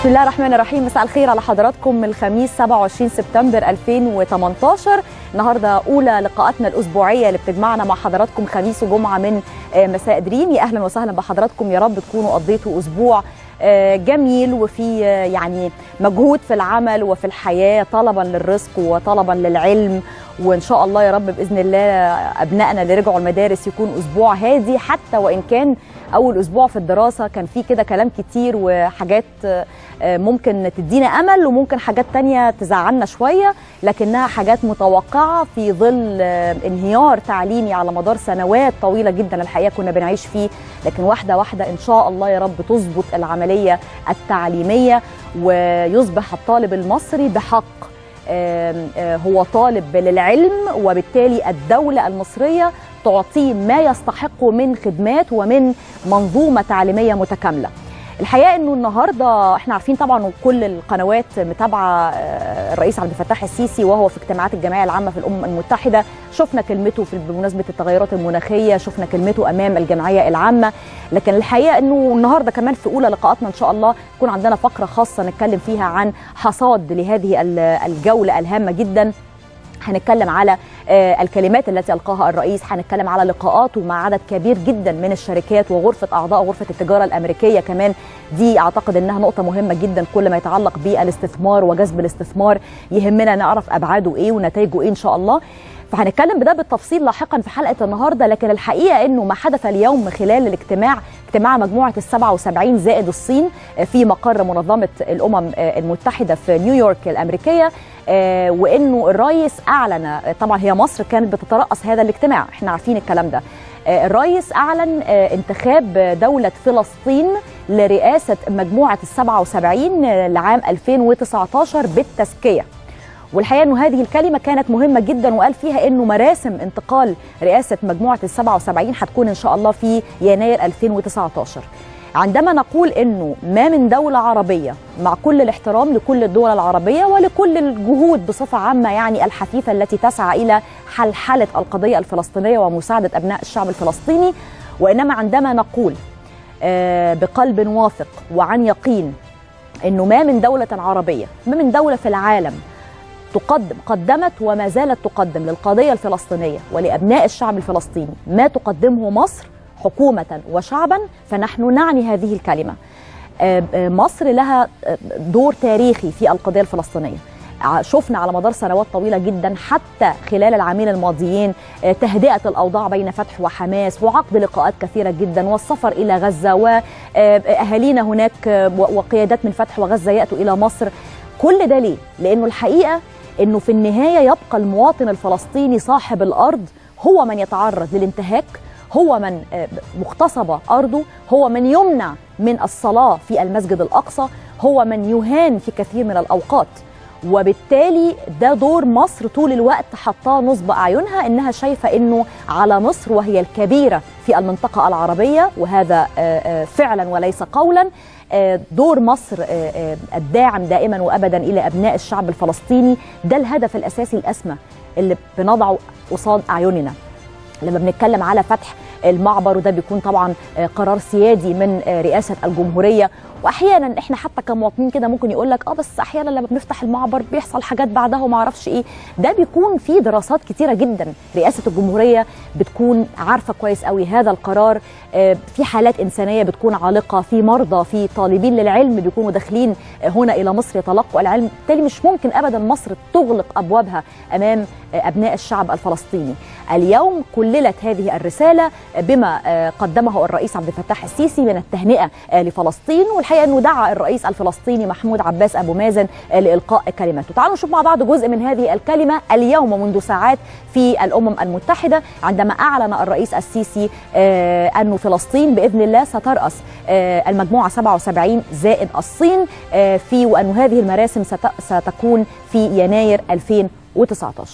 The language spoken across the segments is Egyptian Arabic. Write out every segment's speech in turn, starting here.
بسم الله الرحمن الرحيم مساء الخير على حضراتكم الخميس 27 سبتمبر 2018 النهارده اولى لقاءاتنا الاسبوعيه اللي بتجمعنا مع حضراتكم خميس وجمعه من مساء دريم يا اهلا وسهلا بحضراتكم يا رب تكونوا قضيتوا اسبوع جميل وفي يعني مجهود في العمل وفي الحياه طلبا للرزق وطلبا للعلم وان شاء الله يا رب باذن الله ابنائنا اللي رجعوا المدارس يكون اسبوع هادي حتى وان كان اول اسبوع في الدراسه كان فيه كده كلام كتير وحاجات ممكن تدينا امل وممكن حاجات تانية تزعلنا شويه لكنها حاجات متوقعه في ظل انهيار تعليمي على مدار سنوات طويله جدا الحقيقه كنا بنعيش فيه لكن واحده واحده ان شاء الله يا رب تظبط العمليه التعليميه ويصبح الطالب المصري بحق هو طالب للعلم وبالتالي الدولة المصرية تعطيه ما يستحقه من خدمات ومن منظومة تعليمية متكاملة الحقيقه انه النهارده احنا عارفين طبعا وكل القنوات متابعه الرئيس عبد الفتاح السيسي وهو في اجتماعات الجمعيه العامه في الامم المتحده شفنا كلمته في بمناسبه التغيرات المناخيه شفنا كلمته امام الجمعيه العامه لكن الحقيقه انه النهارده كمان في اولى لقاءاتنا ان شاء الله يكون عندنا فقره خاصه نتكلم فيها عن حصاد لهذه الجوله الهامه جدا هنتكلم على الكلمات التي القاها الرئيس هنتكلم على لقاءاته مع عدد كبير جدا من الشركات وغرفه اعضاء غرفه التجاره الامريكيه كمان دي اعتقد انها نقطه مهمه جدا كل ما يتعلق بالاستثمار وجذب الاستثمار يهمنا نعرف ابعاده ايه ونتائجه ايه ان شاء الله فهنتكلم بده بالتفصيل لاحقا في حلقه النهارده لكن الحقيقه انه ما حدث اليوم خلال الاجتماع اجتماع مجموعه ال 77 زائد الصين في مقر منظمه الامم المتحده في نيويورك الامريكيه وانه الرئيس اعلن طبعا هي مصر كانت بتترأس هذا الاجتماع احنا عارفين الكلام ده الرئيس اعلن انتخاب دوله فلسطين لرئاسه مجموعه ال 77 لعام 2019 بالتزكيه والحقيقه انه هذه الكلمه كانت مهمه جدا وقال فيها انه مراسم انتقال رئاسه مجموعه ال 77 هتكون ان شاء الله في يناير 2019 عندما نقول انه ما من دوله عربيه مع كل الاحترام لكل الدول العربيه ولكل الجهود بصفه عامه يعني الحثيثه التي تسعى الى حلحله القضيه الفلسطينيه ومساعده ابناء الشعب الفلسطيني وانما عندما نقول بقلب واثق وعن يقين انه ما من دوله عربيه ما من دوله في العالم تقدم قدمت وما زالت تقدم للقضية الفلسطينية ولأبناء الشعب الفلسطيني ما تقدمه مصر حكومة وشعبا فنحن نعني هذه الكلمة مصر لها دور تاريخي في القضية الفلسطينية شفنا على مدار سنوات طويله جدا حتى خلال العامين الماضيين تهدئه الاوضاع بين فتح وحماس وعقد لقاءات كثيره جدا والسفر الى غزه واهالينا هناك وقيادات من فتح وغزه ياتوا الى مصر كل ده ليه؟ لانه الحقيقه انه في النهايه يبقى المواطن الفلسطيني صاحب الارض هو من يتعرض للانتهاك هو من مغتصب ارضه هو من يمنع من الصلاه في المسجد الاقصى هو من يهان في كثير من الاوقات وبالتالي ده دور مصر طول الوقت حطاه نصب اعينها انها شايفه انه على مصر وهي الكبيره في المنطقه العربيه وهذا فعلا وليس قولا دور مصر الداعم دائما وابدا الى ابناء الشعب الفلسطيني ده الهدف الاساسي الاسمى اللي بنضعه قصاد اعيننا لما بنتكلم على فتح المعبر وده بيكون طبعا قرار سيادي من رئاسه الجمهوريه واحيانا احنا حتى كمواطنين كده ممكن يقول لك اه بس احيانا لما بنفتح المعبر بيحصل حاجات بعدها وما اعرفش ايه ده بيكون في دراسات كتيره جدا رئاسه الجمهوريه بتكون عارفه كويس قوي هذا القرار في حالات انسانيه بتكون عالقه في مرضى في طالبين للعلم بيكونوا داخلين هنا الى مصر يتلقوا العلم بالتالي مش ممكن ابدا مصر تغلق ابوابها امام ابناء الشعب الفلسطيني اليوم كللت هذه الرساله بما قدمه الرئيس عبد الفتاح السيسي من التهنئه لفلسطين والحقيقه انه دعا الرئيس الفلسطيني محمود عباس ابو مازن لالقاء كلمته تعالوا نشوف مع بعض جزء من هذه الكلمه اليوم منذ ساعات في الامم المتحده عندما اعلن الرئيس السيسي انه فلسطين باذن الله ستراس المجموعه 77 زائد الصين في وان هذه المراسم ستكون في يناير 2019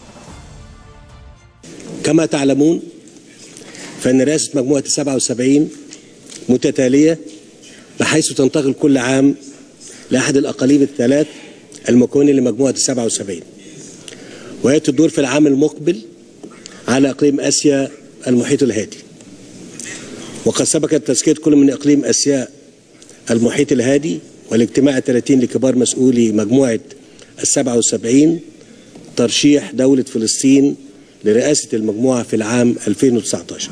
كما تعلمون فإن رئاسة مجموعة 77 متتالية بحيث تنتقل كل عام لأحد الأقاليم الثلاث المكونة لمجموعة 77 وهي تدور في العام المقبل على إقليم آسيا المحيط الهادي وقد سبقت تزكية كل من إقليم آسيا المحيط الهادي والاجتماع الثلاثين لكبار مسؤولي مجموعة السبعة والسبعين ترشيح دولة فلسطين لرئاسة المجموعة في العام 2019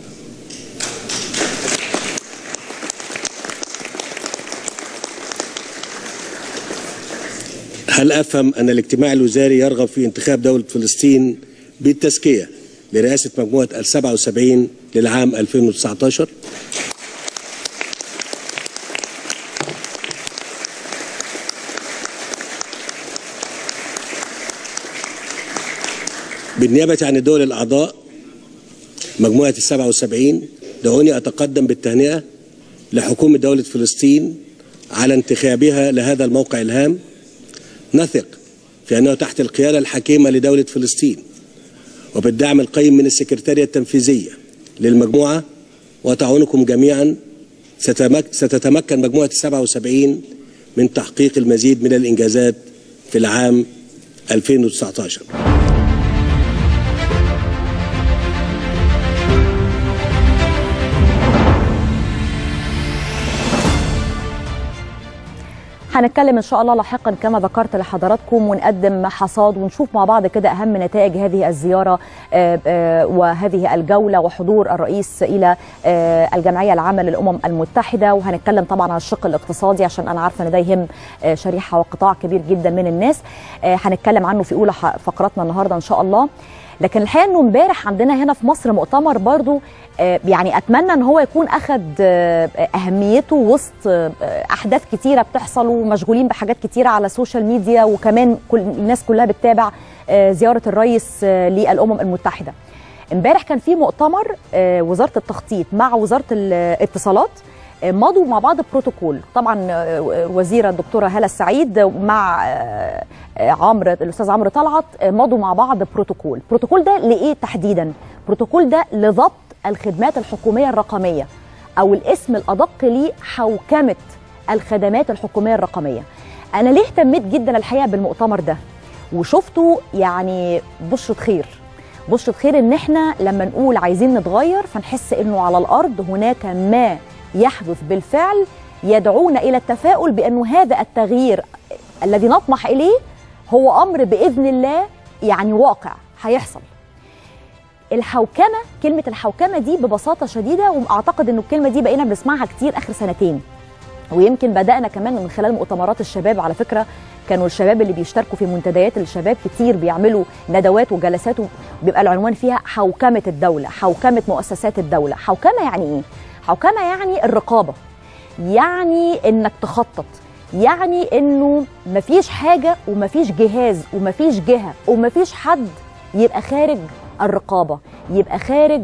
هل أفهم أن الاجتماع الوزاري يرغب في انتخاب دولة فلسطين بالتزكية لرئاسة مجموعة السبعة وسبعين للعام 2019 بالنيابة عن الدول الأعضاء مجموعة السبعة وسبعين دعوني أتقدم بالتهنئة لحكومة دولة فلسطين على انتخابها لهذا الموقع الهام نثق في أنه تحت القيادة الحكيمة لدولة فلسطين وبالدعم القيم من السكرتارية التنفيذية للمجموعة وتعاونكم جميعا ستتمكن مجموعة السبعة وسبعين من تحقيق المزيد من الإنجازات في العام 2019 هنتكلم ان شاء الله لاحقا كما ذكرت لحضراتكم ونقدم حصاد ونشوف مع بعض كده اهم نتائج هذه الزياره وهذه الجوله وحضور الرئيس الى الجمعيه العامه للامم المتحده وهنتكلم طبعا عن الشق الاقتصادي عشان انا عارفه ان ده يهم شريحه وقطاع كبير جدا من الناس هنتكلم عنه في اولى فقراتنا النهارده ان شاء الله لكن الحقيقه انه امبارح عندنا هنا في مصر مؤتمر برضو يعني اتمنى ان هو يكون اخذ اهميته وسط احداث كتيره بتحصل ومشغولين بحاجات كتيره على السوشيال ميديا وكمان كل الناس كلها بتتابع زياره الرئيس للامم المتحده. امبارح كان في مؤتمر وزاره التخطيط مع وزاره الاتصالات مضوا مع بعض بروتوكول طبعا وزيره الدكتوره هاله السعيد مع عمرو الاستاذ عمرو طلعت مضوا مع بعض بروتوكول البروتوكول ده لايه تحديدا البروتوكول ده لضبط الخدمات الحكوميه الرقميه او الاسم الادق ليه حوكمه الخدمات الحكوميه الرقميه انا ليه اهتميت جدا الحقيقه بالمؤتمر ده وشفته يعني بشرة خير بشرة خير ان احنا لما نقول عايزين نتغير فنحس انه على الارض هناك ما يحدث بالفعل يدعونا الى التفاؤل بانه هذا التغيير الذي نطمح اليه هو امر باذن الله يعني واقع هيحصل الحوكمه كلمه الحوكمه دي ببساطه شديده واعتقد انه الكلمه دي بقينا بنسمعها كتير اخر سنتين ويمكن بدانا كمان من خلال مؤتمرات الشباب على فكره كانوا الشباب اللي بيشتركوا في منتديات الشباب كتير بيعملوا ندوات وجلسات بيبقى العنوان فيها حوكمه الدوله حوكمه مؤسسات الدوله حوكمه يعني ايه حوكمه يعني الرقابه يعني انك تخطط يعني انه مفيش حاجه ومفيش جهاز ومفيش جهه ومفيش حد يبقى خارج الرقابه يبقى خارج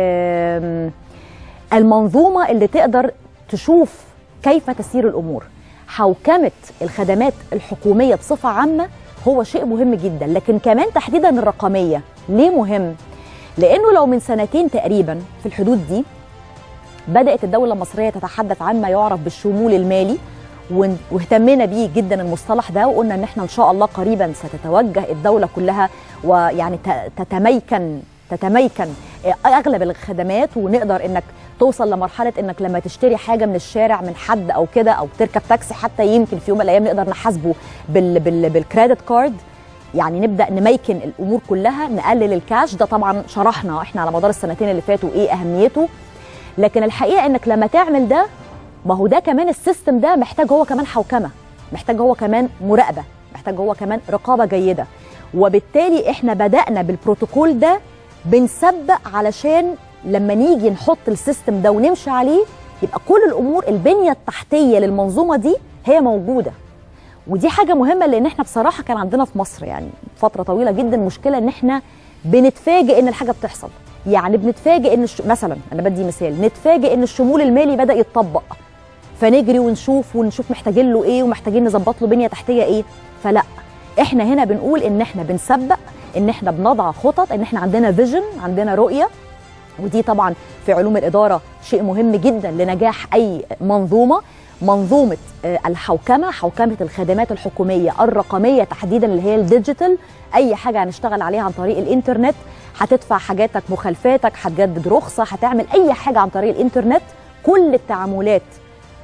المنظومه اللي تقدر تشوف كيف تسير الامور حوكمه الخدمات الحكوميه بصفه عامه هو شيء مهم جدا لكن كمان تحديدا الرقميه ليه مهم لانه لو من سنتين تقريبا في الحدود دي بدات الدوله المصريه تتحدث عن ما يعرف بالشمول المالي واهتمينا بيه جدا المصطلح ده وقلنا ان احنا ان شاء الله قريبا ستتوجه الدوله كلها ويعني تتميكن تتميكن اغلب الخدمات ونقدر انك توصل لمرحله انك لما تشتري حاجه من الشارع من حد او كده او تركب تاكسي حتى يمكن في يوم من الايام نقدر نحاسبه بال بال بالكريدت كارد يعني نبدا نميكن الامور كلها نقلل الكاش ده طبعا شرحنا احنا على مدار السنتين اللي فاتوا ايه اهميته لكن الحقيقه انك لما تعمل ده ما هو ده كمان السيستم ده محتاج هو كمان حوكمه محتاج هو كمان مراقبه محتاج هو كمان رقابه جيده وبالتالي احنا بدانا بالبروتوكول ده بنسبق علشان لما نيجي نحط السيستم ده ونمشي عليه يبقى كل الامور البنيه التحتيه للمنظومه دي هي موجوده ودي حاجه مهمه لان احنا بصراحه كان عندنا في مصر يعني فتره طويله جدا مشكله ان احنا بنتفاجئ ان الحاجه بتحصل يعني بنتفاجئ ان الش... مثلا انا بدي مثال نتفاجئ ان الشمول المالي بدا يتطبق فنجري ونشوف ونشوف محتاجين له ايه ومحتاجين نظبط له بنيه تحتيه ايه فلا احنا هنا بنقول ان احنا بنسبق ان احنا بنضع خطط ان احنا عندنا فيجن عندنا رؤيه ودي طبعا في علوم الاداره شيء مهم جدا لنجاح اي منظومه منظومه الحوكمه حوكمه الخدمات الحكوميه الرقميه تحديدا اللي هي الديجيتال اي حاجه هنشتغل عليها عن طريق الانترنت هتدفع حاجاتك مخالفاتك هتجدد رخصه هتعمل اي حاجه عن طريق الانترنت كل التعاملات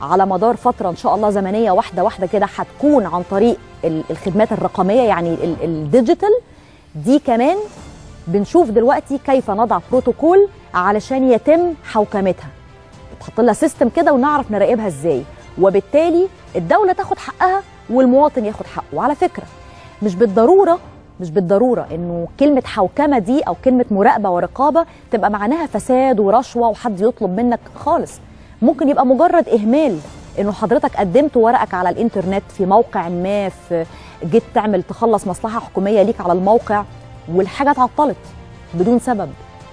على مدار فتره ان شاء الله زمنيه واحده واحده كده هتكون عن طريق ال- الخدمات الرقميه يعني ال- الديجيتال دي كمان بنشوف دلوقتي كيف نضع بروتوكول علشان يتم حوكمتها تحط لها سيستم كده ونعرف نراقبها ازاي وبالتالي الدوله تاخد حقها والمواطن ياخد حقه وعلى فكره مش بالضروره مش بالضروره انه كلمه حوكمه دي او كلمه مراقبه ورقابه تبقى معناها فساد ورشوه وحد يطلب منك خالص ممكن يبقى مجرد اهمال انه حضرتك قدمت ورقك على الانترنت في موقع ما في جيت تعمل تخلص مصلحه حكوميه ليك على الموقع والحاجه اتعطلت بدون سبب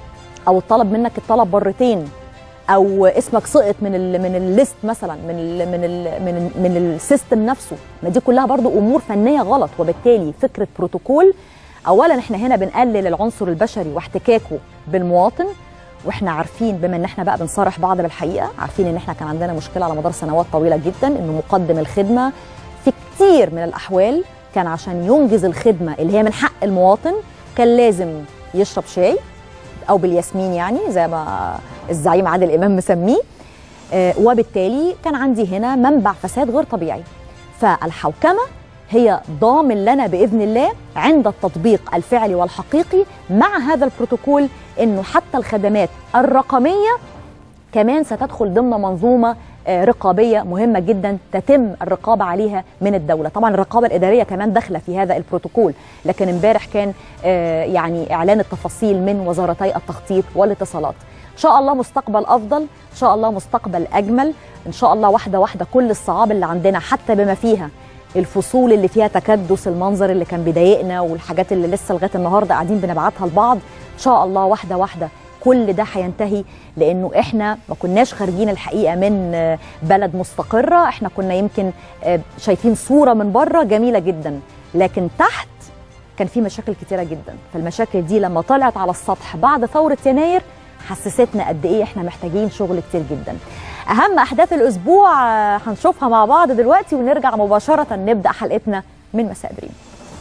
او اتطلب منك الطلب مرتين او اسمك سقط من ال من الليست مثلا من ال من ال من ال من السيستم نفسه ما دي كلها برضو امور فنيه غلط وبالتالي فكره بروتوكول اولا احنا هنا بنقلل العنصر البشري واحتكاكه بالمواطن واحنا عارفين بما ان احنا بقى بنصارح بعض بالحقيقه عارفين ان احنا كان عندنا مشكله على مدار سنوات طويله جدا انه مقدم الخدمه في كتير من الاحوال كان عشان ينجز الخدمه اللي هي من حق المواطن كان لازم يشرب شاي او بالياسمين يعني زي ما الزعيم عادل امام مسميه آه، وبالتالي كان عندي هنا منبع فساد غير طبيعي فالحوكمه هي ضامن لنا باذن الله عند التطبيق الفعلي والحقيقي مع هذا البروتوكول انه حتى الخدمات الرقميه كمان ستدخل ضمن منظومه آه، رقابيه مهمه جدا تتم الرقابه عليها من الدوله، طبعا الرقابه الاداريه كمان داخله في هذا البروتوكول، لكن امبارح كان آه، يعني اعلان التفاصيل من وزارتي التخطيط والاتصالات. ان شاء الله مستقبل افضل، ان شاء الله مستقبل اجمل، ان شاء الله واحده واحده كل الصعاب اللي عندنا حتى بما فيها الفصول اللي فيها تكدس المنظر اللي كان بيضايقنا والحاجات اللي لسه لغايه النهارده قاعدين بنبعتها لبعض ان شاء الله واحده واحده كل ده هينتهي لانه احنا ما كناش خارجين الحقيقه من آه، بلد مستقره احنا كنا يمكن آه، شايفين صوره من بره جميله جدا لكن تحت كان في مشاكل كتيره جدا فالمشاكل دي لما طلعت على السطح بعد ثوره يناير حسستنا قد ايه احنا محتاجين شغل كتير جدا اهم احداث الاسبوع آه، هنشوفها مع بعض دلوقتي ونرجع مباشره نبدا حلقتنا من مساء دريم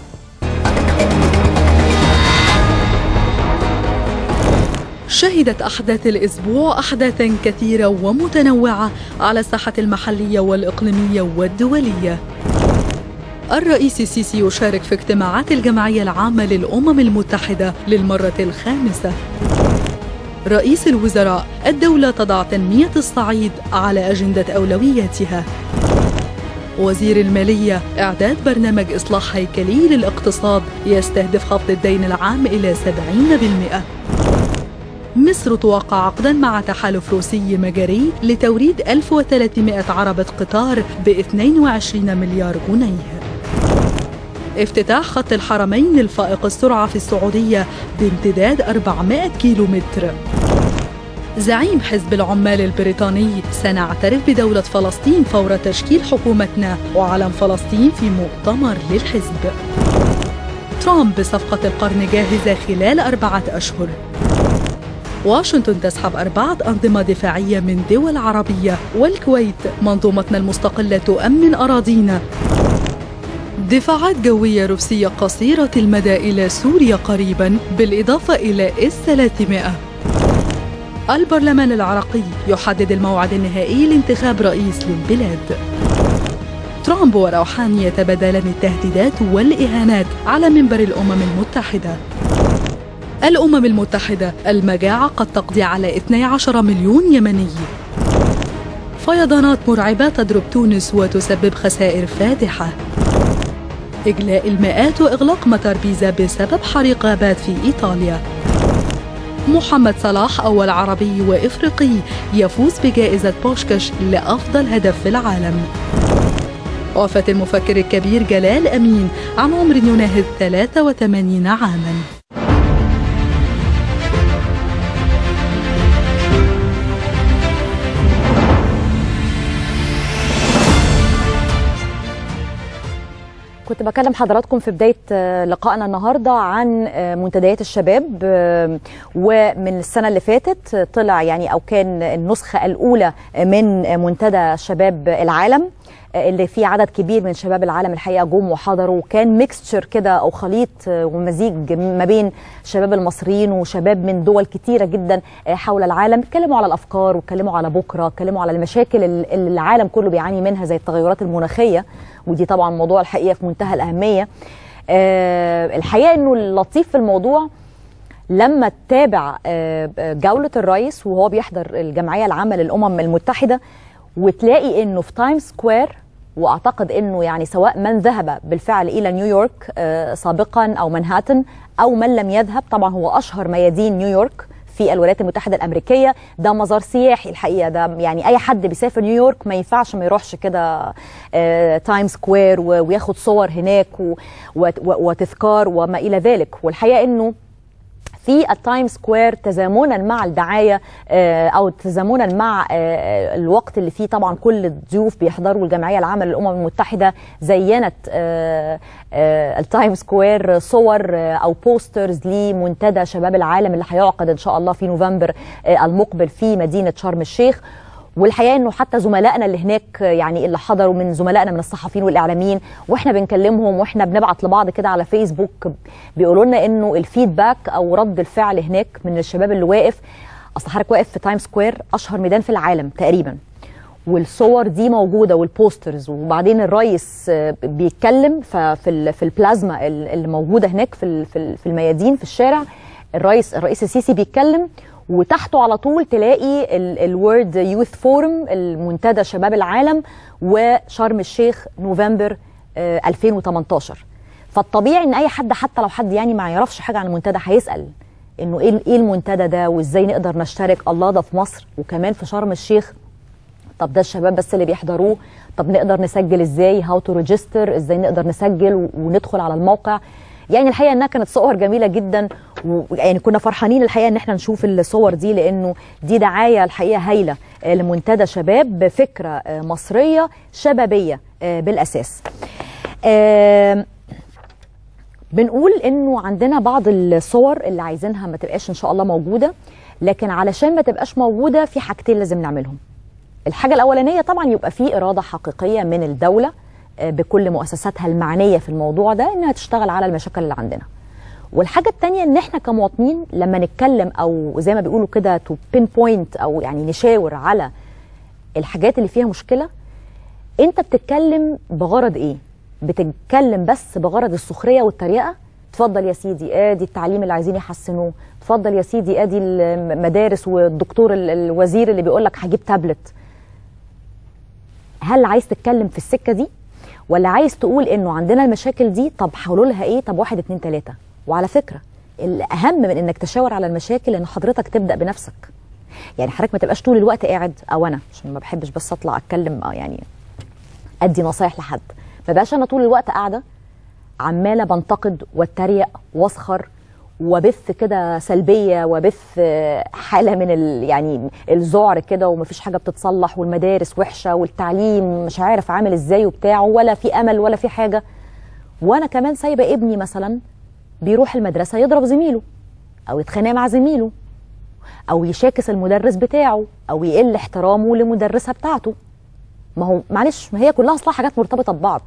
شهدت أحداث الأسبوع أحداثا كثيرة ومتنوعة على الساحة المحلية والإقليمية والدولية الرئيس السيسي يشارك في اجتماعات الجمعية العامة للأمم المتحدة للمرة الخامسة رئيس الوزراء الدولة تضع تنمية الصعيد على أجندة أولوياتها وزير المالية إعداد برنامج إصلاح هيكلي للاقتصاد يستهدف خفض الدين العام إلى 70% مصر توقع عقدا مع تحالف روسي مجري لتوريد 1300 عربة قطار ب 22 مليار جنيه افتتاح خط الحرمين الفائق السرعة في السعودية بامتداد 400 كيلومتر زعيم حزب العمال البريطاني سنعترف بدولة فلسطين فور تشكيل حكومتنا وعلم فلسطين في مؤتمر للحزب ترامب صفقة القرن جاهزة خلال أربعة أشهر واشنطن تسحب أربعة أنظمة دفاعية من دول عربية والكويت منظومتنا المستقلة تؤمن أراضينا دفاعات جوية روسية قصيرة المدى إلى سوريا قريبا بالإضافة إلى إس 300 البرلمان العراقي يحدد الموعد النهائي لانتخاب رئيس للبلاد ترامب وروحاني يتبادلان التهديدات والإهانات على منبر الأمم المتحدة الأمم المتحدة المجاعة قد تقضي على 12 مليون يمني فيضانات مرعبة تضرب تونس وتسبب خسائر فادحة إجلاء المئات وإغلاق مطار بيزا بسبب حريق غابات في إيطاليا محمد صلاح أول عربي وإفريقي يفوز بجائزة بوشكاش لأفضل هدف في العالم وفاة المفكر الكبير جلال أمين عن عمر يناهز 83 عاماً كنت بكلم حضراتكم في بداية آه، لقائنا النهاردة عن آه، منتديات الشباب آه، ومن السنة اللي فاتت آه، طلع يعني أو كان النسخة الأولى من آه، منتدى شباب العالم اللي فيه عدد كبير من شباب العالم الحقيقه جم وحضروا وكان ميكستشر كده او خليط ومزيج ما بين شباب المصريين وشباب من دول كتيره جدا حول العالم اتكلموا على الافكار واتكلموا على بكره اتكلموا على المشاكل اللي العالم كله بيعاني منها زي التغيرات المناخيه ودي طبعا موضوع الحقيقه في منتهى الاهميه الحقيقه انه اللطيف في الموضوع لما تتابع جولة الرئيس وهو بيحضر الجمعية العامة للأمم المتحدة وتلاقي انه في تايم سكوير واعتقد انه يعني سواء من ذهب بالفعل الى نيويورك سابقا او منهاتن او من لم يذهب طبعا هو اشهر ميادين نيويورك في الولايات المتحدة الأمريكية ده مزار سياحي الحقيقة ده يعني أي حد بيسافر نيويورك ما ينفعش ما يروحش كده تايم سكوير وياخد صور هناك وتذكار وما إلى ذلك والحقيقة أنه في التايم سكوير تزامنا مع الدعايه او تزامنا مع الوقت اللي فيه طبعا كل الضيوف بيحضروا الجمعيه العامه للامم المتحده زينت التايم سكوير صور او بوسترز لمنتدى شباب العالم اللي هيعقد ان شاء الله في نوفمبر المقبل في مدينه شرم الشيخ والحقيقه انه حتى زملائنا اللي هناك يعني اللي حضروا من زملائنا من الصحفيين والاعلاميين واحنا بنكلمهم واحنا بنبعت لبعض كده على فيسبوك بيقولوا لنا انه الفيدباك او رد الفعل هناك من الشباب اللي واقف اصل حضرتك واقف في تايم سكوير اشهر ميدان في العالم تقريبا والصور دي موجوده والبوسترز وبعدين الرئيس بيتكلم ففي في البلازما اللي موجوده هناك في في الميادين في الشارع الرئيس الرئيس السيسي بيتكلم وتحته على طول تلاقي الورد يوث فورم المنتدى شباب العالم وشرم الشيخ نوفمبر 2018 فالطبيعي ان اي حد حتى لو حد يعني ما يعرفش حاجه عن المنتدى هيسال انه ايه ايه المنتدى ده وازاي نقدر نشترك الله ده في مصر وكمان في شرم الشيخ طب ده الشباب بس اللي بيحضروه طب نقدر نسجل ازاي هاو تو ريجستر ازاي نقدر نسجل وندخل على الموقع يعني الحقيقه انها كانت صور جميله جدا ويعني كنا فرحانين الحقيقه ان احنا نشوف الصور دي لانه دي دعايه الحقيقه هايله لمنتدى شباب بفكره مصريه شبابيه بالاساس. بنقول انه عندنا بعض الصور اللي عايزينها ما تبقاش ان شاء الله موجوده لكن علشان ما تبقاش موجوده في حاجتين لازم نعملهم. الحاجه الاولانيه طبعا يبقى في اراده حقيقيه من الدوله بكل مؤسساتها المعنية في الموضوع ده إنها تشتغل على المشاكل اللي عندنا والحاجة التانية إن إحنا كمواطنين لما نتكلم أو زي ما بيقولوا كده تو بين بوينت أو يعني نشاور على الحاجات اللي فيها مشكلة أنت بتتكلم بغرض إيه؟ بتتكلم بس بغرض السخرية والتريقة اتفضل يا سيدي ادي التعليم اللي عايزين يحسنوه اتفضل يا سيدي ادي المدارس والدكتور الوزير اللي بيقول لك هجيب تابلت هل عايز تتكلم في السكه دي ولا عايز تقول انه عندنا المشاكل دي طب حلولها ايه طب واحد اتنين تلاته وعلى فكره الاهم من انك تشاور على المشاكل ان حضرتك تبدا بنفسك يعني حضرتك ما تبقاش طول الوقت قاعد او انا عشان ما بحبش بس اطلع اتكلم يعني ادي نصايح لحد ما بقاش انا طول الوقت قاعده عماله بنتقد واتريق واسخر وبث كده سلبيه وبث حاله من ال يعني الذعر كده ومفيش حاجه بتتصلح والمدارس وحشه والتعليم مش عارف عامل ازاي وبتاع ولا في امل ولا في حاجه وانا كمان سايبه ابني مثلا بيروح المدرسه يضرب زميله او يتخانق مع زميله او يشاكس المدرس بتاعه او يقل احترامه لمدرسه بتاعته ما هو معلش ما هي كلها اصلا حاجات مرتبطه ببعض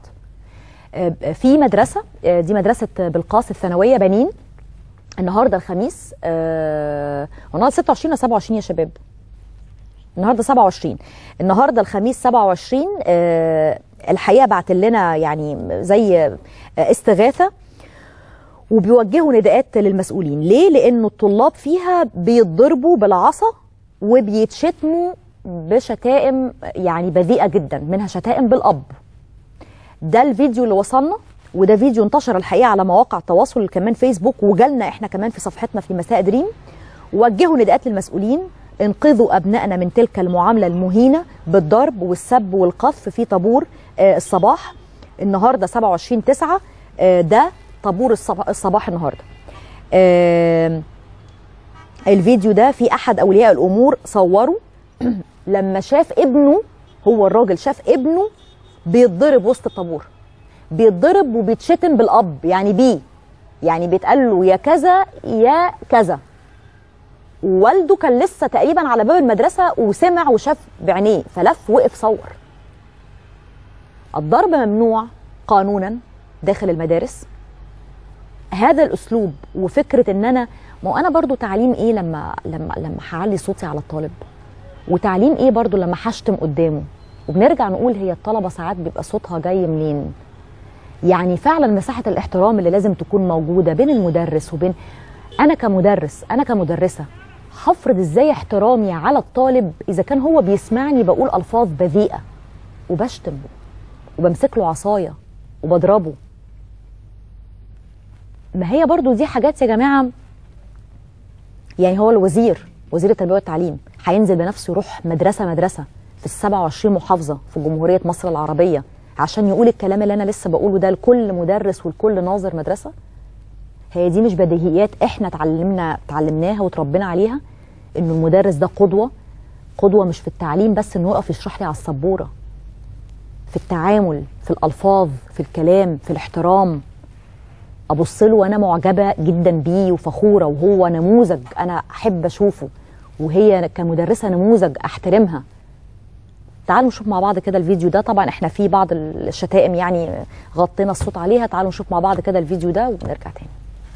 في مدرسه دي مدرسه بالقاس الثانويه بنين النهارده الخميس آه النهارده 26 ولا 27 يا شباب؟ النهارده 27 النهارده الخميس 27 آه الحقيقه بعت لنا يعني زي آه استغاثه وبيوجهوا نداءات للمسؤولين ليه؟ لانه الطلاب فيها بيتضربوا بالعصا وبيتشتموا بشتائم يعني بذيئه جدا منها شتائم بالاب ده الفيديو اللي وصلنا وده فيديو انتشر الحقيقه على مواقع التواصل كمان فيسبوك وجالنا احنا كمان في صفحتنا في مساء دريم وجهوا نداءات للمسؤولين انقذوا ابنائنا من تلك المعامله المهينه بالضرب والسب والقذف في طابور آه الصباح النهارده 27 9 آه ده طابور الصباح, الصباح النهارده آه الفيديو ده في احد اولياء الامور صوره لما شاف ابنه هو الراجل شاف ابنه بيتضرب وسط الطابور بيتضرب وبيتشتم بالاب يعني بيه يعني بيتقال له يا كذا يا كذا والده كان لسه تقريبا على باب المدرسه وسمع وشاف بعينيه فلف وقف صور الضرب ممنوع قانونا داخل المدارس هذا الاسلوب وفكره ان انا ما هو انا برضو تعليم ايه لما لما لما هعلي صوتي على الطالب وتعليم ايه برضو لما هشتم قدامه وبنرجع نقول هي الطلبه ساعات بيبقى صوتها جاي منين يعني فعلا مساحه الاحترام اللي لازم تكون موجوده بين المدرس وبين انا كمدرس انا كمدرسه هفرض ازاي احترامي على الطالب اذا كان هو بيسمعني بقول الفاظ بذيئه وبشتم وبمسك له عصايه وبضربه ما هي برضو دي حاجات يا جماعه يعني هو الوزير وزير التربيه والتعليم هينزل بنفسه يروح مدرسه مدرسه في ال 27 محافظه في جمهوريه مصر العربيه عشان يقول الكلام اللي انا لسه بقوله ده لكل مدرس ولكل ناظر مدرسه هي دي مش بديهيات احنا اتعلمنا اتعلمناها وتربينا عليها انه المدرس ده قدوه قدوه مش في التعليم بس انه يقف يشرح لي على السبوره في التعامل في الالفاظ في الكلام في الاحترام ابص له وانا معجبه جدا بيه وفخوره وهو نموذج انا احب اشوفه وهي كمدرسه نموذج احترمها تعالوا نشوف مع بعض كده الفيديو ده طبعا احنا في بعض الشتائم يعني غطينا الصوت عليها تعالوا نشوف مع بعض كده الفيديو ده ونرجع تاني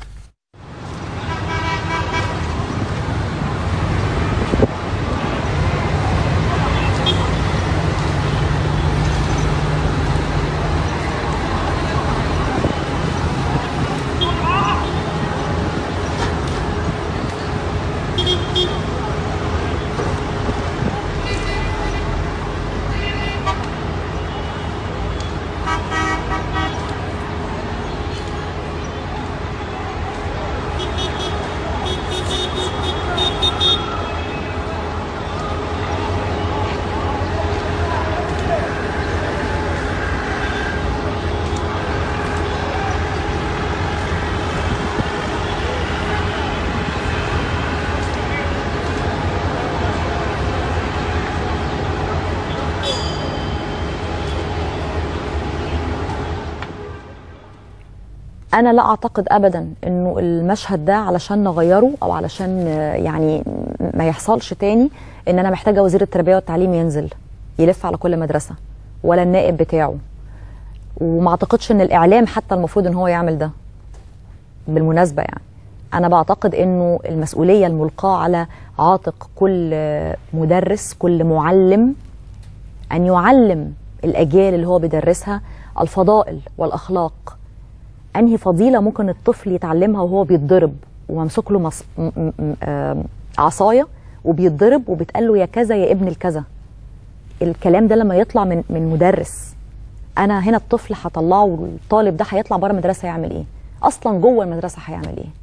انا لا اعتقد ابدا انه المشهد ده علشان نغيره او علشان يعني ما يحصلش تاني ان انا محتاجه وزير التربيه والتعليم ينزل يلف على كل مدرسه ولا النائب بتاعه وما اعتقدش ان الاعلام حتى المفروض ان هو يعمل ده بالمناسبه يعني انا بعتقد انه المسؤوليه الملقاه على عاتق كل مدرس كل معلم ان يعلم الاجيال اللي هو بيدرسها الفضائل والاخلاق انهي فضيله ممكن الطفل يتعلمها وهو بيتضرب وممسوك له مص... م... م... آ... عصايه وبيتضرب وبتقال له يا كذا يا ابن الكذا الكلام ده لما يطلع من من مدرس انا هنا الطفل هطلعه والطالب ده هيطلع بره المدرسه يعمل ايه اصلا جوه المدرسه هيعمل ايه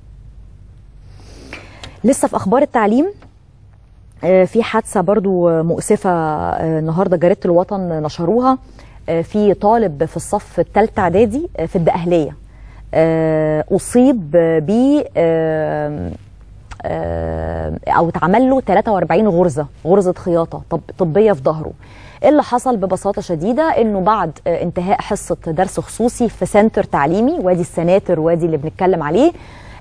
لسه في اخبار التعليم في حادثه برضو مؤسفه النهارده جريده الوطن نشروها في طالب في الصف الثالث اعدادي في الدقهليه اصيب ب او اتعمل له 43 غرزه غرزه خياطه طب طبيه في ظهره اللي حصل ببساطه شديده انه بعد انتهاء حصه درس خصوصي في سنتر تعليمي وادي السناتر وادي اللي بنتكلم عليه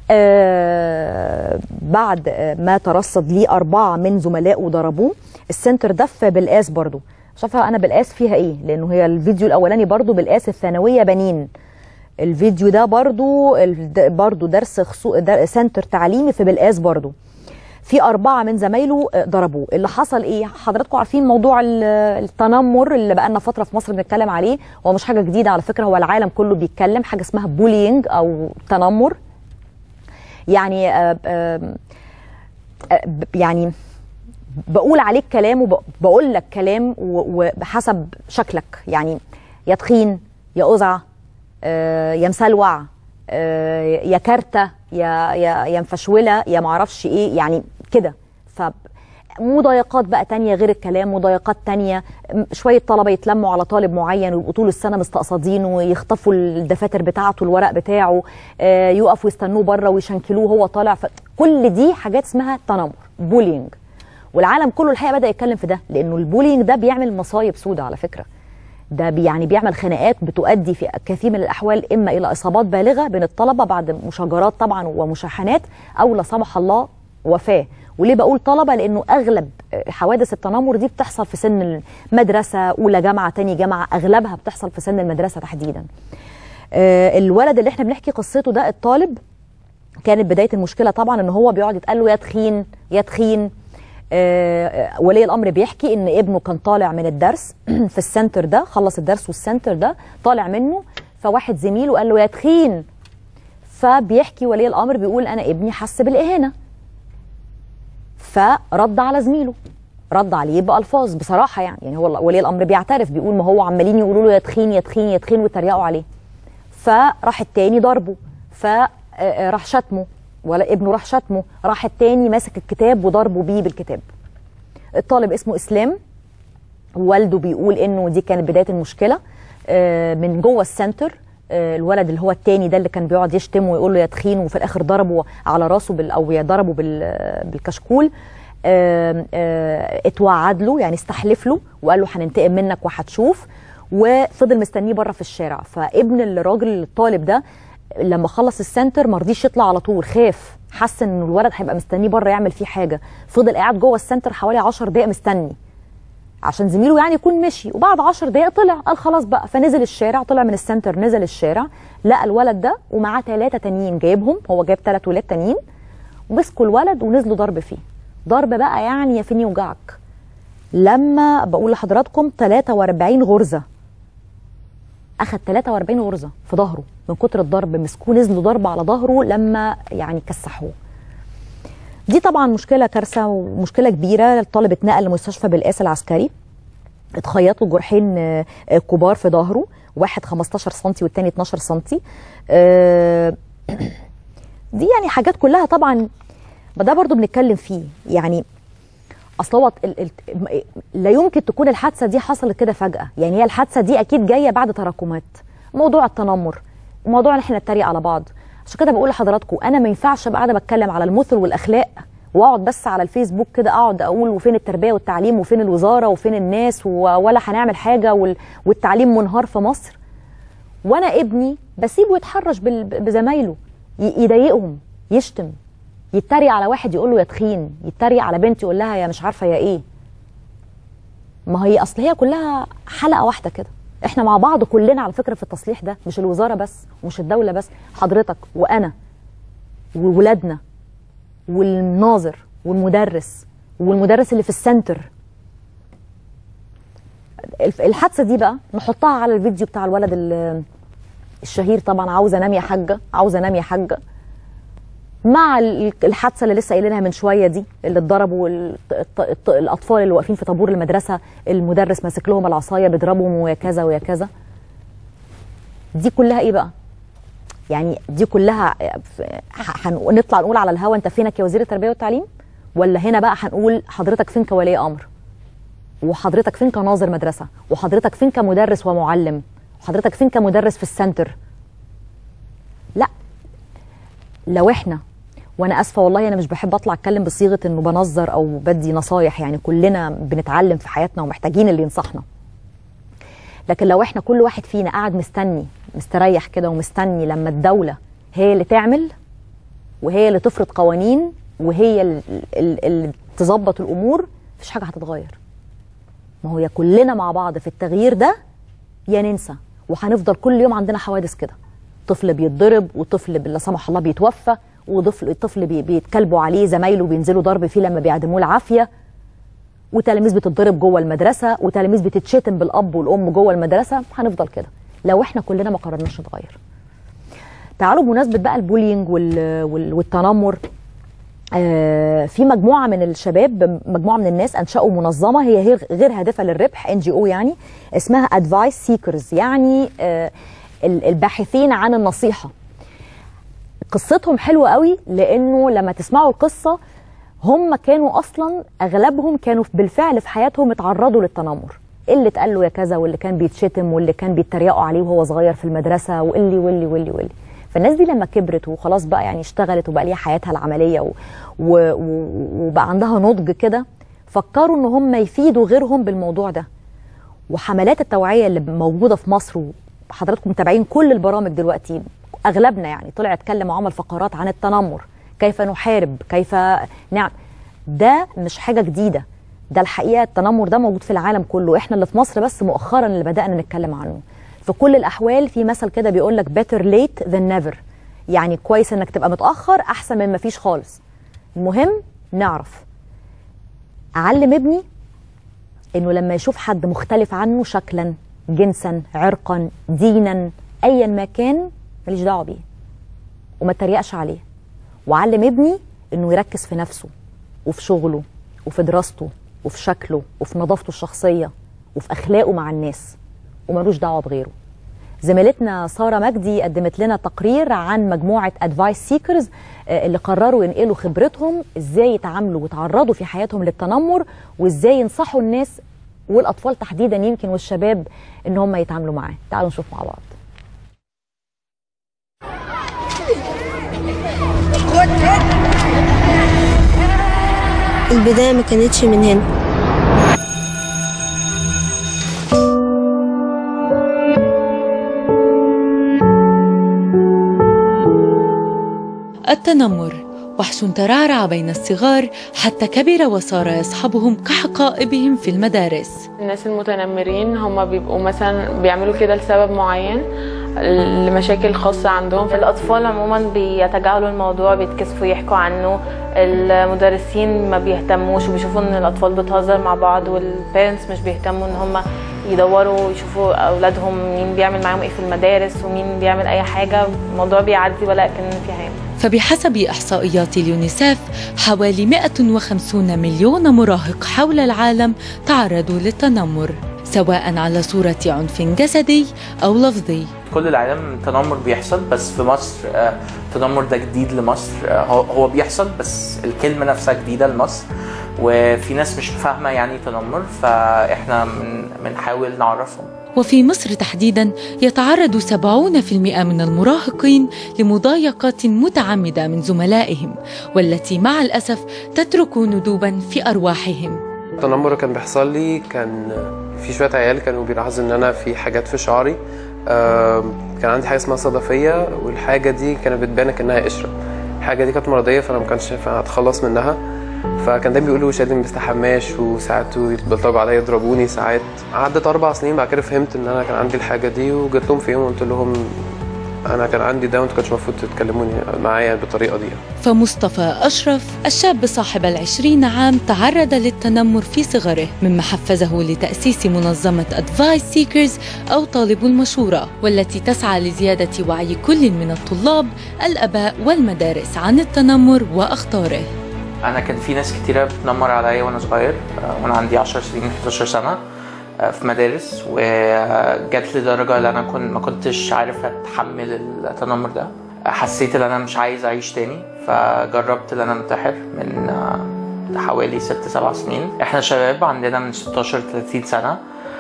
آه بعد ما ترصد ليه أربعة من زملائه ضربوه السنتر دف بالقاس برضو شايفه انا بالقاس فيها ايه لانه هي الفيديو الاولاني برضو بالقاس الثانويه بنين الفيديو ده برضو برضو درس خصو در سنتر تعليمي في بالقاس برضو في أربعة من زمايله ضربوه اللي حصل إيه حضراتكم عارفين موضوع التنمر اللي بقالنا فترة في مصر بنتكلم عليه هو مش حاجة جديدة على فكرة هو العالم كله بيتكلم حاجة اسمها بولينج أو تنمر يعني آآ آآ يعني بقول عليك كلام وبقول لك كلام وبحسب شكلك يعني يا تخين يا قزعه يا مسلوع يا كارته يا يا يا مفشوله يا معرفش ايه يعني كده ف مضايقات بقى تانية غير الكلام مضايقات تانية شوية طلبة يتلموا على طالب معين ويبقوا طول السنة مستقصدينه ويخطفوا الدفاتر بتاعته الورق بتاعه يقفوا يستنوه بره ويشنكلوه وهو طالع ف... كل دي حاجات اسمها تنمر بولينج والعالم كله الحقيقه بدا يتكلم في ده لانه البولينج ده بيعمل مصايب سودة على فكره ده بي يعني بيعمل خناقات بتؤدي في كثير من الاحوال اما الى اصابات بالغه بين الطلبه بعد مشاجرات طبعا ومشاحنات او لا سمح الله وفاه وليه بقول طلبه لانه اغلب حوادث التنمر دي بتحصل في سن المدرسه اولى جامعه تاني جامعه اغلبها بتحصل في سن المدرسه تحديدا آه، الولد اللي احنا بنحكي قصته ده الطالب كانت بدايه المشكله طبعا ان هو بيقعد يتقال له يا تخين يا تخين آه، آه، ولي الامر بيحكي ان ابنه كان طالع من الدرس في السنتر ده خلص الدرس والسنتر ده طالع منه فواحد زميله قال له يا تخين فبيحكي ولي الامر بيقول انا ابني حس بالاهانه فرد على زميله رد عليه بألفاظ بصراحة يعني يعني هو ولي الأمر بيعترف بيقول ما هو عمالين يقولوا له يا تخين يا تخين يا تخين ويتريقوا عليه فراح التاني ضربه فراح شتمه ولا ابنه راح شتمه راح التاني ماسك الكتاب وضربه بيه بالكتاب الطالب اسمه اسلام والده بيقول انه دي كانت بدايه المشكله آه، من جوه السنتر آه، الولد اللي هو التاني ده اللي كان بيقعد يشتمه ويقول له يا تخين وفي الاخر ضربه على راسه بال او ضربه بال- بالكشكول آه، آه، اتوعد له يعني استحلف له وقال له هننتقم منك وهتشوف وفضل مستنيه بره في الشارع فابن الراجل الطالب ده لما خلص السنتر ما رضيش يطلع على طول خاف حس ان الولد هيبقى مستنيه بره يعمل فيه حاجه فضل قاعد جوه السنتر حوالي 10 دقائق مستني عشان زميله يعني يكون مشي وبعد 10 دقائق طلع قال خلاص بقى فنزل الشارع طلع من السنتر نزل الشارع لقى الولد ده ومعاه ثلاثه تانيين جايبهم هو جايب ثلاث ولاد تانيين ومسكوا الولد ونزلوا ضرب فيه ضرب بقى يعني يا فين يوجعك لما بقول لحضراتكم 43 غرزه اخذ 43 غرزه في ظهره من كتر الضرب مسكوه نزلوا ضرب على ظهره لما يعني كسحوه دي طبعا مشكله كارثه ومشكله كبيره الطالب اتنقل لمستشفى بالقاس العسكري اتخيط له جرحين آه، آه، كبار في ظهره واحد 15 سم والتاني 12 سم آه، دي يعني حاجات كلها طبعا ده برضو بنتكلم فيه يعني اصل هو ال- ال- م- لا يمكن تكون الحادثه دي حصلت كده فجاه يعني هي الحادثه دي اكيد جايه بعد تراكمات موضوع التنمر موضوع ان احنا نتريق على بعض عشان كده بقول لحضراتكم انا ما ينفعش ابقى قاعده بتكلم على المثل والاخلاق واقعد بس على الفيسبوك كده اقعد اقول وفين التربيه والتعليم وفين الوزاره وفين الناس و- ولا هنعمل حاجه وال- والتعليم منهار في مصر وانا ابني بسيبه يتحرش بال- بزمايله ي- يضايقهم يشتم يتريق على واحد يقول له يا تخين يتريق على بنت يقول لها يا مش عارفه يا ايه ما هي اصل هي كلها حلقه واحده كده احنا مع بعض كلنا على فكره في التصليح ده مش الوزاره بس ومش الدوله بس حضرتك وانا وولادنا والناظر والمدرس والمدرس اللي في السنتر الف- الحادثه دي بقى نحطها على الفيديو بتاع الولد ال- الشهير طبعا عاوزه انام يا حاجه عاوزه انام يا حاجه مع ال- الحادثه اللي لسه قايلينها من شويه دي اللي اتضربوا ال- الط- الط- الاطفال اللي واقفين في طابور المدرسه المدرس ماسك لهم العصايه بيضربهم ويا كذا ويا كذا دي كلها ايه بقى يعني دي كلها ح- هن- نطلع نقول على الهوا انت فينك يا وزير التربيه والتعليم ولا هنا بقى هنقول حضرتك فين كولي امر وحضرتك فين كناظر مدرسه وحضرتك فين كمدرس ومعلم وحضرتك فين كمدرس في السنتر لا لو احنا وانا اسفه والله انا مش بحب اطلع اتكلم بصيغه انه بنظر او بدي نصايح يعني كلنا بنتعلم في حياتنا ومحتاجين اللي ينصحنا لكن لو احنا كل واحد فينا قاعد مستني مستريح كده ومستني لما الدوله هي اللي تعمل وهي اللي تفرض قوانين وهي ال- ال- اللي تظبط الامور مفيش حاجه هتتغير ما هو يا كلنا مع بعض في التغيير ده يا ننسى وهنفضل كل يوم عندنا حوادث كده طفل بيتضرب وطفل لا سمح الله بيتوفى وطفل طفل بي- بيتكلبوا عليه زمايله بينزلوا ضرب فيه لما بيعدموه العافيه وتلاميذ بتتضرب جوه المدرسه وتلاميذ بتتشتم بالاب والام جوه المدرسه هنفضل كده لو احنا كلنا ما قررناش نتغير تعالوا بمناسبه بقى البولينج وال... وال... والتنمر آه، في مجموعه من الشباب مجموعه من الناس انشأوا منظمه هي غير غير هادفه للربح ان جي او يعني اسمها ادفايس سيكرز يعني آه، ال- الباحثين عن النصيحه قصتهم حلوه قوي لانه لما تسمعوا القصه هم كانوا اصلا اغلبهم كانوا بالفعل في حياتهم اتعرضوا للتنمر اللي اتقال له يا كذا واللي كان بيتشتم واللي كان بيتريقوا عليه وهو صغير في المدرسه واللي واللي واللي واللي فالناس دي لما كبرت وخلاص بقى يعني اشتغلت وبقى ليها حياتها العمليه و... و... و... وبقى عندها نضج كده فكروا ان هم يفيدوا غيرهم بالموضوع ده وحملات التوعيه اللي موجوده في مصر وحضراتكم متابعين كل البرامج دلوقتي اغلبنا يعني طلع اتكلم وعمل فقرات عن التنمر كيف نحارب كيف نعم ده مش حاجه جديده ده الحقيقه التنمر ده موجود في العالم كله احنا اللي في مصر بس مؤخرا اللي بدانا نتكلم عنه في كل الاحوال في مثل كده بيقول لك better late than never يعني كويس انك تبقى متاخر احسن من ما فيش خالص المهم نعرف اعلم ابني انه لما يشوف حد مختلف عنه شكلا جنسا عرقا دينا ايا ما كان ماليش دعوه بيه وما تريقش عليه وعلم ابني انه يركز في نفسه وفي شغله وفي دراسته وفي شكله وفي نظافته الشخصيه وفي اخلاقه مع الناس وملوش دعوه بغيره زميلتنا ساره مجدي قدمت لنا تقرير عن مجموعه ادفايس سيكرز اللي قرروا ينقلوا خبرتهم ازاي يتعاملوا ويتعرضوا في حياتهم للتنمر وازاي ينصحوا الناس والاطفال تحديدا يمكن والشباب ان هم يتعاملوا معاه تعالوا نشوف مع بعض البداية ما كانتش من هنا التنمر وحش ترعرع بين الصغار حتى كبر وصار يصحبهم كحقائبهم في المدارس الناس المتنمرين هم بيبقوا مثلا بيعملوا كده لسبب معين لمشاكل خاصة عندهم الأطفال عموما بيتجاهلوا الموضوع بيتكسفوا يحكوا عنه المدرسين ما بيهتموش وبيشوفوا ان الأطفال بتهزر مع بعض والبيرنتس مش بيهتموا ان هم يدوروا يشوفوا أولادهم مين بيعمل معاهم ايه في المدارس ومين بيعمل أي حاجة الموضوع بيعدي ولا كأن في حاجة فبحسب إحصائيات اليونيسف حوالي 150 مليون مراهق حول العالم تعرضوا للتنمر سواء على صورة عنف جسدي أو لفظي كل العالم تنمر بيحصل بس في مصر التنمر ده جديد لمصر هو بيحصل بس الكلمة نفسها جديدة لمصر وفي ناس مش فاهمة يعني تنمر فإحنا بنحاول نعرفهم وفي مصر تحديدا يتعرض 70% من المراهقين لمضايقات متعمدة من زملائهم والتي مع الأسف تترك ندوبا في أرواحهم التنمر كان بيحصل لي كان في شوية عيال كانوا بيلاحظوا ان انا في حاجات في شعري كان عندي حاجة اسمها صدفية والحاجة دي كانت بتبان كأنها قشرة الحاجة دي كانت مرضية فانا ما كانش ينفع اتخلص منها فكان دايما بيقولوا شادي ما بيستحماش وساعات يتبلطجوا عليا يضربوني ساعات عدت اربع سنين بعد كده فهمت ان انا كان عندي الحاجه دي وجيت لهم في يوم وقلت لهم انا كان عندي ده وانتوا كانش المفروض تتكلموني معايا بالطريقه دي فمصطفى أشرف الشاب صاحب العشرين عام تعرض للتنمر في صغره مما حفزه لتأسيس منظمة أدفايس سيكرز أو طالب المشورة والتي تسعى لزيادة وعي كل من الطلاب الأباء والمدارس عن التنمر وأخطاره انا كان في ناس كتيره بتنمر عليا وانا صغير وانا عندي 10 سنين 11 سنه في مدارس وجات لدرجه ان انا كنت ما كنتش عارف اتحمل التنمر ده حسيت ان انا مش عايز اعيش تاني فجربت ان انا انتحر من حوالي 6 7 سنين احنا شباب عندنا من 16 30 سنه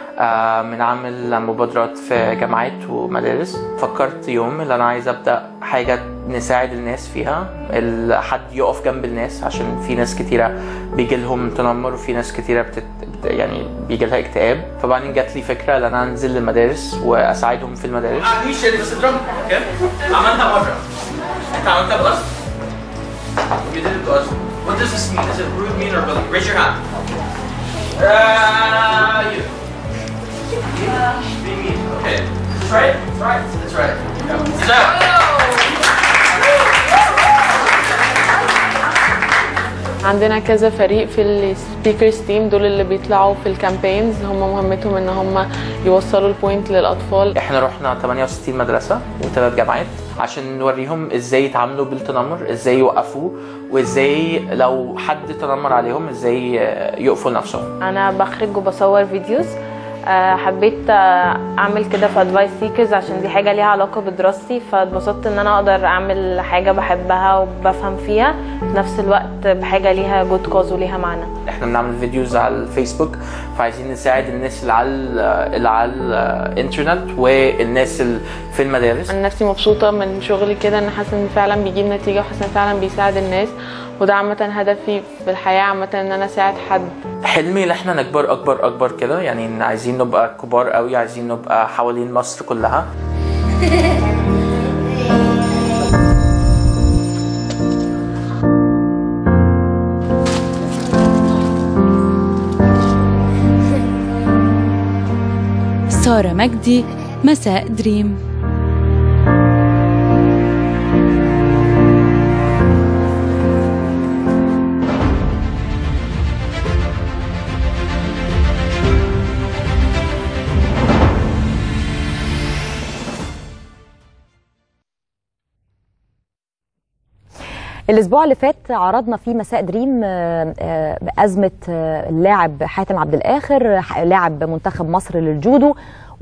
بنعمل مبادرات في جامعات ومدارس فكرت يوم اللي انا عايز ابدا حاجه نساعد الناس فيها حد يقف جنب الناس عشان في ناس كتيره بيجي لهم تنمر وفي ناس كتيره بتت يعني بيجي لها اكتئاب فبعدين جات لي فكره ان انا انزل للمدارس واساعدهم في المدارس مش بس اضرب اوكي عملتها مره انت عملتها بقصد You did it بقصد What does this mean? Is it rude, mean, or bully? Raise your hand. Uh, you. Being mean. Okay. That's right. That's right. That's right. So. عندنا كذا فريق في السبيكرز تيم دول اللي بيطلعوا في الكامبينز هم مهمتهم ان هم يوصلوا البوينت للاطفال احنا رحنا 68 مدرسه وثلاث جامعات عشان نوريهم ازاي يتعاملوا بالتنمر ازاي يوقفوه وازاي لو حد تنمر عليهم ازاي يقفوا لنفسهم انا بخرج وبصور فيديوز حبيت اعمل كده في ادفايس سيكرز عشان دي حاجه ليها علاقه بدراستي فاتبسطت ان انا اقدر اعمل حاجه بحبها وبفهم فيها في نفس الوقت بحاجه ليها جود كوز وليها معنى احنا بنعمل فيديوز على الفيسبوك فعايزين نساعد الناس اللي على اللي على الانترنت والناس اللي في المدارس انا نفسي مبسوطه من شغلي كده ان حاسه ان فعلا بيجيب نتيجه وحاسه ان فعلا بيساعد الناس وده عامة هدفي في الحياة عامة ان انا اساعد حد حلمي ان احنا نكبر اكبر اكبر كده يعني عايزين نبقى كبار قوي عايزين نبقى حوالين مصر كلها سارة مجدي مساء دريم الاسبوع اللي فات عرضنا فيه مساء دريم آه، آه، ازمه آه، اللاعب حاتم عبد الاخر ح- لاعب منتخب مصر للجودو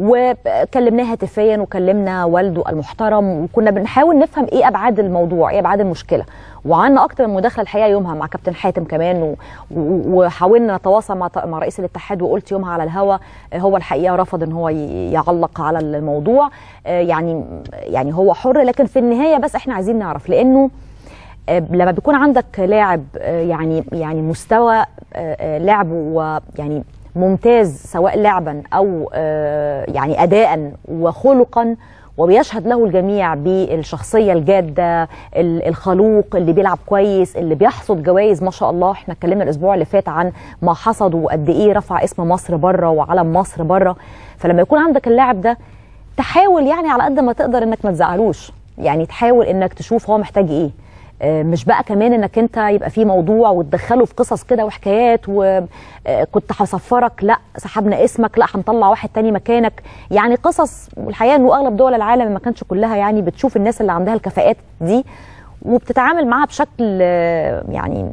وكلمناه هاتفيا وكلمنا والده المحترم وكنا بنحاول نفهم ايه ابعاد الموضوع ايه ابعاد المشكله وعنا اكتر من مداخله الحقيقه يومها مع كابتن حاتم كمان و- و- وحاولنا نتواصل مع ط- مع رئيس الاتحاد وقلت يومها على الهوا آه، هو الحقيقه رفض ان هو ي- يعلق على الموضوع آه، يعني يعني هو حر لكن في النهايه بس احنا عايزين نعرف لانه آه، لما بيكون عندك لاعب آه، يعني يعني مستوى آه، آه، لعبه ويعني ممتاز سواء لعبا او آه، يعني اداء وخلقا وبيشهد له الجميع بالشخصيه الجاده ال- الخلوق اللي بيلعب كويس اللي بيحصد جوائز ما شاء الله احنا اتكلمنا الاسبوع اللي فات عن ما حصد وقد ايه رفع اسم مصر بره وعلم مصر بره فلما يكون عندك اللاعب ده تحاول يعني على قد ما تقدر انك ما تزعلوش يعني تحاول انك تشوف هو محتاج ايه آه، مش بقى كمان انك انت يبقى في موضوع وتدخله في قصص كده وحكايات وكنت هصفرك لا سحبنا اسمك لا هنطلع واحد تاني مكانك يعني قصص والحقيقه انه اغلب دول العالم ما كانش كلها يعني بتشوف الناس اللي عندها الكفاءات دي وبتتعامل معاها بشكل آه، يعني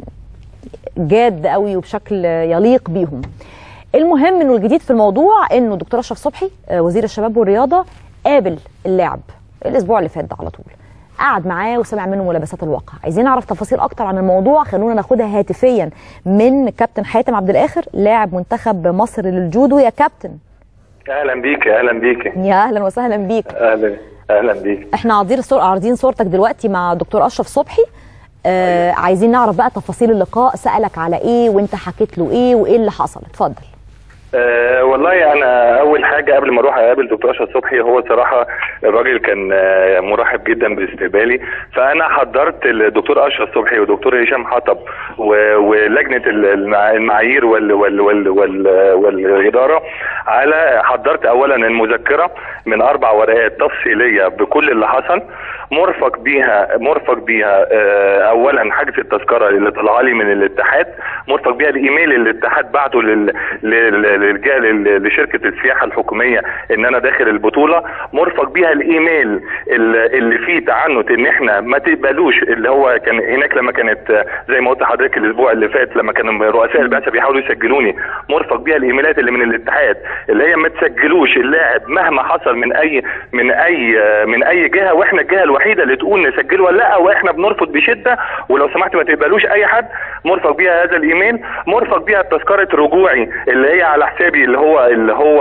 جاد قوي وبشكل يليق بيهم المهم انه الجديد في الموضوع انه دكتور اشرف صبحي آه، وزير الشباب والرياضه قابل اللاعب الاسبوع اللي فات ده على طول قعد معاه وسمع منه ملابسات الواقع عايزين نعرف تفاصيل اكتر عن الموضوع خلونا ناخدها هاتفيا من كابتن حاتم عبد الاخر لاعب منتخب مصر للجودو يا كابتن اهلا بيك اهلا بيك يا اهلا وسهلا بيك اهلا اهلا بيك احنا عارضين صور عارضين صورتك دلوقتي مع دكتور اشرف صبحي آه عايزين نعرف بقى تفاصيل اللقاء سالك على ايه وانت حكيت له ايه وايه اللي حصل اتفضل أه والله انا اول حاجه قبل ما اروح اقابل دكتور اشرف صبحي هو صراحه الراجل كان آه، مرحب جدا باستقبالي فانا حضرت الدكتور اشرف صبحي ودكتور هشام حطب و- ولجنه المع- المعايير وال وال وال وال والاداره على حضرت اولا المذكره من اربع ورقات تفصيليه بكل اللي حصل مرفق بيها مرفق بيها آه، اولا حجز التذكره اللي طلع لي من الاتحاد مرفق بيها الايميل اللي الاتحاد بعته لل... لل... للجهه لل- لشركه السياحه الحكوميه ان انا داخل البطوله مرفق بيها الايميل اللي اللي فيه تعنت ان احنا ما تقبلوش اللي هو كان هناك لما كانت آه، زي ما قلت لحضرتك الاسبوع اللي فات لما كانوا رؤساء البعثه بيحاولوا يسجلوني مرفق بيها الايميلات اللي من الاتحاد اللي هي ما تسجلوش اللاعب مهما حصل من اي من اي آه، من اي جهه واحنا الجهه الوحيده اللي تقول نسجله ولا لا واحنا بنرفض بشده ولو سمحت ما تقبلوش اي حد مرفق بيها هذا الايميل مرفق بيها تذكره رجوعي اللي هي على حسابي اللي هو اللي هو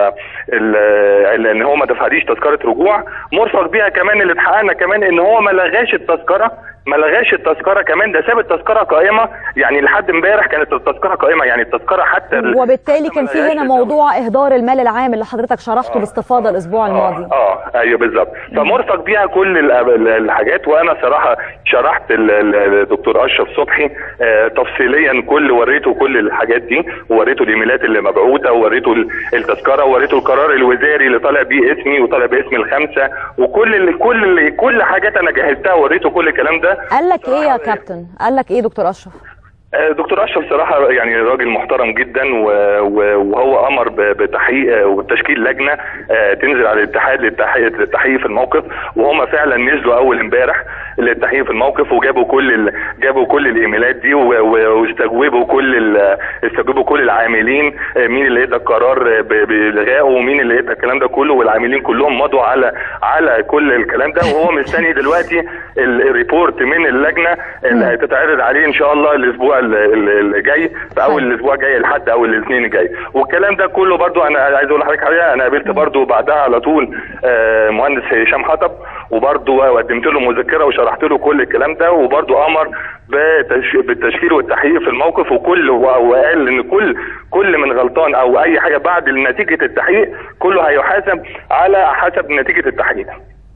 اللي ان هو ما دفعليش تذكره رجوع مرفق بيها كمان اللي اتحققنا كمان ان هو ما لغاش التذكره ما لغاش التذكره كمان ده ساب التذكره قائمه يعني لحد امبارح كانت التذكره قائمه يعني التذكره حتى ال- وبالتالي كان ما في لغاش هنا موضوع اهدار المال العام اللي حضرتك شرحته باستفاضه الاسبوع الماضي اه ايوه بالظبط فمرفق بيها كل ال- ال- الحاجات وانا صراحه شرحت ال- ال- الدكتور اشرف صبحي آه تفصيليا كل وريته كل الحاجات دي ووريته الايميلات اللي مبعوثه ووريته ال- التذكره ووريته القرار الوزاري اللي طالع بيه اسمي وطالع باسم الخمسه وكل ال- كل ال- كل حاجات انا جهزتها ووريته كل الكلام ده قال لك ايه يا كابتن قال لك ايه دكتور اشرف آه، دكتور اشرف صراحه يعني راجل محترم جدا و- و- وهو امر ب- بتحقيق آه، وتشكيل لجنه آه، تنزل على الاتحاد للتحقيق للتحقيق في الموقف وهم فعلا نزلوا اول امبارح للتحقيق في الموقف وجابوا كل ال... جابوا كل الايميلات دي و- و- واستجوبوا كل ال... استجوبوا كل العاملين آه، مين اللي ادى القرار ب- بالغائه ومين اللي ادى الكلام ده كله والعاملين كلهم مضوا على على كل الكلام ده وهو مستني دلوقتي ال- الريبورت من اللجنه اللي هتتعرض عليه ان شاء الله الاسبوع ال- ال- اللي جاي في اول الاسبوع الجاي لحد اول الاثنين الجاي والكلام ده كله برضو انا عايز اقول لحضرتك حاجه انا قابلت برضو بعدها على طول آه، مهندس هشام حطب وبرضو قدمت له مذكره وشرحت له كل الكلام ده وبرضو امر بتش- بالتشكيل والتحقيق في الموقف وكل وقال ان كل كل من غلطان او اي حاجه بعد نتيجه التحقيق كله هيحاسب على حسب نتيجه التحقيق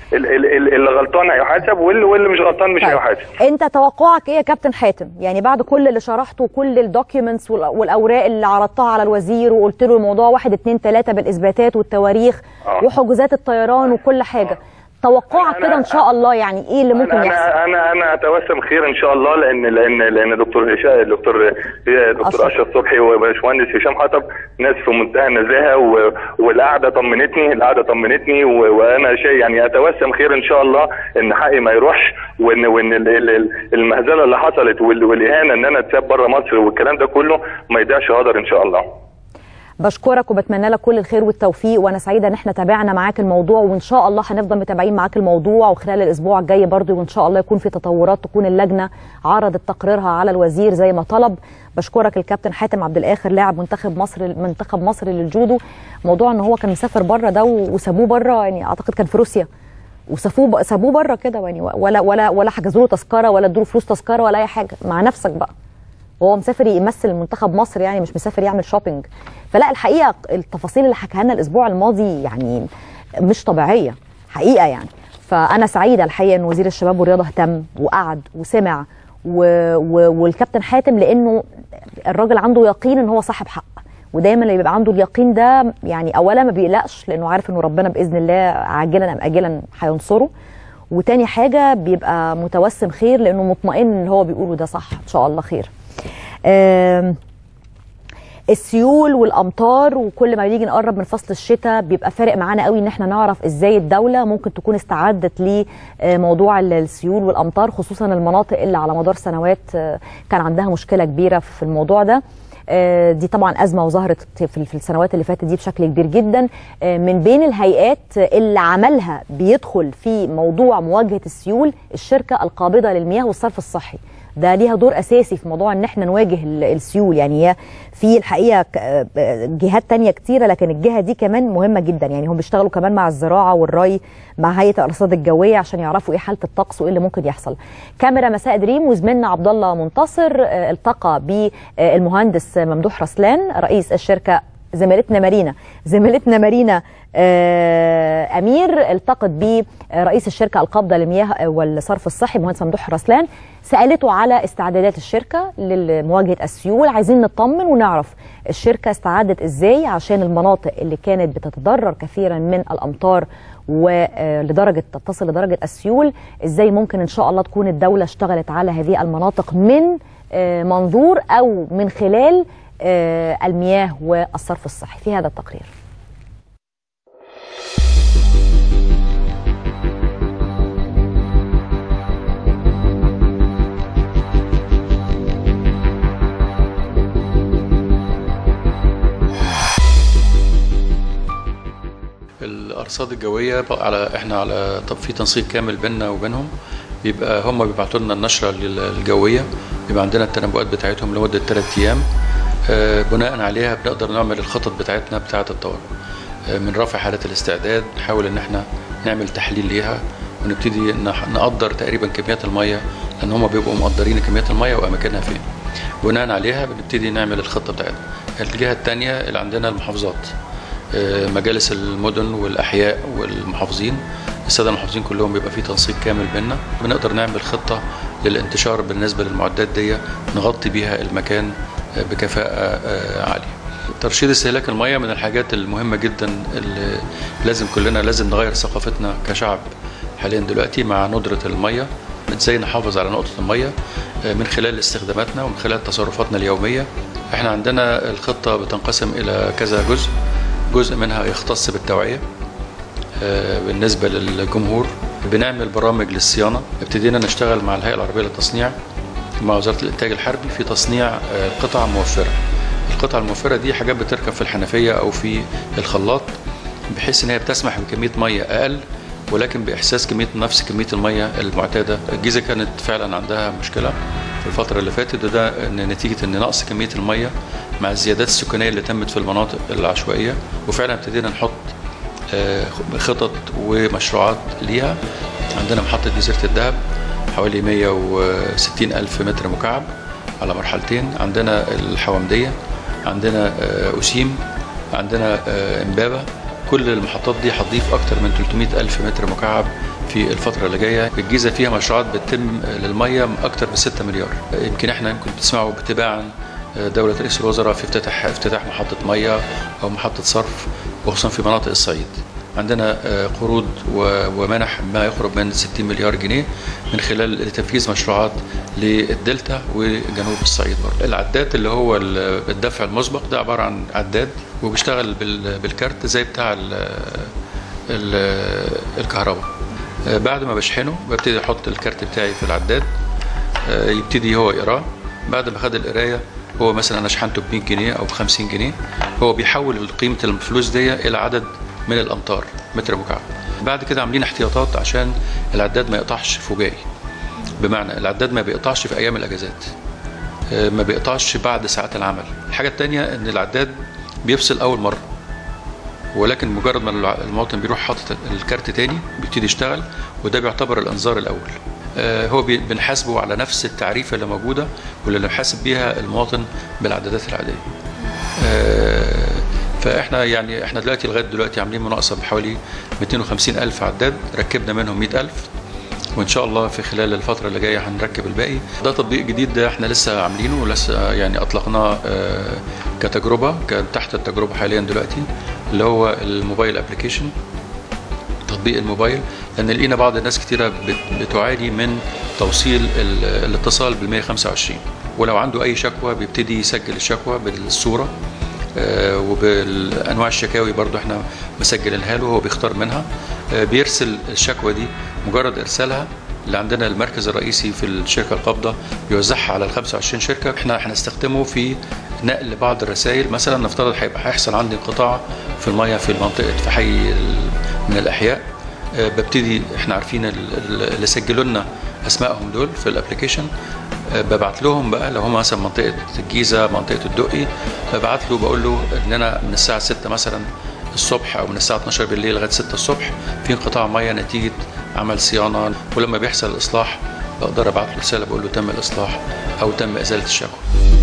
ال- ال- ال- اللي غلطان هيحاسب واللي واللي مش غلطان مش طيب. هيحاسب انت توقعك ايه يا كابتن حاتم يعني بعد كل اللي شرحته وكل الدوكيومنتس والاوراق اللي عرضتها على الوزير وقلت له الموضوع واحد اتنين تلاته بالاثباتات والتواريخ آه. وحجوزات الطيران وكل حاجه توقعك أنا- كده ان شاء الله يعني ايه اللي ممكن انا يحصل انا انا انا اتوسم خير ان شاء الله لان لان لان دكتور هشام دكتور دكتور اشرف صبحي وباشمهندس هشام حطب ناس في منتهى النزاهه و- والقعده طمنتني القعده طمنتني و- وانا شيء يعني اتوسم خير ان شاء الله ان حقي ما يروحش وان وان ال- ال- ال- المهزله اللي حصلت وال- والاهانه ان انا اتساب بره مصر والكلام ده كله ما يضيعش هدر ان شاء الله بشكرك وبتمنى لك كل الخير والتوفيق وانا سعيده ان احنا تابعنا معاك الموضوع وان شاء الله هنفضل متابعين معاك الموضوع وخلال الاسبوع الجاي برضه وان شاء الله يكون في تطورات تكون اللجنه عرضت تقريرها على الوزير زي ما طلب بشكرك الكابتن حاتم عبد الاخر لاعب منتخب مصر منتخب مصر للجودو موضوع ان هو كان مسافر بره ده وسابوه بره يعني اعتقد كان في روسيا وسابوه سابوه بره كده يعني ولا ولا ولا حجزوا له تذكره ولا ادوا له فلوس تذكره ولا اي حاجه مع نفسك بقى وهو مسافر يمثل منتخب مصر يعني مش مسافر يعمل شوبينج فلا الحقيقه التفاصيل اللي حكاها لنا الاسبوع الماضي يعني مش طبيعيه حقيقه يعني فانا سعيده الحقيقه ان وزير الشباب والرياضه اهتم وقعد وسمع و... و... والكابتن حاتم لانه الراجل عنده يقين ان هو صاحب حق ودايما اللي بيبقى عنده اليقين ده يعني اولا ما بيقلقش لانه عارف انه ربنا باذن الله عاجلا ام اجلا هينصره وتاني حاجه بيبقى متوسم خير لانه مطمئن ان اللي هو بيقوله ده صح ان شاء الله خير آم، السيول والامطار وكل ما بيجي نقرب من فصل الشتاء بيبقى فارق معانا قوي ان احنا نعرف ازاي الدوله ممكن تكون استعدت لموضوع السيول والامطار خصوصا المناطق اللي على مدار سنوات آه، كان عندها مشكله كبيره في الموضوع ده آه، دي طبعا ازمه وظهرت في في السنوات اللي فاتت دي بشكل كبير جدا آه، من بين الهيئات اللي عملها بيدخل في موضوع مواجهه السيول الشركه القابضه للمياه والصرف الصحي ده ليها دور اساسي في موضوع ان احنا نواجه ال- السيول يعني هي في الحقيقه ك- آه، جهات تانية كتيره لكن الجهه دي كمان مهمه جدا يعني هم بيشتغلوا كمان مع الزراعه والري مع هيئه الارصاد الجويه عشان يعرفوا ايه حاله الطقس وايه اللي ممكن يحصل كاميرا مساء دريم وزميلنا عبد الله منتصر آه، التقى بالمهندس ممدوح رسلان رئيس الشركه زميلتنا مارينا زميلتنا مارينا آه، امير التقت برئيس الشركه القابضه للمياه والصرف الصحي مهندس ممدوح رسلان سالته على استعدادات الشركه لمواجهه السيول عايزين نطمن ونعرف الشركه استعدت ازاي عشان المناطق اللي كانت بتتضرر كثيرا من الامطار ولدرجه تصل لدرجه السيول ازاي ممكن ان شاء الله تكون الدوله اشتغلت على هذه المناطق من آه، منظور او من خلال آه، المياه والصرف الصحي في هذا التقرير الارصاد الجويه بقى على احنا على طب في تنسيق كامل بيننا وبينهم بيبقى هم بيبعتوا لنا النشره لل- الجويه بيبقى عندنا التنبؤات بتاعتهم لمده 3 ايام آه، بناء عليها بنقدر نعمل الخطط بتاعتنا بتاعه الطوارئ آه، من رفع حاله الاستعداد نحاول ان احنا نعمل تحليل ليها ونبتدي نح- نقدر تقريبا كميات الميه لان هم بيبقوا مقدرين كميات الميه واماكنها فين بناء عليها بنبتدي نعمل الخطه بتاعتنا الجهه الثانيه اللي عندنا المحافظات آه، مجالس المدن والاحياء والمحافظين الساده المحافظين كلهم بيبقى في تنسيق كامل بيننا بنقدر نعمل خطه للانتشار بالنسبه للمعدات دي نغطي بيها المكان آه، بكفاءه آه، عاليه ترشيد استهلاك الميه من الحاجات المهمه جدا اللي لازم كلنا لازم نغير ثقافتنا كشعب حاليا دلوقتي مع ندره الميه ازاي نحافظ على نقطه الميه آه، من خلال استخداماتنا ومن خلال تصرفاتنا اليوميه احنا عندنا الخطه بتنقسم الى كذا جزء جزء منها يختص بالتوعيه آه، بالنسبه للجمهور بنعمل برامج للصيانه ابتدينا نشتغل مع الهيئه العربيه للتصنيع مع وزاره الانتاج الحربي في تصنيع آه، قطع موفره القطع الموفره دي حاجات بتركب في الحنفيه او في الخلاط بحيث ان هي بتسمح بكميه ميه اقل ولكن باحساس كميه نفس كميه الميه المعتاده الجيزه كانت فعلا عندها مشكله في الفتره اللي فاتت وده ان نتيجه ان نقص كميه الميه مع الزيادات السكانيه اللي تمت في المناطق العشوائيه وفعلا ابتدينا نحط آه، خطط ومشروعات ليها عندنا محطه جزيره الذهب حوالي 160 ألف متر مكعب على مرحلتين عندنا الحوامدية عندنا آه، أسيم عندنا آه، إمبابة كل المحطات دي هتضيف أكتر من 300 ألف متر مكعب في الفترة اللي جاية الجيزة فيها مشروعات بتتم للمية أكتر من 6 مليار يمكن احنا يمكن بتسمعوا بتباعا دولة رئيس الوزراء في افتتاح افتتاح محطة مية أو محطة صرف وخصوصا في مناطق الصعيد عندنا قروض ومنح ما يقرب من 60 مليار جنيه من خلال تنفيذ مشروعات للدلتا وجنوب الصعيد برضه. العداد اللي هو الدفع المسبق ده عباره عن عداد وبيشتغل بالكارت زي بتاع ال ال الكهرباء. بعد ما بشحنه ببتدي احط الكارت بتاعي في العداد يبتدي هو يقراه بعد ما خد القرايه هو مثلا انا شحنته ب 100 جنيه او ب 50 جنيه هو بيحول قيمه الفلوس دي الى عدد من الامتار متر مكعب بعد كده عاملين احتياطات عشان العداد ما يقطعش فجائي بمعنى العداد ما بيقطعش في ايام الاجازات ما بيقطعش بعد ساعات العمل الحاجه الثانيه ان العداد بيفصل اول مره ولكن مجرد ما المواطن بيروح حاطط الكارت تاني بيبتدي يشتغل وده بيعتبر الانذار الاول هو بنحاسبه على نفس التعريفه اللي موجوده واللي بنحاسب بيها المواطن بالعدادات العاديه فاحنا يعني احنا دلوقتي لغايه دلوقتي عاملين مناقصه بحوالي 250 الف عداد ركبنا منهم 100 الف وان شاء الله في خلال الفتره اللي جايه هنركب الباقي ده تطبيق جديد ده احنا لسه عاملينه ولسه يعني اطلقناه كتجربه كان تحت التجربه حاليا دلوقتي اللي هو الموبايل ابلكيشن تطبيق الموبايل لان لقينا بعض الناس كتيره بتعاني من توصيل الاتصال بال 125 ولو عنده اي شكوى بيبتدي يسجل الشكوى بالصوره وبالانواع الشكاوي برضو احنا مسجلينها له هو بيختار منها بيرسل الشكوى دي مجرد ارسالها اللي عندنا المركز الرئيسي في الشركه القابضه بيوزعها على ال 25 شركه احنا هنستخدمه في نقل بعض الرسائل مثلا نفترض هيبقى هيحصل عندي انقطاع في الميه في المنطقه في حي من الاحياء ببتدي احنا عارفين اللي سجلوا لنا اسمائهم دول في الابلكيشن ببعت لهم بقى لو هم مثلا منطقه الجيزه منطقه الدقي ببعت له بقول له ان انا من الساعه 6 مثلا الصبح او من الساعه 12 بالليل لغايه 6 الصبح في انقطاع ميه نتيجه عمل صيانه ولما بيحصل الاصلاح بقدر ابعت له رساله بقول له تم الاصلاح او تم ازاله الشكوى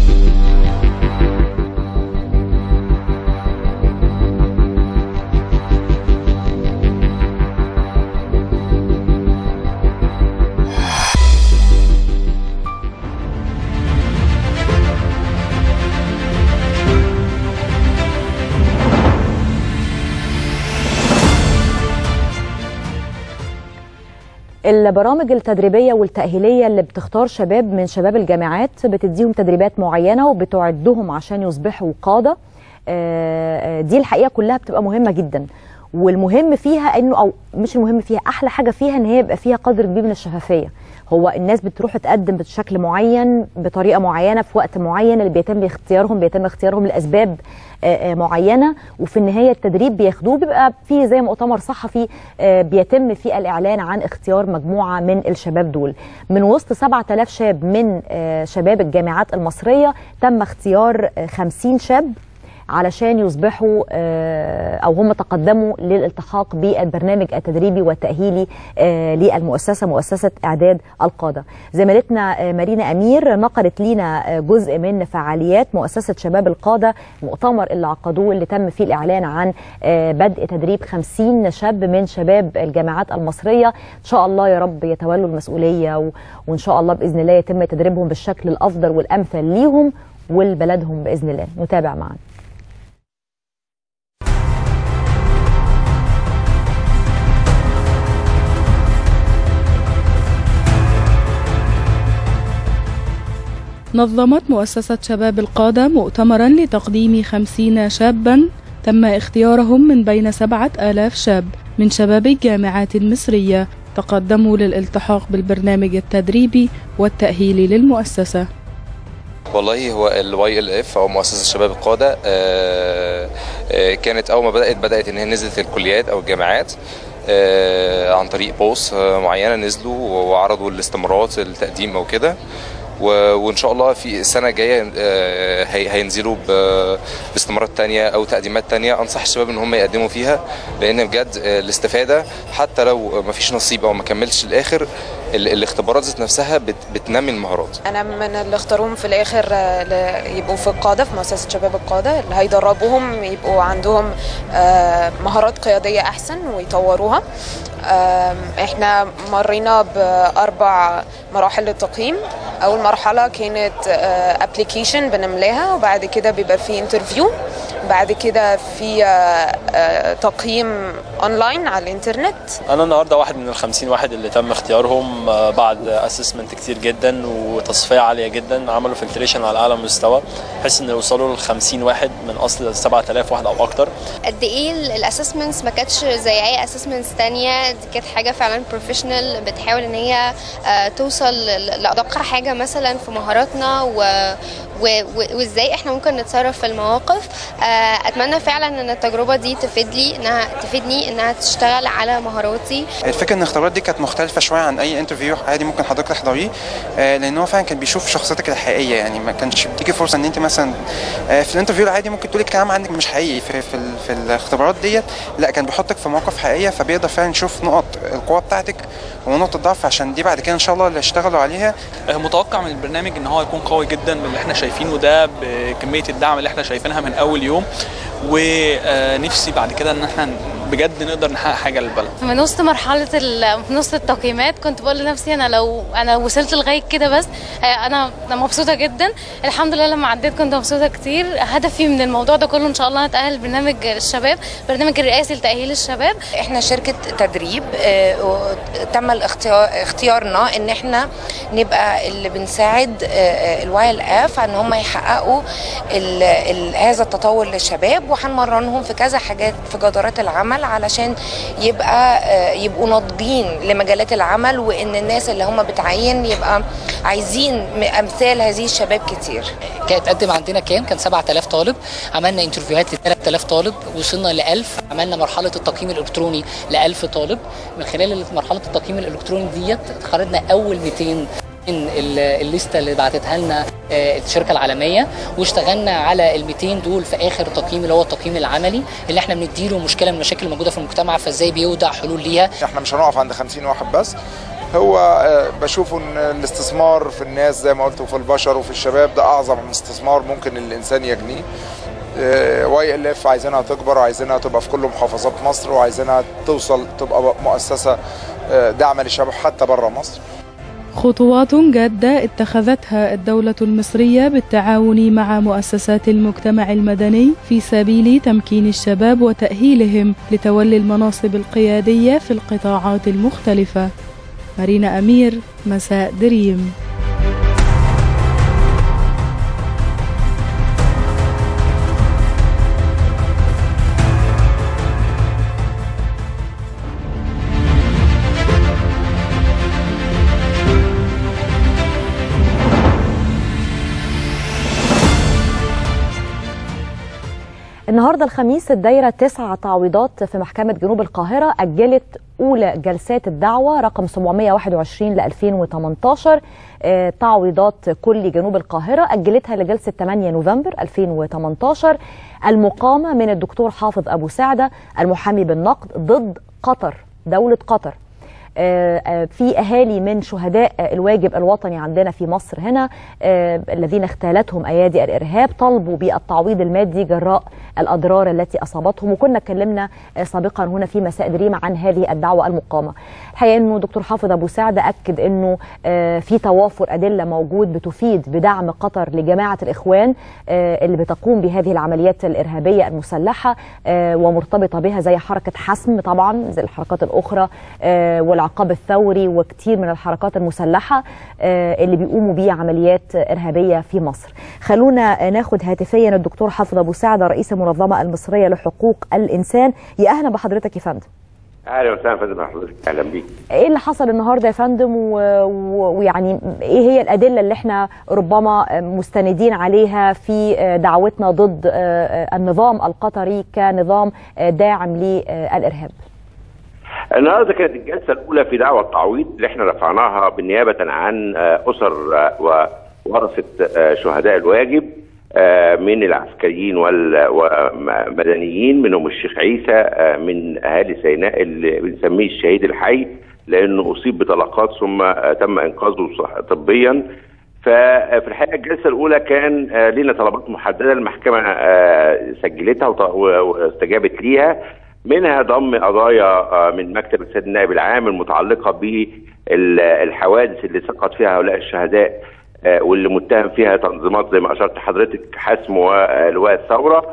البرامج التدريبية والتأهيلية اللي بتختار شباب من شباب الجامعات بتديهم تدريبات معينة وبتعدهم عشان يصبحوا قادة دي الحقيقة كلها بتبقى مهمة جدا والمهم فيها انه او مش المهم فيها احلى حاجه فيها ان هي يبقى فيها قدر كبير من الشفافيه هو الناس بتروح تقدم بشكل معين بطريقه معينه في وقت معين اللي بيتم اختيارهم بيتم اختيارهم لاسباب معينه وفي النهايه التدريب بياخدوه بيبقى فيه زي مؤتمر صحفي بيتم فيه الاعلان عن اختيار مجموعه من الشباب دول من وسط 7000 شاب من شباب الجامعات المصريه تم اختيار 50 شاب علشان يصبحوا او هم تقدموا للالتحاق بالبرنامج التدريبي والتاهيلي للمؤسسه مؤسسه اعداد القاده. زميلتنا مارينا امير نقلت لينا جزء من فعاليات مؤسسه شباب القاده المؤتمر اللي عقدوه اللي تم فيه الاعلان عن بدء تدريب 50 شاب من شباب الجامعات المصريه ان شاء الله يا رب يتولوا المسؤوليه وان شاء الله باذن الله يتم تدريبهم بالشكل الافضل والامثل ليهم ولبلدهم باذن الله نتابع معانا نظمت مؤسسة شباب القادة مؤتمرا لتقديم خمسين شابا تم اختيارهم من بين سبعة آلاف شاب من شباب الجامعات المصرية تقدموا للالتحاق بالبرنامج التدريبي والتأهيلي للمؤسسة والله هو الواي ال اف او مؤسسه شباب القاده آآ آآ كانت اول ما بدات بدات ان هي نزلت الكليات او الجامعات عن طريق بوست معينه نزلوا وعرضوا الاستمارات التقديم او كده وان شاء الله في السنه الجايه هينزلوا باستمارات تانية او تقديمات تانية انصح الشباب ان هم يقدموا فيها لان بجد الاستفاده حتى لو ما فيش نصيب او ما كملتش الاخر الاختبارات ذات نفسها بتنمي المهارات انا من اللي اختاروهم في الاخر يبقوا في القاده في مؤسسه شباب القاده اللي هيدربوهم يبقوا عندهم مهارات قياديه احسن ويطوروها آم، احنا مرينا باربع مراحل للتقييم اول مرحله كانت ابلكيشن بنملاها وبعد كده بيبقى في انترفيو بعد كده في آه، آه، تقييم اونلاين على الانترنت انا النهارده واحد من الخمسين واحد اللي تم اختيارهم آه، بعد اسسمنت كتير جدا وتصفيه عاليه جدا عملوا فلتريشن على اعلى مستوى بحيث ان يوصلوا ل 50 واحد من اصل 7000 واحد او اكتر قد ايه الاسسمنتس ما كانتش زي اي اسسمنتس تانية دي كانت حاجه فعلا بروفيشنال بتحاول ان هي آه، توصل ل- لادق حاجه مثلا في مهاراتنا و و- و- وازاي احنا ممكن نتصرف في المواقف آه، اتمنى فعلا ان التجربه دي تفيد لي انها تفيدني انها تشتغل على مهاراتي الفكره ان الاختبارات دي كانت مختلفه شويه عن اي انترفيو عادي ممكن حضرتك تحضريه آه، لان هو فعلا كان بيشوف شخصيتك الحقيقيه يعني ما كانش بتيجي فرصه ان انت مثلا آه، في الانترفيو العادي ممكن تقولي كلام عندك مش حقيقي في في, ال- في الاختبارات ديت لا كان بيحطك في مواقف حقيقيه فبيقدر فعلا يشوف نقط القوه بتاعتك ونقط الضعف عشان دي بعد كده ان شاء الله اللي اشتغلوا عليها آه، متوقع من البرنامج ان هو يكون قوي جدا من اللي احنا شايفينه ده بكميه الدعم اللي احنا شايفينها من اول يوم ونفسي بعد كده ان احنا بجد نقدر نحقق حاجه للبلد من وسط مرحلة ال- من وسط التقييمات كنت بقول لنفسي أنا لو أنا وصلت لغاية كده بس آه، أنا أنا مبسوطة جدا الحمد لله لما عديت كنت مبسوطة كتير هدفي من الموضوع ده كله إن شاء الله هتأهل برنامج الشباب برنامج الرئاسي لتأهيل الشباب احنا شركة تدريب آه، و- تم الاختيار اختيارنا ان احنا نبقى اللي بنساعد الواي ال اف ان هم يحققوا ال- ال- هذا التطور للشباب وهنمرنهم في كذا حاجات في جدارات العمل علشان يبقى آه، يبقوا ناضجين لمجالات العمل وان الناس اللي هم بتعين يبقى عايزين م- امثال هذه الشباب كتير كان اتقدم عندنا كام؟ كان 7000 طالب، عملنا انترفيوهات ل 3000 طالب، وصلنا ل 1000، عملنا مرحلة التقييم الإلكتروني ل 1000 طالب، من خلال مرحلة التقييم الإلكتروني ديت خرجنا أول 200 من ال- الليسته اللي بعتتها لنا آه، الشركه العالميه واشتغلنا على ال 200 دول في اخر تقييم اللي هو التقييم العملي اللي احنا بنديله مشكله من المشاكل الموجوده في المجتمع فازاي بيوضع حلول ليها احنا مش هنقف عند 50 واحد بس هو آه، بشوف ان الاستثمار في الناس زي ما قلت وفي البشر وفي الشباب ده اعظم استثمار ممكن الانسان يجنيه واي ال اف عايزينها تكبر وعايزينها تبقى في كل محافظات مصر وعايزينها توصل تبقى مؤسسه آه، داعمه للشباب حتى بره مصر خطوات جادة اتخذتها الدولة المصرية بالتعاون مع مؤسسات المجتمع المدني في سبيل تمكين الشباب وتأهيلهم لتولي المناصب القيادية في القطاعات المختلفة. مارينا أمير مساء دريم النهارده الخميس الدايره تسع تعويضات في محكمه جنوب القاهره اجلت اولى جلسات الدعوه رقم 721 ل 2018 آه، تعويضات كل جنوب القاهره اجلتها لجلسه 8 نوفمبر 2018 المقامه من الدكتور حافظ ابو سعده المحامي بالنقد ضد قطر دوله قطر آه، آه، في اهالي من شهداء آه، الواجب الوطني عندنا في مصر هنا آه، الذين اغتالتهم ايادي الارهاب طالبوا بالتعويض المادي جراء الاضرار التي اصابتهم وكنا اتكلمنا آه، سابقا هنا في مساء دريم عن هذه الدعوه المقامه. الحقيقه انه دكتور حافظ ابو سعده اكد انه آه، في توافر ادله موجود بتفيد بدعم قطر لجماعه الاخوان آه، اللي بتقوم بهذه العمليات الارهابيه المسلحه آه، ومرتبطه بها زي حركه حسم طبعا زي الحركات الاخرى آه، والعقاب الثوري وكتير من الحركات المسلحه آه، اللي بيقوموا بيه عمليات ارهابيه في مصر. خلونا ناخد هاتفيا الدكتور حافظ ابو سعده رئيس المنظمه المصريه لحقوق الانسان يا اهلا بحضرتك يا فندم. اهلا وسهلا فندم حضرتك اهلا بيك ايه اللي حصل النهارده يا فندم و- و- ويعني ايه هي الادله اللي احنا ربما مستندين عليها في دعوتنا ضد النظام القطري كنظام داعم للارهاب النهارده كانت الجلسه الاولى في دعوه التعويض اللي احنا رفعناها بالنيابه عن آه، اسر آه، وورثه آه، شهداء الواجب آه، من العسكريين وال- والمدنيين منهم الشيخ عيسى آه، من اهالي سيناء اللي بنسميه الشهيد الحي لانه اصيب بطلقات ثم آه، تم انقاذه صح- طبيا ففي الحقيقه الجلسه الاولى كان آه، لنا طلبات محدده المحكمه آه، سجلتها وط- و- واستجابت ليها منها ضم قضايا آه، من مكتب السيد النائب العام المتعلقه بالحوادث اللي سقط فيها هؤلاء الشهداء آه، واللي متهم فيها تنظيمات زي ما اشرت حضرتك حسم ولواء الثوره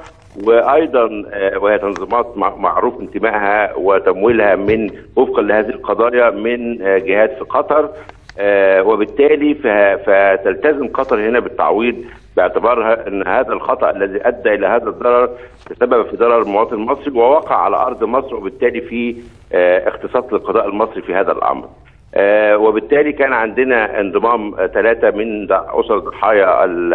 وايضا آه، وهي تنظيمات مع- معروف انتمائها وتمويلها من وفقا لهذه القضايا من آه، جهات في قطر آه، وبالتالي ف- فتلتزم قطر هنا بالتعويض باعتبارها ان هذا الخطا الذي ادى الى هذا الضرر تسبب في ضرر المواطن المصري ووقع على ارض مصر وبالتالي في آه، اختصاص للقضاء المصري في هذا الامر. آه، وبالتالي كان عندنا انضمام آه، ثلاثه من ض- اسر ضحايا ال-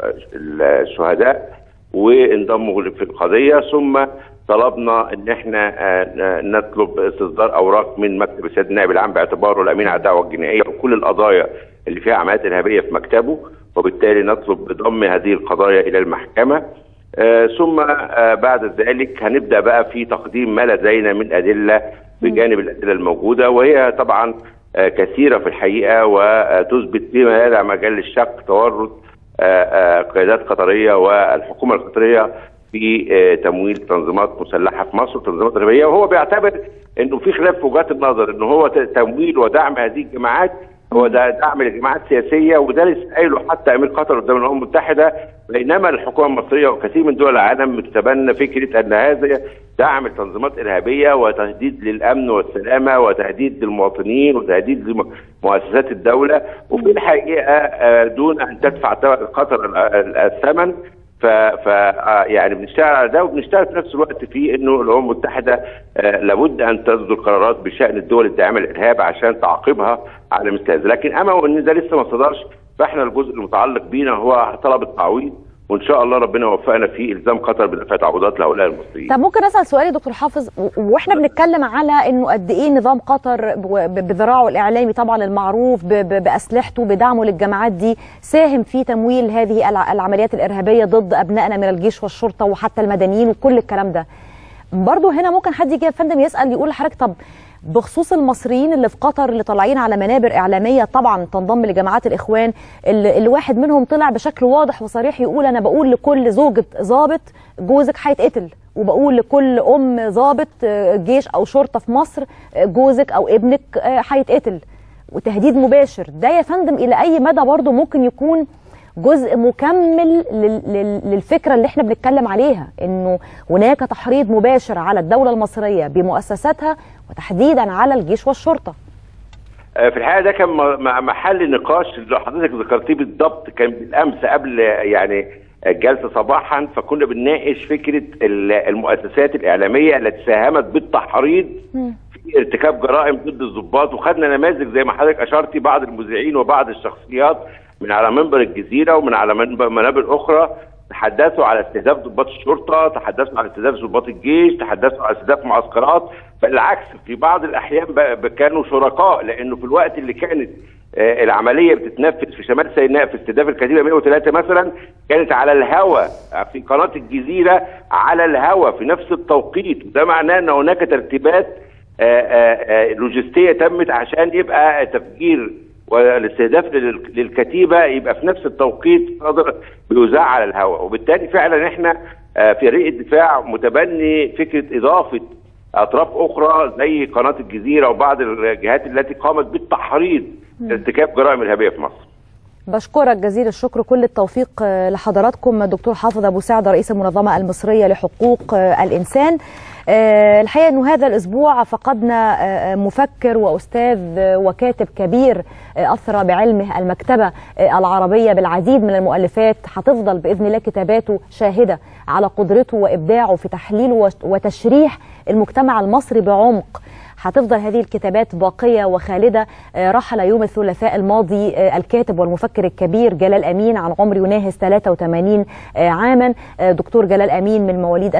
ال- الشهداء وانضموا في القضيه ثم طلبنا ان احنا آه، نطلب استصدار اوراق من مكتب السيد النائب العام باعتباره الامين على الدعوه الجنائيه وكل القضايا اللي فيها عمليات ارهابيه في مكتبه وبالتالي نطلب ضم هذه القضايا الى المحكمه آه، ثم آه، بعد ذلك هنبدا بقى في تقديم ما لدينا من ادله بجانب الادله الموجوده وهي طبعا آه، كثيره في الحقيقه وتثبت فيما يدع مجال للشك تورط آه، آه، قيادات قطريه والحكومه القطريه في آه، تمويل تنظيمات مسلحه في مصر وتنظيمات ارهابيه وهو بيعتبر انه في خلاف في وجهات النظر انه هو ت- تمويل ودعم هذه الجماعات هو ده دعم لجماعات سياسيه وده لسه قايله حتى امير قطر قدام الامم المتحده بينما الحكومه المصريه وكثير من دول العالم بتتبنى فكره ان هذا دعم التنظيمات ارهابيه وتهديد للامن والسلامه وتهديد للمواطنين وتهديد لمؤسسات الدوله وفي الحقيقه آه، دون ان تدفع قطر ال- ال- الثمن ف, ف آه، يعني بنشتغل على ده وبنشتغل في نفس الوقت في انه الامم المتحده آه، لابد ان تصدر قرارات بشان الدول الداعمه للارهاب عشان تعاقبها على مثل هذا، لكن اما ان ده لسه ما صدرش فاحنا الجزء المتعلق بينا هو طلب التعويض وان شاء الله ربنا يوفقنا في الزام قطر بدفع تعويضات لهؤلاء المصريين. طب ممكن اسال سؤال يا دكتور حافظ و- واحنا بنتكلم على انه قد ايه نظام قطر ب- ب- بذراعه الاعلامي طبعا المعروف ب- ب- باسلحته بدعمه للجماعات دي ساهم في تمويل هذه الع- العمليات الارهابيه ضد ابنائنا من الجيش والشرطه وحتى المدنيين وكل الكلام ده. برضه هنا ممكن حد يجي يا فندم يسال يقول لحضرتك طب بخصوص المصريين اللي في قطر اللي طالعين على منابر اعلاميه طبعا تنضم لجماعات الاخوان اللي, اللي واحد منهم طلع بشكل واضح وصريح يقول انا بقول لكل زوجة ضابط جوزك هيتقتل وبقول لكل ام ضابط آه، جيش او شرطه في مصر آه، جوزك او ابنك آه، هيتقتل وتهديد مباشر ده يا فندم الى اي مدى برضه ممكن يكون جزء مكمل لل- لل- للفكره اللي احنا بنتكلم عليها انه هناك تحريض مباشر على الدوله المصريه بمؤسساتها وتحديدا على الجيش والشرطه آه، في الحقيقه ده كان م- م- محل نقاش اللي حضرتك ذكرتيه بالضبط كان بالامس قبل آه، يعني الجلسه صباحا فكنا بنناقش فكره ال- المؤسسات الاعلاميه التي ساهمت بالتحريض في ارتكاب جرائم ضد الضباط وخدنا نماذج زي ما حضرتك اشرتي بعض المذيعين وبعض الشخصيات من على منبر الجزيره ومن على منبر منابر اخرى تحدثوا على استهداف ضباط الشرطه، تحدثوا على استهداف ضباط الجيش، تحدثوا على استهداف معسكرات، بالعكس في بعض الاحيان ب- ب- كانوا شركاء لانه في الوقت اللي كانت آه، العمليه بتتنفذ في شمال سيناء في استهداف الكتيبه 103 مثلا كانت على الهوى في قناه الجزيره على الهوى في نفس التوقيت وده معناه ان هناك ترتيبات آه، آه، آه، لوجستيه تمت عشان يبقى تفجير والاستهداف لل- للكتيبه يبقى في نفس التوقيت صادر بيذاع على الهواء وبالتالي فعلا احنا آه، في فريق الدفاع متبني فكره اضافه اطراف اخرى زي قناه الجزيره وبعض الجهات التي قامت بالتحريض ارتكاب جرائم ارهابيه في مصر. بشكرك جزيل الشكر كل التوفيق آه، لحضراتكم دكتور حافظ ابو سعد رئيس المنظمه المصريه لحقوق آه، الانسان آه، الحقيقه انه هذا الاسبوع فقدنا آه، مفكر واستاذ آه، وكاتب كبير آه، اثرى بعلمه المكتبه آه، العربيه بالعديد من المؤلفات هتفضل باذن الله كتاباته شاهده على قدرته وابداعه في تحليل وش- وتشريح المجتمع المصري بعمق هتفضل هذه الكتابات باقية وخالدة آه، رحل يوم الثلاثاء الماضي آه، الكاتب والمفكر الكبير جلال أمين عن عمر يناهز 83 آه، عاما آه، دكتور جلال أمين من مواليد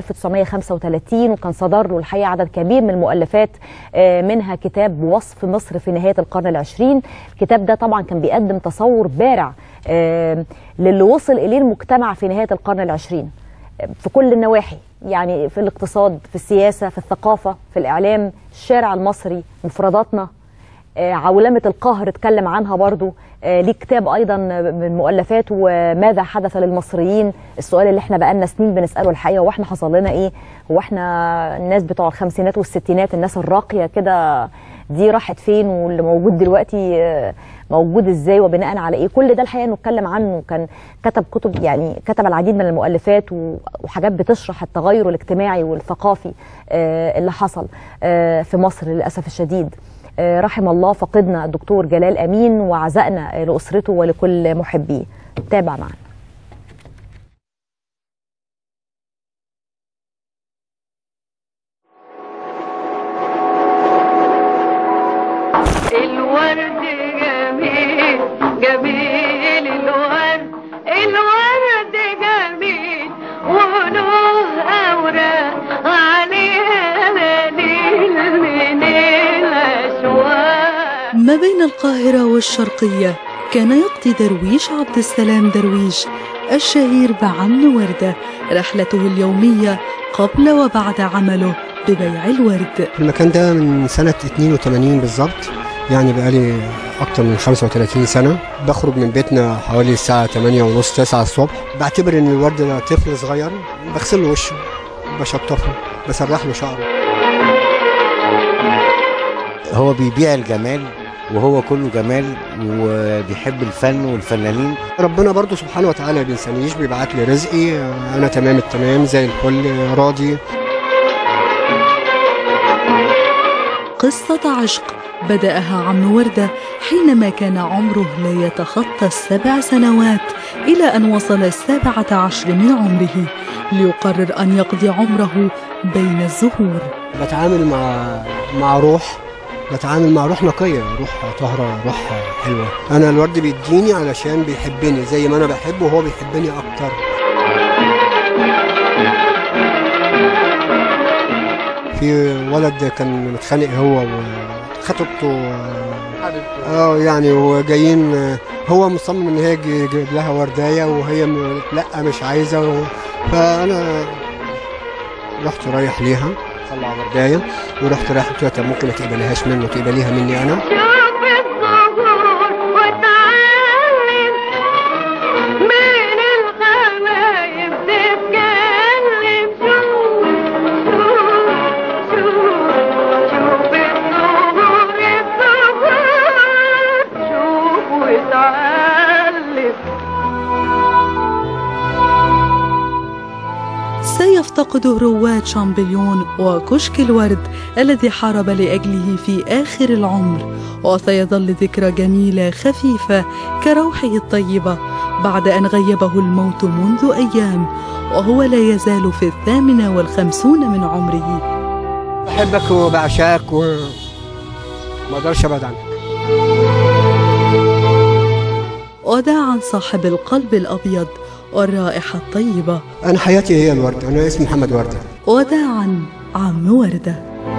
1935 وكان صدر له الحقيقة عدد كبير من المؤلفات آه، منها كتاب وصف مصر في نهاية القرن العشرين الكتاب ده طبعا كان بيقدم تصور بارع آه، للي وصل إليه المجتمع في نهاية القرن العشرين في كل النواحي يعني في الاقتصاد في السياسة في الثقافة في الإعلام الشارع المصري مفرداتنا آه، عولمه القهر اتكلم عنها برضو آه، ليه كتاب ايضا من مؤلفاته وماذا حدث للمصريين السؤال اللي احنا بقالنا سنين بنساله الحقيقه هو احنا حصل لنا ايه هو احنا الناس بتوع الخمسينات والستينات الناس الراقيه كده دي راحت فين واللي موجود دلوقتي آه، موجود ازاي وبناء على ايه كل ده الحقيقه انه اتكلم عنه كان كتب كتب يعني كتب العديد من المؤلفات و- وحاجات بتشرح التغير الاجتماعي والثقافي آه، اللي حصل آه، في مصر للاسف الشديد آه، رحم الله فقدنا الدكتور جلال امين وعزائنا آه، لاسرته ولكل محبيه تابع معنا الورد جميل جميل الورد الورد جميل وله أوراق عليها دليل من الأشواق ما بين القاهرة والشرقية كان يقضي درويش عبد السلام درويش الشهير بعم وردة رحلته اليومية قبل وبعد عمله ببيع الورد المكان ده من سنة 82 بالظبط يعني بقالي أكتر من 35 سنة بخرج من بيتنا حوالي الساعة 8 ونص 9 الصبح بعتبر إن الورد ده طفل صغير بغسل له وشه بشطفه بسرح له شعره هو بيبيع الجمال وهو كله جمال وبيحب الفن والفنانين ربنا برضو سبحانه وتعالى ما بينسانيش بيبعت لي رزقي أنا تمام التمام زي الفل راضي قصة عشق بدأها عم وردة حينما كان عمره لا يتخطى السبع سنوات إلى أن وصل السابعة عشر من عمره ليقرر أن يقضي عمره بين الزهور بتعامل مع مع روح بتعامل مع روح نقية روح طاهرة روح حلوة أنا الورد بيديني علشان بيحبني زي ما أنا بحبه وهو بيحبني أكتر في ولد كان متخانق هو وخطيبته اه يعني وجايين هو مصمم ان هي يجيب لها وردايه وهي م- لا مش عايزه و... فانا رحت رايح ليها طلع وردايه ورحت رايح قلت لها طب ممكن ما تقبليهاش منه تقبليها مني انا شوف الزهور وتعلم من الغوايب تتكلم شوف شوف شوف شوف الزهور الزهور شوف وتعلم سيفتقده رواد شامبليون وكشك الورد الذي حارب لأجله في آخر العمر وسيظل ذكرى جميلة خفيفة كروحه الطيبة بعد أن غيبه الموت منذ أيام وهو لا يزال في الثامنة والخمسون من عمره بحبك وبعشاك وما اقدرش ابعد عنك وداعا صاحب القلب الأبيض والرائحة الطيبة انا حياتي هي الورد انا اسمي محمد ورده وداعا عم وردة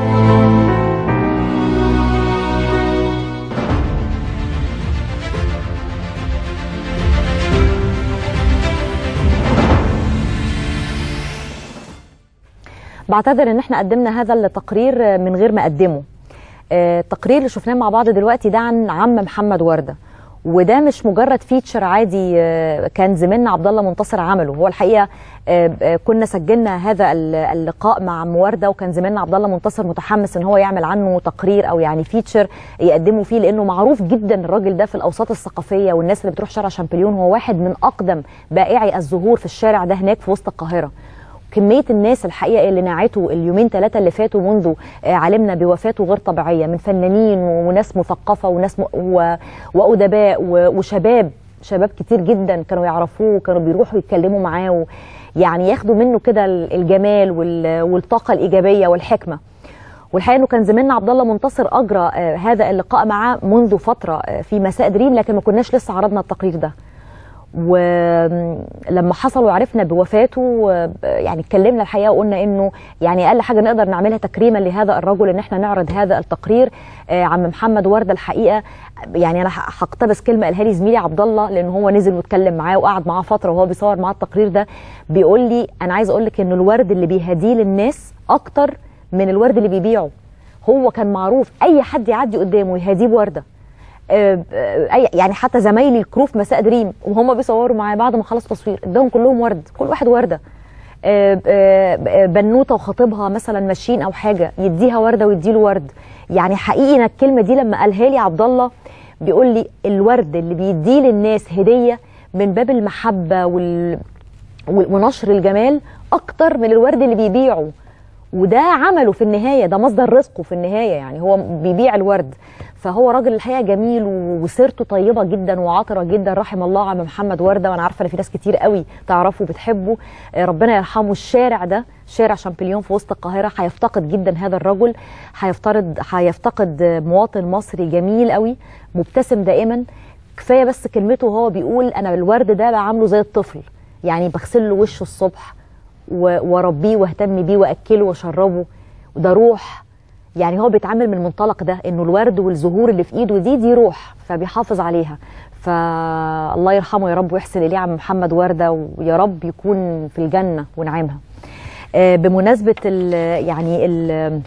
بعتذر ان احنا قدمنا هذا التقرير من غير ما اقدمه آه، التقرير اللي شفناه مع بعض دلوقتي ده عن عم محمد ورده وده مش مجرد فيتشر عادي آه، كان زميلنا عبد الله منتصر عمله هو الحقيقه آه، آه، كنا سجلنا هذا ال- اللقاء مع عم ورده وكان زميلنا عبد الله منتصر متحمس ان هو يعمل عنه تقرير او يعني فيتشر يقدمه فيه لانه معروف جدا الراجل ده في الاوساط الثقافيه والناس اللي بتروح شارع شامبليون هو واحد من اقدم بائعي الزهور في الشارع ده هناك في وسط القاهره كميه الناس الحقيقه اللي نعته اليومين ثلاثه اللي فاتوا منذ آه، علمنا بوفاته غير طبيعيه من فنانين وناس مثقفه وناس م... و... وادباء و... وشباب شباب كتير جدا كانوا يعرفوه وكانوا بيروحوا يتكلموا معاه و... يعني ياخدوا منه كده ال- الجمال وال... والطاقه الايجابيه والحكمه والحقيقه انه كان زميلنا عبد الله منتصر اجرى آه، هذا اللقاء معاه منذ فتره آه، في مساء دريم لكن ما كناش لسه عرضنا التقرير ده ولما حصل وعرفنا بوفاته آه، يعني اتكلمنا الحقيقه وقلنا انه يعني اقل حاجه نقدر نعملها تكريما لهذا الرجل ان احنا نعرض هذا التقرير آه، عم محمد ورده الحقيقه يعني انا ه- هقتبس كلمه قالها لي زميلي عبد الله لان هو نزل واتكلم معاه وقعد معاه فتره وهو بيصور معاه التقرير ده بيقول لي انا عايز اقول لك ان الورد اللي بيهديه للناس اكتر من الورد اللي بيبيعه هو كان معروف اي حد يعدي قدامه يهديه بورده آه، آه، أي- يعني حتى زمايلي الكرو في مساء دريم وهم بيصوروا معايا بعد ما خلصوا تصوير اداهم كلهم ورد كل واحد ورده آه، آه، آه، بنوته وخطيبها مثلا ماشيين او حاجه يديها ورده ويديله ورد يعني حقيقي أنا الكلمه دي لما قالها لي عبد الله بيقول لي الورد اللي بيديه للناس هديه من باب المحبه وال... وال- ونشر الجمال اكتر من الورد اللي بيبيعه وده عمله في النهايه ده مصدر رزقه في النهايه يعني هو بيبيع الورد فهو راجل الحقيقه جميل و- وسيرته طيبه جدا وعاطره جدا رحم الله عم محمد ورده وانا عارفه ان في ناس كتير قوي تعرفه وبتحبه آه، ربنا يرحمه الشارع ده شارع شامبليون في وسط القاهره هيفتقد جدا هذا الرجل هيفترض هيفتقد آه، مواطن مصري جميل قوي مبتسم دائما كفايه بس كلمته وهو بيقول انا الورد ده بعامله زي الطفل يعني بغسل له وشه الصبح و- واربيه واهتم بيه واكله واشربه وده روح يعني هو بيتعامل من المنطلق ده انه الورد والزهور اللي في ايده دي دي روح فبيحافظ عليها فالله يرحمه يا رب ويحسن اليه عم محمد ورده ويا رب يكون في الجنه ونعيمها آه، بمناسبه ال يعني ال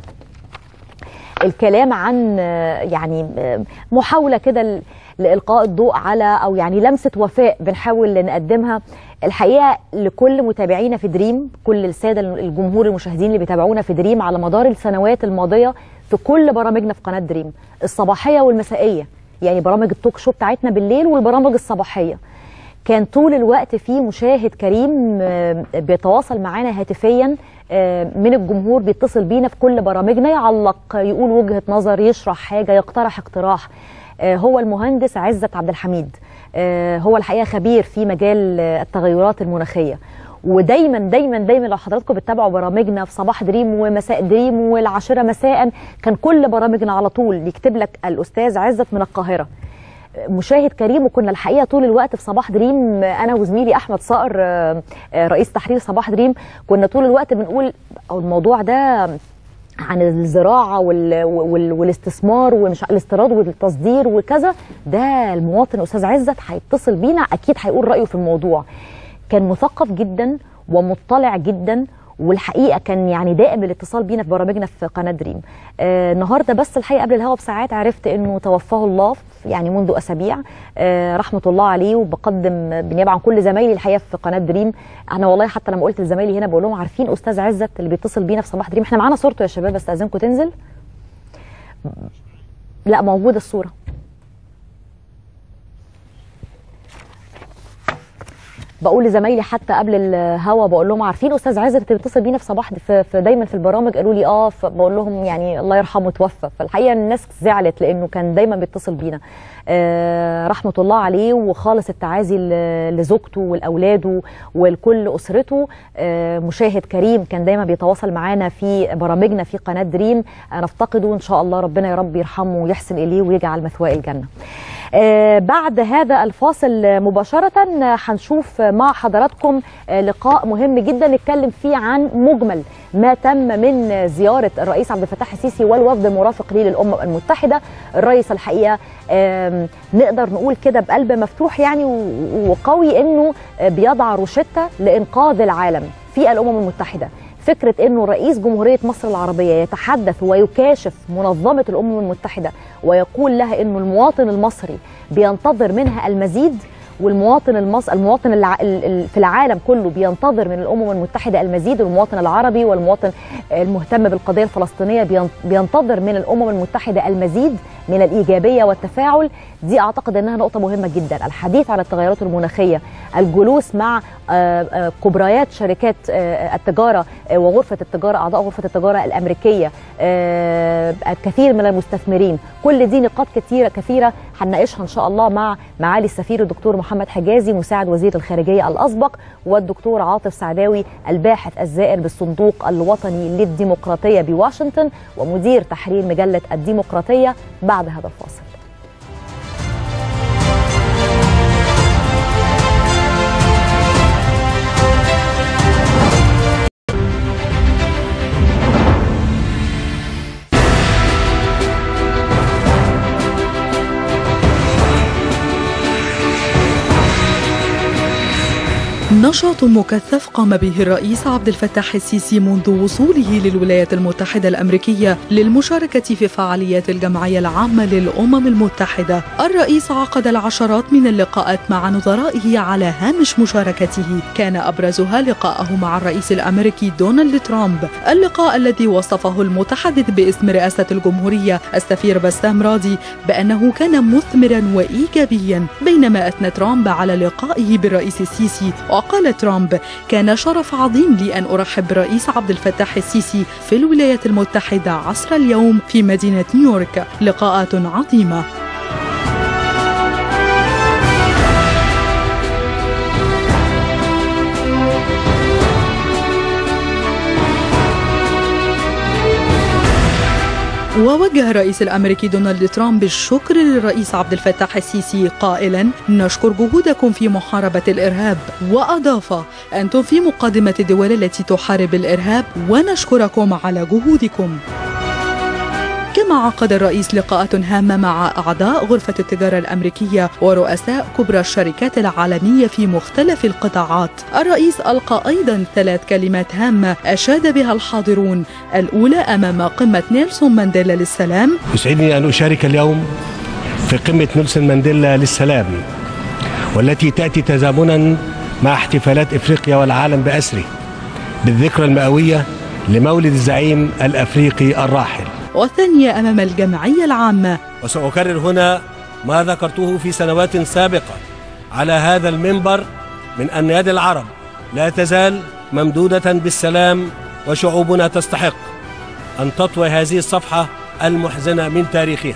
الكلام عن آه، يعني آه، محاوله كده ل- لالقاء الضوء على او يعني لمسه وفاء بنحاول نقدمها الحقيقه لكل متابعينا في دريم كل الساده الجمهور المشاهدين اللي بيتابعونا في دريم على مدار السنوات الماضيه في كل برامجنا في قناه دريم الصباحيه والمسائيه يعني برامج التوك شو بتاعتنا بالليل والبرامج الصباحيه كان طول الوقت في مشاهد كريم آه، بيتواصل معانا هاتفيا آه، من الجمهور بيتصل بينا في كل برامجنا يعلق يقول وجهة نظر يشرح حاجة يقترح اقتراح آه، هو المهندس عزت عبد الحميد آه، هو الحقيقة خبير في مجال آه، التغيرات المناخية ودايما دايما دايما لو حضراتكم بتتابعوا برامجنا في صباح دريم ومساء دريم والعاشرة مساء كان كل برامجنا على طول يكتب لك الأستاذ عزت من القاهرة مشاهد كريم وكنا الحقيقه طول الوقت في صباح دريم انا وزميلي احمد صقر آه، آه، رئيس تحرير صباح دريم كنا طول الوقت بنقول أو الموضوع ده عن الزراعه وال... وال... والاستثمار ومش الاستيراد والتصدير وكذا ده المواطن استاذ عزت هيتصل بينا اكيد هيقول رايه في الموضوع كان مثقف جدا ومطلع جدا والحقيقه كان يعني دائم الاتصال بينا في برامجنا في قناه دريم آه النهارده بس الحقيقه قبل الهوا بساعات عرفت انه توفاه الله يعني منذ اسابيع آه رحمه الله عليه وبقدم بالنيابه عن كل زمايلي الحقيقه في قناه دريم انا والله حتى لما قلت لزمايلي هنا بقول لهم عارفين استاذ عزت اللي بيتصل بينا في صباح دريم احنا معانا صورته يا شباب استاذنكم تنزل لا موجوده الصوره بقول لزمايلي حتى قبل الهوا بقول لهم عارفين استاذ عزت اللي بيتصل بينا في صباح في, في دايما في البرامج قالوا لي اه فبقول لهم يعني الله يرحمه توفى فالحقيقه الناس زعلت لانه كان دايما بيتصل بينا آه رحمه الله عليه وخالص التعازي ل- لزوجته ولاولاده ولكل اسرته آه مشاهد كريم كان دايما بيتواصل معانا في برامجنا في قناه دريم آه نفتقده ان شاء الله ربنا يا رب يرحمه ويحسن اليه ويجعل مثواه الجنه آه، بعد هذا الفاصل آه، مباشرة آه، هنشوف آه، مع حضراتكم آه، لقاء مهم جدا نتكلم فيه عن مجمل ما تم من آه، زيارة الرئيس عبد الفتاح السيسي والوفد المرافق ليه للأمم المتحدة الرئيس الحقيقة آم، نقدر نقول كده بقلب مفتوح يعني و- وقوي انه آه، بيضع روشتة لإنقاذ العالم في الأمم المتحدة فكرة أنه رئيس جمهورية مصر العربية يتحدث ويكاشف منظمة الأمم المتحدة ويقول لها أنه المواطن المصري بينتظر منها المزيد والمواطن المص... المواطن الع... ال- ال- في العالم كله بينتظر من الامم المتحده المزيد والمواطن العربي والمواطن المهتم بالقضيه الفلسطينيه بين- بينتظر من الامم المتحده المزيد من الايجابيه والتفاعل دي اعتقد انها نقطه مهمه جدا الحديث عن التغيرات المناخيه الجلوس مع آه، آه، كبريات شركات آه، التجاره آه، وغرفه التجاره اعضاء غرفه التجاره الامريكيه آه، الكثير من المستثمرين كل دي نقاط كثيره كثيره هنناقشها ان شاء الله مع معالي السفير الدكتور محمد حجازي مساعد وزير الخارجيه الاسبق والدكتور عاطف سعداوي الباحث الزائر بالصندوق الوطني للديمقراطيه بواشنطن ومدير تحرير مجله الديمقراطيه بعد هذا الفاصل نشاط مكثف قام به الرئيس عبد الفتاح السيسي منذ وصوله للولايات المتحدة الأمريكية للمشاركة في فعاليات الجمعية العامة للأمم المتحدة الرئيس عقد العشرات من اللقاءات مع نظرائه على هامش مشاركته كان أبرزها لقاءه مع الرئيس الأمريكي دونالد ترامب اللقاء الذي وصفه المتحدث باسم رئاسة الجمهورية السفير بسام راضي بأنه كان مثمرا وإيجابيا بينما أثنى ترامب على لقائه بالرئيس السيسي وقال ترامب كان شرف عظيم لي أن أرحب بالرئيس عبد الفتاح السيسي في الولايات المتحدة عصر اليوم في مدينة نيويورك لقاءات عظيمة ووجه الرئيس الامريكي دونالد ترامب الشكر للرئيس عبد الفتاح السيسي قائلا نشكر جهودكم في محاربه الارهاب واضاف انتم في مقدمه الدول التي تحارب الارهاب ونشكركم على جهودكم كما عقد الرئيس لقاءات هامة مع أعضاء غرفة التجارة الأمريكية ورؤساء كبرى الشركات العالمية في مختلف القطاعات الرئيس ألقى أيضا ثلاث كلمات هامة أشاد بها الحاضرون الأولى أمام قمة نيلسون مانديلا للسلام يسعدني أن أشارك اليوم في قمة نيلسون مانديلا للسلام والتي تأتي تزامنا مع احتفالات إفريقيا والعالم بأسره بالذكرى المئوية لمولد الزعيم الأفريقي الراحل والثانية أمام الجمعية العامة وسأكرر هنا ما ذكرته في سنوات سابقة على هذا المنبر من أن يد العرب لا تزال ممدودة بالسلام وشعوبنا تستحق أن تطوي هذه الصفحة المحزنة من تاريخها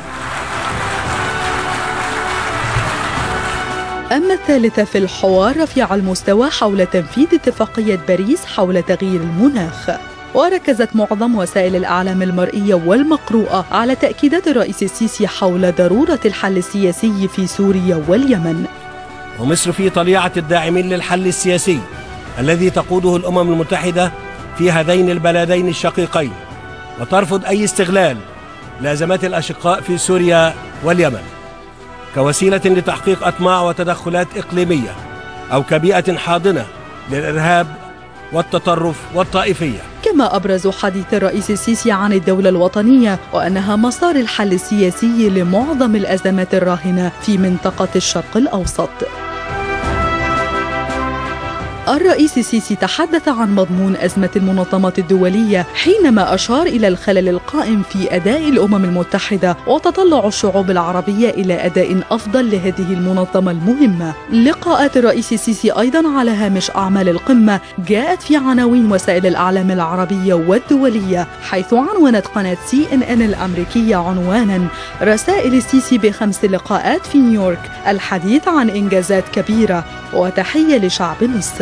أما الثالثة في الحوار رفيع المستوى حول تنفيذ اتفاقية باريس حول تغيير المناخ وركزت معظم وسائل الإعلام المرئية والمقروءة على تأكيدات الرئيس السيسي حول ضرورة الحل السياسي في سوريا واليمن ومصر في طليعة الداعمين للحل السياسي الذي تقوده الأمم المتحدة في هذين البلدين الشقيقين وترفض أي استغلال لأزمات الأشقاء في سوريا واليمن كوسيلة لتحقيق أطماع وتدخلات إقليمية أو كبيئة حاضنة للإرهاب والتطرف والطائفية كما أبرز حديث الرئيس السيسي عن الدولة الوطنية وأنها مسار الحل السياسي لمعظم الأزمات الراهنة في منطقة الشرق الأوسط الرئيس السيسي تحدث عن مضمون أزمة المنظمات الدولية حينما أشار إلى الخلل القائم في أداء الأمم المتحدة وتطلع الشعوب العربية إلى أداء أفضل لهذه المنظمة المهمة لقاءات الرئيس السيسي أيضا على هامش أعمال القمة جاءت في عناوين وسائل الأعلام العربية والدولية حيث عنونت قناة سي إن إن الأمريكية عنوانا رسائل السيسي بخمس لقاءات في نيويورك الحديث عن إنجازات كبيرة وتحية لشعب مصر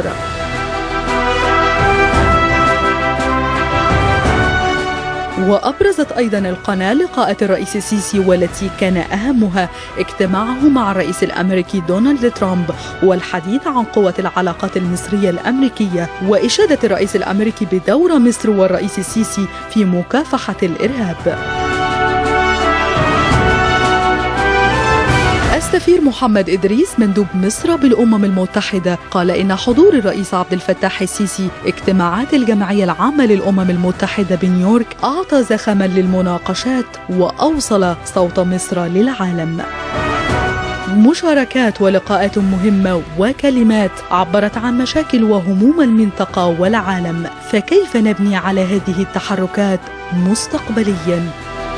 وأبرزت أيضا القناة لقاءات الرئيس السيسي والتي كان أهمها اجتماعه مع الرئيس الأمريكي دونالد ترامب والحديث عن قوة العلاقات المصرية الأمريكية وإشادة الرئيس الأمريكي بدور مصر والرئيس السيسي في مكافحة الإرهاب. السفير محمد إدريس مندوب مصر بالأمم المتحدة قال إن حضور الرئيس عبد الفتاح السيسي اجتماعات الجمعية العامة للأمم المتحدة بنيويورك أعطى زخما للمناقشات وأوصل صوت مصر للعالم مشاركات ولقاءات مهمة وكلمات عبرت عن مشاكل وهموم المنطقة والعالم فكيف نبني على هذه التحركات مستقبلياً؟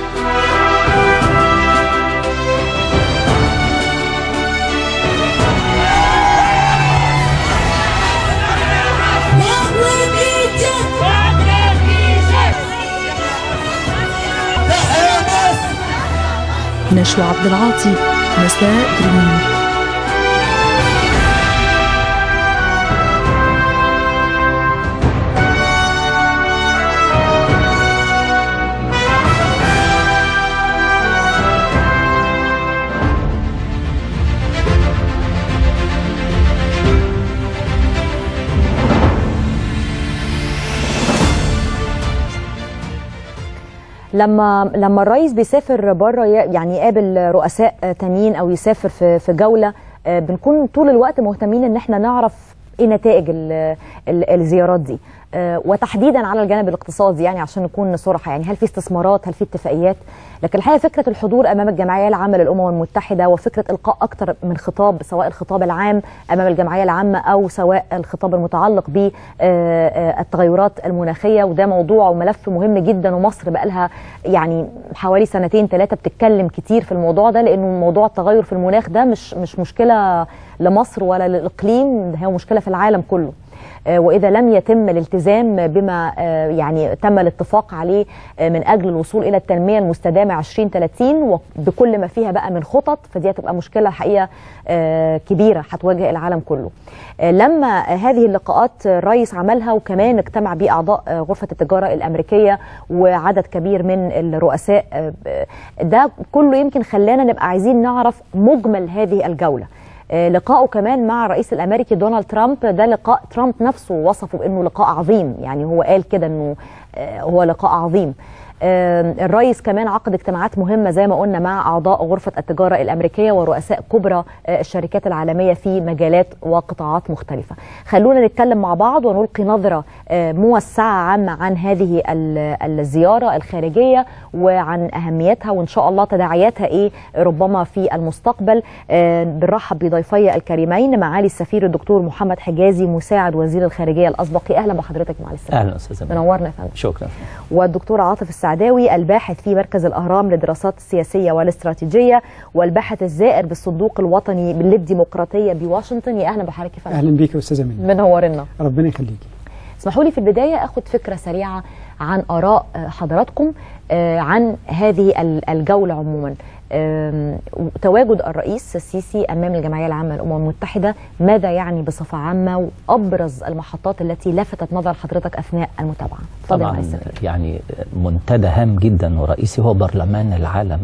نشوى عبد العاطي مساء دريم لما لما الرئيس بيسافر بره يعني يقابل رؤساء تانيين او يسافر في في جوله بنكون طول الوقت مهتمين ان احنا نعرف ايه نتائج ال- ال- الزيارات دي آه، وتحديدا على الجانب الاقتصادي يعني عشان نكون صراحه يعني هل في استثمارات هل في اتفاقيات لكن الحقيقه فكره الحضور امام الجمعيه العامه للامم المتحده وفكره القاء اكثر من خطاب سواء الخطاب العام امام الجمعيه العامه او سواء الخطاب المتعلق بالتغيرات المناخيه وده موضوع وملف مهم جدا ومصر بقى لها يعني حوالي سنتين ثلاثه بتتكلم كتير في الموضوع ده لانه موضوع التغير في المناخ ده مش مش مشكله لمصر ولا للاقليم ده هي مشكله في العالم كله آه، واذا لم يتم الالتزام بما آه، يعني تم الاتفاق عليه آه، من اجل الوصول الى التنميه المستدامه 2030 وبكل ما فيها بقى من خطط فدي هتبقى مشكله الحقيقه آه، كبيره هتواجه العالم كله. آه، لما هذه اللقاءات الرئيس عملها وكمان اجتمع بيه اعضاء آه، غرفه التجاره الامريكيه وعدد كبير من الرؤساء آه، ده كله يمكن خلانا نبقى عايزين نعرف مجمل هذه الجوله. آه، لقائه كمان مع الرئيس الامريكي دونالد ترامب ده لقاء ترامب نفسه وصفه بانه لقاء عظيم يعني هو قال كده انه آه، هو لقاء عظيم آه، الرئيس كمان عقد اجتماعات مهمه زي ما قلنا مع اعضاء غرفه التجاره الامريكيه ورؤساء كبرى آه، الشركات العالميه في مجالات وقطاعات مختلفه. خلونا نتكلم مع بعض ونلقي نظره آه، موسعه عامه عن هذه ال- الزياره الخارجيه وعن اهميتها وان شاء الله تداعياتها ايه ربما في المستقبل آه، بنرحب بضيفي الكريمين معالي السفير الدكتور محمد حجازي مساعد وزير الخارجيه الاسبق اهلا بحضرتك معالي السفير اهلا استاذ أمين. منورنا يا فندم شكرا والدكتور عاطف السعداوي الباحث في مركز الأهرام للدراسات السياسية والاستراتيجية والباحث الزائر بالصندوق الوطني للديمقراطية بواشنطن يا أهلا بحضرتك يا فندم اهلا بيك يا استاذه منى منورنا ربنا يخليكي اسمحوا لي في البداية أخذ فكرة سريعة عن آراء آه، حضراتكم آه، عن هذه ال- الجولة عموما آم، تواجد الرئيس السيسي أمام الجمعية العامة للأمم المتحدة ماذا يعني بصفة عامة وأبرز المحطات التي لفتت نظر حضرتك أثناء المتابعة اتفضل يا طبعا معالي السفير. يعني منتدى هام جدا ورئيسي هو برلمان العالم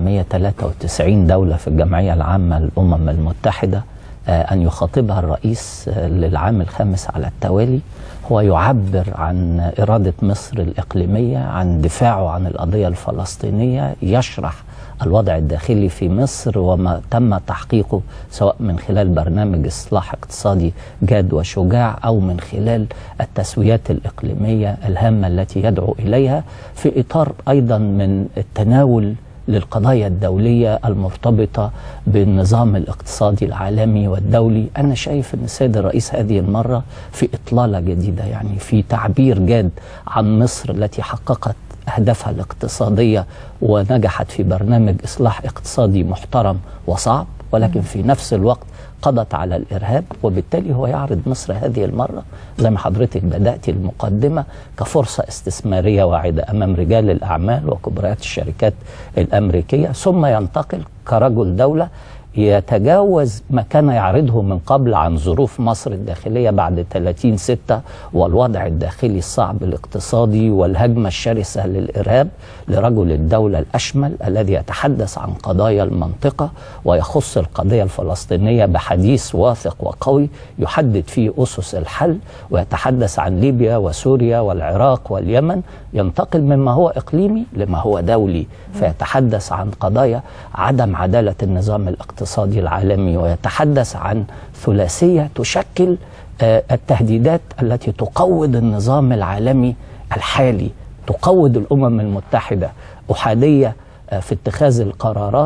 193 دولة في الجمعية العامة للأمم المتحدة آه، أن يخاطبها الرئيس آه، للعام الخامس على التوالي هو يعبر عن إرادة مصر الإقليمية عن دفاعه عن القضية الفلسطينية يشرح الوضع الداخلي في مصر وما تم تحقيقه سواء من خلال برنامج إصلاح اقتصادي جاد وشجاع أو من خلال التسويات الإقليمية الهامة التي يدعو إليها في إطار أيضا من التناول للقضايا الدولية المرتبطة بالنظام الاقتصادي العالمي والدولي أنا شايف أن السيد الرئيس هذه المرة في إطلالة جديدة يعني في تعبير جاد عن مصر التي حققت أهدافها الاقتصادية ونجحت في برنامج إصلاح اقتصادي محترم وصعب ولكن في نفس الوقت قضت على الإرهاب وبالتالي هو يعرض مصر هذه المرة زي ما حضرتك بدأت المقدمة كفرصة استثمارية واعدة أمام رجال الأعمال وكبريات الشركات الأمريكية ثم ينتقل كرجل دولة يتجاوز ما كان يعرضه من قبل عن ظروف مصر الداخلية بعد 30 ستة والوضع الداخلي الصعب الاقتصادي والهجمة الشرسة للإرهاب لرجل الدولة الأشمل الذي يتحدث عن قضايا المنطقة ويخص القضية الفلسطينية بحديث واثق وقوي يحدد فيه أسس الحل ويتحدث عن ليبيا وسوريا والعراق واليمن ينتقل مما هو إقليمي لما هو دولي فيتحدث عن قضايا عدم عدالة النظام الاقتصادي العالمي ويتحدث عن ثلاثية تشكل آه، التهديدات التي تقوض النظام العالمي الحالي تقوض الأمم المتحدة أحادية آه، في اتخاذ القرارات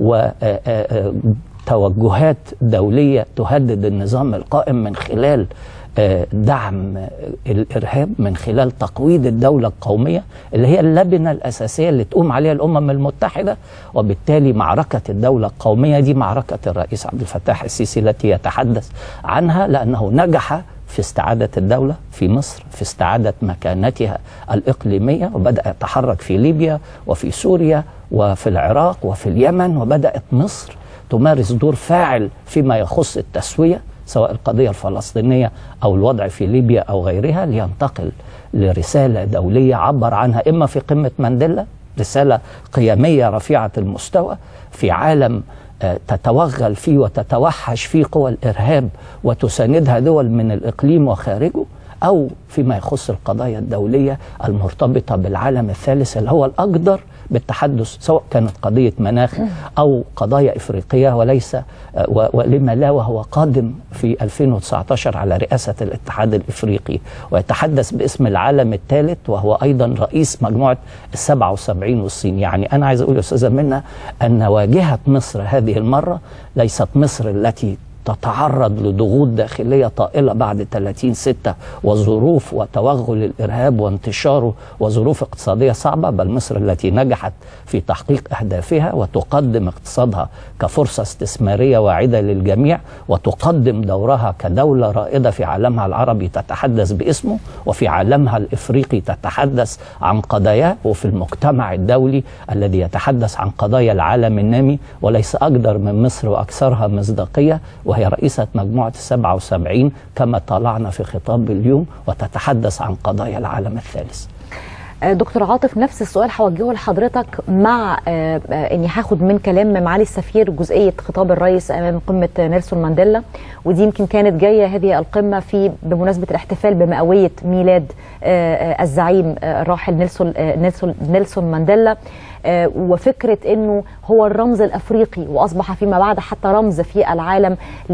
وتوجهات دولية تهدد النظام القائم من خلال آه، دعم آه، الإرهاب من خلال تقويض الدولة القومية اللي هي اللبنة الأساسية اللي تقوم عليها الأمم المتحدة وبالتالي معركة الدولة القومية دي معركة الرئيس عبد الفتاح السيسي التي يتحدث عنها لأنه نجح في استعادة الدولة في مصر في استعادة مكانتها الإقليمية وبدأ يتحرك في ليبيا وفي سوريا وفي العراق وفي اليمن وبدأت مصر تمارس دور فاعل فيما يخص التسوية سواء القضية الفلسطينية أو الوضع في ليبيا أو غيرها لينتقل لرسالة دولية عبر عنها إما في قمة مانديلا رسالة قيمية رفيعة المستوى في عالم آه، تتوغل فيه وتتوحش فيه قوى الإرهاب وتساندها دول من الإقليم وخارجه أو فيما يخص القضايا الدولية المرتبطة بالعالم الثالث اللي هو الأقدر بالتحدث سواء كانت قضيه مناخ او قضايا افريقيه وليس آه، و- ولما لا وهو قادم في 2019 على رئاسه الاتحاد الافريقي ويتحدث باسم العالم الثالث وهو ايضا رئيس مجموعه ال 77 والصين يعني انا عايز اقول يا استاذه منى ان واجهه مصر هذه المره ليست مصر التي تتعرض لضغوط داخلية طائلة بعد 30 ستة وظروف وتوغل الإرهاب وانتشاره وظروف اقتصادية صعبة بل مصر التي نجحت في تحقيق أهدافها وتقدم اقتصادها كفرصة استثمارية واعدة للجميع وتقدم دورها كدولة رائدة في عالمها العربي تتحدث باسمه وفي عالمها الإفريقي تتحدث عن قضاياه وفي المجتمع الدولي الذي يتحدث عن قضايا العالم النامي وليس أقدر من مصر وأكثرها مصداقية وهي رئيسة مجموعة السبعة وسبعين كما طالعنا في خطاب اليوم وتتحدث عن قضايا العالم الثالث آه، دكتور عاطف نفس السؤال هوجهه لحضرتك مع آه، آه، اني هاخد من كلام معالي السفير جزئيه خطاب الرئيس امام قمه نيلسون مانديلا ودي يمكن كانت جايه هذه القمه في بمناسبه الاحتفال بمئويه ميلاد آه، آه، الزعيم آه، الراحل نيلسون آه، نيلسون نيلسون مانديلا آه، وفكره انه هو الرمز الافريقي واصبح فيما بعد حتى رمز في العالم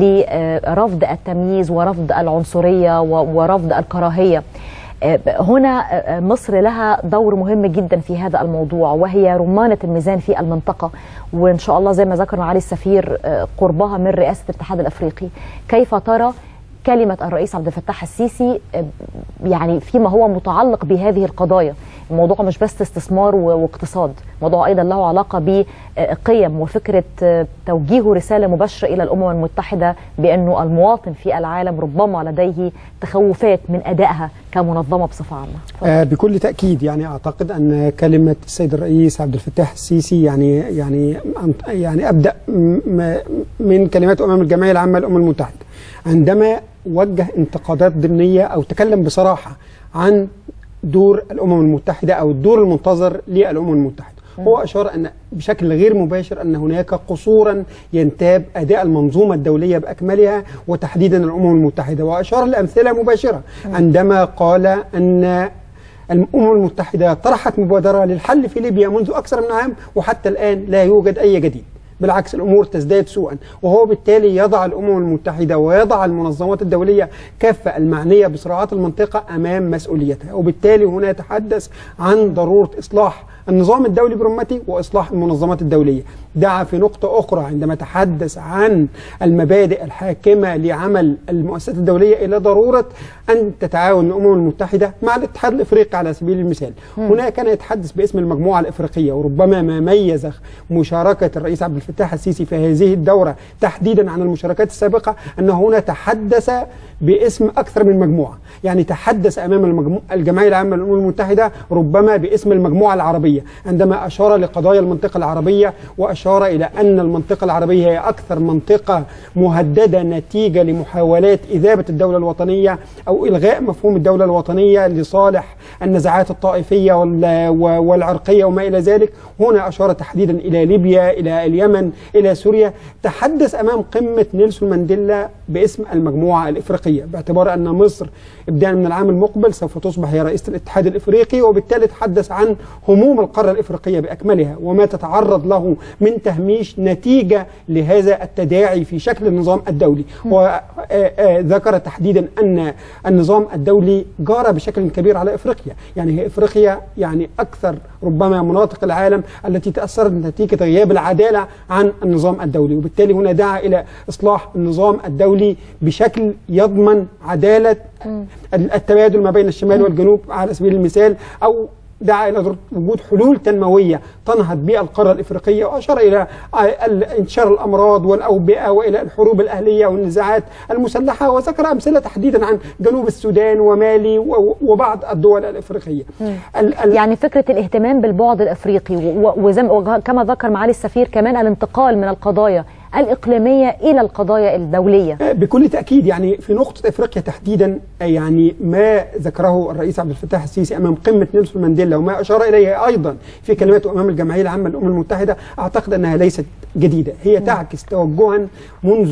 لرفض التمييز ورفض العنصريه و- ورفض الكراهيه آه، هنا آه، مصر لها دور مهم جدا في هذا الموضوع وهي رمانة الميزان في المنطقة وإن شاء الله زي ما ذكر معالي السفير آه، قربها من رئاسة الاتحاد الأفريقي كيف ترى كلمة الرئيس عبد الفتاح السيسي آه، يعني فيما هو متعلق بهذه القضايا الموضوع مش بس استثمار و- واقتصاد موضوع أيضا له علاقة بقيم وفكرة آه، توجيه رسالة مباشرة إلى الأمم المتحدة بأنه المواطن في العالم ربما لديه تخوفات من أدائها كمنظمة بصفة عامة آه، بكل تأكيد يعني أعتقد أن كلمة السيد الرئيس عبد الفتاح السيسي يعني يعني يعني أبدأ م- من كلمات أمام الجمعية العامة للأمم المتحدة عندما وجه انتقادات ضمنية أو تكلم بصراحة عن دور الأمم المتحدة أو الدور المنتظر للأمم المتحدة هو أشار أن بشكل غير مباشر أن هناك قصورا ينتاب أداء المنظومة الدولية بأكملها وتحديدا الأمم المتحدة وأشار لأمثلة مباشرة عندما قال أن الأمم المتحدة طرحت مبادرة للحل في ليبيا منذ أكثر من عام وحتى الآن لا يوجد أي جديد بالعكس الامور تزداد سوءا وهو بالتالي يضع الامم المتحده ويضع المنظمات الدوليه كافه المعنيه بصراعات المنطقه امام مسؤوليتها وبالتالي هنا يتحدث عن ضروره اصلاح النظام الدولي برمته واصلاح المنظمات الدوليه دعا في نقطه اخرى عندما تحدث عن المبادئ الحاكمه لعمل المؤسسات الدوليه الى ضروره ان تتعاون الامم المتحده مع الاتحاد الافريقي على سبيل المثال مم. هنا كان يتحدث باسم المجموعه الافريقيه وربما ما ميز مشاركه الرئيس عبد الفتاح السيسي في هذه الدوره تحديدا عن المشاركات السابقه ان هنا تحدث باسم اكثر من مجموعه يعني تحدث امام المجموعة الجمعيه العامه للامم المتحده ربما باسم المجموعه العربيه عندما اشار لقضايا المنطقه العربيه واشار الى ان المنطقه العربيه هي اكثر منطقه مهدده نتيجه لمحاولات اذابه الدوله الوطنيه او الغاء مفهوم الدوله الوطنيه لصالح النزاعات الطائفيه وال- و- والعرقيه وما الى ذلك هنا اشار تحديدا الى ليبيا الى اليمن الى سوريا تحدث امام قمه نيلسون مانديلا باسم المجموعه الافريقيه باعتبار ان مصر ابتداء من العام المقبل سوف تصبح هي رئيسه الاتحاد الافريقي وبالتالي تحدث عن هموم القاره الافريقيه باكملها وما تتعرض له من تهميش نتيجه لهذا التداعي في شكل النظام الدولي وذكر تحديدا ان النظام الدولي جار بشكل كبير على افريقيا يعني هي افريقيا يعني اكثر ربما مناطق العالم التي تاثرت نتيجه غياب العداله عن النظام الدولي وبالتالي هنا دعا الى اصلاح النظام الدولي بشكل يضمن عداله التبادل ما بين الشمال والجنوب على سبيل المثال او دعا الى ضرورة وجود حلول تنمويه تنهض بها القاره الافريقيه واشار الى ال- انتشار الامراض والاوبئه والى الحروب الاهليه والنزاعات المسلحه وذكر امثله تحديدا عن جنوب السودان ومالي و- وبعض الدول الافريقيه. يعني فكرة الاهتمام بالبعد الأفريقي و- وزم وكما ذكر معالي السفير كمان الانتقال من القضايا الإقليمية إلى القضايا الدولية بكل تأكيد يعني في نقطة إفريقيا تحديدا يعني ما ذكره الرئيس عبد الفتاح السيسي أمام قمة نيلسون مانديلا وما أشار إليه أيضا في كلماته أمام الجمعية العامة للأمم المتحدة أعتقد أنها ليست جديدة هي تعكس توجها منذ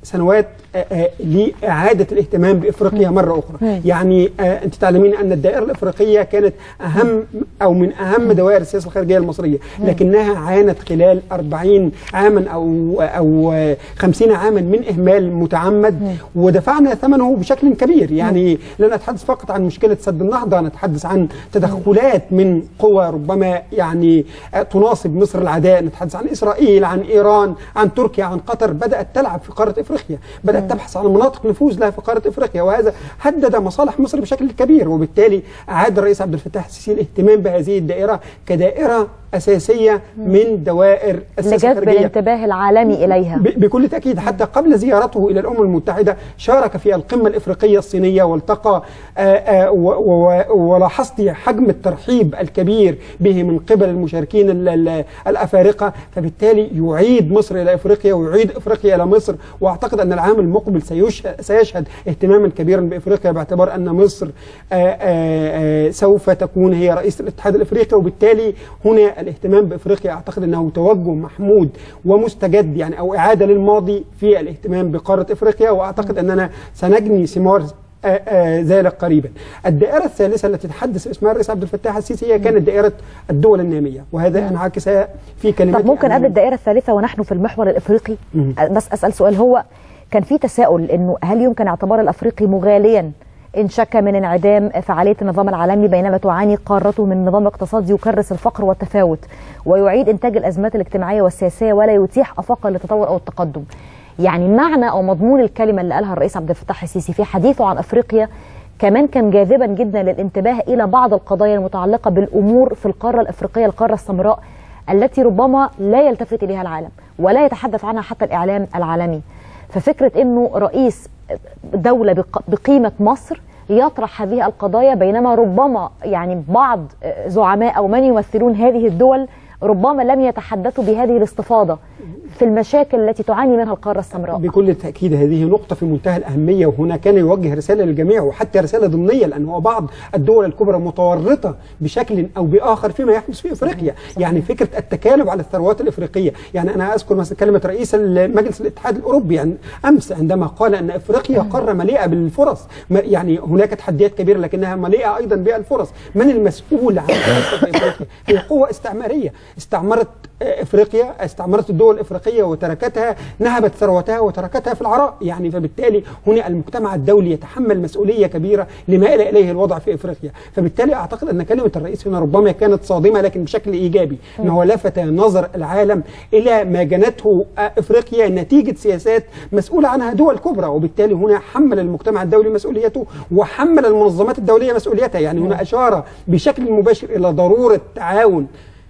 سنوات آه، آه، لإعادة الاهتمام بإفريقيا مرة أخرى مم. يعني آه، أنت تعلمين أن الدائرة الإفريقية كانت أهم أو من أهم دوائر السياسة الخارجية المصرية مم. لكنها عانت خلال 40 عاما أو أو آه، 50 عاما من إهمال متعمد ودفعنا ثمنه بشكل كبير يعني لا نتحدث فقط عن مشكلة سد النهضة نتحدث عن تدخلات من قوى ربما يعني آه، تناصب مصر العداء نتحدث عن إسرائيل عن إيران عن تركيا عن قطر بدأت تلعب في قارة إفريقيا بدأت تبحث عن مناطق نفوذ لها في قارة إفريقيا وهذا هدد مصالح مصر بشكل كبير وبالتالي أعاد الرئيس عبد الفتاح السيسي الاهتمام بهذه الدائرة كدائرة أساسية من دوائر السياسة لجذب الخارجية الانتباه العالمي إليها ب- بكل تأكيد حتى قبل زيارته إلى الأمم المتحدة شارك في القمة الإفريقية الصينية والتقى آه، آه، و- و- ولاحظت حجم الترحيب الكبير به من قبل المشاركين ال- ال- الأفارقة فبالتالي يعيد مصر إلى إفريقيا ويعيد إفريقيا إلى مصر وأعتقد أن العام المقبل سيشهد, سيشهد اهتماما كبيرا بإفريقيا باعتبار أن مصر آه، آه، آه، سوف تكون هي رئيس الاتحاد الإفريقي وبالتالي هنا الاهتمام بإفريقيا أعتقد أنه توجه محمود ومستجد يعني أو إعادة للماضي في الاهتمام بقارة إفريقيا وأعتقد أننا سنجني ثمار آه، آه، ذلك قريبا. الدائرة الثالثة التي تحدث اسمها الرئيس عبد الفتاح السيسي هي كانت دائرة الدول النامية وهذا انعكس في كلمات طب ممكن قبل الدائرة الثالثة ونحن في المحور الإفريقي مم. بس أسأل سؤال هو كان في تساؤل إنه هل يمكن اعتبار الأفريقي مغاليا إن شك من انعدام فعالية النظام العالمي بينما تعاني قارته من نظام اقتصادي يكرس الفقر والتفاوت ويعيد إنتاج الأزمات الاجتماعية والسياسية ولا يتيح آفاقا للتطور أو التقدم يعني معنى أو مضمون الكلمة اللي قالها الرئيس عبد الفتاح السيسي في حديثه عن أفريقيا كمان كان جاذبا جدا للانتباه إلى بعض القضايا المتعلقة بالأمور في القارة الأفريقية القارة السمراء التي ربما لا يلتفت إليها العالم ولا يتحدث عنها حتى الإعلام العالمي ففكرة أنه رئيس دولة بق- بقيمة مصر يطرح هذه القضايا بينما ربما يعني بعض زعماء أو من يمثلون هذه الدول ربما لم يتحدثوا بهذه الاستفاضة في المشاكل التي تعاني منها القارة السمراء بكل تأكيد هذه نقطة في منتهى الأهمية وهنا كان يوجه رسالة للجميع وحتى رسالة ضمنية لأن هو بعض الدول الكبرى متورطة بشكل أو بآخر فيما يحدث في إفريقيا يعني فكرة التكالب على الثروات الإفريقية يعني أنا أذكر مثلا كلمة رئيس مجلس الاتحاد الأوروبي يعني أمس عندما قال أن إفريقيا قارة مليئة بالفرص ما- يعني هناك تحديات كبيرة لكنها مليئة أيضا بالفرص من المسؤول عن التوسع في إفريقيا هي قوة استعمارية استعمرت آه، افريقيا استعمرت الدول الافريقيه وتركتها نهبت ثروتها وتركتها في العراء يعني فبالتالي هنا المجتمع الدولي يتحمل مسؤوليه كبيره لما الى اليه الوضع في افريقيا فبالتالي اعتقد ان كلمه الرئيس هنا ربما كانت صادمه لكن بشكل ايجابي ان هو لفت نظر العالم الى ما جنته آه، افريقيا نتيجه سياسات مسؤوله عنها دول كبرى وبالتالي هنا حمل المجتمع الدولي مسؤوليته وحمل المنظمات الدوليه مسؤوليتها يعني هنا اشار بشكل مباشر الى ضروره تعاون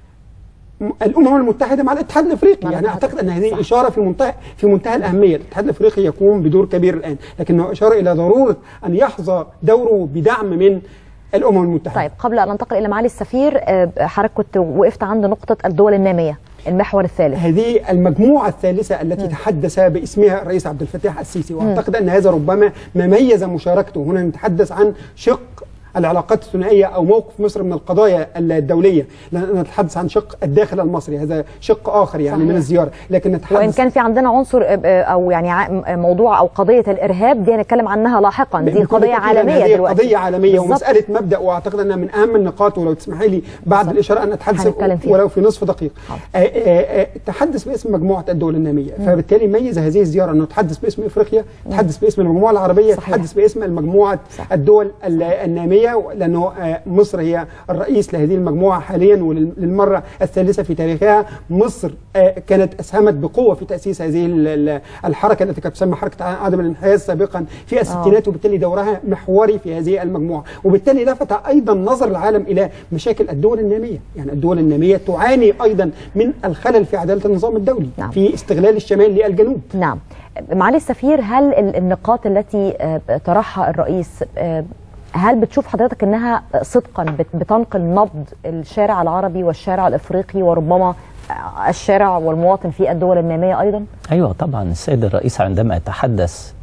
الامم المتحده مع الاتحاد الافريقي يعني اعتقد ان هذه اشاره في منتهى في منتهى الاهميه الاتحاد الافريقي يقوم بدور كبير الان لكنه اشار الى ضروره ان يحظى دوره بدعم من الامم المتحده طيب قبل أن ننتقل إلى معالي السفير آه، حضرتك كنت وقفت عند نقطة الدول النامية المحور الثالث هذه المجموعة الثالثة التي تحدث باسمها الرئيس عبد الفتاح السيسي وأعتقد أن هذا ربما ما ميز مشاركته هنا نتحدث عن شق العلاقات الثنائية أو موقف مصر من القضايا الدولية لا نتحدث عن شق الداخل المصري هذا شق آخر يعني صحيح. من الزيارة لكن نتحدث وإن كان في عندنا عنصر آه، آه، أو يعني ع- موضوع أو قضية الإرهاب دي هنتكلم عنها لاحقا دي بكل قضية تأكيد أن عالمية هذه دلوقتي قضية عالمية بالظبط. ومسألة مبدأ وأعتقد أنها من أهم النقاط ولو تسمحي لي بعد الإشارة أن أتحدث هنتكلم فيها. ولو في نصف دقيقة آه، آه، آه، تحدث باسم مجموعة الدول النامية مم. فبالتالي ميز هذه الزيارة أنه تحدث باسم إفريقيا تحدث باسم المجموعة العربية صحيح. تحدث باسم المجموعة الدول ال- النامية لأنه آه، مصر هي الرئيس لهذه المجموعة حاليا وللمرة الثالثة في تاريخها مصر آه، كانت أسهمت بقوة في تأسيس هذه ال- ال- الحركة التي كانت تسمى حركة عدم الانحياز سابقا في الستينات وبالتالي دورها محوري في هذه المجموعة وبالتالي لفت أيضا نظر العالم إلى مشاكل الدول النامية يعني الدول النامية تعاني أيضا من الخلل في عدالة النظام الدولي نعم. في استغلال الشمال للجنوب نعم معالي السفير هل ال- النقاط التي آه، طرحها الرئيس آه، هل بتشوف حضرتك انها صدقا بت- بتنقل نبض الشارع العربي والشارع الافريقي وربما آه، الشارع والمواطن في الدول الناميه ايضا؟ ايوه طبعا السيد الرئيس عندما يتحدث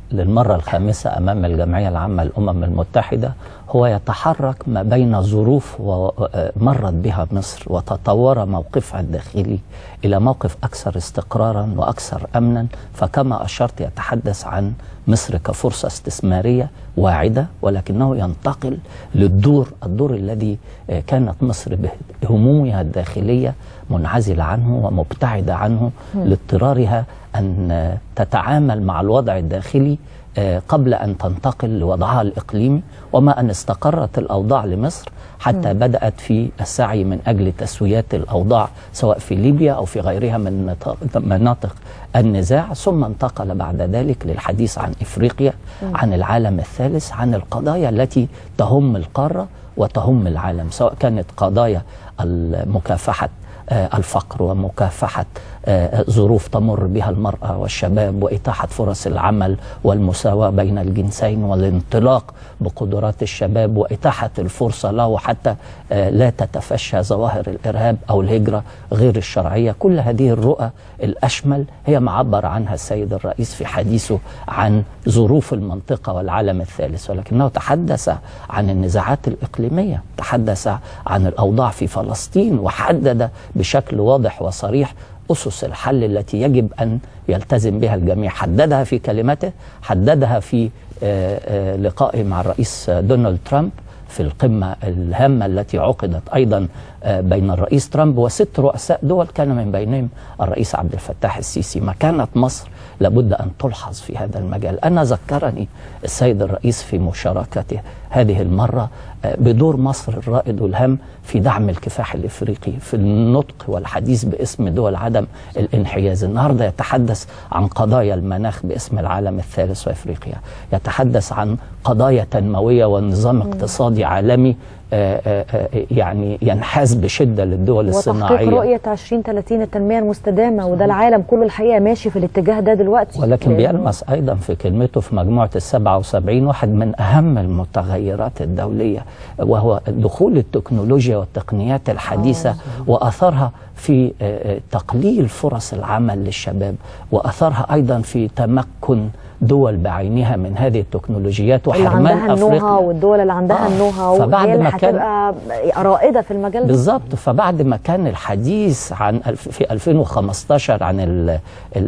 للمرة الخامسة أمام الجمعية العامة للأمم المتحدة هو يتحرك ما بين ظروف و- مرت بها مصر وتطور موقفها الداخلي إلى موقف أكثر استقرارا وأكثر أمنا فكما أشرت يتحدث عن مصر كفرصة استثمارية واعدة ولكنه ينتقل للدور الدور الذي آه، كانت مصر بهمومها الداخلية منعزلة عنه ومبتعدة عنه مم. لاضطرارها أن آه، تتعامل مع الوضع الداخلي آه، قبل أن تنتقل لوضعها الإقليمي وما أن استقرت الأوضاع لمصر حتى مم. بدأت في السعي من أجل تسويات الأوضاع سواء في ليبيا أو في غيرها من نط- مناطق النزاع ثم انتقل بعد ذلك للحديث عن إفريقيا مم. عن العالم الثالث عن القضايا التي تهم القارة وتهم العالم سواء كانت قضايا مكافحة آه، الفقر ومكافحة آه، ظروف تمر بها المرأة والشباب وإتاحة فرص العمل والمساواة بين الجنسين والانطلاق بقدرات الشباب وإتاحة الفرصة له حتى آه، لا تتفشى ظواهر الإرهاب أو الهجرة غير الشرعية كل هذه الرؤى الأشمل هي معبر عنها السيد الرئيس في حديثه عن ظروف المنطقة والعالم الثالث ولكنه تحدث عن النزاعات الإقليمية تحدث عن الأوضاع في فلسطين وحدد بشكل واضح وصريح أسس الحل التي يجب أن يلتزم بها الجميع حددها في كلمته حددها في آه، آه، لقائه مع الرئيس دونالد ترامب في القمة الهامة التي عقدت أيضا آه، بين الرئيس ترامب وست رؤساء دول كان من بينهم الرئيس عبد الفتاح السيسي مكانة مصر لابد أن تلحظ في هذا المجال أنا ذكرني السيد الرئيس في مشاركته هذه المرة آه، بدور مصر الرائد والهام في دعم الكفاح الإفريقي في النطق والحديث باسم دول عدم الانحياز النهاردة يتحدث عن قضايا المناخ باسم العالم الثالث وإفريقيا يتحدث عن قضايا تنموية ونظام اقتصادي عالمي آه، آه، آه، يعني ينحاز بشدة للدول وتحقيق الصناعية رؤية 2030 التنمية المستدامة وده العالم كله الحقيقة ماشي في الاتجاه ده دلوقتي ولكن لأنه- بيلمس أيضا في كلمته في مجموعة السبعة وسبعين واحد من أهم المتغيرات الدولية وهو دخول التكنولوجيا والتقنيات الحديثة وأثرها في آه، آه، تقليل فرص العمل للشباب وأثرها أيضا في تمكن دول بعينها من هذه التكنولوجيات اللي وحرمان عندها أفريقيا النوها والدول اللي عندها آه، النوها فبعد هي اللي ما كان- هتبقى رائدة في المجال ده بالظبط فبعد ما كان الحديث عن الف- في 2015 عن ال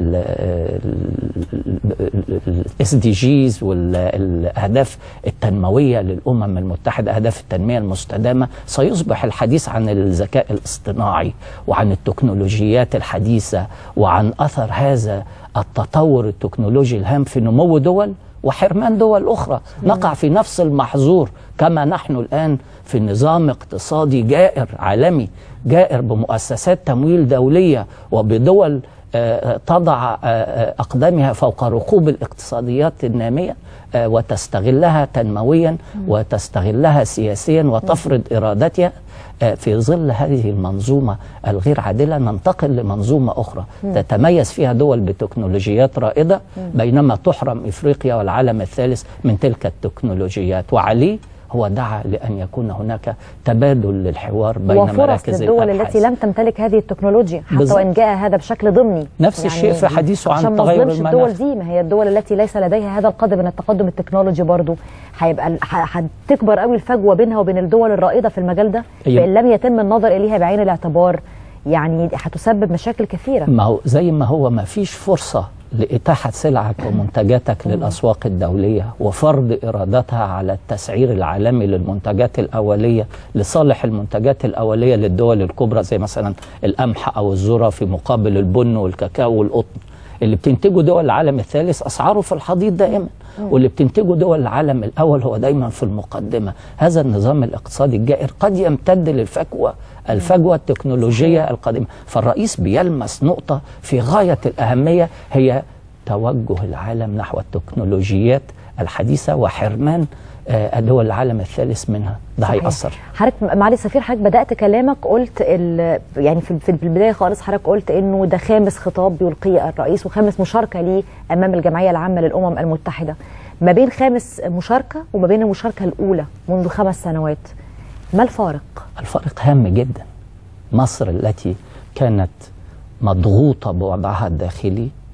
الاس دي جيز والاهداف التنمويه للامم المتحده اهداف التنميه المستدامه سيصبح الحديث عن الذكاء الاصطناعي وعن التكنولوجيات الحديثه وعن اثر هذا التطور التكنولوجي الهام في نمو دول وحرمان دول أخرى نقع في نفس المحظور كما نحن الآن في نظام اقتصادي جائر عالمي جائر بمؤسسات تمويل دولية وبدول آه، تضع آه، آه، أقدامها فوق رقوب الاقتصاديات النامية آه، وتستغلها تنمويا وتستغلها سياسيا وتفرض إرادتها آه، في ظل هذه المنظومة الغير عادلة ننتقل لمنظومة أخرى مم. تتميز فيها دول بتكنولوجيات رائدة بينما تحرم إفريقيا والعالم الثالث من تلك التكنولوجيات وعليه هو دعا لأن يكون هناك تبادل للحوار بين وفرص مراكز للدول الأبحاث التي لم تمتلك هذه التكنولوجيا حتى بالظبط. وان جاء هذا بشكل ضمني نفس الشيء في حديثه عن عشان ما تغير نظلمش المناخ. الدول دي ما هي الدول التي ليس لديها هذا القدر من التقدم التكنولوجي برضو هيبقى ال- ح- هتكبر قوي الفجوه بينها وبين الدول الرائده في المجال ده أيوة. فان لم يتم النظر اليها بعين الاعتبار يعني هتسبب مشاكل كثيره ما هو زي ما هو ما فيش فرصة لإتاحة سلعك ومنتجاتك للأسواق الدولية وفرض إرادتها على التسعير العالمي للمنتجات الأولية لصالح المنتجات الأولية للدول الكبرى زي مثلا القمح أو الذرة في مقابل البن والكاكاو والقطن اللي بتنتجه دول العالم الثالث أسعاره في الحضيض دائما واللي بتنتجه دول العالم الأول هو دايما في المقدمة هذا النظام الاقتصادي الجائر قد يمتد للفجوة الفجوة التكنولوجية القادمة فالرئيس بيلمس نقطة في غاية الأهمية هي توجه العالم نحو التكنولوجيات الحديثة وحرمان آه، دول العالم الثالث منها ده صحيح. هيأثر حضرتك معالي سفير حضرتك بدات كلامك قلت ال- يعني في في البدايه خالص حضرتك قلت انه ده خامس خطاب بيلقيه الرئيس وخامس مشاركه ليه امام الجمعيه العامه للامم المتحده ما بين خامس مشاركه وما بين المشاركه الاولى منذ خمس سنوات ما الفارق؟ الفارق هام جدا مصر التي كانت مضغوطة بوضعها الداخلي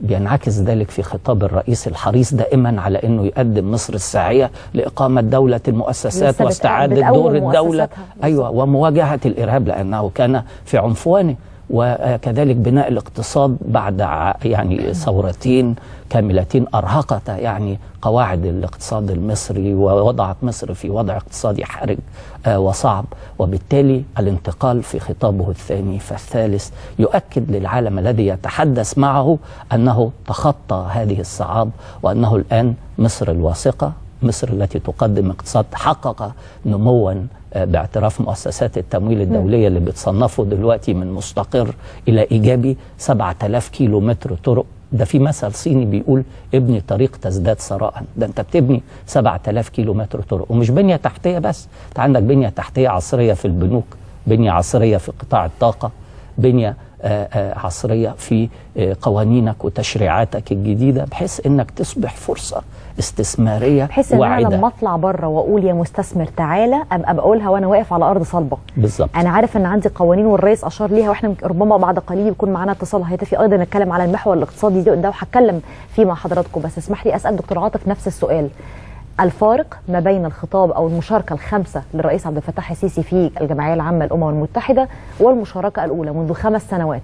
بينعكس ذلك في خطاب الرئيس الحريص دائما على انه يقدم مصر الساعيه لاقامه دوله المؤسسات لسه واستعاده بتقوم دور الدوله مؤسساتها. ايوه ومواجهه الارهاب لانه كان في عنفوانه وكذلك بناء الاقتصاد بعد ع- يعني ثورتين كاملتين ارهقتا يعني قواعد الاقتصاد المصري ووضعت مصر في وضع اقتصادي حرج آه، وصعب وبالتالي الانتقال في خطابه الثاني فالثالث يؤكد للعالم الذي يتحدث معه انه تخطى هذه الصعاب وانه الان مصر الواثقه مصر التي تقدم اقتصاد حقق نموا آه، باعتراف مؤسسات التمويل الدولية اللي بتصنفه دلوقتي من مستقر إلى إيجابي 7000 كيلو متر طرق ده في مثل صيني بيقول ابني طريق تزداد ثراء ده انت بتبني 7000 كيلو متر طرق ومش بنية تحتية بس انت عندك بنية تحتية عصرية في البنوك بنية عصرية في قطاع الطاقة بنية آه، آه، عصرية في آه، قوانينك وتشريعاتك الجديدة بحيث انك تصبح فرصة استثمارية بحيث ان انا واعدة لما اطلع بره واقول يا مستثمر تعالى ابقى بقولها وانا واقف على ارض صلبه بالظبط انا عارف ان عندي قوانين والرئيس اشار ليها واحنا ربما بعد قليل يكون معانا اتصال هاتفي ايضا نتكلم على المحور الاقتصادي ده ده وهتكلم فيه مع حضراتكم بس اسمح لي اسال دكتور عاطف نفس السؤال الفارق ما بين الخطاب او المشاركه الخامسه للرئيس عبد الفتاح السيسي في الجمعيه العامه للامم المتحده والمشاركه الاولى منذ خمس سنوات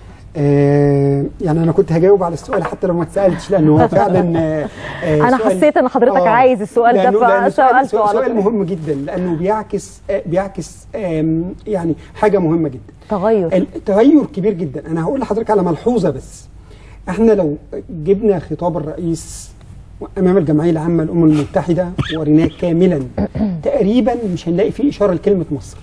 آه، يعني انا كنت هجاوب على السؤال حتى لو ما اتسالتش لانه هو فعلا آه، آه، أنا سؤال- حسيت إن حضرتك آه، عايز السؤال ده، لأنه- لأنه سؤال- فسألته سؤال, على سؤال طول. مهم جدا لانه بيعكس آه، بيعكس آم، يعني حاجه مهمه جدا تغير التغير كبير جدا انا هقول لحضرتك على ملحوظه بس احنا لو جبنا خطاب الرئيس امام الجمعيه العامه للامم المتحده وريناه كاملا تقريبا مش هنلاقي فيه اشاره لكلمه مصر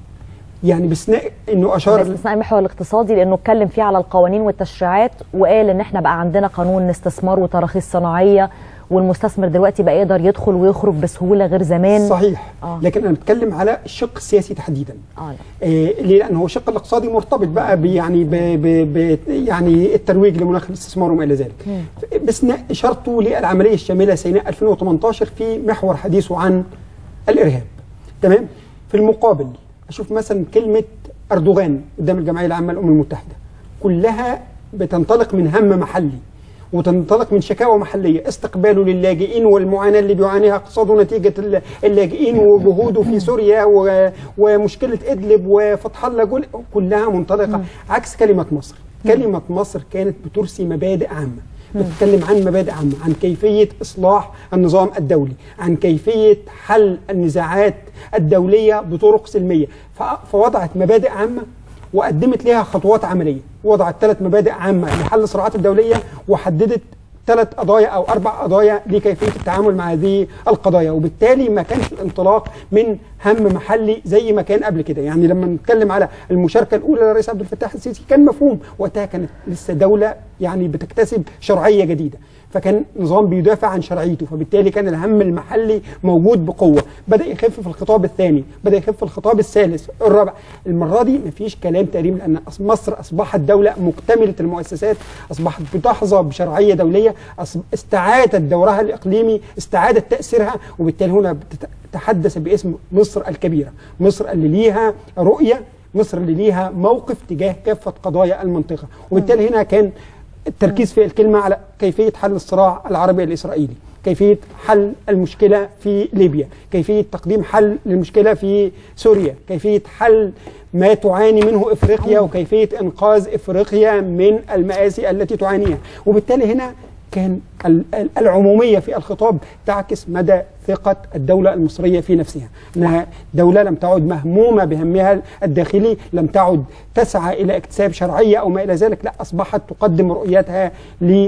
يعني باستثناء انه اشار باستثناء المحور الاقتصادي لانه اتكلم فيه على القوانين والتشريعات وقال ان احنا بقى عندنا قانون استثمار وتراخيص صناعيه والمستثمر دلوقتي بقى يقدر يدخل ويخرج بسهوله غير زمان صحيح آه. لكن انا بتكلم على الشق السياسي تحديدا اه لا. آه ليه لان هو الشق الاقتصادي مرتبط بقى ب يعني ب ب ب يعني الترويج لمناخ الاستثمار وما الى ذلك بس اشارته للعمليه الشامله سيناء 2018 في محور حديثه عن الارهاب تمام في المقابل اشوف مثلا كلمه اردوغان قدام الجمعيه العامه للامم المتحده كلها بتنطلق من هم محلي وتنطلق من شكاوى محليه استقباله للاجئين والمعاناه اللي بيعانيها اقتصاده نتيجه ال- اللاجئين وجهوده في سوريا و- ومشكله ادلب وفتح الله جول كلها منطلقه عكس كلمه مصر كلمه مصر كانت بترسي مبادئ عامه بتتكلم عن مبادئ عامة عن كيفية إصلاح النظام الدولي عن كيفية حل النزاعات الدولية بطرق سلمية ف- فوضعت مبادئ عامة وقدمت لها خطوات عملية وضعت ثلاث مبادئ عامة لحل الصراعات الدولية وحددت ثلاث قضايا او اربع قضايا لكيفيه التعامل مع هذه القضايا وبالتالي ما كانش الانطلاق من هم محلي زي ما كان قبل كده يعني لما نتكلم على المشاركه الاولى للرئيس عبد الفتاح السيسي كان مفهوم وقتها كانت لسه دوله يعني بتكتسب شرعيه جديده فكان نظام بيدافع عن شرعيته فبالتالي كان الهم المحلي موجود بقوه بدا يخف في الخطاب الثاني بدا يخف في الخطاب الثالث الرابع المره دي مفيش كلام تقريبا لان أص- مصر اصبحت دوله مكتمله المؤسسات اصبحت بتحظى بشرعيه دوليه أص- استعادت دورها الاقليمي استعادت تاثيرها وبالتالي هنا بتت- تحدث باسم مصر الكبيره مصر اللي ليها رؤيه مصر اللي ليها موقف تجاه كافه قضايا المنطقه وبالتالي هنا كان التركيز في الكلمة على كيفية حل الصراع العربي الإسرائيلي كيفية حل المشكلة في ليبيا كيفية تقديم حل للمشكلة في سوريا كيفية حل ما تعاني منه إفريقيا وكيفية إنقاذ إفريقيا من المآسي التي تعانيها وبالتالي هنا كان ال- ال- العمومية في الخطاب تعكس مدى ثقة الدولة المصرية في نفسها أنها دولة لم تعد مهمومة بهمها الداخلي لم تعد تسعى إلى اكتساب شرعية أو ما إلى ذلك لا أصبحت تقدم رؤيتها ل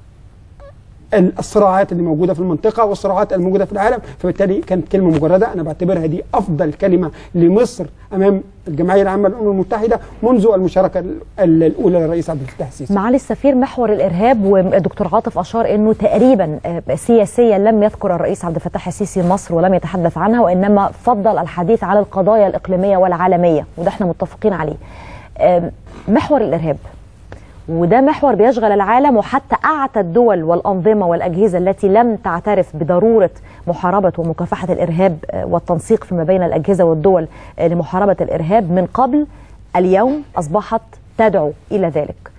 الصراعات اللي موجوده في المنطقه والصراعات الموجوده في العالم فبالتالي كانت كلمه مجرده انا بعتبرها دي افضل كلمه لمصر امام الجمعيه العامه للامم المتحده منذ المشاركه ال- ال- الاولى للرئيس عبد الفتاح السيسي معالي السفير محور الارهاب والدكتور عاطف اشار انه تقريبا آه، سياسيا لم يذكر الرئيس عبد الفتاح السيسي مصر ولم يتحدث عنها وانما فضل الحديث على القضايا الاقليميه والعالميه وده احنا متفقين عليه. آم، محور الارهاب وده محور بيشغل العالم وحتى اعتى الدول والانظمه والاجهزه التي لم تعترف بضروره محاربه ومكافحه الارهاب آه، والتنسيق فيما بين الاجهزه والدول آه، لمحاربه الارهاب من قبل اليوم اصبحت تدعو الى ذلك.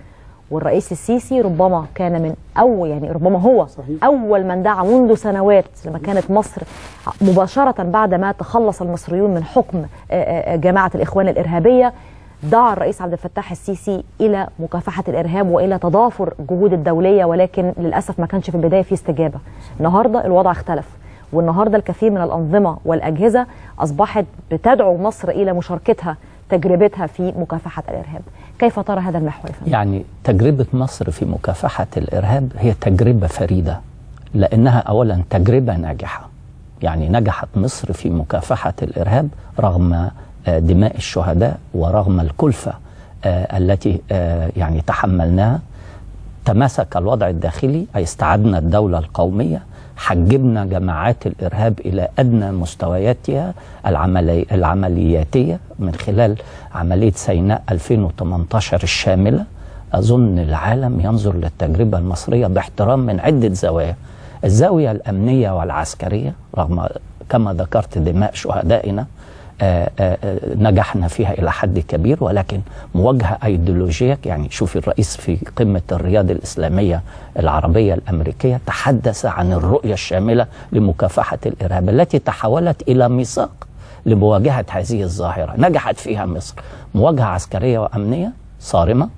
والرئيس السيسي ربما كان من أول يعني ربما هو صحيح. أول من دعا منذ سنوات لما كانت مصر مباشرة بعد ما تخلص المصريون من حكم آه، آه، جماعة الإخوان الإرهابية دعا الرئيس عبد الفتاح السيسي إلى مكافحة الإرهاب وإلى تضافر جهود الدولية ولكن للأسف ما كانش في البداية في استجابة النهاردة الوضع اختلف والنهاردة الكثير من الأنظمة والأجهزة أصبحت بتدعو مصر إلى مشاركتها تجربتها في مكافحة الإرهاب كيف ترى هذا المحور يا فندم؟ يعني تجربة مصر في مكافحة الإرهاب هي تجربة فريدة لأنها أولا تجربة ناجحة يعني نجحت مصر في مكافحة الإرهاب رغم آه، دماء الشهداء ورغم الكلفة آه، التي آه، يعني تحملناها تماسك الوضع الداخلي أي استعدنا الدولة القومية حجبنا جماعات الإرهاب إلى أدنى مستوياتها العملي العملياتية من خلال عملية سيناء 2018 الشاملة أظن العالم ينظر للتجربة المصرية باحترام من عدة زوايا الزاوية الأمنية والعسكرية رغم كما ذكرت دماء شهدائنا آه، آه، آه، نجحنا فيها إلى حد كبير ولكن مواجهة أيديولوجية يعني شوفي الرئيس في قمة الرياض الإسلامية العربية الأمريكية تحدث عن الرؤية الشاملة لمكافحة الإرهاب التي تحولت إلى ميثاق لمواجهة هذه الظاهرة نجحت فيها مصر مواجهة عسكرية وأمنية صارمة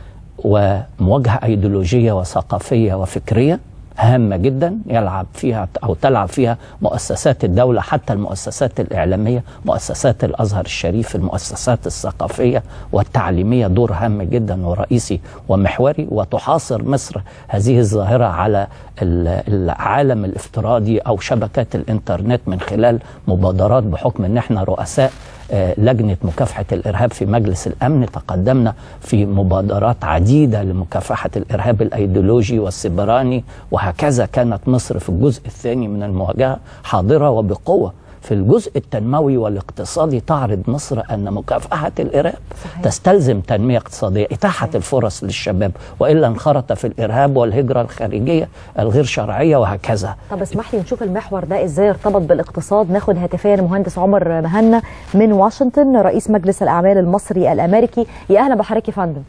ومواجهة أيديولوجية وثقافية وفكرية هامة جدا يلعب فيها أو تلعب فيها مؤسسات الدولة حتى المؤسسات الإعلامية مؤسسات الأزهر الشريف المؤسسات الثقافية والتعليمية دور هام جدا ورئيسي ومحوري وتحاصر مصر هذه الظاهرة على ال- العالم الافتراضي أو شبكات الإنترنت من خلال مبادرات بحكم أن احنا رؤساء آه، لجنة مكافحة الإرهاب في مجلس الأمن تقدمنا في مبادرات عديدة لمكافحة الإرهاب الأيديولوجي والسبراني وهكذا كانت مصر في الجزء الثاني من المواجهة حاضرة وبقوة في الجزء التنموي والاقتصادي تعرض مصر أن مكافحة الإرهاب صحيح. تستلزم تنمية اقتصادية إتاحة الفرص للشباب وإلا انخرط في الإرهاب والهجرة الخارجية الغير شرعية وهكذا طب اسمح لي نشوف المحور ده ازاي ارتبط بالاقتصاد ناخد هاتفيا المهندس عمر مهنا من واشنطن رئيس مجلس الاعمال المصري الامريكي يا اهلا بحضرتك يا فندم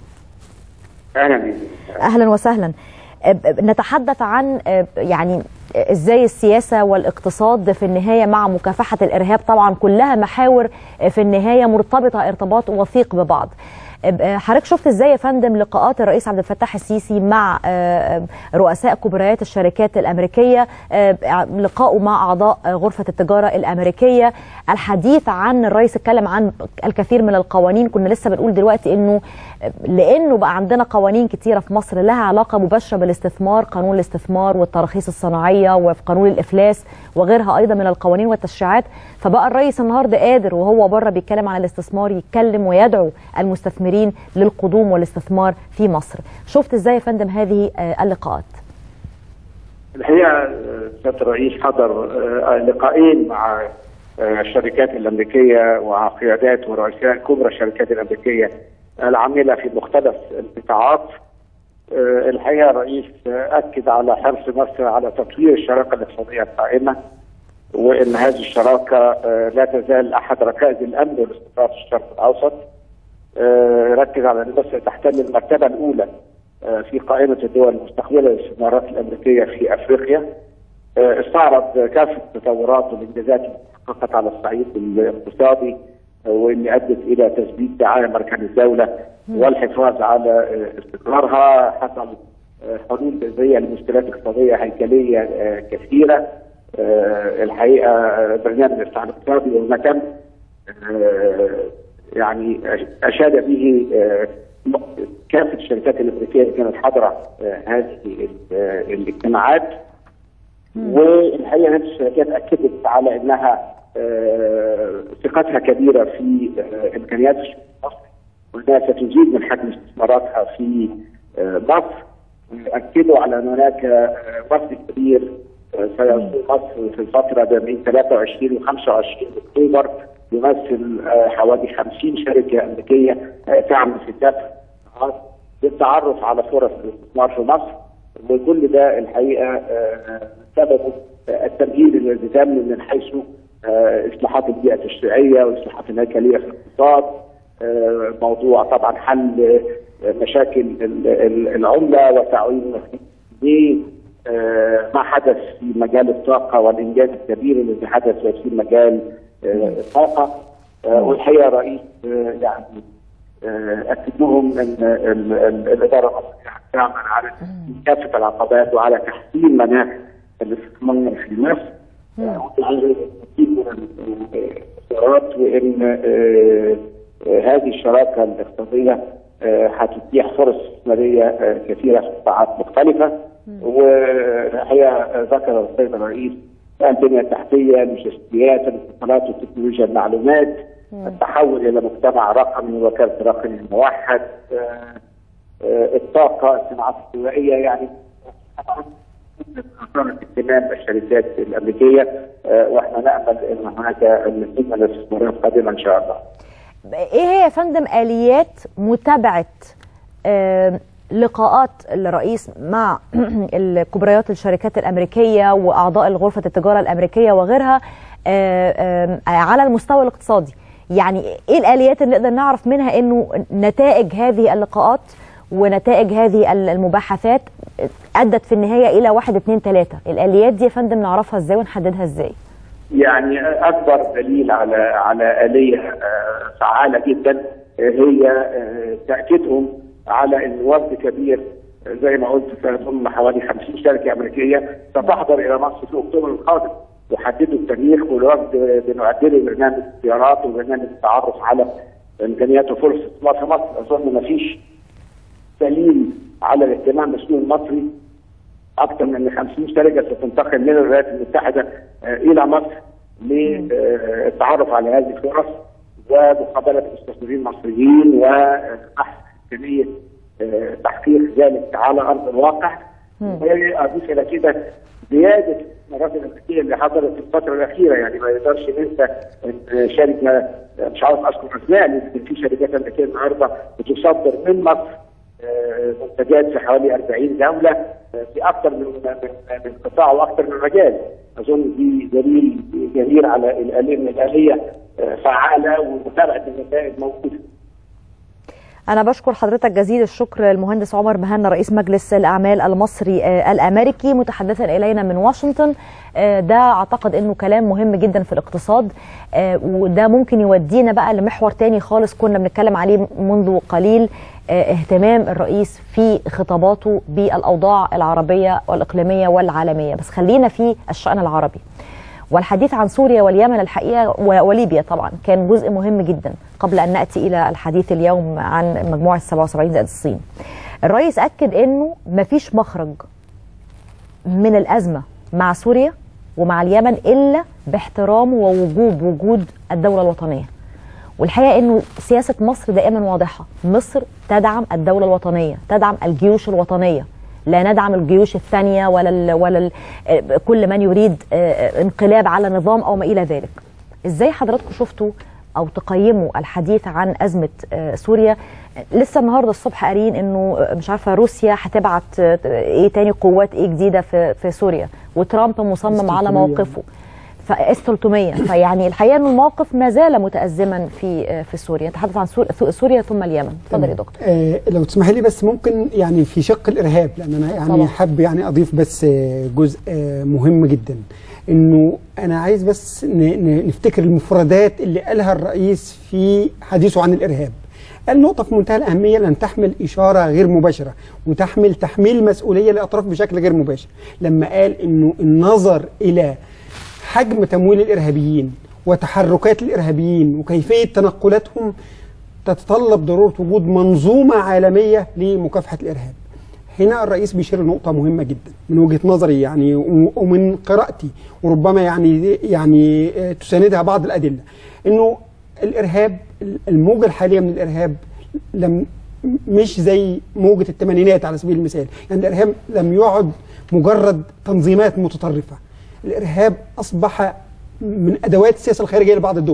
اهلا بيك اهلا وسهلا أب- أب- نتحدث عن أب- يعني ازاي السياسه والاقتصاد في النهايه مع مكافحه الارهاب طبعا كلها محاور في النهايه مرتبطه ارتباط وثيق ببعض أب- حضرتك شفت ازاي يا فندم لقاءات الرئيس عبد الفتاح السيسي مع آه، رؤساء كبريات الشركات الامريكيه آه، لقائه مع اعضاء غرفه التجاره الامريكيه الحديث عن الرئيس اتكلم عن الكثير من القوانين كنا لسه بنقول دلوقتي انه لانه بقى عندنا قوانين كتيره في مصر لها علاقه مباشره بالاستثمار قانون الاستثمار والتراخيص الصناعيه وفي قانون الافلاس وغيرها ايضا من القوانين والتشريعات فبقى الرئيس النهارده قادر وهو بره بيتكلم عن الاستثمار يتكلم ويدعو المستثمرين للقدوم والاستثمار في مصر شفت ازاي يا فندم هذه آه، اللقاءات الحقيقه آه، سياده الرئيس حضر آه، لقاءين مع آه، الشركات الامريكيه ومع قيادات ورؤساء كبرى الشركات الامريكيه العامله في مختلف القطاعات آه، الحقيقه الرئيس آه، اكد على حرص مصر على تطوير الشراكه الاقتصاديه القائمه وان هذه الشراكه آه، لا تزال احد ركائز الامن والاستقرار في الشرق الاوسط آه، ركز على ان مصر تحتل المرتبه الاولى آه، في قائمه الدول المستقبله للاستثمارات الامريكيه في افريقيا آه، استعرض كافه التطورات والانجازات اللي تحققت على الصعيد الاقتصادي آه، واللي ادت الى تثبيت دعايه مركز الدوله والحفاظ على آه، استقرارها حصل آه، حلول جذريه لمشكلات اقتصاديه هيكليه آه، كثيره آه، الحقيقه آه، برنامج الاصلاح الاقتصادي وما تم آه، يعني أش- اشاد به آه، م- كافه الشركات الامريكيه اللي كانت حاضره آه، هذه ال- آه، الاجتماعات والحقيقه هذه الشركات اكدت على انها آه، ثقتها كبيره في آه، امكانيات السوق المصري وانها ستزيد من حجم استثماراتها في آه، مصر اكدوا على ان هناك آه، وفد كبير آه، سيزور مصر في الفتره ما بين 23 و 25 اكتوبر يمثل آه، حوالي 50 شركه امريكيه آه، تعمل في كافه القطاعات للتعرف على فرص الاستثمار في مصر وكل ده الحقيقه آه، سببه آه، التمهيد الذي تم من حيث آه، اصلاحات البيئه التشريعيه واصلاحات الهيكليه في الاقتصاد آه، موضوع طبعا حل مشاكل ال- ال- العمله وتعويم ب آه، ما حدث في مجال الطاقه والانجاز الكبير الذي حدث في مجال آه، الطاقه آه، والحقيقه رئيس آه، يعني آه، اكد لهم ان ال- ال- الاداره المصريه هتعمل على تحسين كافه العقبات وعلى تحسين مناخ الاستثمار في مصر آه، وعلى ترتيب الاختيارات وان آه، آه، هذه الشراكه الاقتصاديه آه، هتتيح فرص استثماريه آه، كثيره في قطاعات مختلفه وهي ذكر السيد الرئيس البنيه التحتيه المجسديات الاتصالات وتكنولوجيا المعلومات التحول الى مجتمع رقمي وكارت رقمي موحد آه، آه، الطاقه الصناعات السوائيه يعني اثارت اهتمام الشركات الامريكيه آه، واحنا نامل ان هناك المزيد من الاستثمارات قادمه ان شاء الله. ايه هي يا فندم اليات متابعه آه، لقاءات الرئيس مع الكبريات الشركات الامريكيه واعضاء غرفه التجاره الامريكيه وغيرها آه، آه، على المستوى الاقتصادي يعني ايه الاليات اللي نقدر نعرف منها انه نتائج هذه اللقاءات ونتائج هذه المباحثات ادت في النهايه الى واحد اتنين تلاته الاليات دي يا فندم نعرفها ازاي ونحددها ازاي يعني اكبر دليل على على اليه آه، فعاله جدا آه، هي آه، تاكيدهم على ان وفد كبير آه، زي ما قلت سيضم حوالي 50 شركه امريكيه ستحضر الى مصر في اكتوبر القادم وحددوا التاريخ والوفد بنعدله برنامج زيارات وبرنامج التعرف على امكانيات وفرص الاستثمار في مصر اظن ما فيش دليل على الاهتمام بالسوق المصري اكثر من 50 شركه ستنتقل من الولايات المتحده آه، الى مصر للتعرف على هذه الفرص ومقابله المستثمرين المصريين وبحث امكانيه آه، تحقيق ذلك على ارض الواقع واضيف الى كده زياده الاستثمارات الامريكيه اللي حصلت في الفتره الاخيره يعني ما يقدرش ننسى ان شركه مش عارف اذكر اسماء لكن في شركات امريكيه النهارده بتصدر من مصر آه، منتجات في حوالي 40 دوله آه، في اكثر من من من قطاع واكثر من مجال اظن دي دليل جميل على الآلية ان الاليه آه، فعاله ومتابعه النتائج موجوده أنا بشكر حضرتك جزيل الشكر المهندس عمر مهنا رئيس مجلس الأعمال المصري آه، الأمريكي متحدثا إلينا من واشنطن آه، ده أعتقد أنه كلام مهم جدا في الاقتصاد آه، وده ممكن يودينا بقى لمحور تاني خالص كنا بنتكلم عليه منذ قليل آه، اهتمام الرئيس في خطاباته بالأوضاع العربية والإقليمية والعالمية بس خلينا في الشأن العربي والحديث عن سوريا واليمن الحقيقه و- وليبيا طبعا كان جزء مهم جدا قبل ان ناتي الى الحديث اليوم عن مجموعه 77 زائد الصين. الرئيس اكد انه مفيش مخرج من الازمه مع سوريا ومع اليمن الا باحترام ووجوب وجود الدوله الوطنيه. والحقيقه انه سياسه مصر دائما واضحه، مصر تدعم الدوله الوطنيه، تدعم الجيوش الوطنيه، لا ندعم الجيوش الثانيه ولا ال ولا ال كل من يريد آه، انقلاب على نظام او ما الى ذلك. ازاي حضراتكم شفتوا او تقيموا الحديث عن ازمه آه، سوريا لسه النهارده الصبح قارين انه آه، مش عارفه روسيا هتبعت آه، ايه تاني قوات ايه جديده في في سوريا وترامب مصمم على 300. موقفه فاس 300 فيعني الحقيقه انه الموقف ما زال متازما في آه، في سوريا نتحدث عن سور- سوريا ثم اليمن اتفضل يا دكتور آه لو تسمحي لي بس ممكن يعني في شق الارهاب لان انا يعني طبعا. حابب يعني اضيف بس آه، جزء آه مهم جدا انه انا عايز بس ن- ن- نفتكر المفردات اللي قالها الرئيس في حديثه عن الارهاب قال نقطة في منتهى الأهمية لأن تحمل إشارة غير مباشرة وتحمل تحميل مسؤولية لأطراف بشكل غير مباشر لما قال إنه النظر إلى حجم تمويل الإرهابيين وتحركات الإرهابيين وكيفية تنقلاتهم تتطلب ضرورة وجود منظومة عالمية لمكافحة الإرهاب هنا الرئيس بيشير لنقطة مهمة جدا من وجهة نظري يعني و- ومن قراءتي وربما يعني يعني آه، تساندها بعض الأدلة إنه الإرهاب الموجة الحالية من الإرهاب لم مش زي موجة الثمانينات على سبيل المثال يعني الإرهاب لم يعد مجرد تنظيمات متطرفة الإرهاب أصبح من أدوات السياسة الخارجية لبعض الدول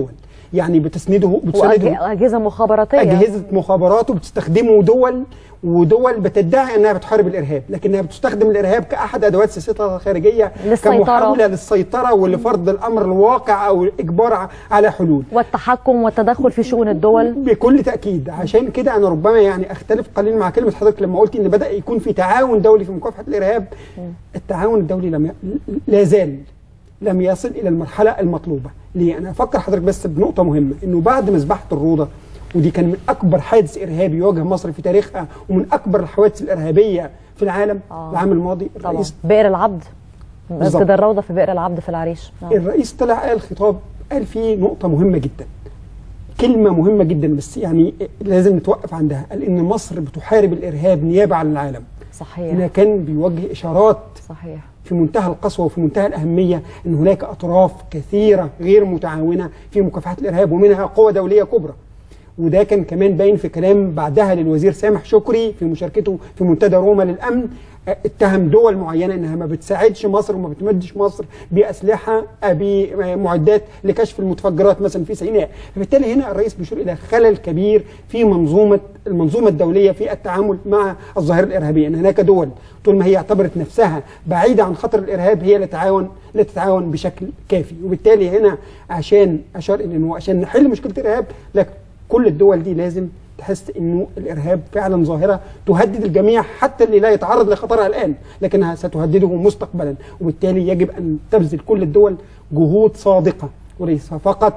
يعني بتسنده بتسنده واجهزه مخابراتيه اجهزه مخابرات وبتستخدمه دول ودول بتدعي انها بتحارب الارهاب لكنها بتستخدم الارهاب كاحد ادوات سياستها الخارجيه للسيطرة. كمحاوله للسيطره ولفرض الامر الواقع او الاجبار ع- على حلول والتحكم والتدخل في شؤون الدول بكل تاكيد عشان كده انا ربما يعني اختلف قليلا مع كلمه حضرتك لما قلت ان بدا يكون في تعاون دولي في مكافحه الارهاب التعاون الدولي لم ي... لا زال لم يصل الى المرحله المطلوبه ليه انا افكر حضرتك بس بنقطه مهمه انه بعد مذبحه الروضه ودي كان من اكبر حادث ارهابي يواجه مصر في تاريخها ومن اكبر الحوادث الارهابيه في العالم آه. العام الماضي طبعا الرئيس بئر العبد بالظبط. مسجد الروضه في بئر العبد في العريش نعم. الرئيس طلع قال خطاب قال فيه نقطة مهمة جدا كلمة مهمة جدا بس يعني لازم نتوقف عندها قال إن مصر بتحارب الإرهاب نيابة عن العالم صحيح هنا كان بيوجه إشارات صحيح في منتهى القسوة وفي منتهى الأهمية أن هناك أطراف كثيرة غير متعاونة في مكافحة الإرهاب ومنها قوة دولية كبرى وده كان كمان باين في كلام بعدها للوزير سامح شكري في مشاركته في منتدى روما للأمن آه، اتهم دول معينة انها ما بتساعدش مصر وما بتمدش مصر بأسلحة آه، بمعدات لكشف المتفجرات مثلا في سيناء فبالتالي هنا الرئيس بيشير إلى خلل كبير في منظومة المنظومة الدولية في التعامل مع الظاهرة الإرهابية ان هناك دول طول ما هي اعتبرت نفسها بعيدة عن خطر الإرهاب هي لا تتعاون لا تتعاون بشكل كافي وبالتالي هنا عشان أشار إلى إنه عشان نحل مشكلة الإرهاب لك كل الدول دي لازم تحس انه الارهاب فعلا ظاهره تهدد الجميع حتى اللي لا يتعرض لخطرها الان لكنها ستهدده مستقبلا وبالتالي يجب ان تبذل كل الدول جهود صادقه وليس فقط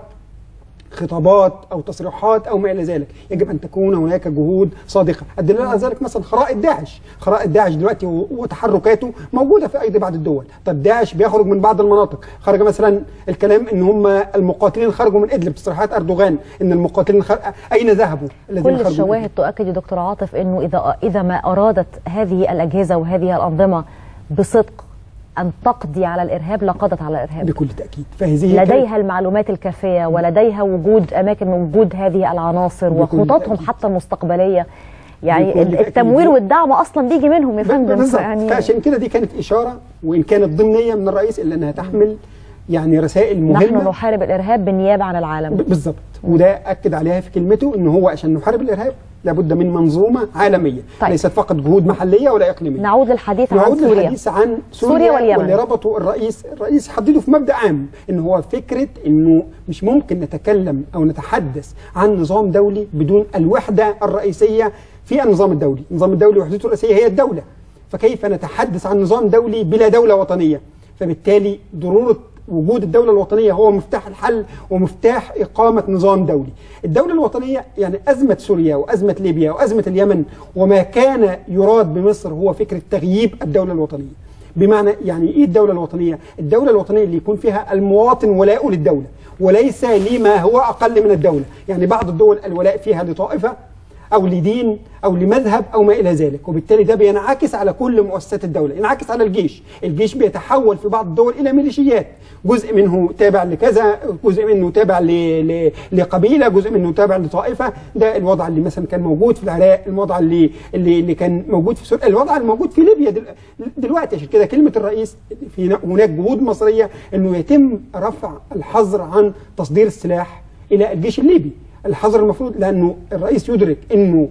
خطابات او تصريحات او ما الى ذلك يجب ان تكون هناك جهود صادقه الدليل على ذلك مثلا خرائط داعش خرائط داعش دلوقتي و- وتحركاته موجوده في ايدي بعض الدول طب داعش بيخرج من بعض المناطق خرج مثلا الكلام ان هم المقاتلين خرجوا من ادلب تصريحات اردوغان ان المقاتلين خر... اين ذهبوا الذين كل خرجوا من الشواهد تؤكد يا دكتور عاطف انه اذا اذا ما ارادت هذه الاجهزه وهذه الانظمه بصدق ان تقضي على الارهاب لقضت على الارهاب بكل تاكيد فهذه كانت- لديها المعلومات الكافيه ولديها وجود اماكن وجود هذه العناصر بكل وخططهم تأكيد. حتى المستقبليه يعني بكل تأكيد. التمويل والدعم اصلا بيجي منهم يا فندم بالظبط يعني فعشان كده دي كانت اشاره وان كانت ضمنيه من الرئيس الا انها تحمل يعني رسائل مهمه نحن نحارب الارهاب بالنيابه عن العالم ب- بالظبط وده اكد عليها في كلمته ان هو عشان نحارب الارهاب لابد من منظومه عالميه طيب. ليست فقط جهود محليه ولا اقليميه نعود للحديث عن نعود سوريا للحديث عن سوريا, سوريا واليمن. واللي ربطوا الرئيس الرئيس حدده في مبدا عام ان هو فكره انه مش ممكن نتكلم او نتحدث عن نظام دولي بدون الوحده الرئيسيه في النظام الدولي النظام الدولي وحدته الرئيسيه هي الدوله فكيف نتحدث عن نظام دولي بلا دوله وطنيه فبالتالي ضروره وجود الدولة الوطنية هو مفتاح الحل ومفتاح إقامة نظام دولي الدولة الوطنية يعني أزمة سوريا وأزمة ليبيا وأزمة اليمن وما كان يراد بمصر هو فكرة تغييب الدولة الوطنية بمعنى يعني ايه الدوله الوطنيه؟ الدوله الوطنيه اللي يكون فيها المواطن ولاؤه للدوله وليس لما هو اقل من الدوله، يعني بعض الدول الولاء فيها لطائفه او لدين او لمذهب او ما الى ذلك، وبالتالي ده بينعكس على كل مؤسسات الدوله، ينعكس على الجيش، الجيش بيتحول في بعض الدول الى ميليشيات، جزء منه تابع لكذا، جزء منه تابع ل... ل... لقبيله، جزء منه تابع لطائفه، ده الوضع اللي مثلا كان موجود في العراق، الوضع اللي اللي, اللي كان موجود في سوريا، الوضع الموجود في ليبيا دل... دلوقتي عشان كده كلمه الرئيس في هناك جهود مصريه انه يتم رفع الحظر عن تصدير السلاح الى الجيش الليبي، الحظر المفروض لانه الرئيس يدرك انه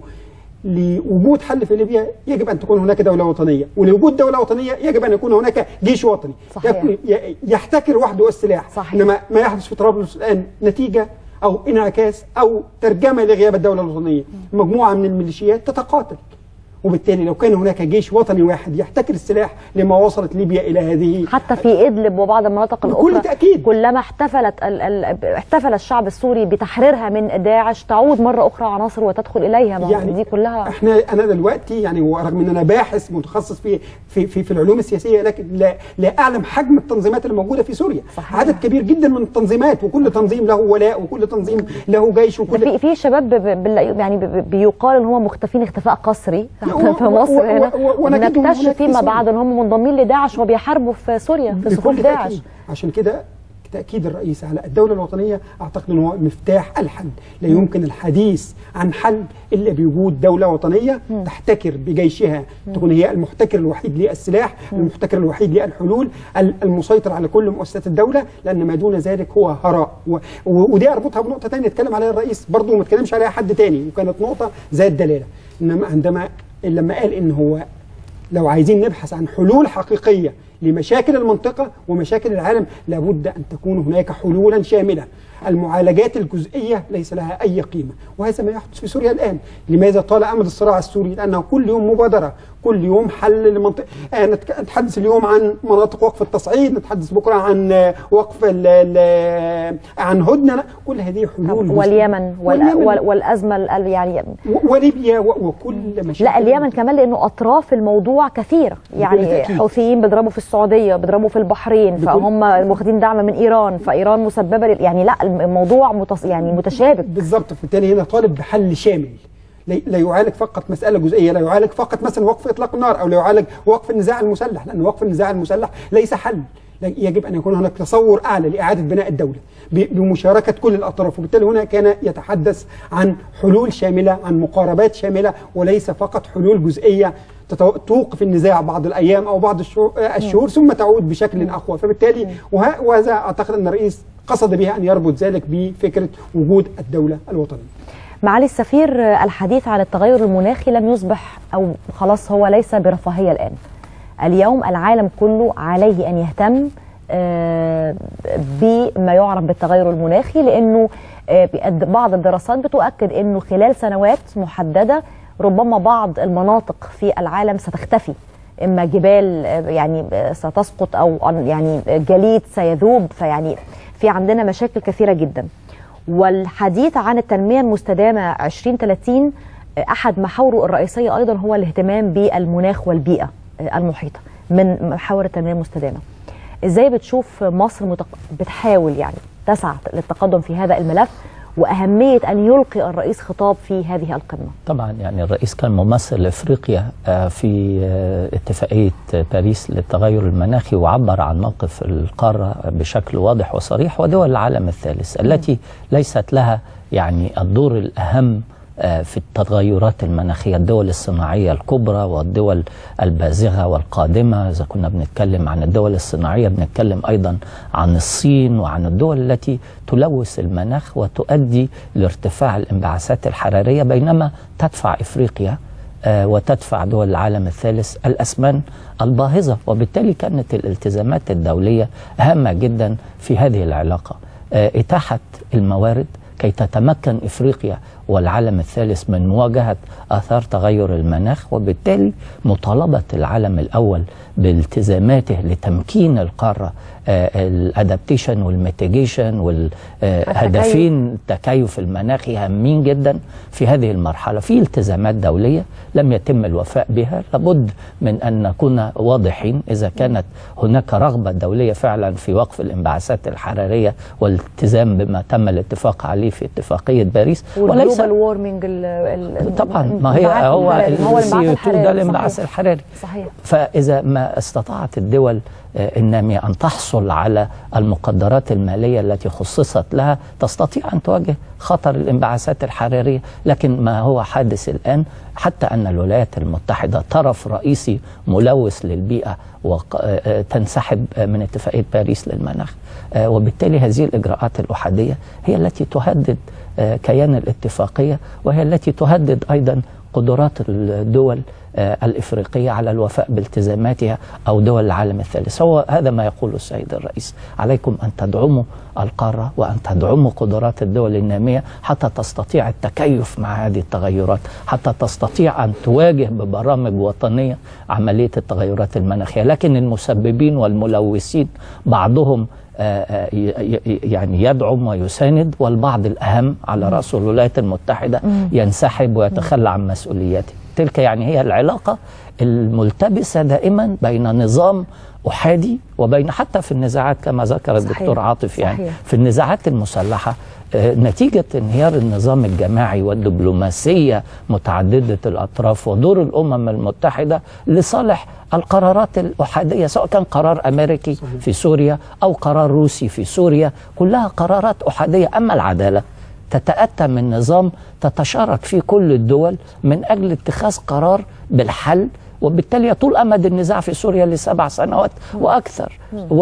لوجود حل في ليبيا يجب ان تكون هناك دوله وطنيه، ولوجود دوله وطنيه يجب ان يكون هناك جيش وطني صحيح. يكون- ي- يحتكر وحده السلاح صحيح. انما ما يحدث في طرابلس الان نتيجه او انعكاس او ترجمه لغياب الدوله الوطنيه، مجموعه من الميليشيات تتقاتل وبالتالي لو كان هناك جيش وطني واحد يحتكر السلاح لما وصلت ليبيا الى هذه حتى في ادلب وبعض المناطق الاخرى بكل تأكيد. كلما احتفلت ال ال احتفل الشعب السوري بتحريرها من داعش تعود مره اخرى عناصر وتدخل اليها ما يعني دي كلها احنا انا دلوقتي يعني ورغم ان انا باحث متخصص في في في, في العلوم السياسيه لكن لا لا اعلم حجم التنظيمات اللي موجوده في سوريا صحيح. عدد كبير جدا من التنظيمات وكل تنظيم له ولاء وكل تنظيم له جيش ده وكل في في شباب ب- ب- بال- يعني ب- ب- بيقال ان هم مختفين اختفاء قسري و- في و- مصر و- هنا و- ونجدهم ونكتشف هناك في فيما سوريا. بعد ان هم منضمين لداعش وبيحاربوا في سوريا في بكل صفوف تأكيد. داعش عشان كده تاكيد الرئيس على الدوله الوطنيه اعتقد ان هو مفتاح الحل لا يمكن الحديث عن حل الا بوجود دوله وطنيه تحتكر بجيشها تكون هي المحتكر الوحيد للسلاح المحتكر الوحيد للحلول ال- المسيطر على كل مؤسسات الدوله لان ما دون ذلك هو هراء و- و- ودي اربطها بنقطه ثانيه اتكلم عليها الرئيس برضه ما اتكلمش عليها حد تاني وكانت نقطه ذات دلاله انما عندما لما قال ان هو لو عايزين نبحث عن حلول حقيقية لمشاكل المنطقة ومشاكل العالم لابد أن تكون هناك حلولا شاملة المعالجات الجزئية ليس لها أي قيمة وهذا ما يحدث في سوريا الآن لماذا طال أمد الصراع السوري لأنه كل يوم مبادرة كل يوم حل لمنطقة آه، نتك- نتحدث اليوم عن مناطق وقف التصعيد نتحدث بكرة عن آه، وقف ال- ال- عن هدنة لا، كل هذه حلول جزئية. واليمن وال... واليمن. وال... والازمه ال- يعني و- وليبيا و- وكل مشاكل لا اليمن كمان لانه اطراف الموضوع كثيره يعني تأكيد. حوثيين بيضربوا في السعوديه بيضربوا في البحرين بكل- فهم واخدين دعم من ايران فايران مسببه لل... يعني لا الموضوع متص... يعني متشابك بالظبط فبالتالي هنا طالب بحل شامل لا لا يعالج فقط مسألة جزئية لا يعالج فقط مثلا وقف إطلاق النار أو لا يعالج وقف النزاع المسلح لأن وقف النزاع المسلح ليس حل لا- يجب أن يكون هناك تصور أعلى لإعادة بناء الدولة ب- بمشاركة كل الأطراف وبالتالي هنا كان يتحدث عن حلول شاملة عن مقاربات شاملة وليس فقط حلول جزئية تتو- توقف النزاع بعض الأيام أو بعض الشهور, الشهور ثم تعود بشكل أقوى فبالتالي وه- وهذا أعتقد أن الرئيس قصد بها أن يربط ذلك بفكرة وجود الدولة الوطنية معالي السفير آه، الحديث عن التغير المناخي لم يصبح او خلاص هو ليس برفاهيه الان اليوم العالم كله عليه ان يهتم آه، بما يعرف بالتغير المناخي لانه آه، بيقد- بعض الدراسات بتؤكد انه خلال سنوات محدده ربما بعض المناطق في العالم ستختفي اما جبال آه، يعني آه، ستسقط او أن- يعني جليد سيذوب فيعني في عندنا مشاكل كثيره جدا والحديث عن التنميه المستدامه 2030 آه، احد محاوره الرئيسيه ايضا هو الاهتمام بالمناخ والبيئه آه، المحيطه من محاور التنميه المستدامه ازاي بتشوف مصر متق... بتحاول يعني تسعى للتقدم في هذا الملف واهميه ان يلقي الرئيس خطاب في هذه القمه طبعا يعني الرئيس كان ممثل افريقيا آه، في آه، اتفاقيه باريس للتغير المناخي وعبر عن موقف القاره بشكل واضح وصريح ودول العالم الثالث التي ليست لها يعني الدور الاهم آه، في التغيرات المناخيه الدول الصناعيه الكبرى والدول البازغه والقادمه اذا كنا بنتكلم عن الدول الصناعيه بنتكلم ايضا عن الصين وعن الدول التي تلوث المناخ وتؤدي لارتفاع الانبعاثات الحراريه بينما تدفع افريقيا آه، وتدفع دول العالم الثالث الأسمان الباهظة وبالتالي كانت الالتزامات الدولية هامة جدا في هذه العلاقة آه، إتاحة الموارد كي تتمكن إفريقيا والعالم الثالث من مواجهة آثار تغير المناخ وبالتالي مطالبة العالم الأول بالتزاماته لتمكين القارة الادابتيشن والميتيجيشن والهدفين التكيف المناخي هامين جدا في هذه المرحلة في التزامات دولية لم يتم الوفاء بها لابد من أن نكون واضحين إذا كانت هناك رغبة دولية فعلا في وقف الانبعاثات الحرارية والالتزام بما تم الاتفاق عليه في اتفاقية باريس والجلوبال وورمنج طبعا ما هي هو السي 2 ده الانبعاث الحراري صحيح فإذا ما استطاعت الدول النامية أن تحصل على المقدرات المالية التي خصصت لها تستطيع أن تواجه خطر الانبعاثات الحرارية لكن ما هو حادث الآن حتى أن الولايات المتحدة طرف رئيسي ملوث للبيئة وتنسحب من اتفاقية باريس للمناخ وبالتالي هذه الإجراءات الأحادية هي التي تهدد كيان الاتفاقية وهي التي تهدد أيضا قدرات الدول الإفريقية على الوفاء بالتزاماتها أو دول العالم الثالث هو هذا ما يقوله السيد الرئيس عليكم أن تدعموا القارة وأن تدعموا قدرات الدول النامية حتى تستطيع التكيف مع هذه التغيرات حتى تستطيع أن تواجه ببرامج وطنية عملية التغيرات المناخية لكن المسببين والملوثين بعضهم يعني يدعم ويساند والبعض الأهم على رأسه الولايات المتحدة ينسحب ويتخلى عن مسؤولياته تلك يعني هي العلاقة الملتبسة دائما بين نظام أحادي وبين حتى في النزاعات كما ذكر الدكتور عاطف يعني صحيح. في النزاعات المسلحة آه، نتيجة انهيار النظام الجماعي والدبلوماسية متعددة الأطراف ودور الأمم المتحدة لصالح القرارات الأحادية سواء كان قرار أمريكي في سوريا أو قرار روسي في سوريا كلها قرارات أحادية أما العدالة تتأتى من نظام تتشارك فيه كل الدول من أجل اتخاذ قرار بالحل وبالتالي يطول أمد النزاع في سوريا لسبع سنوات وأكثر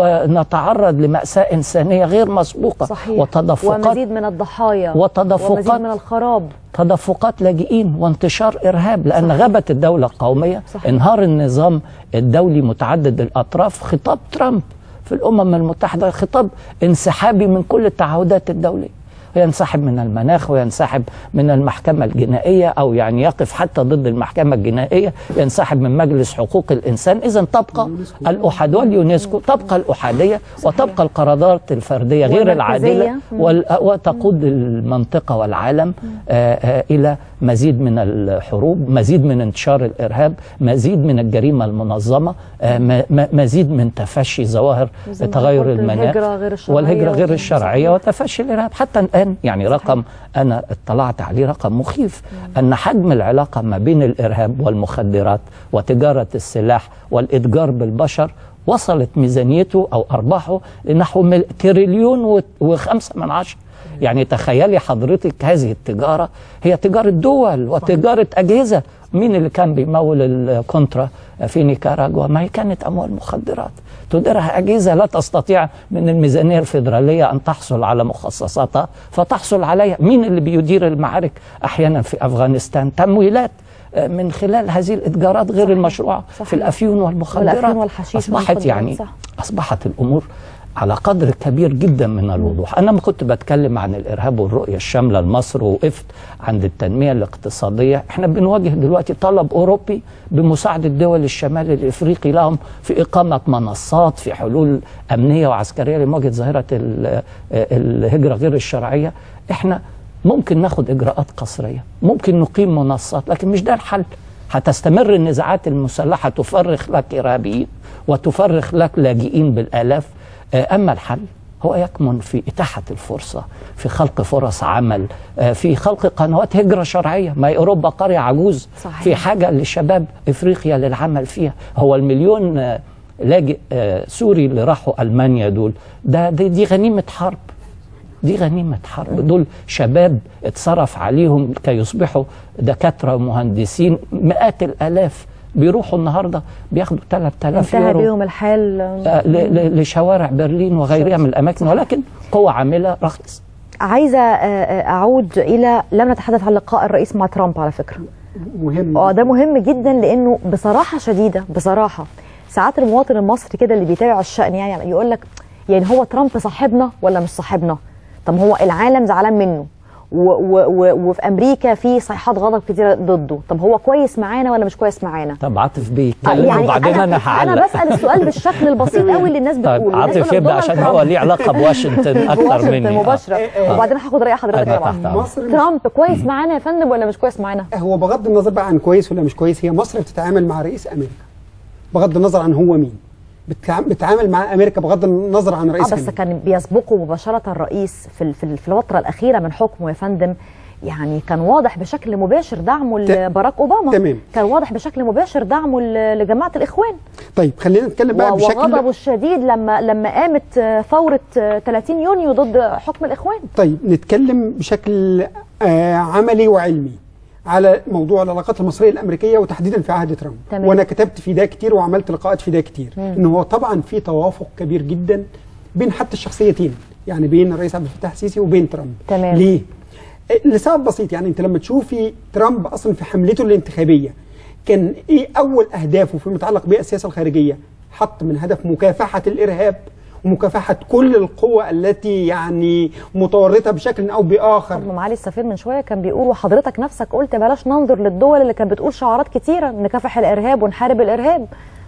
ونتعرض لمأساة إنسانية غير مسبوقة صحيح وتدفقات ومزيد من الضحايا وتدفقات ومزيد من الخراب تدفقات لاجئين وانتشار ارهاب لان غابت الدوله القوميه صحيح. انهار النظام الدولي متعدد الاطراف خطاب ترامب في الامم المتحده خطاب انسحابي من كل التعهدات الدوليه ينسحب من المناخ وينسحب من المحكمة الجنائية أو يعني يقف حتى ضد المحكمة الجنائية ينسحب من مجلس حقوق الإنسان إذا تبقى الأحد واليونسكو تبقى الأحادية وتبقى القرارات الفردية غير العادلة والمركزية. وال- وتقود المنطقة والعالم آه، آه، إلى مزيد من الحروب مزيد من انتشار الإرهاب مزيد من الجريمة المنظمة آه، م- م- مزيد من تفشي ظواهر زي ما تغير قلت المناخ الهجرة غير الشرعية والهجرة غير وال- الشرعية وتفشي الإرهاب حتى الآن يعني رقم أنا اطلعت عليه رقم مخيف أن حجم العلاقة ما بين الإرهاب والمخدرات وتجارة السلاح والإتجار بالبشر وصلت ميزانيته أو أرباحه لنحو مل- تريليون و- وخمسة من عشرة يعني تخيلي حضرتك هذه التجارة هي تجارة دول وتجارة أجهزة مين اللي كان بيمول الكونترا في نيكاراجوا ما هي كانت أموال مخدرات تديرها أجهزة لا تستطيع من الميزانية الفيدرالية أن تحصل على مخصصاتها فتحصل عليها مين اللي بيدير المعارك أحيانا في أفغانستان تمويلات آه، من خلال هذه الإتجارات غير المشروعة في الأفيون والمخدرات والأفيون والحشيش أصبحت والمخدرات، يعني صح. أصبحت الأمور على قدر كبير جدا من الوضوح أنا ما كنت بتكلم عن الإرهاب والرؤية الشاملة لمصر ووقفت عند التنمية الاقتصادية احنا بنواجه دلوقتي طلب أوروبي بمساعدة دول الشمال الإفريقي لهم في إقامة منصات في حلول أمنية وعسكرية لمواجهة ظاهرة ال- الهجرة غير الشرعية احنا ممكن ناخد إجراءات قصرية ممكن نقيم منصات لكن مش ده الحل هتستمر النزاعات المسلحة تفرخ لك إرهابيين وتفرخ لك لاجئين بالآلاف آه، أما الحل هو يكمن في إتاحة الفرصة في خلق فرص عمل آه، في خلق قنوات هجرة شرعية ما هي أوروبا قرية عجوز صحيح. في حاجة لشباب إفريقيا للعمل فيها هو المليون آه، لاجئ آه، سوري اللي راحوا ألمانيا دول ده دي, دي غنيمة حرب دي غنيمة حرب دول شباب اتصرف عليهم كي يصبحوا دكاترة ومهندسين مئات الآلاف بيروحوا النهاردة بياخدوا 3000 انتهى يورو بيهم الحال آه، ل- ل- لشوارع برلين وغيرها من الأماكن ولكن قوة عاملة رخيصة عايزه آه، آه، اعود الى لم نتحدث عن لقاء الرئيس مع ترامب على فكره مهم اه ده مهم جدا لانه بصراحه شديده بصراحه ساعات المواطن المصري كده اللي بيتابع الشأن يعني يقول لك يعني هو ترامب صاحبنا ولا مش صاحبنا طب هو العالم زعلان منه و و و وفي امريكا في صيحات غضب كتيره ضده طب هو كويس معانا ولا مش كويس معانا طب عاطف بيتكلم وبعدين أنا, انا هعلق بسال السؤال بالشكل البسيط قوي اللي الناس بتقوله طيب الناس عاطف بتقول يبدأ دونالد عشان ترامب. هو ليه علاقة بواشنطن أكتر واشنطن مني آه. مباشره آه. وبعدين هاخد راي حضرتك أنا يا تحت جماعه أمرك. ترامب كويس معانا يا فندم ولا مش كويس معانا هو بغض النظر بقى عن كويس ولا مش كويس هي مصر بتتعامل مع رئيس امريكا بغض النظر عن هو مين بتتع- بتتعامل مع امريكا بغض النظر عن اه رئيس بس كان بيسبقه مباشره الرئيس في ال- في ال- في الفتره الاخيره من حكمه يا فندم يعني كان واضح بشكل مباشر دعمه لباراك اوباما تمام. كان واضح بشكل مباشر دعمه ل- لجماعه الاخوان طيب خلينا نتكلم بقى و- بشكل وغضبه الشديد لما لما قامت آه، ثوره آه، 30 يونيو ضد حكم الاخوان طيب نتكلم بشكل آه عملي وعلمي على موضوع العلاقات المصريه الامريكيه وتحديدا في عهد ترامب تمام. وانا كتبت في ده كتير وعملت لقاءات في ده كتير مم. ان هو طبعا في توافق كبير جدا بين حتى الشخصيتين يعني بين الرئيس عبد الفتاح السيسي وبين ترامب تمام. ليه آه، لسبب بسيط يعني انت لما تشوفي ترامب اصلا في حملته الانتخابيه كان ايه اول اهدافه فيما يتعلق بالسياسه الخارجيه حط من هدف مكافحه الارهاب ومكافحه كل القوى التي يعني متورطه بشكل او باخر طب معالي السفير من شويه كان بيقول وحضرتك نفسك قلت بلاش ننظر للدول اللي كانت بتقول شعارات كتيره نكافح الارهاب ونحارب الارهاب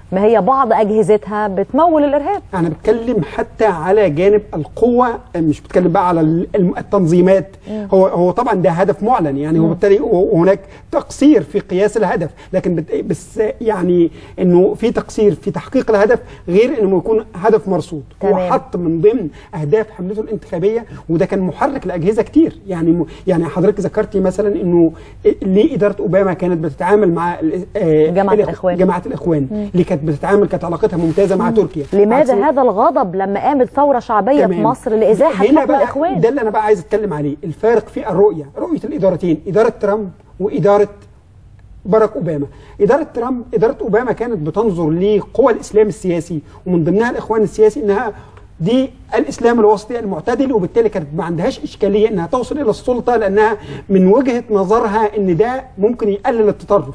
ما هي بعض اجهزتها بتمول الارهاب انا بتكلم حتى على جانب القوه مش بتكلم بقى على الم- التنظيمات مم. هو هو طبعا ده هدف معلن يعني هو مم. بالتالي وهناك تقصير في قياس الهدف لكن بت- بس يعني انه في تقصير في تحقيق الهدف غير انه يكون هدف مرصود هو تمام. حط من ضمن اهداف حملته الانتخابيه وده كان محرك لاجهزه كتير يعني م- يعني حضرتك ذكرتي مثلا انه ليه اداره اوباما كانت بتتعامل مع ال- آه، جماعة الإخ- الإخوان. جماعه الاخوان مم. اللي كانت بتتعامل كانت علاقتها ممتازه مع مم. تركيا لماذا عكس- هذا الغضب لما قامت ثوره شعبيه في تمام. مصر لازاحه هنا حكم بقى الاخوان ده اللي انا بقى عايز اتكلم عليه الفارق في الرؤيه رؤيه الادارتين اداره ترامب واداره باراك اوباما اداره ترامب اداره اوباما كانت بتنظر لقوى الاسلام السياسي ومن ضمنها الاخوان السياسي انها دي الاسلام الوسطي المعتدل وبالتالي كانت ما عندهاش اشكاليه انها توصل الى السلطه لانها من وجهه نظرها ان ده ممكن يقلل التطرف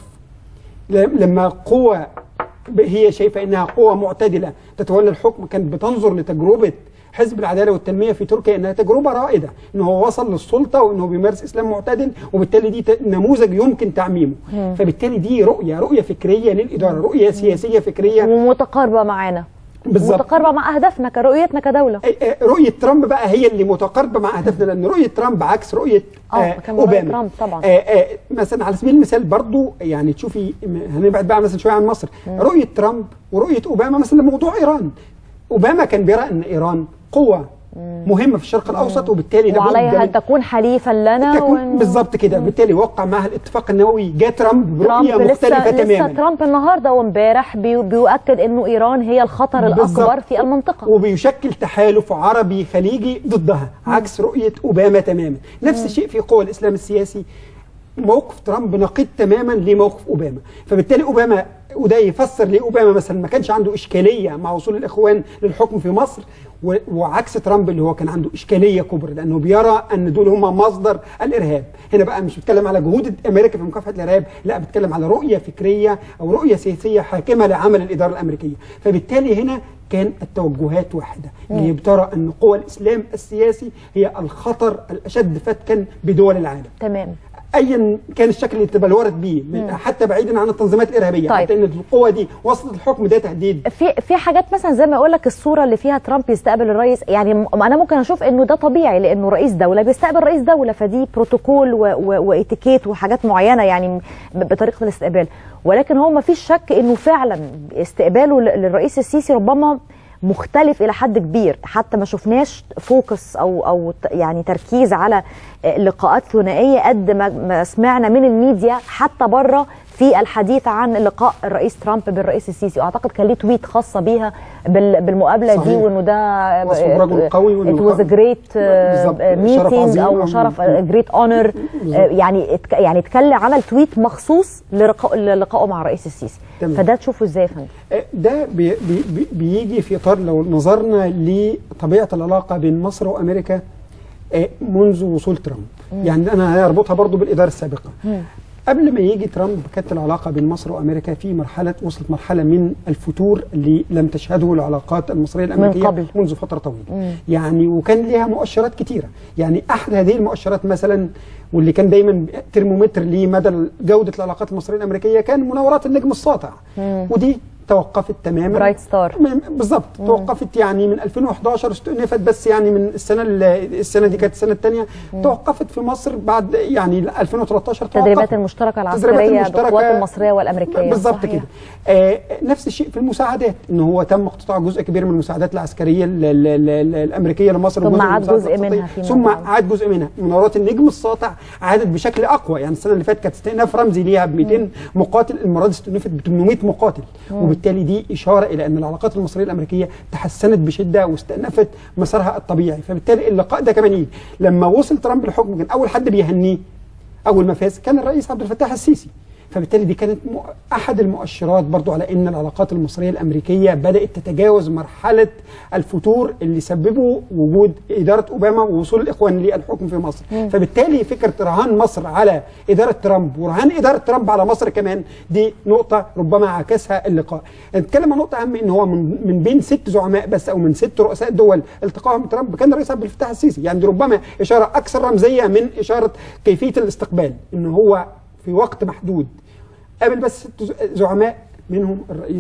ل- لما قوة ب- هي شايفة انها قوة معتدلة تتولى الحكم كانت بتنظر لتجربة حزب العدالة والتنمية في تركيا انها تجربة رائدة ان هو وصل للسلطة وانه بيمارس اسلام معتدل وبالتالي دي ت- نموذج يمكن تعميمه مم. فبالتالي دي رؤية رؤية فكرية للإدارة رؤية سياسية فكرية ومتقاربه معانا بالظبط. متقاربه مع اهدافنا كرؤيتنا كدوله آه، رؤية ترامب بقى هي اللي متقاربة مع أهدافنا لأن رؤية ترامب عكس رؤية اه آه كان رؤية أوباما ترامب طبعا آه آه مثلا على سبيل المثال برضو يعني تشوفي م- هنبعد بقى مثلا شويه عن مصر مم. رؤيه ترامب ورؤيه اوباما مثلا لموضوع ايران اوباما كان بيرى ان ايران قوه مهمه في الشرق الاوسط وبالتالي لابد وعليها ان من- تكون حليفا لنا تكون وإن- بالظبط كده بالتالي وقع معها الاتفاق النووي جاء ترامب ترامب برؤيه مختلفه لسه, لسه تماما ترامب النهارده وامبارح بي بيؤكد انه ايران هي الخطر الاكبر بالظبط. في المنطقه وبيشكل تحالف عربي خليجي ضدها عكس رؤية أوباما تماما نفس الشيء في قوى الإسلام السياسي موقف ترامب نقيض تماما لموقف أوباما فبالتالي أوباما وده يفسر ليه أوباما مثلا ما كانش عنده إشكالية مع وصول الإخوان للحكم في مصر و- وعكس ترامب اللي هو كان عنده إشكالية كبرى لأنه بيرى أن دول هم مصدر الإرهاب هنا بقى مش بتكلم على جهود أمريكا في مكافحة الإرهاب لا بتكلم على رؤية فكرية أو رؤية سياسية حاكمة لعمل الإدارة الأمريكية فبالتالي هنا كان التوجهات واحدة اللي هي بترى أن قوى الإسلام السياسي هي الخطر الأشد فتكا بدول العالم تمام ايا كان الشكل اللي تبلورت بيه مم. حتى بعيدا عن التنظيمات الارهابيه طيب. حتى ان القوه دي وصلت الحكم ده تهديد في في حاجات مثلا زي ما اقول لك الصوره اللي فيها ترامب يستقبل الرئيس يعني م- انا ممكن اشوف انه ده طبيعي لانه رئيس دوله بيستقبل رئيس دوله فدي بروتوكول و- و- واتيكيت وحاجات معينه يعني م- بطريقه الاستقبال ولكن هو ما فيش شك انه فعلا استقباله ل- للرئيس السيسي ربما مختلف الى حد كبير حتى ما شفناش فوكس او او ت- يعني تركيز على آه، لقاءات ثنائيه قد ما ما سمعنا من الميديا حتى بره في الحديث عن لقاء الرئيس ترامب بالرئيس السيسي واعتقد كان ليه تويت خاصه بيها بال- بالمقابله دي صحيح. وانه ده وصفه برجل قوي it وإنه was a great بالظبط. شرف ميتنج او عظيم. شرف جريت اونر بالظبط. يعني اتك- يعني اتكلم عمل تويت مخصوص لرقا- للقائه مع الرئيس السيسي تمام. فده تشوفه ازاي يا فندم آه، ده بي بي بي- بيجي في اطار لو نظرنا لطبيعه العلاقه بين مصر وامريكا آه، منذ وصول ترامب مم. يعني انا هربطها برضو بالاداره السابقه مم. قبل ما يجي ترامب كانت العلاقه بين مصر وامريكا في مرحله وصلت مرحله من الفتور اللي لم تشهده العلاقات المصريه الامريكيه قبل. منذ فتره طويله مم. يعني وكان ليها مؤشرات كتيره يعني احد هذه المؤشرات مثلا واللي كان دايما ترمومتر لمدى جوده العلاقات المصريه الامريكيه كان مناورات النجم الساطع مم. ودي توقفت تماما برايت ستار من- بالظبط توقفت يعني من 2011 استئنفت بس يعني من السنه ال- السنه دي كانت السنه الثانيه توقفت في مصر بعد يعني 2013 التدريبات توقفت. المشتركه التدريبات العسكريه المشتركة بالقوات المصريه والامريكيه بالظبط صحيح. كده آه نفس الشيء في المساعدات ان هو تم اقتطاع جزء كبير من المساعدات العسكريه ال- ال- ال- ال- الامريكيه لمصر ثم وجزء من عاد المساعدات جزء الأقتصادية. منها فيما ثم بعد. عاد جزء منها مناورات النجم الساطع عادت بشكل اقوى يعني السنه اللي فاتت كانت استئناف رمزي ليها ب 200 مقاتل المره دي استئنفت ب 800 مقاتل مم. وبالتالي دي اشاره الى ان العلاقات المصريه الامريكيه تحسنت بشده واستأنفت مسارها الطبيعي فبالتالي اللقاء ده كمان يجي لما وصل ترامب للحكم كان اول حد بيهنيه اول ما فاز كان الرئيس عبد الفتاح السيسي فبالتالي دي كانت م- احد المؤشرات برضو على ان العلاقات المصريه الامريكيه بدات تتجاوز مرحله الفتور اللي سببه وجود اداره اوباما ووصول الاخوان للحكم في مصر مم. فبالتالي فكره رهان مصر على اداره ترامب ورهان اداره ترامب على مصر كمان دي نقطه ربما عكسها اللقاء نتكلم عن نقطه اهم ان هو من, من بين ست زعماء بس او من ست رؤساء دول التقاهم بترامب كان الرئيس عبد الفتاح السيسي يعني دي ربما اشاره اكثر رمزيه من اشاره كيفيه الاستقبال ان هو في وقت محدود قابل بس ست ز- زعماء منهم الرئيس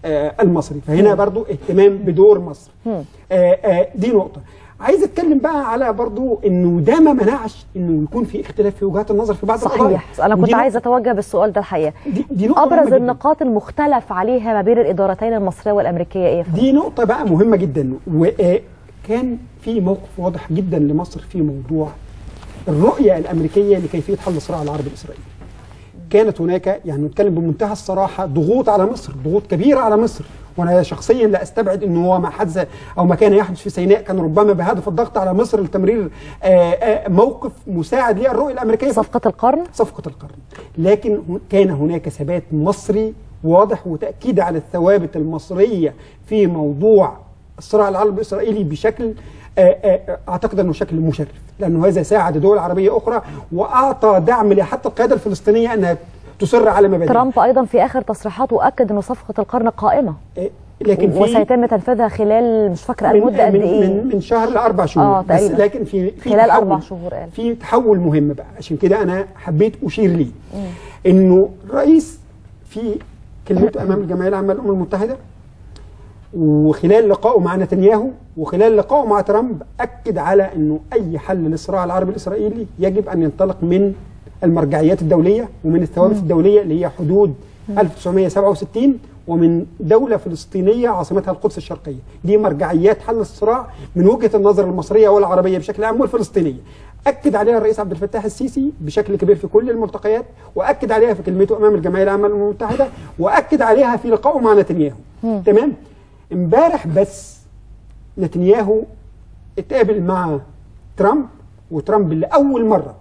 آه، المصري فهنا برضو اهتمام بدور مصر آه، آه، دي نقطه عايز اتكلم بقى على برضو انه ده ما منعش انه يكون في اختلاف في وجهات النظر في بعض القضايا صحيح انا كنت ودي عايزه اتوجه بالسؤال ده الحقيقه دي, دي نقطه ابرز مهمة جداً. النقاط المختلف عليها ما بين الادارتين المصريه والامريكيه ايه يا فندم؟ دي نقطة بقى مهمة جدا وكان في موقف واضح جدا لمصر في موضوع الرؤية الأمريكية لكيفية حل الصراع العربي الإسرائيلي. كانت هناك يعني نتكلم بمنتهى الصراحة ضغوط على مصر، ضغوط كبيرة على مصر، وأنا شخصيا لا أستبعد أنه هو ما حدث أو ما كان يحدث في سيناء كان ربما بهدف الضغط على مصر لتمرير آه، آه، موقف مساعد للرؤية الأمريكية صفقة القرن؟ صفقة القرن لكن هن- كان هناك ثبات مصري واضح وتأكيد على الثوابت المصرية في موضوع الصراع العربي الإسرائيلي بشكل آه، آه، أعتقد أنه شكل مشرف لأنه هذا ساعد دول عربية أخرى وأعطى دعم لحتى القيادة الفلسطينية أنها تصر على مبادئ ترامب ايضا في اخر تصريحاته اكد انه صفقه القرن قائمه لكن في وسيتم تنفيذها خلال مش فاكره من, المده قد من, ايه من, من شهر لأربع شهور اه بس تقريبا لكن في, في خلال تحول- اربع شهور قال في تحول مهم بقى عشان كده انا حبيت اشير ليه انه الرئيس في كلمته امام الجمعيه العامه للامم المتحده وخلال لقائه مع نتنياهو وخلال لقائه مع ترامب اكد على انه اي حل للصراع العربي الاسرائيلي يجب ان ينطلق من المرجعيات الدوليه ومن الثوابت الدوليه اللي هي حدود 1967 ومن دولة فلسطينية عاصمتها القدس الشرقية دي مرجعيات حل الصراع من وجهة النظر المصرية والعربية بشكل عام والفلسطينية أكد عليها الرئيس عبد الفتاح السيسي بشكل كبير في كل الملتقيات وأكد عليها في كلمته أمام الجمعية العامة للأمم المتحدة وأكد عليها في لقائه مع نتنياهو تمام امبارح بس نتنياهو اتقابل مع ترامب وترامب لأول مرة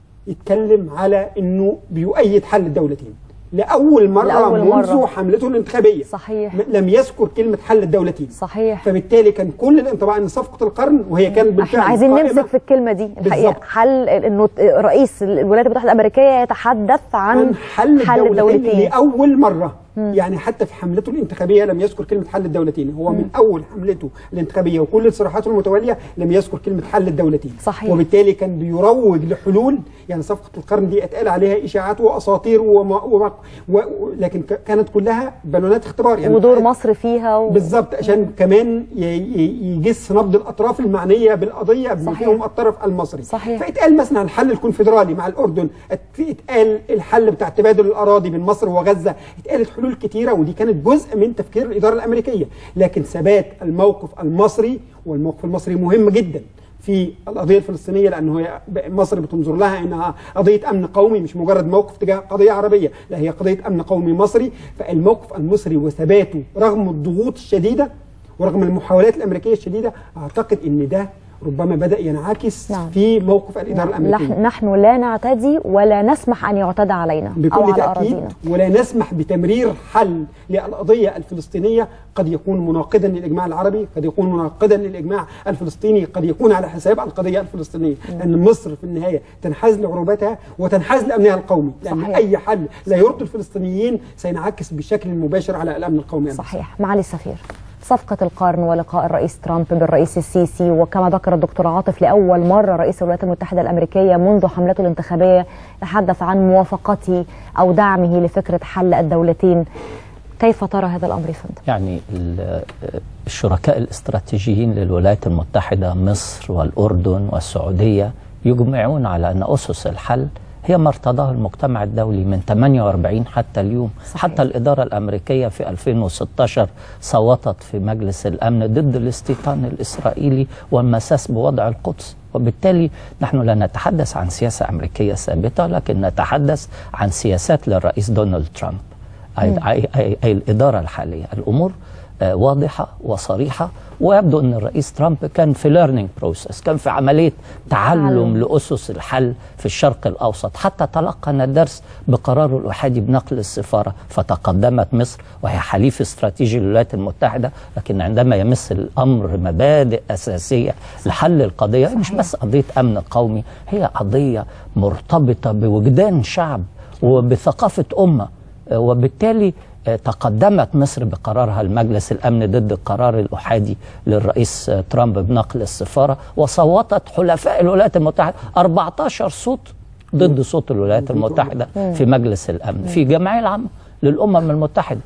يتكلم على انه بيؤيد حل الدولتين لاول مره لأول منذ مرة. حملته الانتخابيه صحيح م- لم يذكر كلمه حل الدولتين صحيح فبالتالي كان كل الانطباع ان صفقه القرن وهي كانت بالفعل احنا عايزين قائمة نمسك في الكلمه دي الحقيقه بالظبط. حل انه رئيس الولايات المتحده الامريكيه يتحدث عن, عن حل, حل الدولتين, الدولتين لاول مره يعني حتى في حملته الانتخابيه لم يذكر كلمه حل الدولتين هو من اول حملته الانتخابيه وكل تصريحاته المتواليه لم يذكر كلمه حل الدولتين صحيح. وبالتالي كان بيروج لحلول يعني صفقه القرن دي اتقال عليها اشاعات واساطير وما وما و لكن ك- كانت كلها بالونات اختبار يعني ودور مصر فيها و... بالظبط عشان كمان ي- ي- يجس نبض الاطراف المعنيه بالقضيه بما صحيح. فيهم الطرف المصري صحيح. فاتقال مثلا الحل الكونفدرالي مع الاردن ات- اتقال الحل بتاع تبادل الاراضي بين مصر وغزه اتقالت حلول كتيره ودي كانت جزء من تفكير الاداره الامريكيه لكن ثبات الموقف المصري والموقف المصري مهم جدا في القضيه الفلسطينيه لانه هي ب- مصر بتنظر لها انها قضيه امن قومي مش مجرد موقف تجاه قضيه عربيه لا هي قضيه امن قومي مصري فالموقف المصري وثباته رغم الضغوط الشديده ورغم المحاولات الامريكيه الشديده اعتقد ان ده ربما بدا ينعكس نعم. في موقف الاداره الامريكيه نحن, نحن لا نعتدي ولا نسمح ان يعتدى علينا او بكل على تأكيد اراضينا ولا نسمح بتمرير حل للقضية الفلسطينية قد يكون مناقضا للإجماع العربي قد يكون مناقضا للإجماع الفلسطيني قد يكون على حساب القضية الفلسطينية لأن مصر في النهاية تنحاز لعروبتها وتنحاز لأمنها القومي لأن صحيح. أي حل لا يرضي الفلسطينيين سينعكس بشكل مباشر على الأمن القومي صحيح معالي السفير صفقة القرن ولقاء الرئيس ترامب بالرئيس السيسي وكما ذكر الدكتور عاطف لأول مرة رئيس الولايات المتحدة الأمريكية منذ حملته الانتخابية تحدث عن موافقته أو دعمه لفكرة حل الدولتين كيف ترى هذا الأمر يا فندم؟ يعني ال- الشركاء الاستراتيجيين للولايات المتحدة مصر والأردن والسعودية يجمعون على أن أسس الحل هي ما ارتضاه المجتمع الدولي من 48 حتى اليوم صحيح. حتى الإدارة الأمريكية في 2016 صوتت في مجلس الأمن ضد الاستيطان الإسرائيلي والمساس بوضع القدس وبالتالي نحن لا نتحدث عن سياسة أمريكية ثابتة لكن نتحدث عن سياسات للرئيس دونالد ترامب أي, أي, أي, أي الإدارة الحالية الأمور آه، واضحة وصريحة ويبدو أن الرئيس ترامب كان في ليرنينج بروسيس كان في عملية تعلم تعلم. لأسس الحل في الشرق الأوسط حتى تلقن الدرس بقراره الأحادي بنقل السفارة فتقدمت مصر وهي حليف استراتيجي للولايات المتحدة لكن عندما يمس الأمر مبادئ أساسية لحل القضية مش بس قضية أمن قومي هي قضية مرتبطة بوجدان شعب وبثقافة أمة آه، وبالتالي آه، تقدمت مصر بقرارها المجلس الامن ضد القرار الاحادي للرئيس آه، ترامب بنقل السفاره وصوتت حلفاء الولايات المتحده 14 صوت ضد صوت الولايات المتحده في مجلس الامن في الجمعيه العامه للامم المتحده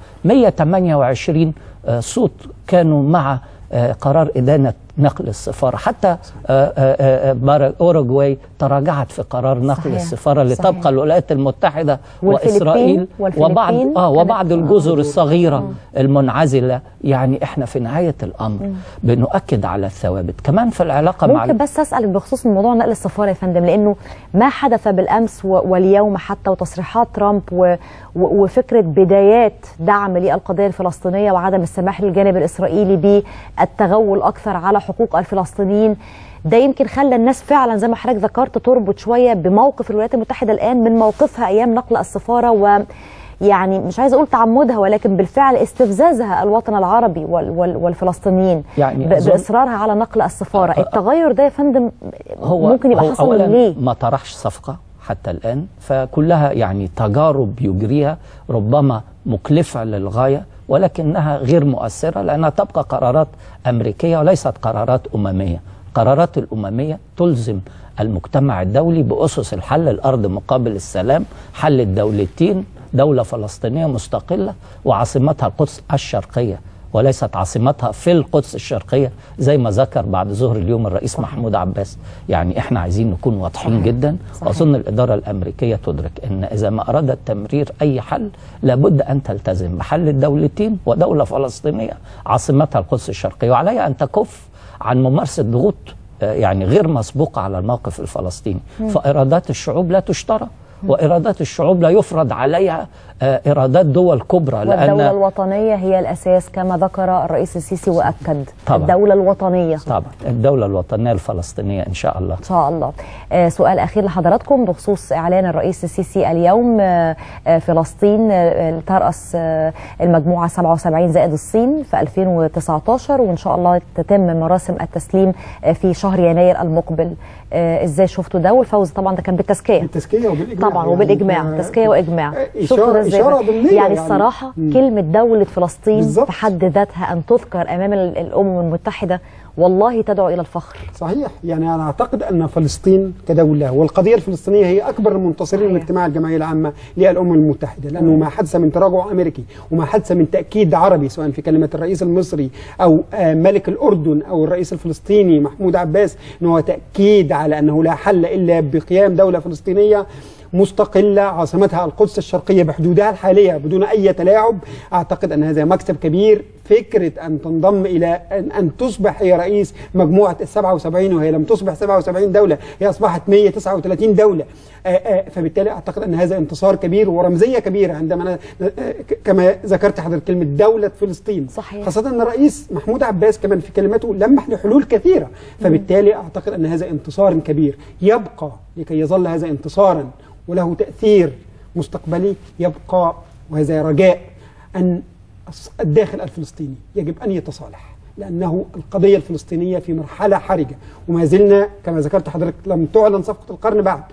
128 آه، صوت كانوا مع آه، قرار ادانه نقل السفاره حتى آه، آه، آه، بارا- اوروغواي تراجعت في قرار نقل صحيح. السفاره صحيح. لتبقى الولايات المتحده والفلبين- واسرائيل والفلبين وبعض اه كانت- وبعض آه. الجزر الصغيره المنعزله يعني احنا في نهايه الامر مم. بنؤكد على الثوابت كمان في العلاقه مع ممكن بس اسالك بخصوص موضوع نقل السفاره يا فندم لانه ما حدث بالامس و- واليوم حتى وتصريحات ترامب و- و- وفكره بدايات دعم للقضيه الفلسطينيه وعدم السماح للجانب الاسرائيلي بالتغول اكثر على حقوق الفلسطينيين ده يمكن خلى الناس فعلا زي ما حضرتك ذكرت تربط شويه بموقف الولايات المتحده الان من موقفها ايام نقل السفاره و يعني مش عايزه اقول تعمدها ولكن بالفعل استفزازها الوطن العربي وال وال والفلسطينيين يعني ب- أظن- باصرارها على نقل السفاره التغير ده يا فندم هو ممكن يبقى هو حصل أولاً ليه ما طرحش صفقة حتى الآن فكلها يعني تجارب يجريها ربما مكلفة للغاية ولكنها غير مؤثرة لأنها تبقى قرارات أمريكية وليست قرارات أممية قرارات الأممية تلزم المجتمع الدولي بأسس الحل الأرض مقابل السلام حل الدولتين دولة فلسطينية مستقلة وعاصمتها القدس الشرقية وليست عاصمتها في القدس الشرقية زي ما ذكر بعد ظهر اليوم الرئيس محمود عباس يعني احنا عايزين نكون واضحين صحيح. جدا صحيح. وأظن الإدارة الأمريكية تدرك أن إذا ما أرادت تمرير أي حل لابد أن تلتزم بحل الدولتين ودولة فلسطينية عاصمتها القدس الشرقية وعليها أن تكف عن ممارسة ضغوط آه، يعني غير مسبوقة على الموقف الفلسطيني مم. فإرادات الشعوب لا تشترى وإرادات الشعوب لا يفرض عليها آه، إرادات دول كبرى والدولة لأن الوطنية هي الأساس كما ذكر الرئيس السيسي وأكد طبعا. الدولة الوطنية طبعا الدولة الوطنية الفلسطينية إن شاء الله إن شاء الله آه سؤال أخير لحضراتكم بخصوص إعلان الرئيس السيسي اليوم آه آه فلسطين آه ترأس آه المجموعة 77 زائد الصين في 2019 وإن شاء الله تتم مراسم التسليم آه في شهر يناير المقبل آه إزاي شفتوا ده والفوز طبعا ده كان بالتزكية بالتزكية وبالإجماع طبعا يعني وبالإجماع ف- تزكية وإجماع إشارة- شفتوا ده إزاي إشارة بقى؟ ضمنية يعني يعني. الصراحة مم. كلمة دولة فلسطين بالظبط. في حد ذاتها أن تذكر أمام ال- الأمم المتحدة والله تدعو إلى الفخر صحيح يعني انا اعتقد ان فلسطين كدوله والقضيه الفلسطينيه هي اكبر المنتصرين من اجتماع الجمعيه العامه للامم المتحده لانه ما حدث من تراجع امريكي وما حدث من تاكيد عربي سواء في كلمه الرئيس المصري او آه، ملك الاردن او الرئيس الفلسطيني محمود عباس انه هو تاكيد على انه لا حل الا بقيام دوله فلسطينيه مستقلة عاصمتها القدس الشرقية بحدودها الحالية بدون أي تلاعب أعتقد أن هذا مكسب كبير فكرة أن تنضم إلى أن, أن تصبح هي رئيس مجموعة ال 77 وهي لم تصبح 77 دولة هي أصبحت 139 دولة آآ آآ فبالتالي أعتقد أن هذا انتصار كبير ورمزية كبيرة عندما أنا آآ ك- كما ذكرت حضرتك كلمة دولة فلسطين صحيح. خاصة أن الرئيس محمود عباس كمان في كلمته لمح لحلول كثيرة فبالتالي أعتقد أن هذا انتصار كبير يبقى لكي يظل هذا انتصارا وله تأثير مستقبلي يبقى وهذا رجاء أن الص- الداخل الفلسطيني يجب أن يتصالح لأنه القضية الفلسطينية في مرحلة حرجة وما زلنا كما ذكرت حضرتك لم تعلن صفقة القرن بعد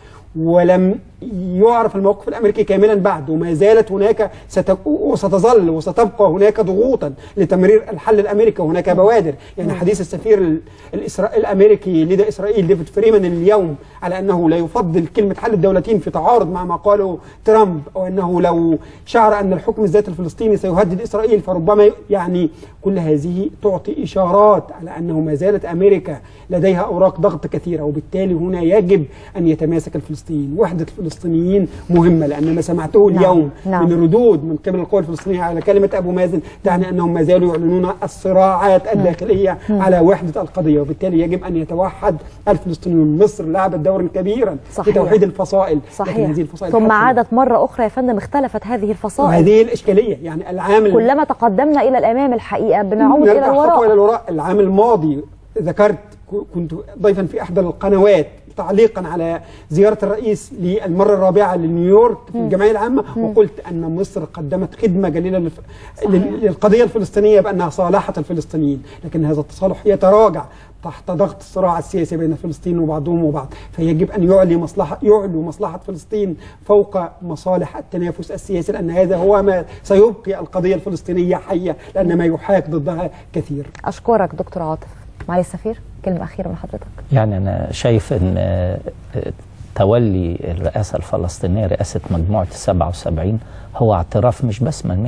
ولم يعرف الموقف الامريكي كاملا بعد وما زالت هناك ست... وستظل وستبقى هناك ضغوطا لتمرير الحل الامريكي وهناك بوادر يعني حديث السفير ال- الإسرا... الامريكي لدى اسرائيل ديفيد فريمان اليوم على انه لا يفضل كلمه حل الدولتين في تعارض مع ما قاله ترامب او انه لو شعر ان الحكم الذاتي الفلسطيني سيهدد اسرائيل فربما ي- يعني كل هذه تعطي اشارات على انه ما زالت امريكا لديها اوراق ضغط كثيره وبالتالي هنا يجب ان يتماسك الفلسطينيين وحده الفلسطينيين مهمه لان ما سمعته نعم، اليوم نعم. من ردود من قبل القوى الفلسطينيه على كلمه ابو مازن تعني انهم ما زالوا يعلنون الصراعات الداخليه مم. على وحده القضيه وبالتالي يجب ان يتوحد الفلسطينيون مصر لعبت دورا كبيرا صحيح. في توحيد الفصائل لكن صحيح هذه الفصائل ثم حتى عادت مرة أخرى يا فندم اختلفت هذه الفصائل وهذه الاشكاليه يعني العام كلما تقدمنا إلى الأمام الحقيقة بنعود إلى نرجع خطوه الى الوراء الوراء العام الماضي ذكرت ك- كنت ضيفا في احدى القنوات تعليقا على زياره الرئيس للمره الرابعه لنيويورك في الجمعيه العامه وقلت ان مصر قدمت خدمه جليله للف... لل- للقضيه الفلسطينيه بانها صالحت الفلسطينيين لكن هذا التصالح يتراجع تحت ضغط الصراع السياسي بين فلسطين وبعضهم وبعض فيجب ان يعلي مصلحه يعلو مصلحه فلسطين فوق مصالح التنافس السياسي لان هذا هو ما سيبقي القضيه الفلسطينيه حيه لان ما يحاك ضدها كثير أشكرك دكتور عاطف معالي السفير كلمة أخيرة من حضرتك يعني أنا شايف أن آه، آه، تولي الرئاسة الفلسطينية رئاسة مجموعة السبعة وسبعين هو اعتراف مش بس من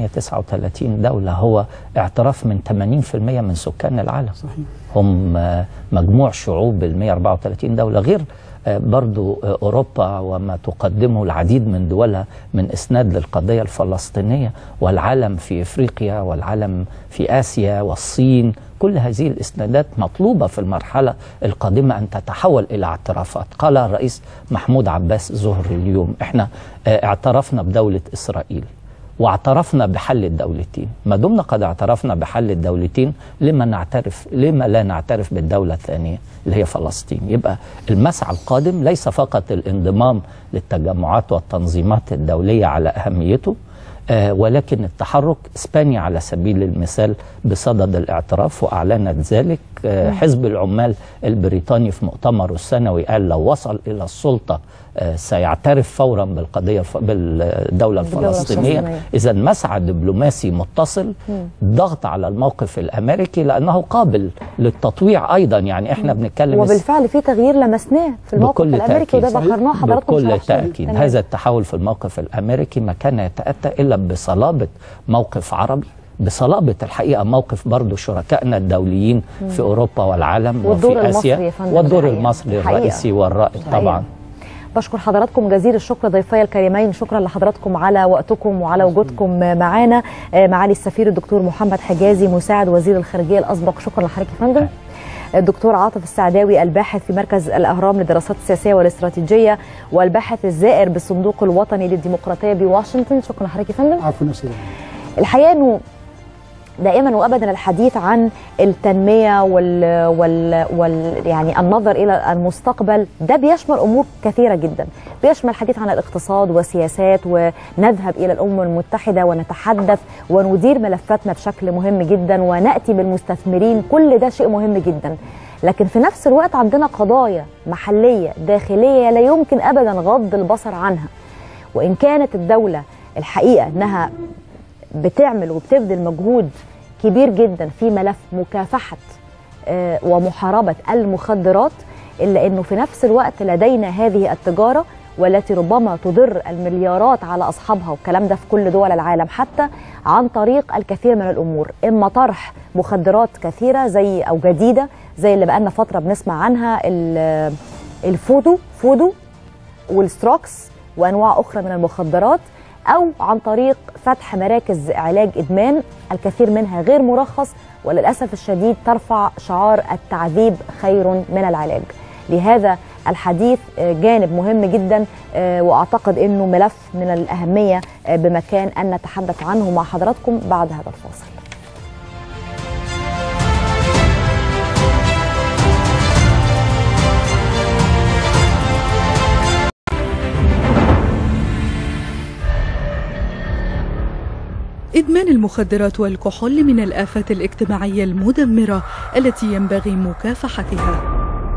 139 دولة هو اعتراف من 80% من سكان العالم صحيح. هم آه، مجموع شعوب ال 134 دولة غير آه، برضو آه، أوروبا وما تقدمه العديد من دولها من إسناد للقضية الفلسطينية والعالم في إفريقيا والعالم في آسيا والصين كل هذه الإسنادات مطلوبة في المرحلة القادمة أن تتحول إلى اعترافات قال الرئيس محمود عباس زهر اليوم إحنا آه، اعترفنا بدولة إسرائيل واعترفنا بحل الدولتين ما دمنا قد اعترفنا بحل الدولتين لما نعترف لما لا نعترف بالدولة الثانية اللي هي فلسطين يبقى المسعى القادم ليس فقط الانضمام للتجمعات والتنظيمات الدولية على أهميته آه، ولكن التحرك اسبانيا على سبيل المثال بصدد الاعتراف واعلنت ذلك آه، مم. حزب العمال البريطاني في مؤتمره السنوي قال لو وصل الى السلطه آه، سيعترف فورا بالقضيه الف... بالدوله بالدولة الفلسطينيه الفلسطينية. اذا مسعى دبلوماسي متصل مم. ضغط على الموقف الامريكي لانه قابل للتطويع ايضا يعني احنا بنتكلم وبالفعل في تغيير لمسناه في الموقف بكل الامريكي وده تأكيد. ذكرناه حضراتكم بكل شرحتوه. تأكيد تمام. هذا التحول في الموقف الأمريكي ما كان يتأتى إلا بصلابة موقف عربي بصلابة الحقيقة موقف برضو شركائنا الدوليين مم. في أوروبا والعالم والدور وفي المصري يا آسيا فندم والدور الحقيقة. المصري الحقيقة. الرئيسي والرائد الحقيقة. طبعا بشكر حضراتكم جزيل الشكر ضيفي الكريمين شكرا لحضراتكم على وقتكم وعلى وجودكم معانا آه، معالي السفير الدكتور محمد حجازي مساعد وزير الخارجيه الاسبق شكرا لحضرتك يا فندم الدكتور عاطف السعداوي الباحث في مركز الاهرام للدراسات السياسيه والاستراتيجيه والباحث الزائر بالصندوق الوطني للديمقراطيه بواشنطن شكرا لحضرتك يا فندم عفوا نفسي الحقيقه انه دائما وابدا الحديث عن التنميه وال, وال, وال يعني النظر الى المستقبل ده بيشمل امور كثيره جدا بيشمل الحديث عن الاقتصاد وسياسات ونذهب الى الامم المتحده ونتحدث وندير ملفاتنا بشكل مهم جدا وناتي بالمستثمرين كل ده شيء مهم جدا لكن في نفس الوقت عندنا قضايا محليه داخليه لا يمكن ابدا غض البصر عنها وان كانت الدوله الحقيقه انها بتعمل وبتبذل مجهود كبير جدا في ملف مكافحه آه، ومحاربه المخدرات الا انه في نفس الوقت لدينا هذه التجاره والتي ربما تضر المليارات على اصحابها والكلام ده في كل دول العالم حتى عن طريق الكثير من الامور اما طرح مخدرات كثيره زي او جديده زي اللي بقالنا فتره بنسمع عنها ال- الفودو فودو والستروكس وانواع اخرى من المخدرات او عن طريق فتح مراكز علاج ادمان الكثير منها غير مرخص وللاسف الشديد ترفع شعار التعذيب خير من العلاج لهذا الحديث آه، جانب مهم جدا آه، واعتقد انه ملف من الاهميه آه، بمكان ان نتحدث عنه مع حضراتكم بعد هذا الفاصل إدمان المخدرات والكحول من الآفات الاجتماعية المدمرة التي ينبغي مكافحتها.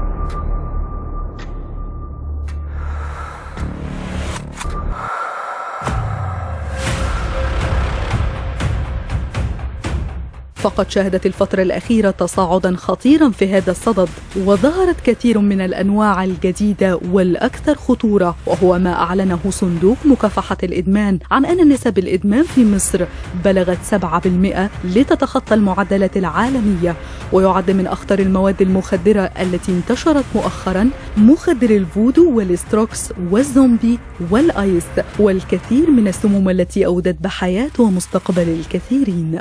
فقد شهدت الفترة الأخيرة تصاعدا خطيرا في هذا الصدد وظهرت كثير من الأنواع الجديدة والأكثر خطورة وهو ما أعلنه صندوق مكافحة الإدمان عن أن نسب الإدمان في مصر بلغت 7% لتتخطى المعدلات العالمية ويعد من أخطر المواد المخدرة التي انتشرت مؤخرا مخدر الفودو والستروكس والزومبي والآيس والكثير من السموم التي أودت بحياة ومستقبل الكثيرين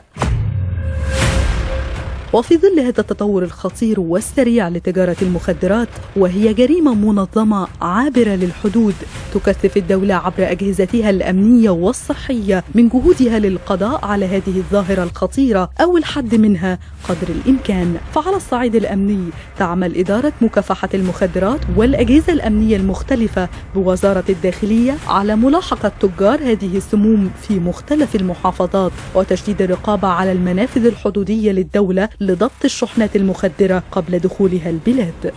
وفي ظل هذا التطور الخطير والسريع لتجارة المخدرات وهي جريمة منظمة عابرة للحدود تكثف الدولة عبر أجهزتها الأمنية والصحية من جهودها للقضاء على هذه الظاهرة الخطيرة أو الحد منها قدر الإمكان فعلى الصعيد الأمني تعمل إدارة مكافحة المخدرات والأجهزة الأمنية المختلفة بوزارة الداخلية على ملاحقة تجار هذه السموم في مختلف المحافظات وتشديد الرقابة على المنافذ الحدودية للدولة لضبط الشحنات المخدرة قبل دخولها البلاد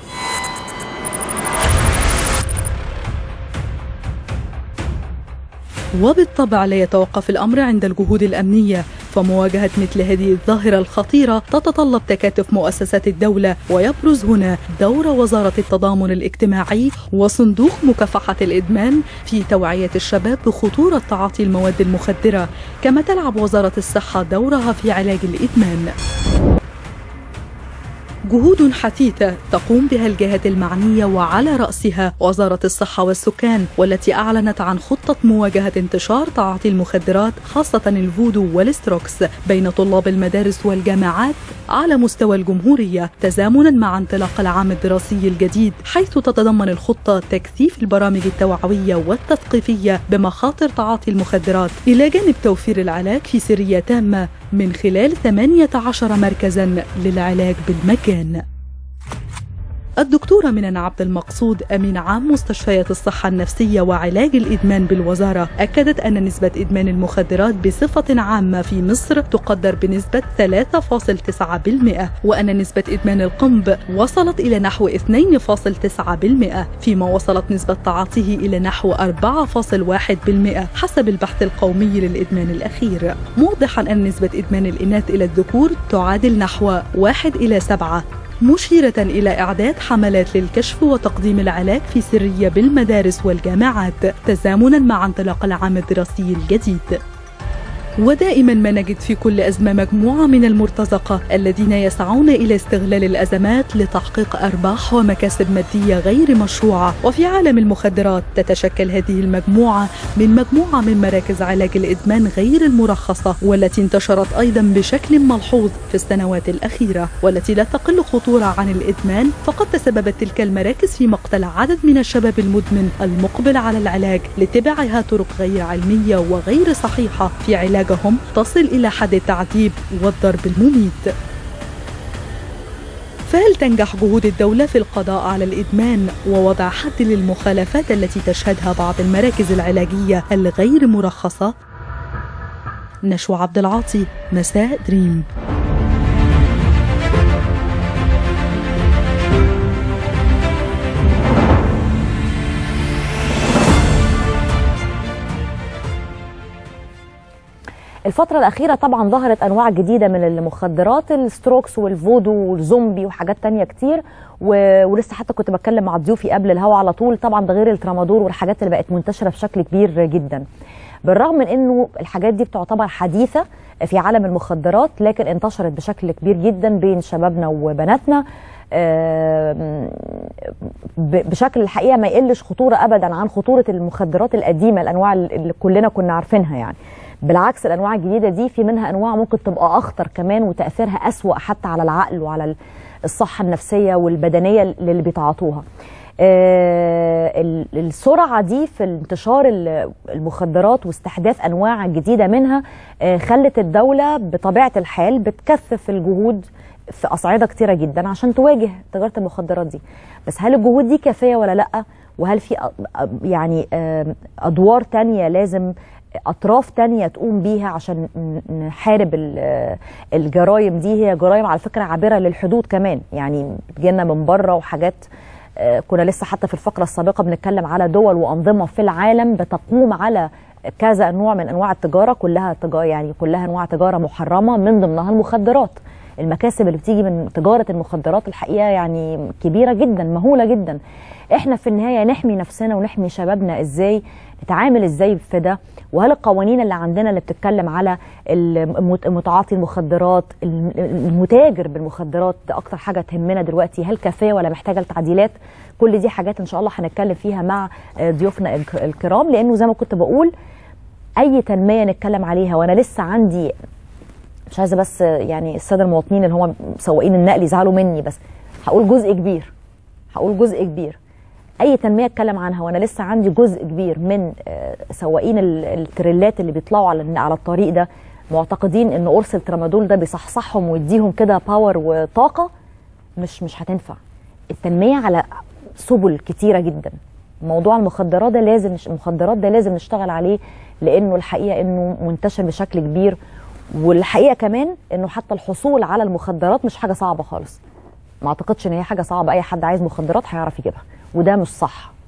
وبالطبع لا يتوقف الأمر عند الجهود الأمنية فمواجهة مثل هذه الظاهرة الخطيرة تتطلب تكاتف مؤسسات الدولة ويبرز هنا دور وزارة التضامن الاجتماعي وصندوق مكافحة الإدمان في توعية الشباب بخطورة تعاطي المواد المخدرة كما تلعب وزارة الصحة دورها في علاج الإدمان جهود حثيثة تقوم بها الجهات المعنية وعلى رأسها وزارة الصحة والسكان والتي أعلنت عن خطة مواجهة انتشار تعاطي المخدرات خاصة الفودو والستروكس بين طلاب المدارس والجامعات على مستوى الجمهورية تزامنا مع انطلاق العام الدراسي الجديد حيث تتضمن الخطة تكثيف البرامج التوعوية والتثقيفية بمخاطر تعاطي المخدرات إلى جانب توفير العلاج في سرية تامة من خلال 18 مركزا للعلاج بالمجان الدكتورة منى عبد المقصود أمين عام مستشفيات الصحة النفسية وعلاج الإدمان بالوزارة أكدت أن نسبة إدمان المخدرات بصفة عامة في مصر تقدر بنسبة 3.9% وأن نسبة إدمان القنب وصلت إلى نحو 2.9% فيما وصلت نسبة تعاطيه إلى نحو 4.1% حسب البحث القومي للإدمان الأخير موضحا أن نسبة إدمان الإناث إلى الذكور تعادل نحو 1 إلى 7 مشيرة إلى إعداد حملات للكشف وتقديم العلاج في سرية بالمدارس والجامعات تزامنا مع انطلاق العام الدراسي الجديد ودائما ما نجد في كل أزمة مجموعة من المرتزقة الذين يسعون إلى استغلال الأزمات لتحقيق أرباح ومكاسب مادية غير مشروعة وفي عالم المخدرات تتشكل هذه المجموعة من مجموعة من مراكز علاج الإدمان غير المرخصة والتي انتشرت أيضا بشكل ملحوظ في السنوات الأخيرة والتي لا تقل خطورة عن الإدمان فقد تسببت تلك المراكز في مقتل عدد من الشباب المدمن المقبل على العلاج لاتباعها طرق غير علمية وغير صحيحة في علاج علاجهم تصل إلى حد التعذيب والضرب المميت فهل تنجح جهود الدولة في القضاء على الإدمان ووضع حد للمخالفات التي تشهدها بعض المراكز العلاجية الغير مرخصة؟ نشوى عبد العاطي مساء دريم الفترة الأخيرة طبعا ظهرت أنواع جديدة من المخدرات الستروكس والفودو والزومبي وحاجات تانية كتير و... ولسه حتى كنت بتكلم مع ضيوفي قبل الهوا على طول طبعا ده غير الترامادول والحاجات اللي بقت منتشرة بشكل كبير جدا بالرغم من انه الحاجات دي بتعتبر حديثة في عالم المخدرات لكن انتشرت بشكل كبير جدا بين شبابنا وبناتنا بشكل الحقيقه ما يقلش خطوره ابدا عن خطوره المخدرات القديمه الانواع اللي كلنا كنا عارفينها يعني بالعكس الانواع الجديده دي في منها انواع ممكن تبقى اخطر كمان وتاثيرها اسوا حتى على العقل وعلى الصحه النفسيه والبدنيه اللي بيتعاطوها السرعه دي في انتشار المخدرات واستحداث انواع جديده منها خلت الدوله بطبيعه الحال بتكثف الجهود في اصعده كتيره جدا عشان تواجه تجاره المخدرات دي بس هل الجهود دي كافيه ولا لا وهل في يعني ادوار تانية لازم اطراف تانية تقوم بيها عشان نحارب الجرائم دي هي جرائم على فكره عابره للحدود كمان يعني بتجينا من بره وحاجات كنا لسه حتى في الفقره السابقه بنتكلم على دول وانظمه في العالم بتقوم على كذا نوع من انواع التجاره كلها تجارة يعني كلها انواع تجاره محرمه من ضمنها المخدرات المكاسب اللي بتيجي من تجاره المخدرات الحقيقه يعني كبيره جدا مهوله جدا احنا في النهايه نحمي نفسنا ونحمي شبابنا ازاي نتعامل ازاي في ده وهل القوانين اللي عندنا اللي بتتكلم على متعاطي المخدرات المتاجر بالمخدرات ده اكتر حاجه تهمنا دلوقتي هل كافيه ولا محتاجه لتعديلات كل دي حاجات ان شاء الله هنتكلم فيها مع ضيوفنا الكرام لانه زي ما كنت بقول اي تنميه نتكلم عليها وانا لسه عندي مش عايزه بس يعني الساده المواطنين اللي هم سواقين النقل يزعلوا مني بس هقول جزء كبير هقول جزء كبير اي تنميه اتكلم عنها وانا لسه عندي جزء كبير من سواقين التريلات اللي بيطلعوا على على الطريق ده معتقدين ان قرص الترامادول ده بيصحصحهم ويديهم كده باور وطاقه مش مش هتنفع التنميه على سبل كتيره جدا موضوع المخدرات ده لازم المخدرات ده لازم نشتغل عليه لانه الحقيقه انه منتشر بشكل كبير والحقيقه كمان انه حتى الحصول على المخدرات مش حاجه صعبه خالص ما اعتقدش ان هي حاجه صعبه اي حد عايز مخدرات هيعرف يجيبها وده مش صح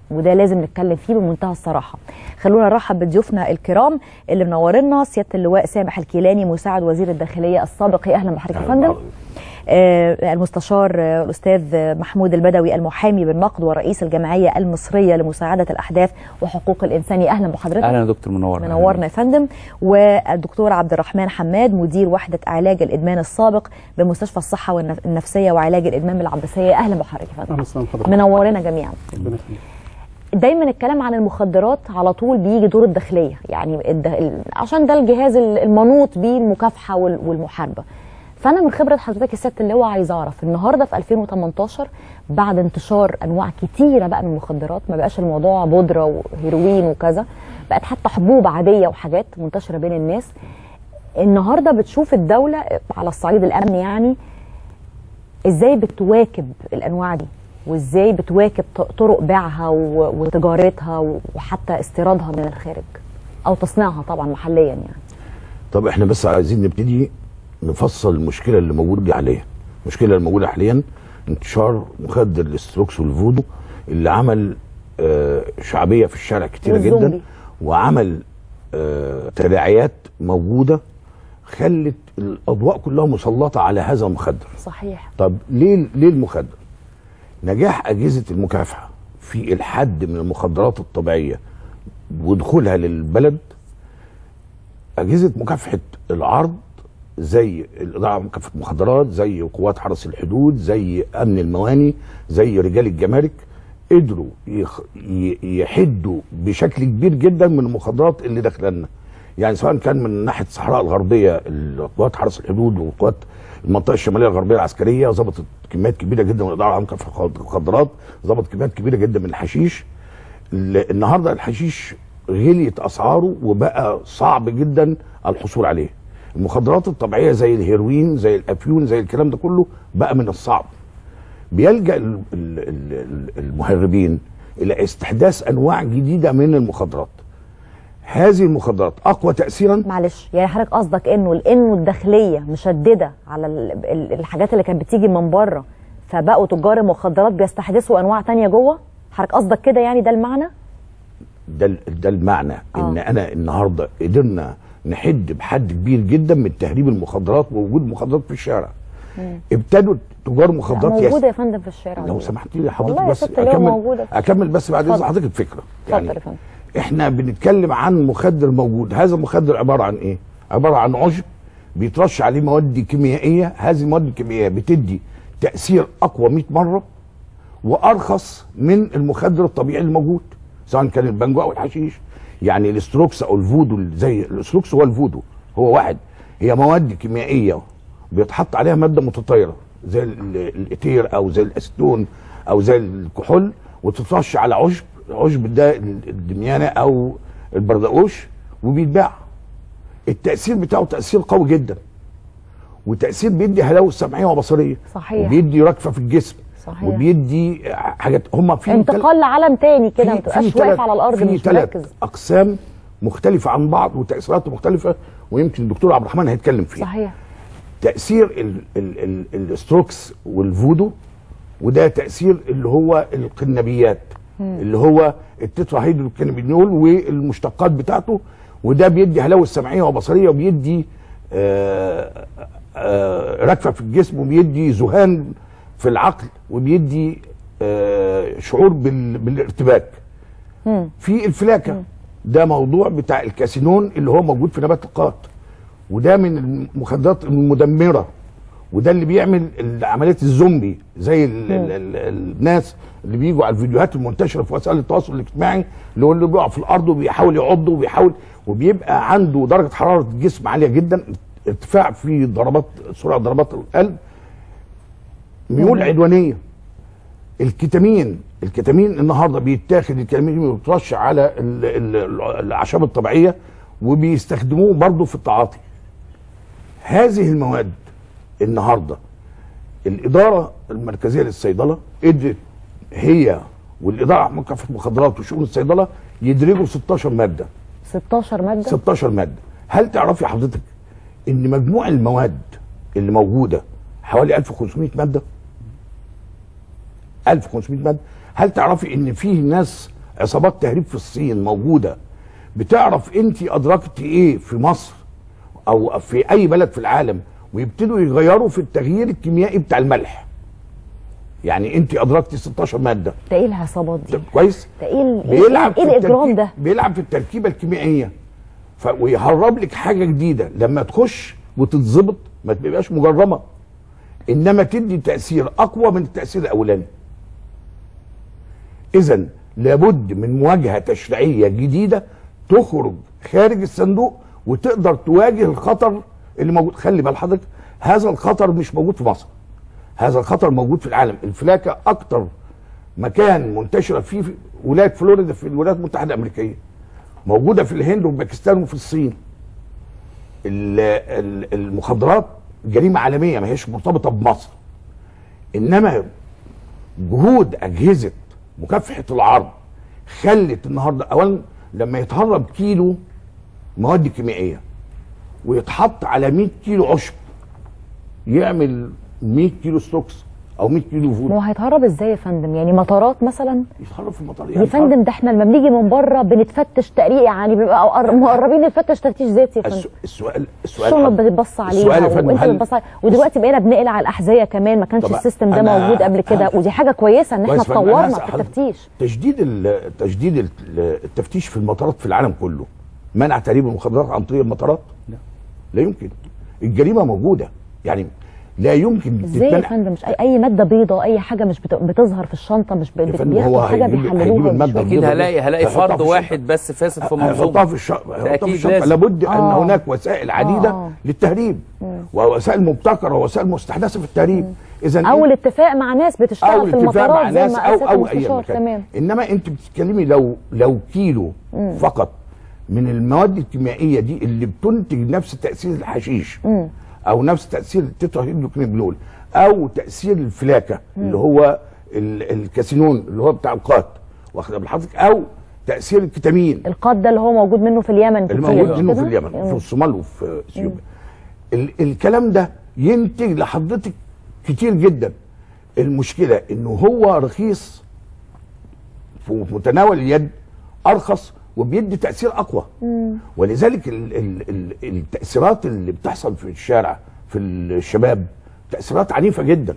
وده لازم نتكلم فيه بمنتهى الصراحه خلونا نرحب بضيوفنا الكرام اللي منورنا سياده اللواء سامح الكيلاني مساعد وزير الداخليه السابق يا اهلا بحضرتك يا فندم آه، المستشار آه، الاستاذ محمود البدوي المحامي بالنقد ورئيس الجمعيه المصريه لمساعده الاحداث وحقوق الانسان يا اهلا بحضرتك اهلا يا دكتور منور منورنا يا فندم والدكتور عبد الرحمن حماد مدير وحده علاج الادمان السابق بمستشفى الصحه والنف- النفسيه وعلاج الادمان بالعباسيه اهلا بحضرتك يا فندم اهلا وسهلا بحضرتك منورنا جميعا ربنا يخليك دايما الكلام عن المخدرات على طول بيجي دور الداخليه يعني الد... ال- عشان ده الجهاز ال- المنوط بيه المكافحه وال- والمحاربه فانا من خبره حضرتك الست اللواء عايز اعرف النهارده في 2018 بعد انتشار انواع كتيره بقى من المخدرات ما بقاش الموضوع بودره وهيروين وكذا بقت حتى حبوب عاديه وحاجات منتشره بين الناس النهارده بتشوف الدوله على الصعيد الامني يعني ازاي بتواكب الانواع دي وازاي بتواكب ط- طرق بيعها و- وتجارتها وحتى استيرادها من الخارج او تصنيعها طبعا محليا يعني طب احنا بس عايزين نبتدي نفصل المشكله اللي موجوده عليها المشكله اللي موجوده حاليا انتشار مخدر الاستروكس والفودو اللي عمل آه شعبيه في الشارع كتيره جدا والزومبي. وعمل آه تداعيات موجوده خلت الاضواء كلها مسلطه على هذا المخدر صحيح طب ليه ليه المخدر؟ نجاح اجهزه المكافحه في الحد من المخدرات الطبيعيه ودخولها للبلد اجهزه مكافحه العرض زي الاداره مكافحه المخدرات زي قوات حرس الحدود زي امن المواني زي رجال الجمارك قدروا يخ... ي- يحدوا بشكل كبير جدا من المخدرات اللي داخله لنا يعني سواء كان من ناحيه الصحراء الغربيه قوات حرس الحدود وقوات المنطقه الشماليه الغربيه العسكريه ظبطت كميات كبيره جدا من الاداره العامه لمكافحه المخدرات ظبطت كميات كبيره جدا من الحشيش ال- النهارده الحشيش غليت اسعاره وبقى صعب جدا الحصول عليه المخدرات الطبيعيه زي الهيروين زي الافيون زي الكلام ده كله بقى من الصعب بيلجا ال- ال- ال- ال- المهربين الى استحداث انواع جديده من المخدرات هذه المخدرات اقوى تاثيرا معلش يعني حضرتك قصدك انه لانه الداخليه مشدده على ال- ال- الحاجات اللي كانت بتيجي من بره فبقوا تجار المخدرات بيستحدثوا انواع تانية جوه حضرتك قصدك كده يعني ده المعنى ده ال- ده المعنى ان انا النهارده قدرنا نحد بحد كبير جدا من تهريب المخدرات ووجود مخدرات في الشارع ابتدوا تجار مخدرات موجوده يا فندم في الشارع لو سمحت لي حضرتك والله يا بس ست اللي هو اكمل موجودة. اكمل بس بعد اذن اتفضل. حضرتك الفكره اتفضل يا فندم احنا بنتكلم عن مخدر موجود هذا المخدر عباره عن ايه عباره عن عشب بيترش عليه مواد كيميائيه هذه المواد الكيميائيه بتدي تاثير اقوى 100 مره وارخص من المخدر الطبيعي الموجود سواء كان البانجو او الحشيش يعني الاستروكس او الفودو زي الاستروكس هو الفودو هو واحد هي مواد كيميائيه بيتحط عليها ماده متطايره زي ال- الايثير او زي الاسيتون او زي الكحول وتترش على عشب العشب ده الدميانه او البردقوش وبيتباع التاثير بتاعه تاثير قوي جدا وتاثير بيدي هلاوه سمعيه وبصريه صحيح. وبيدي ركفه في الجسم صحيح. وبيدي حاجات هم في انتقال لعالم تاني كده ما في- تبقاش في واقف تلات- على الارض في مش تلات مركز اقسام مختلفه عن بعض وتاثيرات مختلفه ويمكن الدكتور عبد الرحمن هيتكلم فيها صحيح تاثير ال ال ال الاستروكس والفودو وده تاثير اللي هو القنبيات مم. اللي هو التترا هيدروكانابينول والمشتقات بتاعته وده بيدي هلاوه سمعيه وبصريه وبيدي آه آه ركفه في الجسم وبيدي ذهان في العقل وبيدي آه شعور بال بالارتباك في الفلاكه ده موضوع بتاع الكاسينون اللي هو موجود في نبات القات وده من المخدرات المدمره وده اللي بيعمل عمليه الزومبي زي ال ال ال الناس اللي بيجوا على الفيديوهات المنتشره في وسائل التواصل الاجتماعي اللي هو اللي بيقع في الارض وبيحاول يعض وبيحاول وبيبقى عنده درجه حراره الجسم عاليه جدا ارتفاع في ضربات سرعه ضربات القلب ميول عدوانيه الكتامين الكتامين النهارده بيتاخد الكتامين ويترش على ال- ال- الاعشاب الطبيعيه وبيستخدموه برضه في التعاطي هذه المواد النهارده الاداره المركزيه للصيدله قدرت هي والاداره مكافحه المخدرات وشؤون الصيدله يدرجوا 16 ماده 16 ماده 16 ماده هل تعرفي حضرتك ان مجموع المواد اللي موجوده حوالي 1500 ماده 1500 ماده هل تعرفي ان في ناس عصابات تهريب في الصين موجوده بتعرف انت ادركت ايه في مصر او في اي بلد في العالم ويبتدوا يغيروا في التغيير الكيميائي بتاع الملح يعني انت ادركتي 16 ماده ده ايه العصابات دي؟ كويس ده ايه ال- بيلعب ايه في الاجرام التركيب- ده؟ بيلعب في التركيبه الكيميائيه ف... ويهرب لك حاجه جديده لما تخش وتتظبط ما تبقاش مجرمه انما تدي تاثير اقوى من التاثير الاولاني اذا لابد من مواجهه تشريعيه جديده تخرج خارج الصندوق وتقدر تواجه الخطر اللي موجود خلي بال حضرتك هذا الخطر مش موجود في مصر هذا الخطر موجود في العالم الفلاكه اكتر مكان منتشره فيه في ولايه فلوريدا في الولايات المتحده الامريكيه موجوده في الهند وباكستان وفي الصين ال- ال- المخدرات جريمه عالميه ما هيش مرتبطه بمصر انما جهود اجهزه مكافحه العرض خلت النهارده اولا لما يتهرب كيلو مواد كيميائيه ويتحط على 100 كيلو عشب يعمل 100 كيلو ستوكس او 100 كيلو فول ما هو هيتهرب ازاي يا فندم؟ يعني مطارات مثلا؟ يتهرب في المطار يا فندم ده احنا لما بنيجي من بره بنتفتش تقريبا يعني بيبقى قر- مقربين نتفتش تفتيش ذاتي يا فندم الس- السؤال السؤال الشنط حضرتك- بتبص السؤال عليها يا فندم وانت هل- بتبص عليها ودلوقتي بقينا بنقل على الاحذيه كمان ما كانش طب السيستم ده أنا- موجود قبل كده أنا- ودي حاجه كويسه ان احنا كويس، فأنا اتطورنا هسأل في حضرتك، التفتيش تجديد ال- تجديد ال- التفتيش في المطارات في العالم كله منع تهريب المخدرات عن طريق المطارات؟ لا لا يمكن الجريمه موجوده يعني لا يمكن ازاي يا تتمنع فندم مش اي, أي ماده بيضاء اي حاجه مش بت- بتظهر في الشنطه مش ب- يا فندم بياخدوا هو حاجه هيجيب- بيحللوها هيجيب مش المادة فاهم. اكيد هلاقي هلاقي هيحطها فرد في واحد بس فاسد في هيحطها منظومه في الشنطه ده هيحطها في اكيد الشنطه لازم لابد ان آه. هناك وسائل عديده آه. للتهريب مم. ووسائل مبتكره ووسائل مستحدثه في التهريب اذا او الاتفاق مع ناس او بتشتغل في الاتفاق مع المطارات زي ناس ما او قال سيادة او اي المستشار مكان تمام انما انت بتتكلمي لو لو كيلو مم. فقط من المواد الكيميائيه دي اللي بتنتج نفس تاثير الحشيش مم. او نفس تاثير التترهيدروكنيبلول او تاثير الفلاكه مم. اللي هو ال- الكاسينون اللي هو بتاع القات واخد بال حضرتك او تاثير الكتامين القاد ده اللي هو موجود منه في اليمن كتير اللي موجود مش منه في كده؟ اليمن مم. وفي الصومال وفي اثيوبيا ال- الكلام ده ينتج لحضرتك كتير جدا المشكله انه هو رخيص في متناول اليد ارخص وبيدي تاثير اقوى مم. ولذلك ال ال ال التاثيرات اللي بتحصل في الشارع في الشباب تاثيرات عنيفه جدا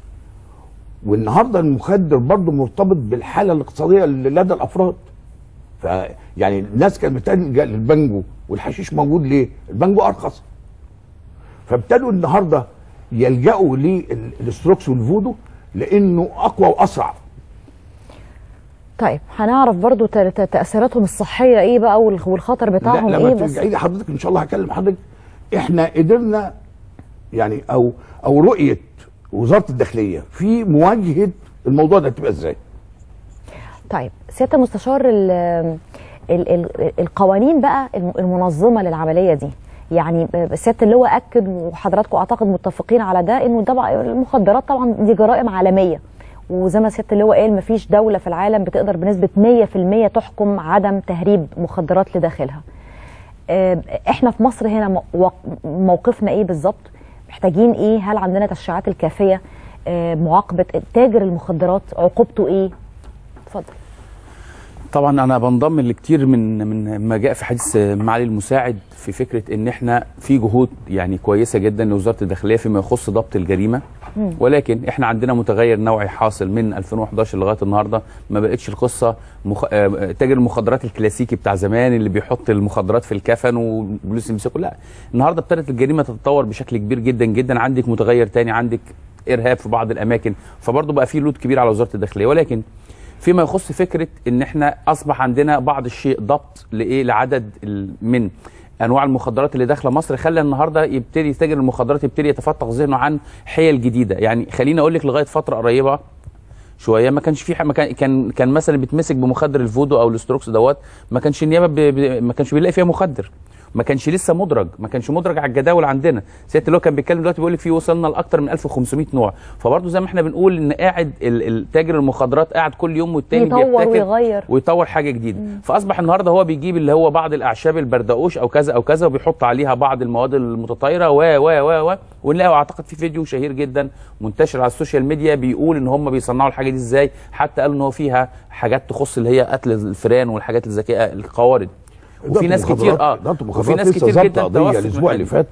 والنهارده المخدر برضه مرتبط بالحاله الاقتصاديه اللي لدى الافراد فيعني الناس كانت بتلجا للبانجو والحشيش موجود ليه؟ البانجو ارخص فابتدوا النهارده يلجأوا للستروكس والفودو لانه اقوى واسرع طيب هنعرف برضو ت- ت- تاثيراتهم الصحيه ايه بقى والخ- والخطر لا بتاعهم لما ايه بس ترجعي لي حضرتك ان شاء الله هكلم حضرتك احنا قدرنا يعني او او رؤيه وزاره الداخليه في مواجهه الموضوع ده تبقى ازاي؟ طيب سياده المستشار ال ال ال القوانين بقى الم- المنظمه للعمليه دي يعني ب- سياده اللواء اكد وحضراتكم اعتقد متفقين على ده انه طبعا المخدرات طبعا دي جرائم عالميه وزي ما سياده اللواء قال مفيش دوله في العالم بتقدر بنسبه 100% تحكم عدم تهريب مخدرات لداخلها آه، احنا في مصر هنا مو- وق- موقفنا ايه بالظبط محتاجين ايه هل عندنا تشريعات الكافيه آه، معاقبه تاجر المخدرات عقوبته ايه اتفضل طبعا انا بنضم لكتير من من ما جاء في حديث معالي المساعد في فكره ان احنا في جهود يعني كويسه جدا لوزاره الداخليه فيما يخص ضبط الجريمه مم. ولكن احنا عندنا متغير نوعي حاصل من 2011 لغايه النهارده ما بقتش القصه مخ... آه، تاجر المخدرات الكلاسيكي بتاع زمان اللي بيحط المخدرات في الكفن والبوليس يمسكه لا النهارده ابتدت الجريمه تتطور بشكل كبير جدا جدا عندك متغير تاني عندك ارهاب في بعض الاماكن فبرضه بقى في لود كبير على وزاره الداخليه ولكن فيما يخص فكره ان احنا اصبح عندنا بعض الشيء ضبط لايه لعدد ال- من انواع المخدرات اللي داخله مصر خلى النهارده يبتدي تاجر المخدرات يبتدي يتفتح ذهنه عن حيل جديده يعني خليني اقول لك لغايه فتره قريبه شويه ما كانش في ح- ما كان كان كان مثلا بيتمسك بمخدر الفودو او الاستروكس دوت ما كانش النيابه ب... ب... ما كانش بيلاقي فيها مخدر ما كانش لسه مدرج ما كانش مدرج على الجداول عندنا سياده اللي هو كان بيتكلم دلوقتي بيقول لك في وصلنا لاكثر من 1500 نوع فبرضه زي ما احنا بنقول ان قاعد ال- ال- تاجر المخدرات قاعد كل يوم والتاني يطور بيبتكر ويغير. ويطور حاجه جديده فاصبح النهارده هو بيجيب اللي هو بعض الاعشاب البردقوش او كذا او كذا وبيحط عليها بعض المواد المتطايره و و و و ونلاقي اعتقد في فيديو شهير جدا منتشر على السوشيال ميديا بيقول ان هم بيصنعوا الحاجه دي ازاي حتى قالوا ان هو فيها حاجات تخص اللي هي قتل الفئران والحاجات الذكيه القوارض وفي ناس كتير اه ده وفي مخدرات ناس لسه كتير ظابطه جدا قضيه توفت الاسبوع اللي مكان. فات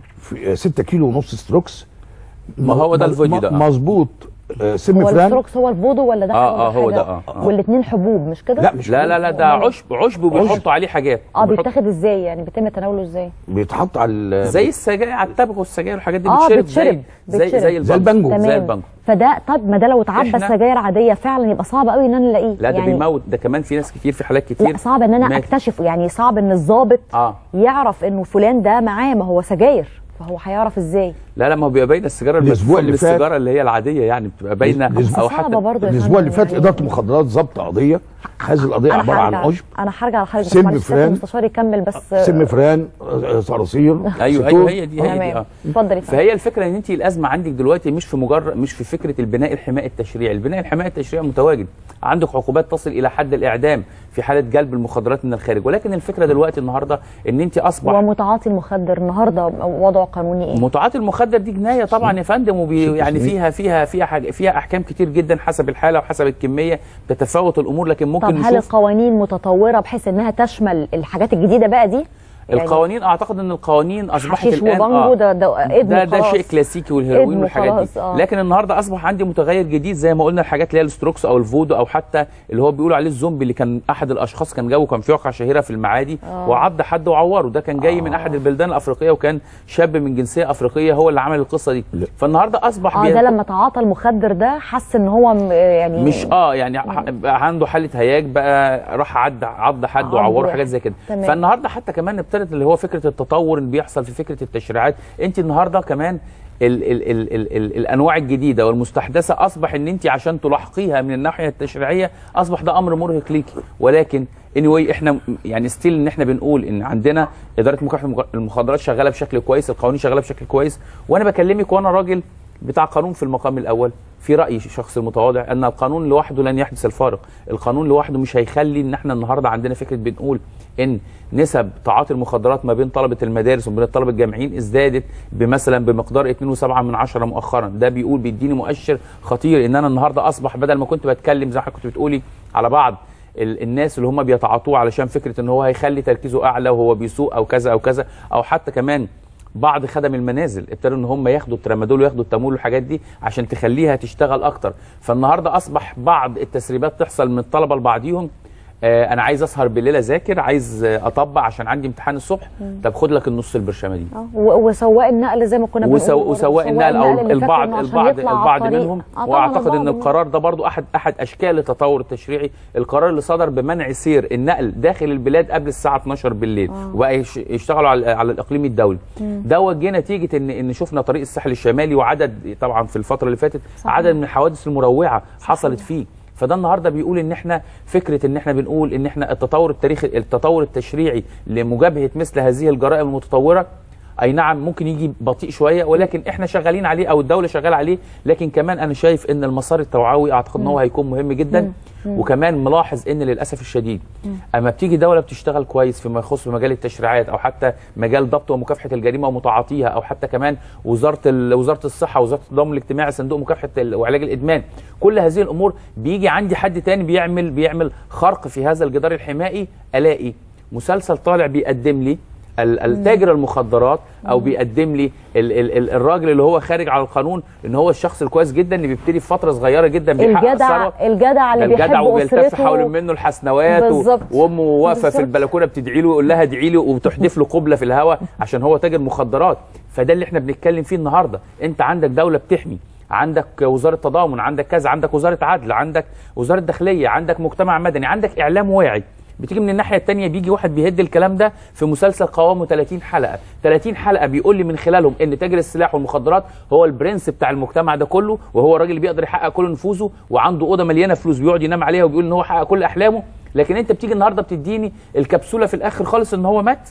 في 6 كيلو ونص ستروكس ما هو ده م- الفيديو م- ده، آه. مظبوط آه، سم هو فران الستروكس هو الفودو ولا ده آه، حاجة آه، هو ولا ده، حاجة؟ آه، آه. والاثنين حبوب مش كده؟ لا لا لا ده عشب عشب وبيحطوا عليه حاجات اه وبيحط- بيتاخد ازاي يعني بيتم تناوله ازاي؟ بيتحط على ال- زي السجاير على التبغ والسجاير والحاجات دي اه بتشرب بتشرب زي زي زي, بتشرب. البانجو زي تمام. البانجو فده طب ما ده لو اتعبى إحنا- سجاير عاديه فعلا يبقى صعب قوي ان انا الاقيه لا ده يعني بيموت ده كمان في ناس كتير في حالات كتير لا صعب ان انا مات. اكتشفه يعني صعب ان الضابط اه يعرف انه فلان ده معاه ما هو سجاير فهو هيعرف ازاي؟ لا لا ما هو بيبقى باينه السيجاره الأسبوع المدفوع اللي من فات- السيجاره اللي هي العاديه يعني بتبقى باينه او حتى صعبة برضه يا الاسبوع اللي فندم فات يعني. اداره المخدرات ضبط قضيه هذه القضيه انا عباره عن هرجع عشب انا هرجع لحضرتك بس سم معلش سيادة فران. المستشار يكمل بس سم فران آه، صراصير ايوه ستون. ايوه هي دي هي دي تمام اه اتفضل يا فندم. فهي الفكره ان انت الازمه عندك دلوقتي مش في مجرد مش في فكره البناء الحماء التشريعي، البناء الحماء التشريعي متواجد، عندك عقوبات تصل الى حد الاعدام في حاله جلب المخدرات من الخارج، ولكن الفكره دلوقتي النهارده ان انت اصبح ومتعاطي المخدر النهارده وضعه قانوني ايه؟ متعاطي المخدر دي جنايه طبعا يا فندم وبي يعني سنين. فيها فيها فيها حاجة فيها احكام كتير جدا حسب الحاله وحسب الكميه تتفاوت الامور لكن ممكن طب هل نشوف القوانين متطوره بحيث انها تشمل الحاجات الجديده بقى دي؟ يعني القوانين اعتقد ان القوانين اصبحت حشيش الان وبانجو ده ده ادمه ده, ده خلاص. شيء كلاسيكي والهيروين ادمه والحاجات خلاص، دي آه. لكن النهارده اصبح عندي متغير جديد زي ما قلنا الحاجات اللي هي الستروكس او الفودو او حتى اللي هو بيقولوا عليه الزومبي اللي كان احد الاشخاص كان جاي وكان في واقعه شهيره في المعادي آه. وعض حد وعوره ده كان جاي من احد البلدان الافريقيه وكان شاب من جنسيه افريقيه هو اللي عمل القصه دي فالنهارده اصبح اه بي- ده لما تعاطى المخدر ده حس ان هو م- يعني مش اه يعني ح- بقى عنده حاله هياج بقى راح عض عض حد عض وعوره واحد. حاجات زي كده تمام. فالنهارده حتى كمان ابتدت اللي هو فكره التطور اللي بيحصل في فكره التشريعات انت النهارده كمان ال ال ال ال ال الانواع الجديده والمستحدثه اصبح ان انت عشان تلاحقيها من الناحيه التشريعيه اصبح ده امر مرهق ليكي ولكن anyway احنا م- يعني ستيل ان احنا بنقول ان عندنا اداره مكافحه المخ- المخدرات شغاله بشكل كويس القوانين شغاله بشكل كويس وانا بكلمك وانا راجل بتاع قانون في المقام الاول في رايي شخص متواضع ان القانون لوحده لن يحدث الفارق القانون لوحده مش هيخلي ان احنا النهارده عندنا فكره بنقول ان نسب تعاطي المخدرات ما بين طلبه المدارس وبين الطلبه الجامعيين ازدادت بمثلا بمقدار 2.7 من عشرة مؤخرا ده بيقول بيديني مؤشر خطير ان انا النهارده اصبح بدل ما كنت بتكلم زي ما حضرتك كنت بتقولي على بعض ال- الناس اللي هم بيتعاطوه علشان فكره ان هو هيخلي تركيزه اعلى وهو بيسوق او كذا او كذا او حتى كمان بعض خدم المنازل ابتدوا ان هم ياخدوا الترامادول وياخدوا التامول والحاجات دي عشان تخليها تشتغل اكتر فالنهارده اصبح بعض التسريبات تحصل من الطلبه لبعضيهم آه انا عايز اسهر بالليل اذاكر عايز آه، اطبق عشان عندي امتحان الصبح مم. طب خد لك النص البرشامه دي آه، و- وسواق النقل زي ما كنا بنقول وسو... برضه، وسواق النقل او اللي فاكر البعض إنه عشان البعض يطلع على البعض الطريق. منهم آه، طبعاً واعتقد ان البعض القرار ده برضو احد احد اشكال التطور التشريعي القرار اللي صدر بمنع سير النقل داخل البلاد قبل الساعه 12 بالليل آه. وبقى يش- يشتغلوا على على الاقليم الدولي مم. ده جه نتيجه ان ان شفنا طريق الساحل الشمالي وعدد طبعا في الفتره اللي فاتت صحيح. عدد من الحوادث المروعه حصلت فيه فده النهارده بيقول ان احنا فكره ان احنا بنقول ان احنا التطور التاريخي التطور التشريعي لمجابهه مثل هذه الجرائم المتطوره اي نعم ممكن يجي بطيء شويه ولكن احنا شغالين عليه او الدوله شغاله عليه لكن كمان انا شايف ان المسار التوعوي اعتقد ان هو مم. هيكون مهم جدا مم. مم. وكمان ملاحظ ان للاسف الشديد مم. اما بتيجي دوله بتشتغل كويس فيما يخص مجال التشريعات او حتى مجال ضبط ومكافحه الجريمه ومتعاطيها او حتى كمان وزاره ال- وزاره الصحه وزاره التضامن الاجتماعي صندوق مكافحه ال- وعلاج الادمان كل هذه الامور بيجي عندي حد تاني بيعمل بيعمل خرق في هذا الجدار الحمائي الاقي مسلسل طالع بيقدم لي ال- التاجر المخدرات او بيقدم لي ال ال ال الراجل اللي هو خارج على القانون ان هو الشخص الكويس جدا اللي بيبتدي في فتره صغيره جدا بيحقق الجدع ثروه الجدع اللي الجدع بيحب وبيلتف اسرته حول منه الحسنوات و- بالظبط. وامه واقفه في بالظبط. البلكونه بتدعي له يقول لها ادعي لي وبتحدف له قبله في الهواء عشان هو تاجر مخدرات فده اللي احنا بنتكلم فيه النهارده انت عندك دوله بتحمي عندك وزاره تضامن عندك كذا عندك وزاره عدل عندك وزاره داخليه عندك مجتمع مدني عندك اعلام واعي بتيجي من الناحيه الثانيه بيجي واحد بيهد الكلام ده في مسلسل قوامه 30 حلقه 30 حلقه بيقول لي من خلالهم ان تاجر السلاح والمخدرات هو البرنس بتاع المجتمع ده كله وهو الراجل اللي بيقدر يحقق كل نفوذه وعنده اوضه مليانه فلوس بيقعد ينام عليها وبيقول ان هو حقق كل احلامه لكن انت بتيجي النهارده بتديني الكبسوله في الاخر خالص ان هو مات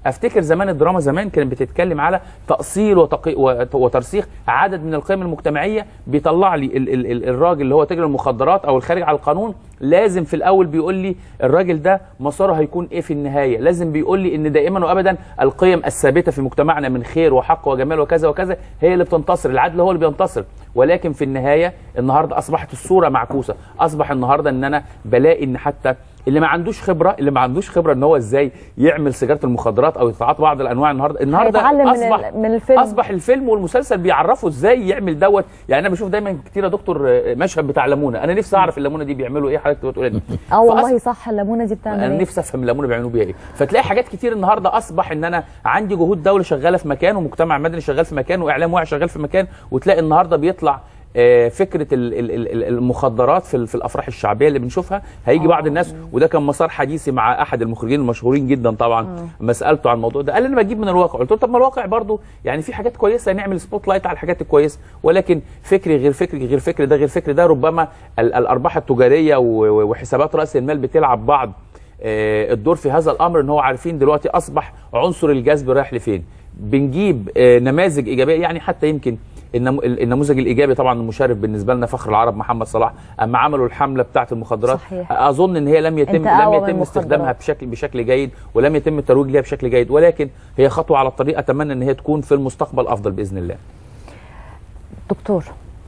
افتكر زمان الدراما زمان كانت بتتكلم على تاصيل وتقي... وت- وترسيخ عدد من القيم المجتمعيه بيطلع لي ال... ال... ال... الراجل اللي هو تاجر المخدرات او الخارج على القانون لازم في الاول بيقول لي الراجل ده مساره هيكون ايه في النهايه لازم بيقول لي ان دائما وابدا القيم الثابته في مجتمعنا من خير وحق وجمال وكذا وكذا هي اللي بتنتصر العدل هو اللي بينتصر ولكن في النهايه النهارده اصبحت الصوره معكوسه اصبح النهارده ان انا بلاقي ان حتى اللي ما عندوش خبره اللي ما عندوش خبره ان هو ازاي يعمل سيجاره المخدرات او يتعاطى بعض الانواع النهارده النهارده هيتعلم من اصبح ال- من الفيلم. اصبح الفيلم والمسلسل بيعرفوا ازاي يعمل دوت يعني انا بشوف دايما كتير يا دكتور آه، مشهد بتاع ليمونه انا نفسي اعرف الليمونه دي بيعملوا ايه حضرتك بتقول دي اه والله صح الليمونه دي بتعمل انا ايه نفسي افهم الليمونه بيعملوا بيها ايه فتلاقي حاجات كتير النهارده اصبح ان انا عندي جهود دوله شغاله في مكان ومجتمع مدني شغال في مكان واعلام واعي شغال في مكان وتلاقي النهارده بيطلع آه، فكره ال- ال- ال- ال- المخدرات في ال- في الافراح الشعبيه اللي بنشوفها هيجي بعض الناس وده كان مسار حديثي مع احد المخرجين المشهورين جدا طبعا لما سالته عن الموضوع ده قال لي انا بجيب من الواقع قلت له طب ما الواقع برضه يعني في حاجات كويسه نعمل سبوت لايت على الحاجات الكويسه ولكن فكري غير فكري غير فكري ده غير فكري ده ربما ال- الارباح التجاريه و- و- وحسابات راس المال بتلعب بعض آه، الدور في هذا الامر ان هو عارفين دلوقتي اصبح عنصر الجذب رايح لفين بنجيب آه، نماذج ايجابيه يعني حتى يمكن النمو- النموذج الايجابي طبعا المشرف بالنسبه لنا فخر العرب محمد صلاح اما عملوا الحمله بتاعه المخدرات صحيح. اظن ان هي لم يتم انت لم أقوى من يتم المخدرات. استخدامها بشكل بشكل جيد ولم يتم الترويج لها بشكل جيد ولكن هي خطوه على الطريق اتمنى ان هي تكون في المستقبل افضل باذن الله دكتور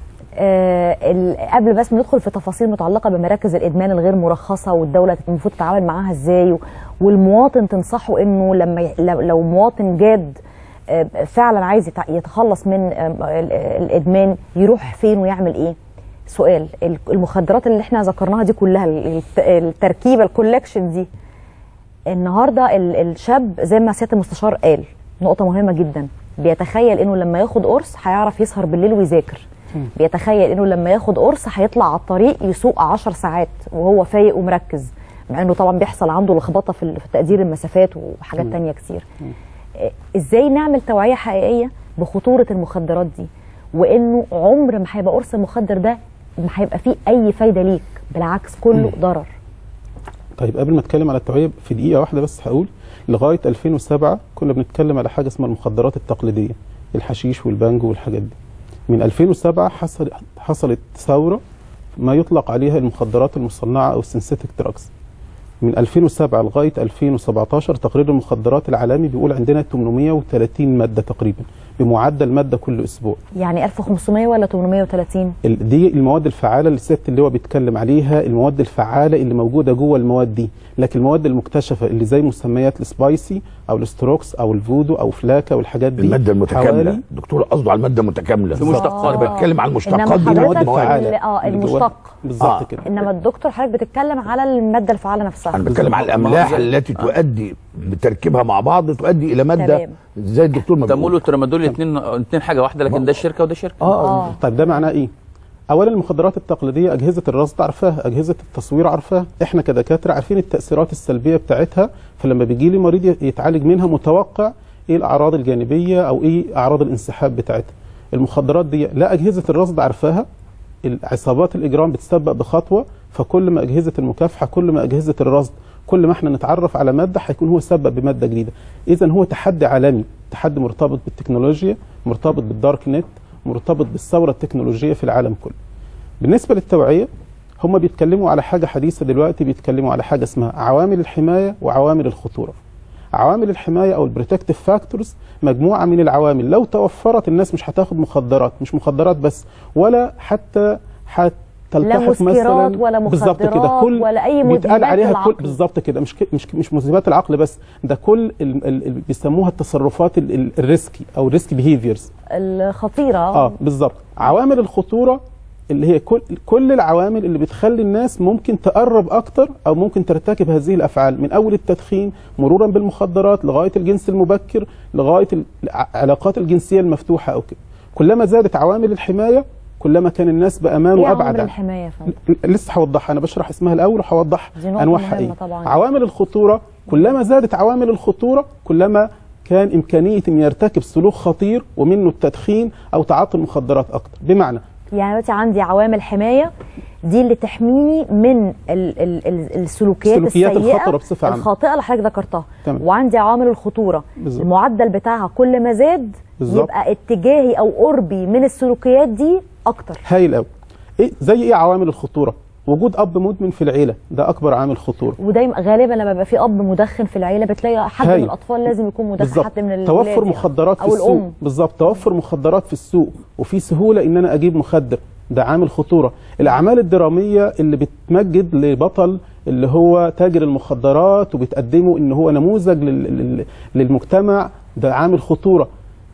آه ال- قبل بس ما ندخل في تفاصيل متعلقه بمراكز الادمان الغير مرخصه والدوله المفروض تتعامل معاها ازاي و- والمواطن تنصحه انه لما ي- لو لو مواطن جاد آه، فعلا عايز يتع- يتخلص من آه، ال- الادمان يروح فين ويعمل ايه سؤال ال- المخدرات اللي احنا ذكرناها دي كلها ال- الت- التركيبه الكولكشن دي النهارده ال- الشاب زي ما سياده المستشار قال نقطه مهمه جدا بيتخيل انه لما ياخد قرص هيعرف يسهر بالليل ويذاكر بيتخيل انه لما ياخد قرص هيطلع على الطريق يسوق 10 ساعات وهو فايق ومركز مع انه طبعا بيحصل عنده لخبطه في ال- في تقدير المسافات وحاجات مم. تانية كتير آه، ازاي نعمل توعيه حقيقيه بخطوره المخدرات دي وانه عمر ما هيبقى قرص المخدر ده ما هيبقى فيه اي فايده ليك بالعكس كله ضرر طيب قبل ما اتكلم على التوعيه في دقيقه واحده بس هقول لغايه 2007 كنا بنتكلم على حاجه اسمها المخدرات التقليديه الحشيش والبانجو والحاجات دي من 2007 حصل حصلت ثوره ما يطلق عليها المخدرات المصنعه او السنسيتك دراجز من 2007 لغايه 2017 تقرير المخدرات العالمي بيقول عندنا 830 ماده تقريبا بمعدل ماده كل اسبوع يعني 1500 ولا 830 ال- دي المواد الفعاله اللي سياده اللواء بيتكلم عليها المواد الفعاله اللي موجوده جوه المواد دي لكن المواد المكتشفه اللي زي مسميات السبايسي او الستروكس او الفودو او فلاكا والحاجات دي الماده المتكامله حوالي دكتور قصده على الماده المتكامله في مشتقات انا بتكلم على المشتقات انما دي المواد حضرتك الفعاله ال- اه اللي جواها. المشتق بالظبط كده انما الدكتور حضرتك بتتكلم على الماده الفعاله نفسها انا بتكلم على الاملاح التي تؤدي بتركيبها مع بعض تؤدي الى ماده تمام. زي الدكتور ما تمول والترامادول الاثنين الاثنين حاجه واحده لكن ده شركه وده شركه اه طيب ده معناه ايه اولا المخدرات التقليديه اجهزه الرصد عارفاها اجهزه التصوير عارفاها احنا كدكاتره عارفين التاثيرات السلبيه بتاعتها فلما بيجي لي مريض يتعالج منها متوقع ايه الاعراض الجانبيه او ايه اعراض الانسحاب بتاعتها المخدرات دي لا اجهزه الرصد عارفاها عصابات الاجرام بتسبق بخطوه فكل ما اجهزه المكافحه كل ما اجهزه الرصد كل ما احنا نتعرف على ماده هيكون هو سبب بماده جديده اذا هو تحدي عالمي تحدي مرتبط بالتكنولوجيا مرتبط بالدارك نت مرتبط بالثوره التكنولوجيه في العالم كله بالنسبه للتوعيه هم بيتكلموا على حاجه حديثه دلوقتي بيتكلموا على حاجه اسمها عوامل الحمايه وعوامل الخطوره عوامل الحمايه او البروتكتيف فاكتورز مجموعه من العوامل لو توفرت الناس مش هتاخد مخدرات مش مخدرات بس ولا حتى حت لا تلتحق مسكرات مثلا ولا بالظبط كده مخدرات كل ولا أي بيتقال مذهبات عليها كل للعقل. بالظبط كده مش ك- مش مش مذهبات العقل بس ده كل ال- ال- ال- بيسموها التصرفات ال- ال- الريسكي او الريسك بيهيفيرز الخطيره اه بالظبط عوامل الخطوره اللي هي كل كل العوامل اللي بتخلي الناس ممكن تقرب اكتر او ممكن ترتكب هذه الافعال من اول التدخين مرورا بالمخدرات لغايه الجنس المبكر لغايه العلاقات الجنسيه المفتوحه او كده كلما زادت عوامل الحمايه كلما كان الناس بامان ايه وابعد عوامل عن الحمايه يا فندم لسه هوضحها انا بشرح اسمها الاول وهوضح دي نقطة انواعها مهمة ايه طبعاً. عوامل الخطوره كلما زادت عوامل الخطوره كلما كان امكانيه ان يرتكب سلوك خطير ومنه التدخين او تعاطي المخدرات اكتر بمعنى يعني دلوقتي عندي عوامل حمايه دي اللي تحميني من ال ال ال السلوكيات السلوكيات السيئه الخطرة بصفة عامة. الخاطئه اللي حضرتك ذكرتها تمام. وعندي عوامل الخطوره بالظبط. المعدل بتاعها كل ما زاد بالظبط. يبقى اتجاهي او قربي من السلوكيات دي اكتر هايل قوي ايه زي ايه عوامل الخطوره وجود اب مدمن في العيله ده اكبر عامل خطوره ودايما غالبا لما بيبقى في اب مدخن في العيله بتلاقي حد هايل. من الاطفال لازم يكون مدخن بالظبط حد من الولاد توفر يعني. مخدرات في او السوق الام بالظبط توفر مخدرات في السوق وفي سهوله ان انا اجيب مخدر ده عامل خطوره الاعمال الدراميه اللي بتمجد لبطل اللي هو تاجر المخدرات وبتقدمه ان هو نموذج لل- لل- للمجتمع ده عامل خطوره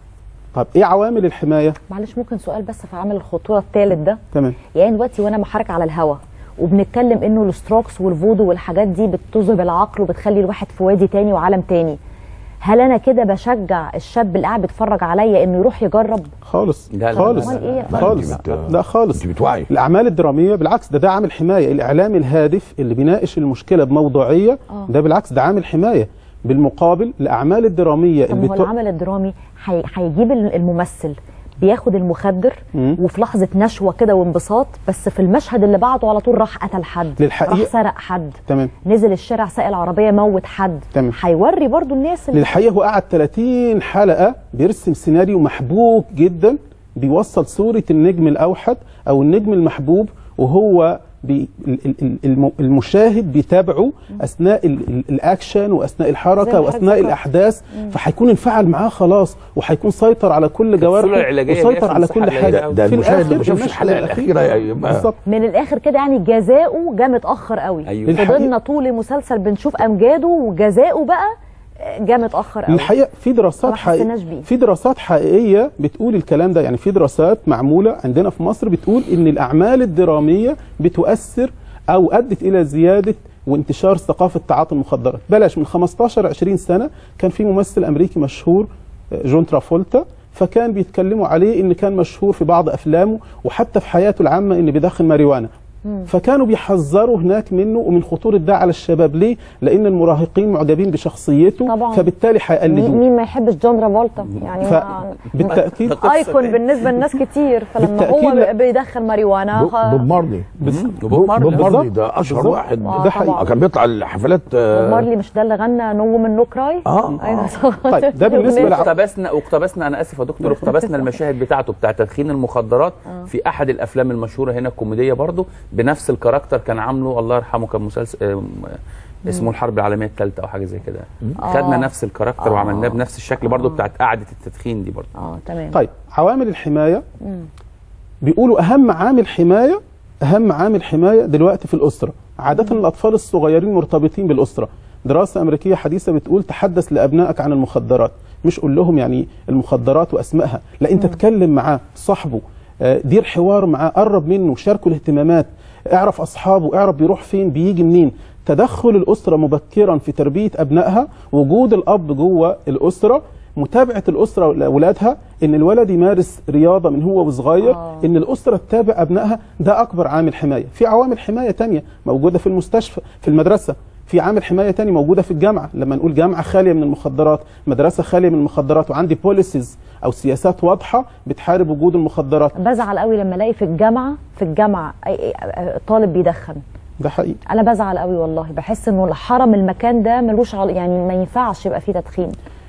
طب ايه عوامل الحمايه معلش ممكن سؤال بس في عامل الخطوره الثالث ده تمام يعني دلوقتي وانا محرك على الهوا وبنتكلم انه الستروكس والفودو والحاجات دي بتذهب العقل وبتخلي الواحد في وادي تاني وعالم تاني هل انا كده بشجع الشاب اللي قاعد بيتفرج عليا انه يروح يجرب خالص لا، لا، خالص أمال إيه؟ خالص أنت بت- لا خالص بتوعي الاعمال الدراميه بالعكس ده ده عامل حمايه الاعلام الهادف اللي بيناقش المشكله بموضوعيه آه. ده بالعكس ده عامل حمايه بالمقابل الاعمال الدراميه طب اللي ما هو بتو... العمل الدرامي هي- هيجيب الممثل بياخد المخدر مم. وفي لحظه نشوه كده وانبساط بس في المشهد اللي بعده على طول راح قتل حد للحقيقة- راح سرق حد تمام نزل الشارع سائل العربيه موت حد تمام. هيوري برضو الناس اللي للحقيقه هو قعد 30 حلقه بيرسم سيناريو محبوك جدا بيوصل صوره النجم الاوحد او النجم المحبوب وهو بي ال- ال- ال- الم- المشاهد بيتابعه اثناء ال- ال- الاكشن واثناء زي الحركه ما واثناء حضرتك الاحداث مم. فهيكون انفعل معاه خلاص وهيكون سيطر على كل جوارحه العلاجية وسيطر بيقفل على مساحة كل قليلة حاجه أوي. ده في المشاهد اللي ما الآخر شافش المشهد الحلقه الاخيره يبقى بالظبط من الاخر كده يعني جزاؤه جه متاخر قوي أيوة. فضلنا طول المسلسل بنشوف امجاده وجزاؤه بقى جه متاخر قوي الحقيقه في دراسات ما حسيناش حقيقية بيه. في دراسات حقيقيه بتقول الكلام ده يعني في دراسات معموله عندنا في مصر بتقول ان الاعمال الدراميه بتؤثر او ادت الى زياده وانتشار ثقافه تعاطي المخدرات بلاش من 15 20 سنه كان في ممثل امريكي مشهور آه، جون ترافولتا فكان بيتكلموا عليه ان كان مشهور في بعض افلامه وحتى في حياته العامه ان بيدخن ماريوانا فكانوا بيحذروا هناك منه ومن خطوره ده على الشباب ليه؟ لان المراهقين معجبين بشخصيته طبعا. فبالتالي هيقلدوه مين مين ما يحبش جون ترافولتا يعني ف- ما- بالتاكيد ايكون بالنسبه لناس كتير فلما بالتأكيد هو لا. بيدخل ماريوانا بوب خ- بوب مارلي بس بوب بالظبط. مارلي ده اشهر بالظبط. واحد آه، ده حقيقي. كان بيطلع الحفلات بوب آه، مارلي مش ده اللي غنى نو من نو كراي اه ايوه طيب، ده بالنسبة لع- واقتبسنا واقتبسنا انا اسف يا دكتور اقتبسنا المشاهد بتاعته بتاع تدخين المخدرات في احد الافلام المشهوره هنا الكوميديه برضو بنفس الكاركتر كان عامله الله يرحمه كان مسلسل آه، اسمه الحرب العالميه الثالثه او حاجه زي كده آه. خدنا نفس الكاركتر آه. وعملناه بنفس الشكل برضو بتاعت قعده التدخين دي برضو اه تمام طيب عوامل الحمايه مم. بيقولوا اهم عامل حمايه اهم عامل حمايه دلوقتي في الاسره عاده الاطفال الصغيرين مرتبطين بالاسره دراسه امريكيه حديثه بتقول تحدث لابنائك عن المخدرات مش قول لهم يعني المخدرات واسمائها لا انت اتكلم معاه صاحبه آه، دير حوار معاه قرب منه شاركه الاهتمامات اعرف اصحابه اعرف بيروح فين بيجي منين تدخل الاسره مبكرا في تربيه ابنائها وجود الاب جوه الاسره متابعه الاسره لاولادها ان الولد يمارس رياضه من هو وصغير آه. ان الاسره تتابع ابنائها ده اكبر عامل حمايه في عوامل حمايه تانية موجوده في المستشفى في المدرسه في عامل حمايه تاني موجوده في الجامعه لما نقول جامعه خاليه من المخدرات مدرسه خاليه من المخدرات وعندي بوليسيز او سياسات واضحه بتحارب وجود المخدرات بزعل قوي لما الاقي في الجامعه في الجامعه أي- أي- طالب بيدخن ده حقيقي انا بزعل قوي والله بحس انه حرم المكان ده ملوش عل... يعني ما ينفعش يبقى فيه تدخين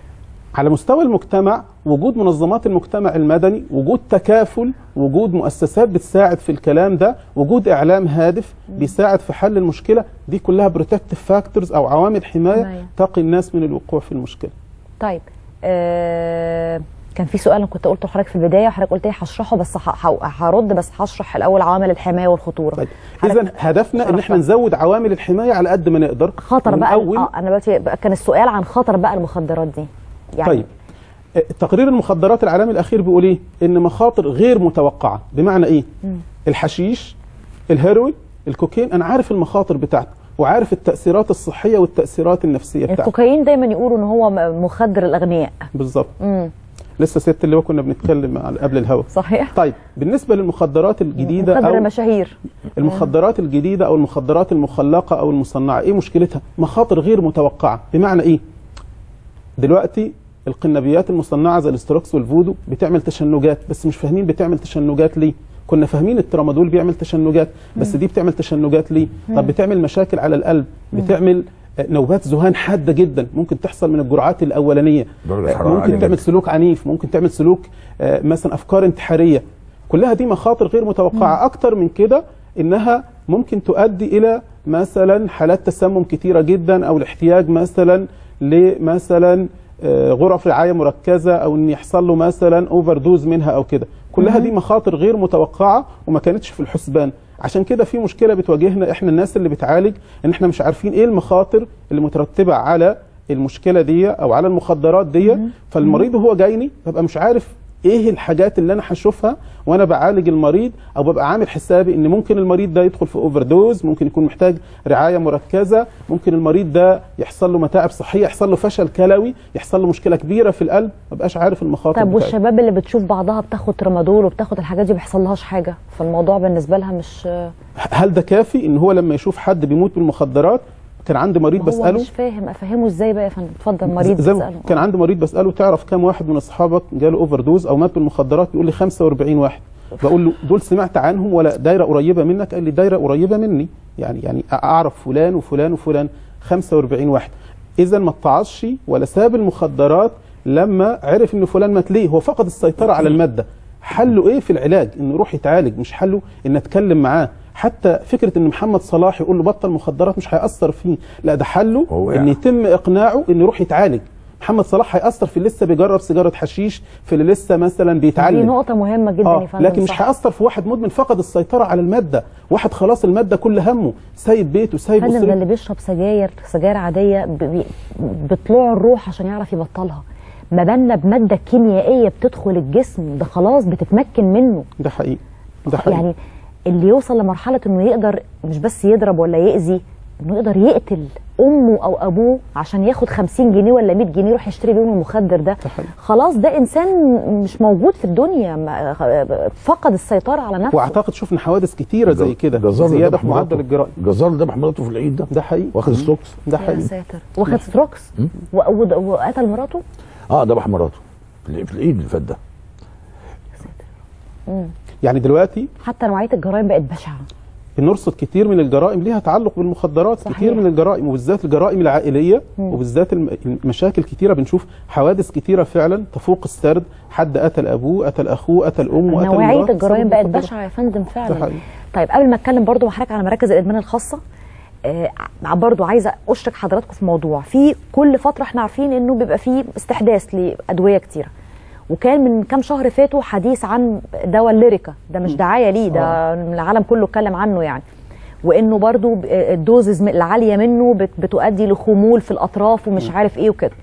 على مستوى المجتمع وجود منظمات المجتمع المدني وجود تكافل وجود مؤسسات بتساعد في الكلام ده وجود اعلام هادف بيساعد في حل المشكله دي كلها بروتكتيف فاكتورز او عوامل حمايه حماية. تقي الناس من الوقوع في المشكله طيب آه كان في سؤال انا كنت قلته لحضرتك في البدايه وحضرتك قلت لي هشرحه بس ه- ه- هرد بس هشرح الاول عوامل الحمايه والخطوره طيب اذا هدفنا ان احنا نزود عوامل الحمايه على قد ما نقدر خطر من بقى أول اه انا دلوقتي بقى كان السؤال عن خطر بقى المخدرات دي يعني طيب آه، تقرير المخدرات العالمي الاخير بيقول ايه ان مخاطر غير متوقعه بمعنى ايه مم. الحشيش الهيروين الكوكين انا عارف المخاطر بتاعته وعارف التاثيرات الصحيه والتاثيرات النفسيه بتاعته الكوكايين دايما يقولوا ان هو م- مخدر الاغنياء بالظبط امم لسه ست اللي هو كنا بنتكلم عن قبل الهوا صحيح طيب بالنسبه للمخدرات الجديده مخدر او المشاهير المخدرات الجديده او المخدرات المخلقه او المصنعه ايه مشكلتها مخاطر غير متوقعه بمعنى ايه دلوقتي القنبيات المصنعه زي الاستروكس والفودو بتعمل تشنجات بس مش فاهمين بتعمل تشنجات ليه كنا فاهمين الترامادول بيعمل تشنجات بس مم. دي بتعمل تشنجات ليه مم. طب بتعمل مشاكل على القلب مم. بتعمل آه، نوبات ذهان حاده جدا ممكن تحصل من الجرعات الاولانيه درجة آه، حرارة عالية ممكن تعمل جدا. سلوك عنيف ممكن تعمل سلوك آه، مثلا افكار انتحاريه كلها دي مخاطر غير متوقعه اكتر من كده انها ممكن تؤدي الى مثلا حالات تسمم كتيره جدا او الاحتياج مثلا لمثلا آه، غرف رعايه مركزه او ان يحصل له مثلا اوفر دوز منها او كده كلها دي مخاطر غير متوقعه وما كانتش في الحسبان عشان كده في مشكله بتواجهنا احنا الناس اللي بتعالج ان احنا مش عارفين ايه المخاطر اللي مترتبه على المشكله دي او على المخدرات دي فالمريض وهو جايني ببقى مش عارف ايه الحاجات اللي انا هشوفها وانا بعالج المريض او ببقى عامل حسابي ان ممكن المريض ده يدخل في اوفر دوز ممكن يكون محتاج رعايه مركزه ممكن المريض ده يحصل له متاعب صحيه يحصل له فشل كلوي يحصل له مشكله كبيره في القلب ما بقاش عارف المخاطر طب بتاعتها. والشباب اللي بتشوف بعضها بتاخد ترامادول وبتاخد الحاجات دي بيحصل لهاش حاجه فالموضوع بالنسبه لها مش هل ده كافي ان هو لما يشوف حد بيموت بالمخدرات كان عندي مريض هو بساله مش فاهم افهمه ازاي بقى يا فندم اتفضل مريض زي ما بتساله كان عندي مريض بساله تعرف كم واحد من اصحابك جاله اوفر دوز او مات بالمخدرات يقول لي 45 واحد بقول له دول سمعت عنهم ولا دايره قريبه منك قال لي دايره قريبه مني يعني يعني اعرف فلان وفلان وفلان 45 واحد اذا ما اتعظش ولا ساب المخدرات لما عرف ان فلان مات ليه هو فقد السيطره على الماده حله ايه في العلاج انه يروح يتعالج مش حله ان اتكلم معاه حتى فكره ان محمد صلاح يقول له بطل مخدرات مش هياثر فيه لا ده حله ان يتم اقناعه انه يروح يتعالج محمد صلاح هيأثر في اللي لسه بيجرب سيجاره حشيش في اللي لسه مثلا بيتعلم دي نقطه مهمه جدا يا آه فندم لكن مش صح. هيأثر في واحد مدمن فقد السيطره على الماده واحد خلاص الماده كل همه سايب بيته سايب فندم ده اسرته اللي بيشرب سجاير سجاير عاديه ب- بي- بطلوع الروح عشان يعرف يبطلها ما بالنا بماده كيميائيه بتدخل الجسم ده خلاص بتتمكن منه ده حقيقي ده حقيقي يعني اللي يوصل لمرحله انه يقدر مش بس يضرب ولا يأذي انه يقدر يقتل امه او ابوه عشان ياخد 50 جنيه ولا 100 جنيه يروح يشتري بيهم المخدر ده خلاص ده انسان مش موجود في الدنيا ما- فقد السيطره على نفسه واعتقد شفنا حوادث كتيره زي كده جزار زياده ذبح في معدل مراته. الجرائم جزار ذبح مراته في العيد ده ده حقيقي واخد ستوكس ده يا حقيقي ساتر واخد ستروكس و- و- وقتل مراته اه ذبح مراته في العيد اللي فات ده مم. يعني دلوقتي حتى نوعيه الجرائم بقت بشعه بنرصد كتير من الجرائم ليها تعلق بالمخدرات صحيح. كتير من الجرائم وبالذات الجرائم العائليه مم. وبالذات الم- المشاكل كتيره بنشوف حوادث كتيره فعلا تفوق السرد حد قتل ابوه قتل اخوه قتل امه قتل نوعيه مراته الجرائم بسبب بقت المخدرات. بشعه يا فندم ده فعلا حقيقي. طيب قبل ما اتكلم برضو مع حضرتك على مراكز الادمان الخاصه آه برضو عايزه اشرك حضراتكم في موضوع في كل فتره احنا عارفين انه بيبقى في استحداث لادويه كتيره وكان من كام شهر فاتوا حديث عن دواء الليريكا ده مش دعايه ليه ده العالم كله اتكلم عنه يعني وانه برضو ب- الدوزز العاليه منه بت- بتؤدي لخمول في الاطراف ومش عارف ايه وكده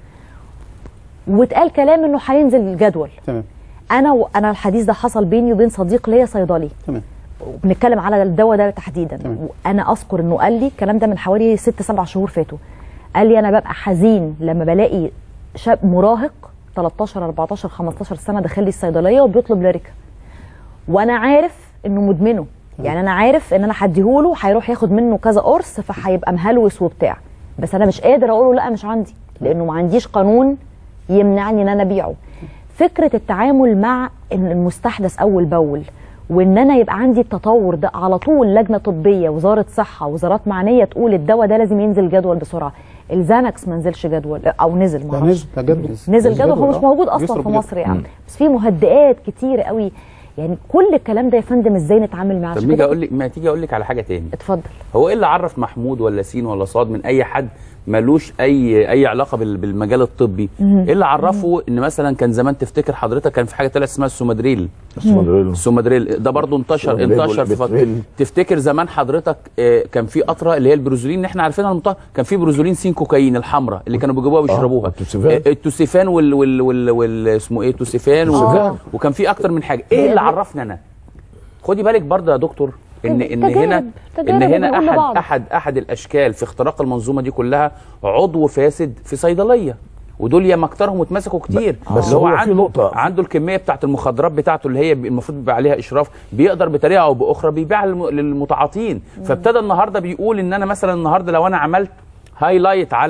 واتقال كلام انه هينزل الجدول تمام انا وانا الحديث ده حصل بيني وبين صديق ليا صيدلي تمام بنتكلم على الدواء ده تحديدا وانا اذكر انه قال لي الكلام ده من حوالي ست سبع شهور فاتوا قال لي انا ببقى حزين لما بلاقي شاب مراهق 13 14 15 سنه داخل لي الصيدليه وبيطلب ليريكا وانا عارف انه مدمنه يعني انا عارف ان انا هديهوله هيروح ياخد منه كذا قرص فهيبقى مهلوس وبتاع بس انا مش قادر اقول له لا مش عندي لانه ما عنديش قانون يمنعني ان انا ابيعه فكره التعامل مع المستحدث اول باول وان انا يبقى عندي التطور ده على طول لجنه طبيه وزاره صحه وزارات معنيه تقول الدواء ده لازم ينزل جدول بسرعه الزانكس ما نزلش جدول او نزل ده معرفش نزل ده جدول نزل جدول هو مش آه. موجود اصلا بيصرف في جدول. مصر يعني مم. بس في مهدئات كتير قوي يعني كل الكلام ده يا فندم ازاي نتعامل معاه طب عشان نيجي كده اقول لك ما تيجي اقول لك على حاجه تاني اتفضل هو ايه اللي عرف محمود ولا سين ولا صاد من اي حد ملوش اي اي علاقه بال- بالمجال الطبي مم. ايه اللي عرفه ان مثلا كان زمان تفتكر حضرتك كان في حاجه طلعت اسمها السومادريل السومادريل. السومادريل ده برضو انتشر السومادريل انتشر في فتره والبتريل. تفتكر زمان حضرتك آه، كان في قطره اللي هي البروزولين اللي احنا عارفينها المطهر كان في بروزولين سين كوكايين الحمراء اللي كانوا بيجيبوها ويشربوها التوسيفان. آه، التوسيفان وال وال وال, وال اسمه ايه التوسيفان و- التوسيفان. وكان في اكتر من حاجه ايه اللي عرفنا انا خدي بالك برضه يا دكتور ان ان تجارب- هنا تجارب ان هنا بنقول احد لبعض. احد احد الاشكال في اختراق المنظومه دي كلها عضو فاسد في صيدليه ودول يا مكترهم واتمسكوا كتير بس اللي هو هو في عنده نقطة. عنده الكميه بتاعت المخدرات بتاعته اللي هي المفروض بيبقى عليها اشراف بيقدر بطريقه او باخرى بيبيعها للم- للمتعاطين فابتدى النهارده بيقول ان انا مثلا النهارده لو انا عملت هايلايت على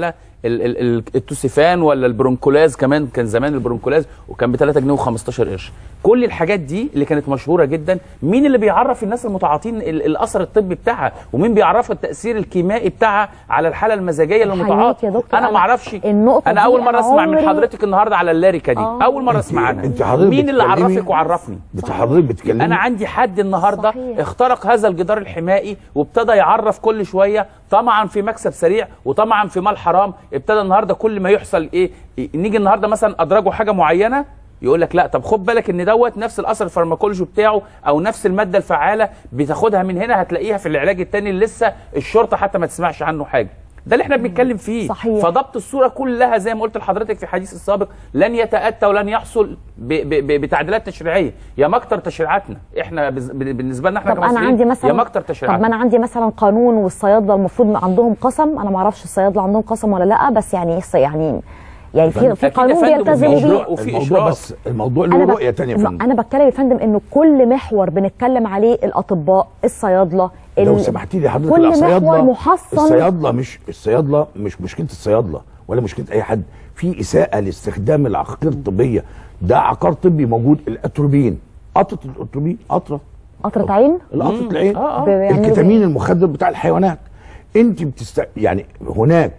ال- ال- ال- التوسيفان ولا البرونكولاز كمان كان زمان البرونكولاز وكان ب 3 جنيه و15 قرش كل الحاجات دي اللي كانت مشهوره جدا مين اللي بيعرف الناس المتعاطين ال- الاثر الطبي بتاعها ومين بيعرف التاثير الكيميائي بتاعها على الحاله المزاجيه للمتعاطي يا دكتور، انا أنا- ما اعرفش النقطة انا دي اول مره أنا اسمع من عمري- حضرتك النهارده على اللاريكا دي آه. اول مره اسمع عنها انت حضرتك مين اللي بتتكلمي- عرفك وعرفني انت حضرتك بتتكلمي انا عندي حد النهارده صحيح. اخترق هذا الجدار الحمائي وابتدى يعرف كل شويه طمعا في مكسب سريع وطمعا في مال حرام ابتدى النهارده كل ما يحصل ايه إيه، نيجي النهارده مثلا ادرجه حاجه معينه يقول لك لا طب خد بالك ان دوت نفس الاثر الفارماكولوجي بتاعه او نفس الماده الفعاله بتاخدها من هنا هتلاقيها في العلاج التاني اللي لسه الشرطه حتى ما تسمعش عنه حاجه ده اللي احنا بنتكلم فيه صحيح. فضبط الصوره كلها زي ما قلت لحضرتك في حديث السابق لن يتاتى ولن يحصل ب ب ب بتعديلات تشريعيه يا مكتر تشريعاتنا احنا بز- بالنسبه لنا احنا طب انا كمصريين عندي مثلا يا مكتر طب تشريعاتنا ما انا عندي مثلا قانون والصيادله المفروض عندهم قسم انا ما اعرفش الصيادله عندهم قسم ولا لا بس يعني يعني يعني في في أكيد يا قانون فندم، بيلتزموا وفي بيه إشراف وفي الموضوع إشراف. بس الموضوع له انا رؤيه تانية يا ما- فندم انا بتكلم يا فندم انه كل محور بنتكلم عليه الاطباء الصيادله لو ال- سمحتي لي حضرتك كل الصيادله محور محصن الصيادله مش الصيادله مش مشكله الصيادله ولا مشكله اي حد في اساءه لاستخدام العقاقير الطبيه ده عقار طبي موجود الاتروبين قطره الاتروبين قطره قطره عين القطره العين آه، آه. بيعملوا الكتامين بيه. المخدر بتاع الحيوانات انت بتست يعني هناك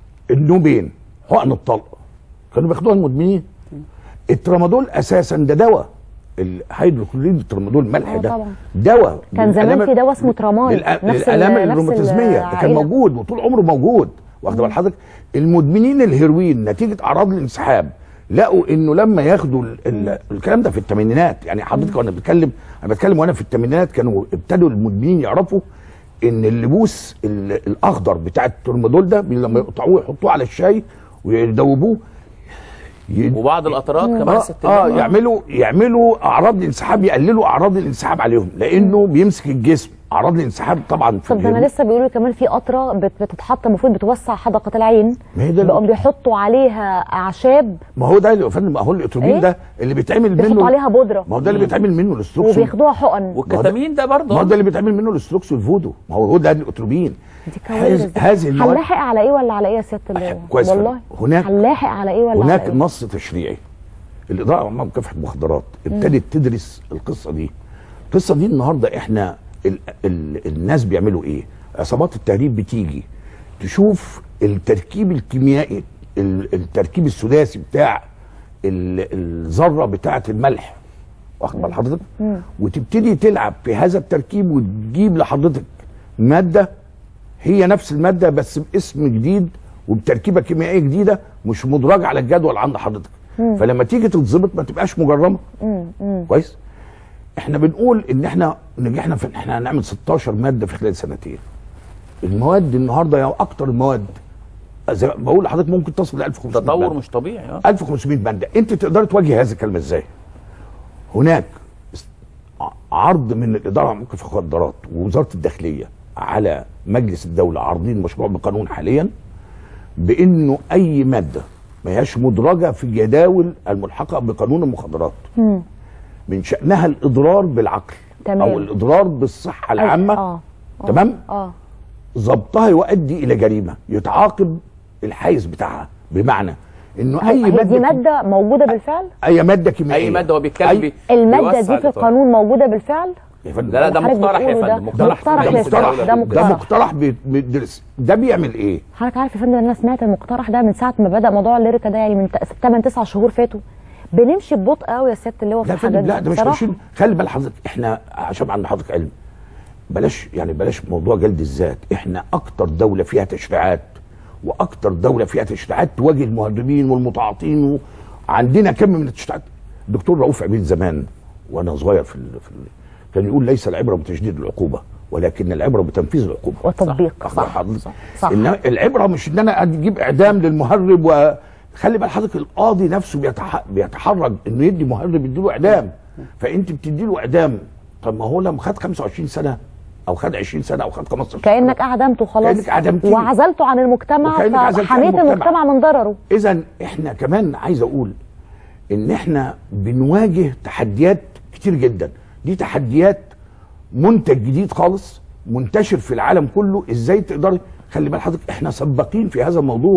النوبين حقن الطلق كانوا بياخدوها المدمنين الترامادول اساسا ده دواء الهيدروكلوريد الترامادول الملح آه، ده طبعا. دواء كان زمان للآلام- في دواء اسمه تراماي للأ- نفس للالام ال- نفس الروماتيزميه ده كان العائلة. موجود وطول عمره موجود واخده بال حضرتك المدمنين الهيروين نتيجه اعراض الانسحاب لقوا انه لما ياخدوا ال ال الكلام ده في الثمانينات يعني حضرتك وانا بتكلم انا بتكلم وانا في الثمانينات كانوا ابتدوا المدمنين يعرفوا ان اللبوس ال- الاخضر بتاع الترمادول ده بي- لما يقطعوه يحطوه على الشاي ويدوبوه ي- وبعض القطرات كمان اه, ست آه أيام. يعملوا يعملوا اعراض الانسحاب يقللوا اعراض الانسحاب عليهم لانه بيمسك الجسم اعراض الانسحاب طبعا في طب ده انا الهرمون. لسه بيقولوا كمان في قطره بت- بتتحط المفروض بتوسع حدقه العين ما هي ده بقوا بيحطوا عليها اعشاب ما هو ده اللي يا فندم ما هو الاتروبين إيه؟ ده اللي بيتعمل بيحطوا منه عليها بودره ما هو ده اللي بيتعمل منه الاستروكس وبياخدوها حقن والكتامين ده برضه ما هو ده اللي بيتعمل منه الاستروكس والفودو ما هو هو ده الاتروبين كوارث هذه دي. هذه المواد هنلاحق على ايه ولا على ايه يا سياده اللواء كويس والله هناك هنلاحق على ايه ولا هناك على ايه نص تشريعي الاداره العامه لمكافحه المخدرات ابتدت تدرس القصه دي القصه دي النهارده احنا ال ال الناس بيعملوا ايه عصابات التهريب بتيجي تشوف التركيب الكيميائي ال- التركيب السداسي بتاع ال- الذره بتاعه الملح واخد بال حضرتك وتبتدي تلعب في هذا التركيب وتجيب لحضرتك ماده هي نفس الماده بس باسم جديد وبتركيبه كيميائيه جديده مش مدرجه على الجدول عند حضرتك مم. فلما تيجي تتظبط ما تبقاش مجرمه مم. مم. كويس احنا بنقول ان احنا نجحنا في ان احنا هنعمل 16 ماده في خلال سنتين المواد النهارده يا اكتر المواد زي ما بقول لحضرتك ممكن تصل ل 1500 تطور مادة. مش طبيعي اه 1500 ماده انت تقدر تواجه هذه الكلمه ازاي هناك است- ع- عرض من الاداره العامه في المخدرات ووزاره الداخليه على مجلس الدوله عارضين مشروع بقانون حاليا بانه اي ماده ما هياش مدرجه في الجداول الملحقه بقانون المخدرات مم. من شانها الاضرار بالعقل تمام. او الاضرار بالصحه العامه اه آه. تمام اه ضبطها يؤدي الى جريمه يتعاقب الحيز بتاعها بمعنى انه اي هي دي ماده ماده موجوده بالفعل اي ماده كيميائيه اي ماده هو بيتكلم أي- بيه الماده بيوسع دي في الإطار. القانون موجوده بالفعل يا فندم لا لا ده حضرتك مقترح يا بتقوله ده فندم مقترح مقترح ده يا مقترح سيدي، ده ده مقترح مقترح بي- بيدرس ده بيعمل ايه؟ حضرتك عارف يا فندم ان انا سمعت المقترح ده من ساعه ما بدا موضوع الليريكا ده يعني من 8 9 شهور فاتوا بنمشي ببطء قوي يا سياده اللواء في لا يا فندم الحاجات لا دي ده مش بصراحة. ماشيين خلي بال حضرتك احنا عشان عند حضرتك علم بلاش يعني بلاش موضوع جلد الذات احنا اكتر دوله فيها تشريعات واكتر دوله فيها تشريعات تواجه المهربين والمتعاطين عندنا كم من التشريعات الدكتور رؤوف عبيد زمان وانا صغير في, ال... في ال... كان يقول ليس العبره بتشديد العقوبه ولكن العبره بتنفيذ العقوبه وتطبيق صح صح, صح. صح. إن العبره مش ان انا اجيب اعدام للمهرب وخلي بال حضرتك القاضي نفسه بيتح... بيتحرج انه يدي مهرب يديله اعدام فانت بتدي له اعدام طب ما هو لما خد 25 سنه او خد 20 سنه او خد 15 سنه كانك اعدمته خلاص كأنك أعدمتيه. وعزلته عن المجتمع وكأنك عزلتيه عن فحميت المجتمع. المجتمع من ضرره اذا احنا كمان عايز اقول ان احنا بنواجه تحديات كتير جدا دي تحديات منتج جديد خالص منتشر في العالم كله ازاي تقدري خلي بال حضرتك احنا سباقين في هذا الموضوع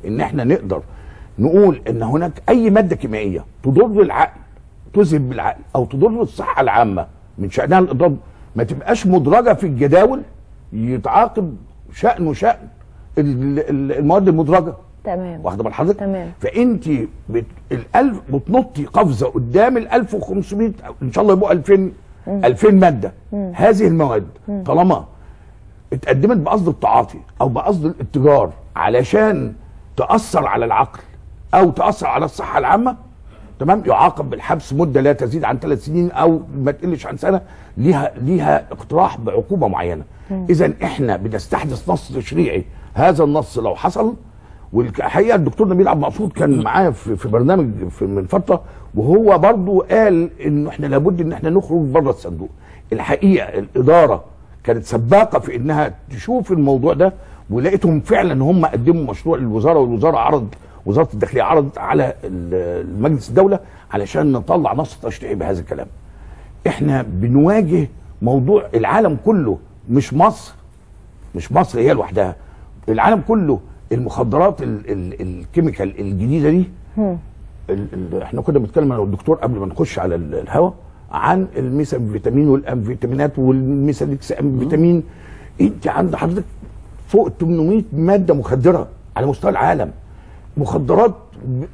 ان احنا نقدر نقول ان هناك اي ماده كيميائيه تضر العقل تذهب بالعقل او تضر الصحه العامه من شانها الاضرار ما تبقاش مدرجه في الجداول يتعاقب شان شان ال- ال- المواد المدرجه تمام واخده بال حضرتك تمام فانت بت... الالف بتنطي قفزه قدام ال 1500 أو ان شاء الله يبقوا 2000 2000 ماده مم. هذه المواد مم. طالما اتقدمت بقصد التعاطي او بقصد الاتجار علشان تاثر على العقل او تاثر على الصحه العامه تمام يعاقب بالحبس مده لا تزيد عن ثلاث سنين او ما تقلش عن سنه ليها ليها اقتراح بعقوبه معينه مم. اذا احنا بنستحدث نص تشريعي هذا النص لو حصل والحقيقه الدكتور نبيل عبد المقصود كان معايا في, في برنامج في من فتره وهو برضو قال انه احنا لابد ان احنا نخرج بره الصندوق الحقيقه الاداره كانت سباقه في انها تشوف الموضوع ده ولقيتهم فعلا هم قدموا مشروع للوزاره والوزاره عرض وزاره الداخليه عرضت على ال- مجلس الدوله علشان نطلع نص تشريعي بهذا الكلام احنا بنواجه موضوع العالم كله مش مصر مش مصر هي لوحدها العالم كله المخدرات ال ال الكيميكال الجديده دي مم. ال ال احنا كنا بنتكلم انا والدكتور قبل ما نخش على ال- الهوا عن الميثامفيتامين والامفيتامينات والميثاليكس امفيتامين انت عند حضرتك فوق 800 ماده مخدره على مستوى العالم مخدرات ب-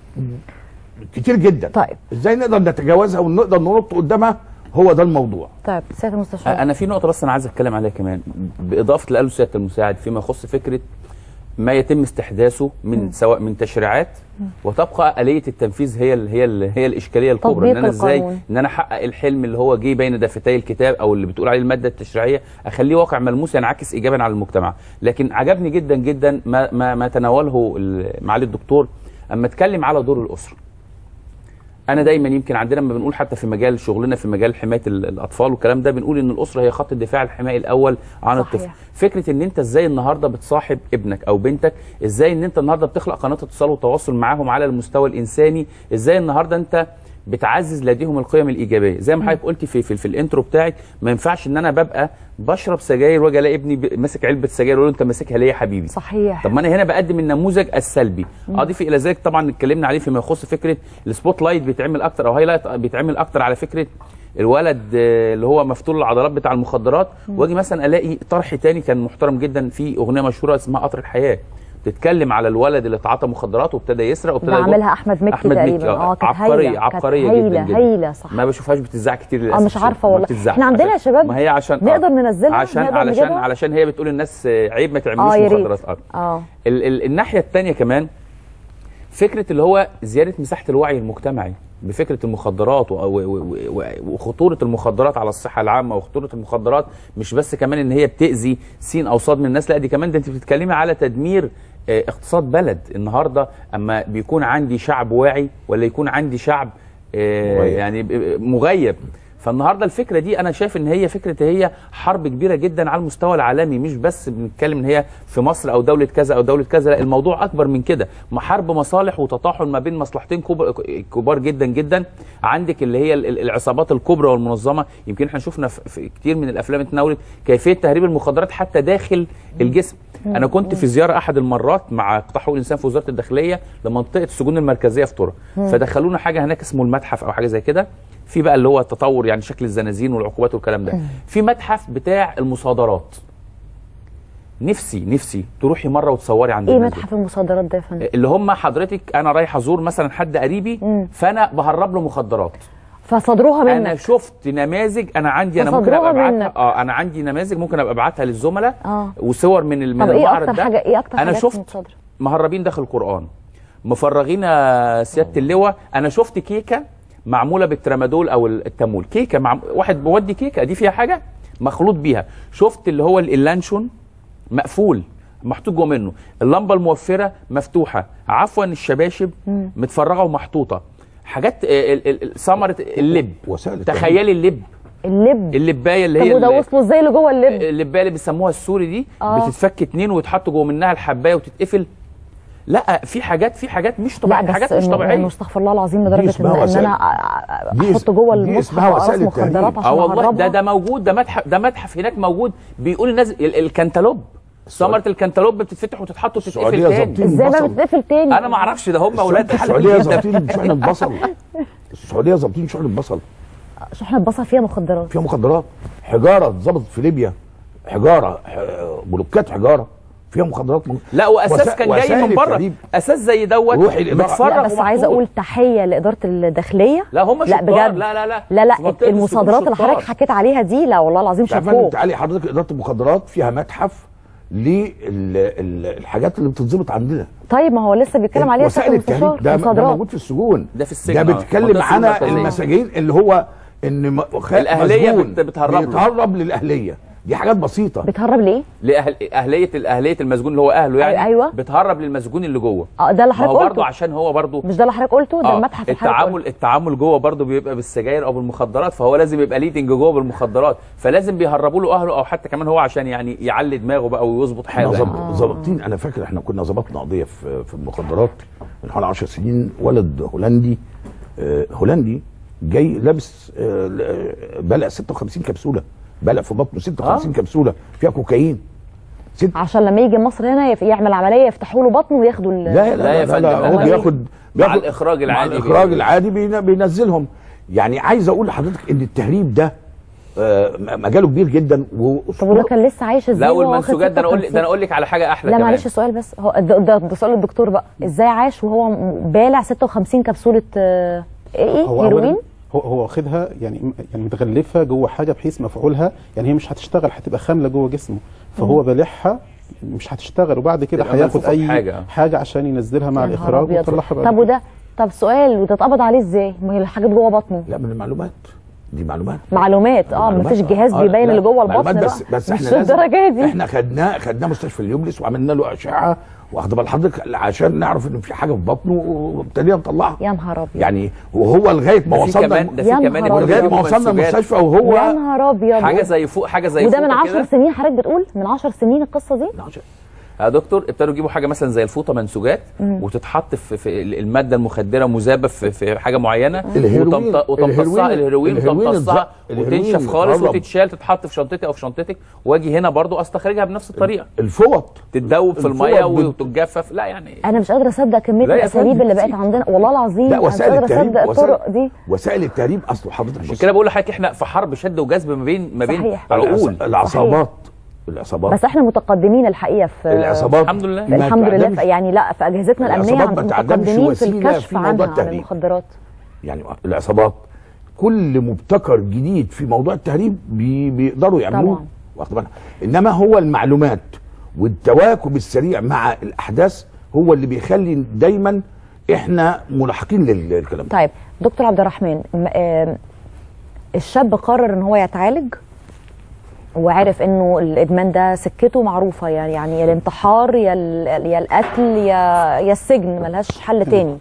كتير جدا طيب ازاي نقدر نتجاوزها ونقدر ننط قدامها هو ده الموضوع طيب سياده المستشار انا في نقطه بس انا عايز اتكلم عليها كمان باضافه اللي قاله سياده المساعد فيما يخص فكره ما يتم استحداثه من مم. سواء من تشريعات مم. وتبقى آلية التنفيذ هي ال هي ال هي الإشكالية الكبرى إن تطبيق أنا إزاي القانون. إن أنا أحقق الحلم اللي هو جه بين دفتي الكتاب أو اللي بتقول عليه المادة التشريعية أخليه واقع ملموس ينعكس إيجابا على المجتمع لكن عجبني جدا جدا ما ما, ما تناوله ال- معالي الدكتور أما اتكلم على دور الأسرة انا دايما يمكن عندنا لما بنقول حتى في مجال شغلنا في مجال حمايه ال- الاطفال والكلام ده بنقول ان الاسره هي خط الدفاع الحمائي الاول عن صحيح. الطفل فكره ان انت ازاي النهارده بتصاحب ابنك او بنتك ازاي ان انت النهارده بتخلق قناه اتصال وتواصل معاهم على المستوى الانساني ازاي النهارده انت بتعزز لديهم القيم الايجابيه زي ما حضرتك قلتي في, في, في الانترو بتاعك ما ينفعش ان انا ببقى بشرب سجاير واجي الاقي ابني ب- ماسك علبه سجاير اقول له انت ماسكها ليه يا حبيبي صحيح طب ما انا هنا بقدم النموذج السلبي مم. اضيف الى ذلك طبعا اتكلمنا عليه فيما يخص فكره السبوت لايت بيتعمل اكتر او هايلايت بيتعمل اكتر على فكره الولد آه، اللي هو مفتول العضلات بتاع المخدرات مم. واجي مثلا الاقي طرح تاني كان محترم جدا في اغنيه مشهوره اسمها قطر الحياه تتكلم على الولد اللي اتعاطى مخدرات وابتدى يسرق وابتدى ده يبط- عاملها احمد مكي احمد تقريبا مكي اه كانت عبقريه هايله كانت عبقريه هايله جدا جدا هايله صح ما بشوفهاش بتتذاع كتير اه للاسف مش عارفه ما والله بتتذاعش. احنا عندنا يا عشان- شباب ما هي عشان نقدر ننزلها عشان نقدر علشان نجيبها؟ علشان هي بتقول للناس آه، عيب ما تعملوش اه يا ريت مخدرات اه اه ال ال الناحيه الثانيه كمان فكره اللي هو زياده مساحه الوعي المجتمعي بفكره المخدرات و- و- و- و- وخطوره المخدرات على الصحه العامه وخطوره المخدرات مش بس كمان ان هي بتاذي سين او صاد من الناس لا دي كمان ده انت بتتكلمي على تدمير آه، اقتصاد بلد النهارده اما بيكون عندي شعب واعي ولا يكون عندي شعب آه، مغيب. يعني ب- ب- مغيب فالنهارده الفكره دي انا شايف ان هي فكره هي حرب كبيره جدا على المستوى العالمي مش بس بنتكلم ان هي في مصر او دوله كذا او دوله كذا لا الموضوع اكبر من كده ما حرب مصالح وتطاحن ما بين مصلحتين كبر كبار جدا جدا عندك اللي هي ال- ال- العصابات الكبرى والمنظمه يمكن احنا شفنا في في كتير من الافلام اتناولت كيفيه تهريب المخدرات حتى داخل الجسم انا كنت في زياره احد المرات مع قطاع حقوق الانسان في وزاره الداخليه لمنطقه السجون المركزيه في طرة مم. فدخلونا حاجه هناك اسمه المتحف او حاجه زي كده في بقى اللي هو التطور يعني شكل الزنازين والعقوبات والكلام ده مم. في متحف بتاع المصادرات نفسي نفسي تروحي مره وتصوري عند ايه الناس دي. متحف المصادرات ده يا فندم اللي هم حضرتك انا رايح ازور مثلا حد قريبي فانا بهرب له مخدرات فصدروها انا منك شفت نماذج انا عندي انا ممكن فصدروها ابقى منك. ابعتها اه انا عندي نماذج ممكن ابقى ابعتها للزملاء اه وصور من ال- من طب ايه المعرض اكتر ده حاجه ايه اكتر انا حاجات شفت متصادرة؟ مهربين داخل القران مفرغين آه، سياده اللواء انا شفت كيكه معموله بالترامادول او التامول كيكه مع واحد بودي كيكه دي فيها حاجه مخلوط بيها شفت اللي هو ال- اللانشون مقفول محطوط جوه منه اللمبه الموفره مفتوحه عفوا الشباشب مم. متفرغه ومحطوطه حاجات آه، ال- ال- ال- ثمره اللب وسائل تخيلي اللب اللب اللبايه اللي طب هي وده ال- وصلوا ازاي لجوه اللب اللبايه اللي بيسموها السوري دي آه. بتتفك اتنين ويتحط جوه منها الحبايه وتتقفل لا في حاجات في حاجات مش لا طبيعيه بس حاجات مش إنه- طبيعيه إنه استغفر الله العظيم لدرجه ان, اسمها إن وسائل- انا أ- دي احط جوه دي المصحف اسمها اقراص وسائل مخدرات عشان اه والله ده أهربها. ده موجود ده متحف ده متحف هناك موجود بيقول الناس ال- الكنتالوب ثمره الكنتالوب بتتفتح وتتحط وتتقفل السعودية تاني ظابطين ازاي ما البصل. بتتقفل تاني انا ما اعرفش ده هم اولاد السعوديه ظابطين شحنه بصل السعوديه ظابطين شحنه بصل شحنة بصل فيها مخدرات فيها مخدرات حجاره اتظبطت في ليبيا حجاره ح- بلوكات حجاره فيها مخدرات من... لا واساس وسا- كان جاي وسائل من بره التهريب. اساس زي دوت روحي الإدارة. متفرغ لا بس عايزه ومحطوط. اقول تحيه لاداره الداخليه لا هم لا شطار بجد لا لا لا لا لا في منطقة المصادرات اللي السجون حضرتك شطار. حكيت عليها دي لا والله العظيم تعرف شابوه انت تعالي حضرتك اداره المخدرات فيها متحف للحاجات اللي بتتظبط عندنا طيب ما هو لسه بيتكلم عليها وسائل التهريب ده, ده مصادرات موجود في السجون ده في السجن، ده آه. بيتكلم منطقة عن السجون المركزية. المساجين اللي هو ان م- خ- الأهلية مسجون بت- بتهرب له. بيتهرب للاهليه دي حاجات بسيطه بتهرب ليه؟ لأهل اهليه الاهليه المسجون اللي هو اهله يعني أيوة. بتهرب للمسجون اللي جوه اه ده اللي ما هو حضرتك برضه قلته عشان هو برضه مش ده اللي حضرتك قلته ده آه، المتحف اللي حضرتك التعامل التعامل جوه برضه بيبقى بالسجاير او بالمخدرات فهو لازم يبقى ليدنج جوه بالمخدرات فلازم بيهربوا له اهله او حتى كمان هو عشان يعني يعلي دماغه بقى ويظبط احنا حاله ظب- يعني. ظابطين انا فاكر احنا كنا ظبطنا قضيه في في المخدرات من حوالي 10 سنين ولد هولندي آه، هولندي جاي لابس آه، ل- بلق 56 كبسوله بلق في بطنه 56 كبسوله فيها كوكايين عشان لما يجي مصر هنا يف- يعمل عمليه يفتحوا له بطنه وياخدوا ال- لا لا لا, لا, هو بياخد مع بياخد الإخراج العادي مع الاخراج بي- العادي بين- بينزلهم يعني عايز اقول لحضرتك ان التهريب ده آه، م- مجاله كبير جدا و طب وده كان لسه عايش ازاي لا وهو واخد والمنسوجات ده انا اقول 56؟ ده انا اقول لك على حاجه احلى لا كمان معلش سؤال بس هو ده, ده, ده سؤال الدكتور بقى ازاي عاش وهو م- بالع 56 كبسوله آه، ايه هو هيروين أولاً هو هو واخدها يعني يعني متغلفه جوه حاجه بحيث مفعولها يعني هي مش هتشتغل هتبقى خامله جوه جسمه فهو مم. بالعها مش هتشتغل وبعد كده تبقى هياخد ملفوفة اي بحاجة. حاجة. حاجه عشان ينزلها مع يا نهار الاخراج أبيض. ويطلعها بعد طب كده. وده طب سؤال وتتقبض عليه ازاي؟ ما هي الحاجات جوه بطنه لا من المعلومات دي معلومات معلومات اه معلومات، مفيش جهاز آه، بيبين لا، اللي جوه معلومات البطن بس بقى بس مش احنا لازم- الدرجه دي احنا خدناه خدناه مستشفى اليوبلس وعملنا له اشعه واخد بال حضرتك عشان نعرف ان في حاجه في بطنه وابتدينا نطلعها يا نهار ابيض يعني وهو لغايه ما ده في وصلنا كمان ده في يا كمان نهار لغايه أبيض. ما وصلنا منسوجات. المستشفى وهو يا نهار ابيض حاجه زي فوق حاجه زي وده من فوطة 10 كده. سنين حضرتك بتقول من 10 سنين القصه دي يا دكتور ابتدوا يجيبوا حاجه مثلا زي الفوطه منسوجات مم. وتتحط في, في الماده المخدره مذابه في, في حاجه معينه الهيروين- وتمط- وتمتصها الهيروين- الهيروين الهيروين وتمتصها الز- الهيروين وتنشف خالص الهرب. وتتشال تتحط في شنطتي او في شنطتك واجي هنا برضو استخرجها بنفس الطريقه الفوط تتدوب في الفوط الميه بت- وتتجفف لا يعني انا مش قادره اصدق كميه لا يا الاساليب فندم، اللي بقت عندنا والله العظيم لا انا مش وسائل قادره التهريب اصدق الطرق وسائل, دي وسائل التهريب اصل حضرتك عشان بص كده بقول لحضرتك احنا في حرب شد وجذب ما بين ما بين صحيح. عقول العصابات العصابات بس احنا متقدمين الحقيقه في العصابات الحمد لله. ما الحمد لله تعدمش- في يعني لا في اجهزتنا الامنيه العصابات عم- ما تعدمش متقدمين في وسيلة الكشف في موضوع عنها عن التهريب. المخدرات يعني العصابات كل مبتكر جديد في موضوع التهريب بي بيقدروا يعملوه طبعاً. واخد بالك انما هو المعلومات والتواكب السريع مع الاحداث هو اللي بيخلي دايما احنا ملاحقين لل- للكلام ده طيب دكتور عبد الرحمن م- آم، الشاب قرر ان هو يتعالج وعرف انه الادمان ده سكته معروفه يعني يعني يا الانتحار يا ال- يا القتل يا يا السجن ملهاش حل تاني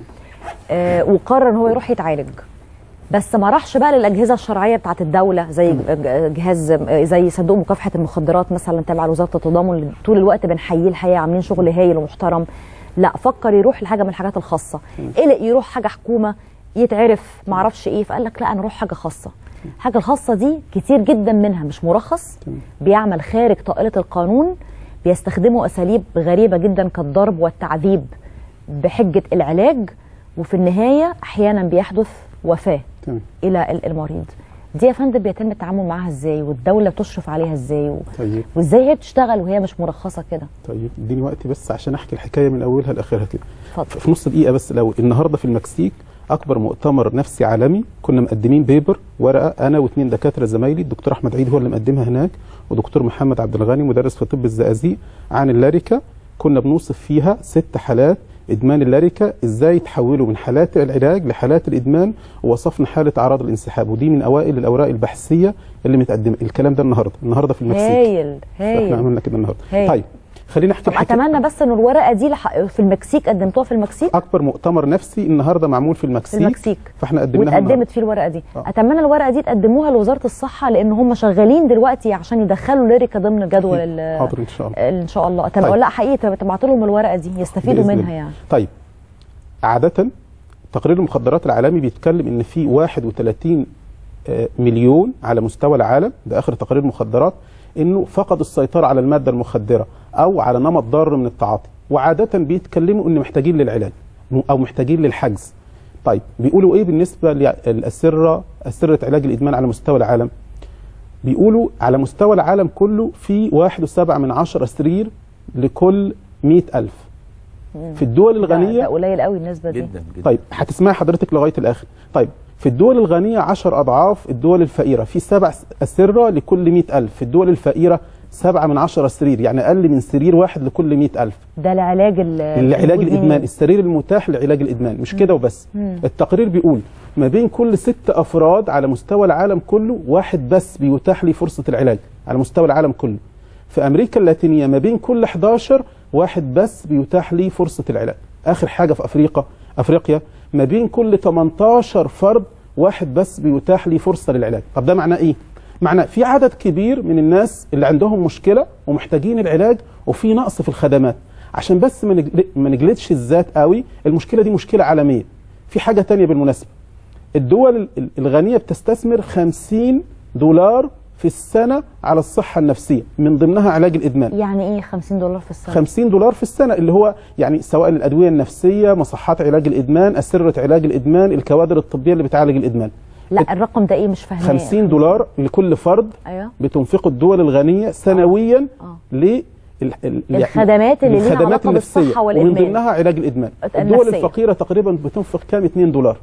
آه وقرر ان هو يروح يتعالج بس ما راحش بقى للاجهزه الشرعيه بتاعه الدوله زي ج- جهاز زي صندوق مكافحه المخدرات مثلا تابع لوزاره التضامن اللي طول الوقت بنحييه الحقيقه عاملين شغل هايل ومحترم لا فكر يروح لحاجه من الحاجات الخاصه قلق يروح حاجه حكومه يتعرف ما اعرفش ايه فقال لك لا انا اروح حاجه خاصه الحاجه الخاصه دي كتير جدا منها مش مرخص بيعمل خارج طائله القانون بيستخدموا اساليب غريبه جدا كالضرب والتعذيب بحجه العلاج وفي النهايه احيانا بيحدث وفاه تمام. الى ال- المريض دي يا فندم بيتم التعامل معاها ازاي والدوله بتشرف عليها ازاي و... طيب وازاي هي بتشتغل وهي مش مرخصه كده طيب اديني وقت بس عشان احكي الحكايه من اولها لاخرها كده اتفضل في نص دقيقه بس الاول النهارده في المكسيك اكبر مؤتمر نفسي عالمي كنا مقدمين بيبر ورقه انا واثنين دكاتره زمايلي الدكتور احمد عيد هو اللي مقدمها هناك ودكتور محمد عبد الغني مدرس في طب الزقازيق عن اللاريكا كنا بنوصف فيها ست حالات ادمان اللاريكا ازاي تحولوا من حالات العلاج لحالات الادمان ووصفنا حاله اعراض الانسحاب ودي من اوائل الاوراق البحثيه اللي متقدمه الكلام ده النهارده النهارده في المكسيك هايل احنا هايل عملنا كده النهارده هايل. طيب خلينا احكي طب اتمنى بس ان الورقه دي لح... في المكسيك قدمتوها في المكسيك اكبر مؤتمر نفسي النهارده معمول في المكسيك في المكسيك فاحنا قدمناها النهاردة. واتقدمت فيه الورقه دي اتمنى الورقه دي تقدموها لوزاره الصحه لان هم شغالين دلوقتي عشان يدخلوا ليريكا ضمن جدول ال- حاضر ان شاء الله ان شاء الله طب طيب. لا حقيقي تبعتوا لهم الورقه دي يستفيدوا بإذن منها الله. يعني طيب عادة تقرير المخدرات العالمي بيتكلم ان في 31 آه، مليون على مستوى العالم ده اخر تقرير المخدرات انه فقدوا السيطره على الماده المخدره او على نمط ضار من التعاطي وعاده بيتكلموا ان محتاجين للعلاج او محتاجين للحجز طيب بيقولوا ايه بالنسبه للاسره اسره علاج الادمان على مستوى العالم بيقولوا على مستوى العالم كله في واحد وسبعة من عشرة سرير لكل مئة ألف في الدول الغنية ده قليل قوي النسبه دي طيب هتسمعي حضرتك لغايه الاخر طيب في الدول الغنيه 10 اضعاف الدول الفقيره في سبع اسره لكل 100000 في الدول الفقيره سبعة من عشرة سرير يعني أقل من سرير واحد لكل مئة ألف ده لعلاج ال- العلاج المدمنين. الإدمان السرير المتاح لعلاج الإدمان مش كده وبس مم. التقرير بيقول ما بين كل ست أفراد على مستوى العالم كله واحد بس بيتاح لي فرصة العلاج على مستوى العالم كله في أمريكا اللاتينية ما بين كل 11 واحد بس بيتاح لي فرصة العلاج آخر حاجة في أفريقيا أفريقيا ما بين كل 18 فرد واحد بس بيتاح لي فرصة للعلاج طب ده معناه إيه؟ معناه في عدد كبير من الناس اللي عندهم مشكلة ومحتاجين العلاج وفي نقص في الخدمات عشان بس ما نجل- ما نجلدش الذات قوي المشكلة دي مشكلة عالمية في حاجة تانية بالمناسبة الدول ال- الغنية بتستثمر 50 دولار في السنة على الصحة النفسية من ضمنها علاج الإدمان يعني ايه 50 دولار في السنه 50 دولار في السنة اللي هو يعني سواء الأدوية النفسية مصحات علاج الإدمان أسرة علاج الإدمان الكوادر الطبية اللي بتعالج الإدمان لا الرقم ده ايه مش فاهماه 50 دولار لكل فرد ايوه بتنفقه الدول الغنية سنويا ل ال- ال- الخدمات اللي ليها الخدمات علاقة النفسية بالصحة ومن والإدمان. ضمنها علاج الإدمان الدول النفسية. الفقيرة تقريبا بتنفق كام 2 دولار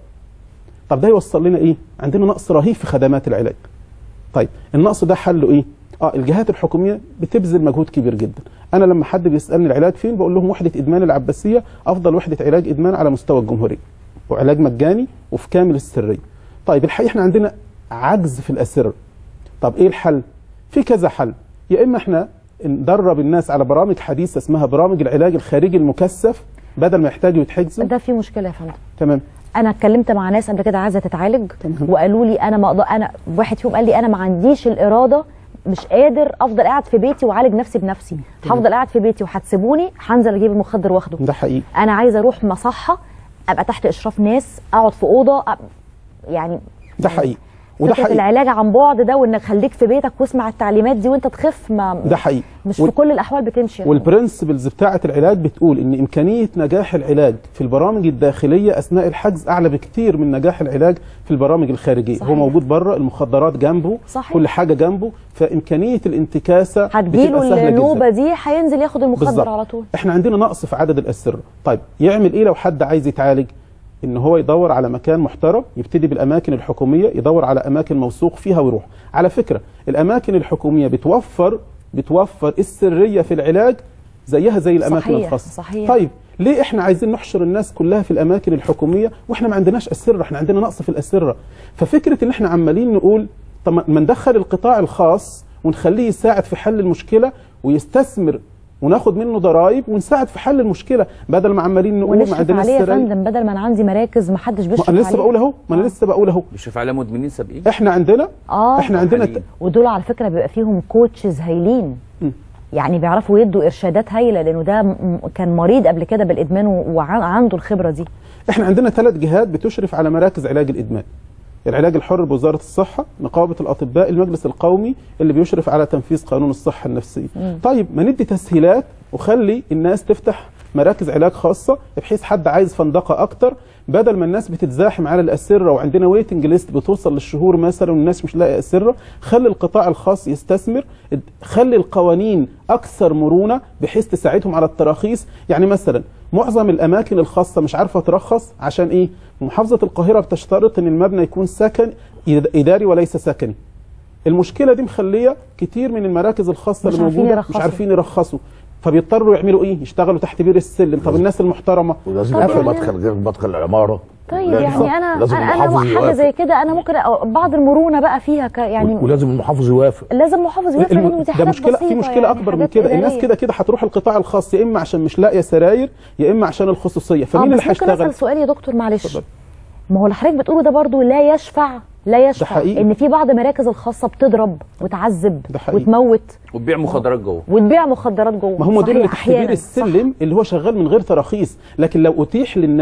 طب ده يوصل لنا إيه عندنا نقص رهيب في خدمات العلاج طيب النقص ده حله ايه اه الجهات الحكوميه بتبذل مجهود كبير جدا انا لما حد بيسالني العلاج فين بقول لهم وحده ادمان العباسيه افضل وحده علاج ادمان على مستوى الجمهوريه وعلاج مجاني وفي كامل السريه طيب الحقيقه احنا عندنا عجز في الاسره طب ايه الحل في كذا حل يا اما احنا ندرب الناس على برامج حديثه اسمها برامج العلاج الخارجي المكثف بدل ما يحتاجوا يتحجزوا ده في مشكله يا فندم تمام انا اتكلمت مع ناس قبل كده عايزه تتعالج وقالوا لي انا ما أقدر انا واحد فيهم قال لي انا ما عنديش الاراده مش قادر افضل قاعد في بيتي واعالج نفسي بنفسي هفضل قاعد في بيتي وهتسيبوني هنزل اجيب المخدر واخده ده حقيقي انا عايزه اروح مصحه ابقى تحت اشراف ناس اقعد في اوضه أ... يعني ده حقيقي وده فكره حقيقي العلاج عن بعد ده وانك خليك في بيتك واسمع التعليمات دي وانت تخف ما ده حقيقي مش وال- في كل الاحوال بتمشي والبرنسبلز بتاعه العلاج بتقول ان امكانيه نجاح العلاج في البرامج الداخليه اثناء الحجز اعلى بكتير من نجاح العلاج في البرامج الخارجيه صحيح. هو موجود بره المخدرات جنبه صحيح. كل حاجه جنبه فامكانيه الانتكاسه بتبقى هتجيله سهله النوبه جدا دي هينزل ياخد المخدر بالظبط. على طول احنا عندنا نقص في عدد الاسره طيب يعمل ايه لو حد عايز يتعالج ان هو يدور على مكان محترم يبتدي بالاماكن الحكوميه يدور على اماكن موثوق فيها ويروح على فكره الاماكن الحكوميه بتوفر بتوفر السريه في العلاج زيها زي الاماكن صحيح، الخاصه صحيح. طيب ليه احنا عايزين نحشر الناس كلها في الاماكن الحكوميه واحنا ما عندناش اسره احنا عندنا نقص في الاسره ففكره ان احنا عمالين نقول طب ما ندخل القطاع الخاص ونخليه يساعد في حل المشكله ويستثمر وناخد منه ضرائب ونساعد في حل المشكله بدل ما عمالين نقول ما ونشرف عندناش عليه يا سراير فندم بدل ما انا عندي مراكز ما حدش ما بيشرف انا لسه عليه بقول اهو ما انا لسه بقول اهو بيشرف على مدمنين سابقين احنا عندنا اه احنا عندنا ت- ودول على فكره بيبقى فيهم كوتشز هايلين م. يعني بيعرفوا يدوا ارشادات هايله لانه ده م- كان مريض قبل كده بالادمان وعنده الخبره دي احنا عندنا ثلاث جهات بتشرف على مراكز علاج الادمان العلاج الحر بوزاره الصحه نقابه الاطباء المجلس القومي اللي بيشرف على تنفيذ قانون الصحه النفسيه مم. طيب ما ندي تسهيلات وخلي الناس تفتح مراكز علاج خاصه بحيث حد عايز فندقه اكتر بدل ما الناس بتتزاحم على الاسره وعندنا ويتنج ليست بتوصل للشهور مثلا والناس مش لاقي اسره خلي القطاع الخاص يستثمر اد- خلي القوانين اكثر مرونه بحيث تساعدهم على التراخيص يعني مثلا معظم الاماكن الخاصه مش عارفه ترخص عشان ايه محافظه القاهره بتشترط ان المبنى يكون سكن إد- اداري وليس سكني المشكله دي مخليه كتير من المراكز الخاصه مش اللي عارفين موجوده يرخصوا. مش عارفين يرخصوا فبيضطروا يعملوا ايه يشتغلوا تحت بير السلم طب الناس المحترمه ولازم طب يبقى يعني- مدخل غير مدخل العماره طيب لازم- يعني انا لازم انا انا المحافظ حاجه يوافق. زي كده انا ممكن أ- بعض المرونه بقى فيها ك يعني ولازم المحافظ يوافق لازم محافظ يوافق الم- لانه دي ده حاجات مشكله بسيطة في مشكله يعني اكبر من حاجات كده الناس إدارية. كده كده هتروح القطاع الخاص يا اما عشان مش لاقيه سراير يا اما عشان الخصوصيه اه فمين بس اللي ممكن هيشتغل اسال سؤال يا دكتور معلش ما هو اللي حضرتك بتقوله ده برضو لا يشفع لا يشفع حقيقي. ان في بعض مراكز الخاصه بتضرب وتعذب ده حقيقي. وتموت وتبيع مخدرات جوه وتبيع مخدرات جوه ما هم دول صحيح، اللي تحت بير أحياناً. السلم اللي هو شغال من غير تراخيص لكن لو اتيح للناس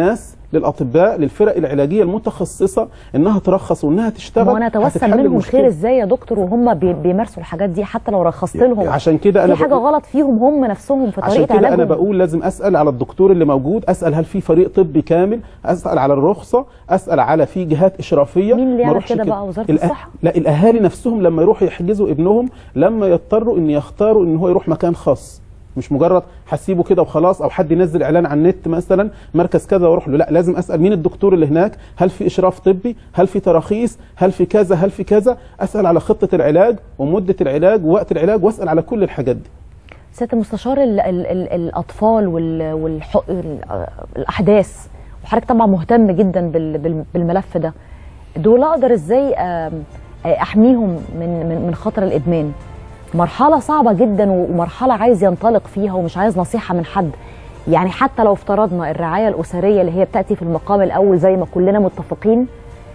للاطباء للفرق العلاجيه المتخصصه انها ترخص وانها تشتغل ما انا اتوسم هتتحل منهم المشكلة. خير ازاي يا دكتور وهم بي- بيمارسوا الحاجات دي حتى لو رخصت لهم عشان كده انا في حاجه بقول- غلط فيهم هم نفسهم في عشان طريقه كده انا علاجهم بقول لازم اسال على الدكتور اللي موجود اسال هل في فريق طبي كامل اسال على الرخصه اسال على في جهات اشرافيه مين اللي ما يعمل أروحش كده بقى؟ وزارة الأه- الصحة؟ لا الاهالي نفسهم لما يروحوا يحجزوا ابنهم لما يضطروا ان يختاروا ان هو يروح مكان خاص مش مجرد هسيبه كده وخلاص او حد ينزل اعلان على النت مثلا مركز كذا واروح له لا لازم اسال مين الدكتور اللي هناك هل في اشراف طبي هل في تراخيص هل في كذا هل في كذا اسال على خطه العلاج ومده العلاج ووقت العلاج واسال على كل الحاجات دي سياده المستشار ال ال ال الاطفال وال والح... ال- الاحداث وحضرتك طبعا مهتم جدا بال بال بالملف ده دول اقدر ازاي آم، آه، احميهم من من من خطر الادمان مرحله صعبه جدا ومرحله عايز ينطلق فيها ومش عايز نصيحه من حد يعني حتى لو افترضنا الرعايه الاسريه اللي هي بتاتي في المقام الاول زي ما كلنا متفقين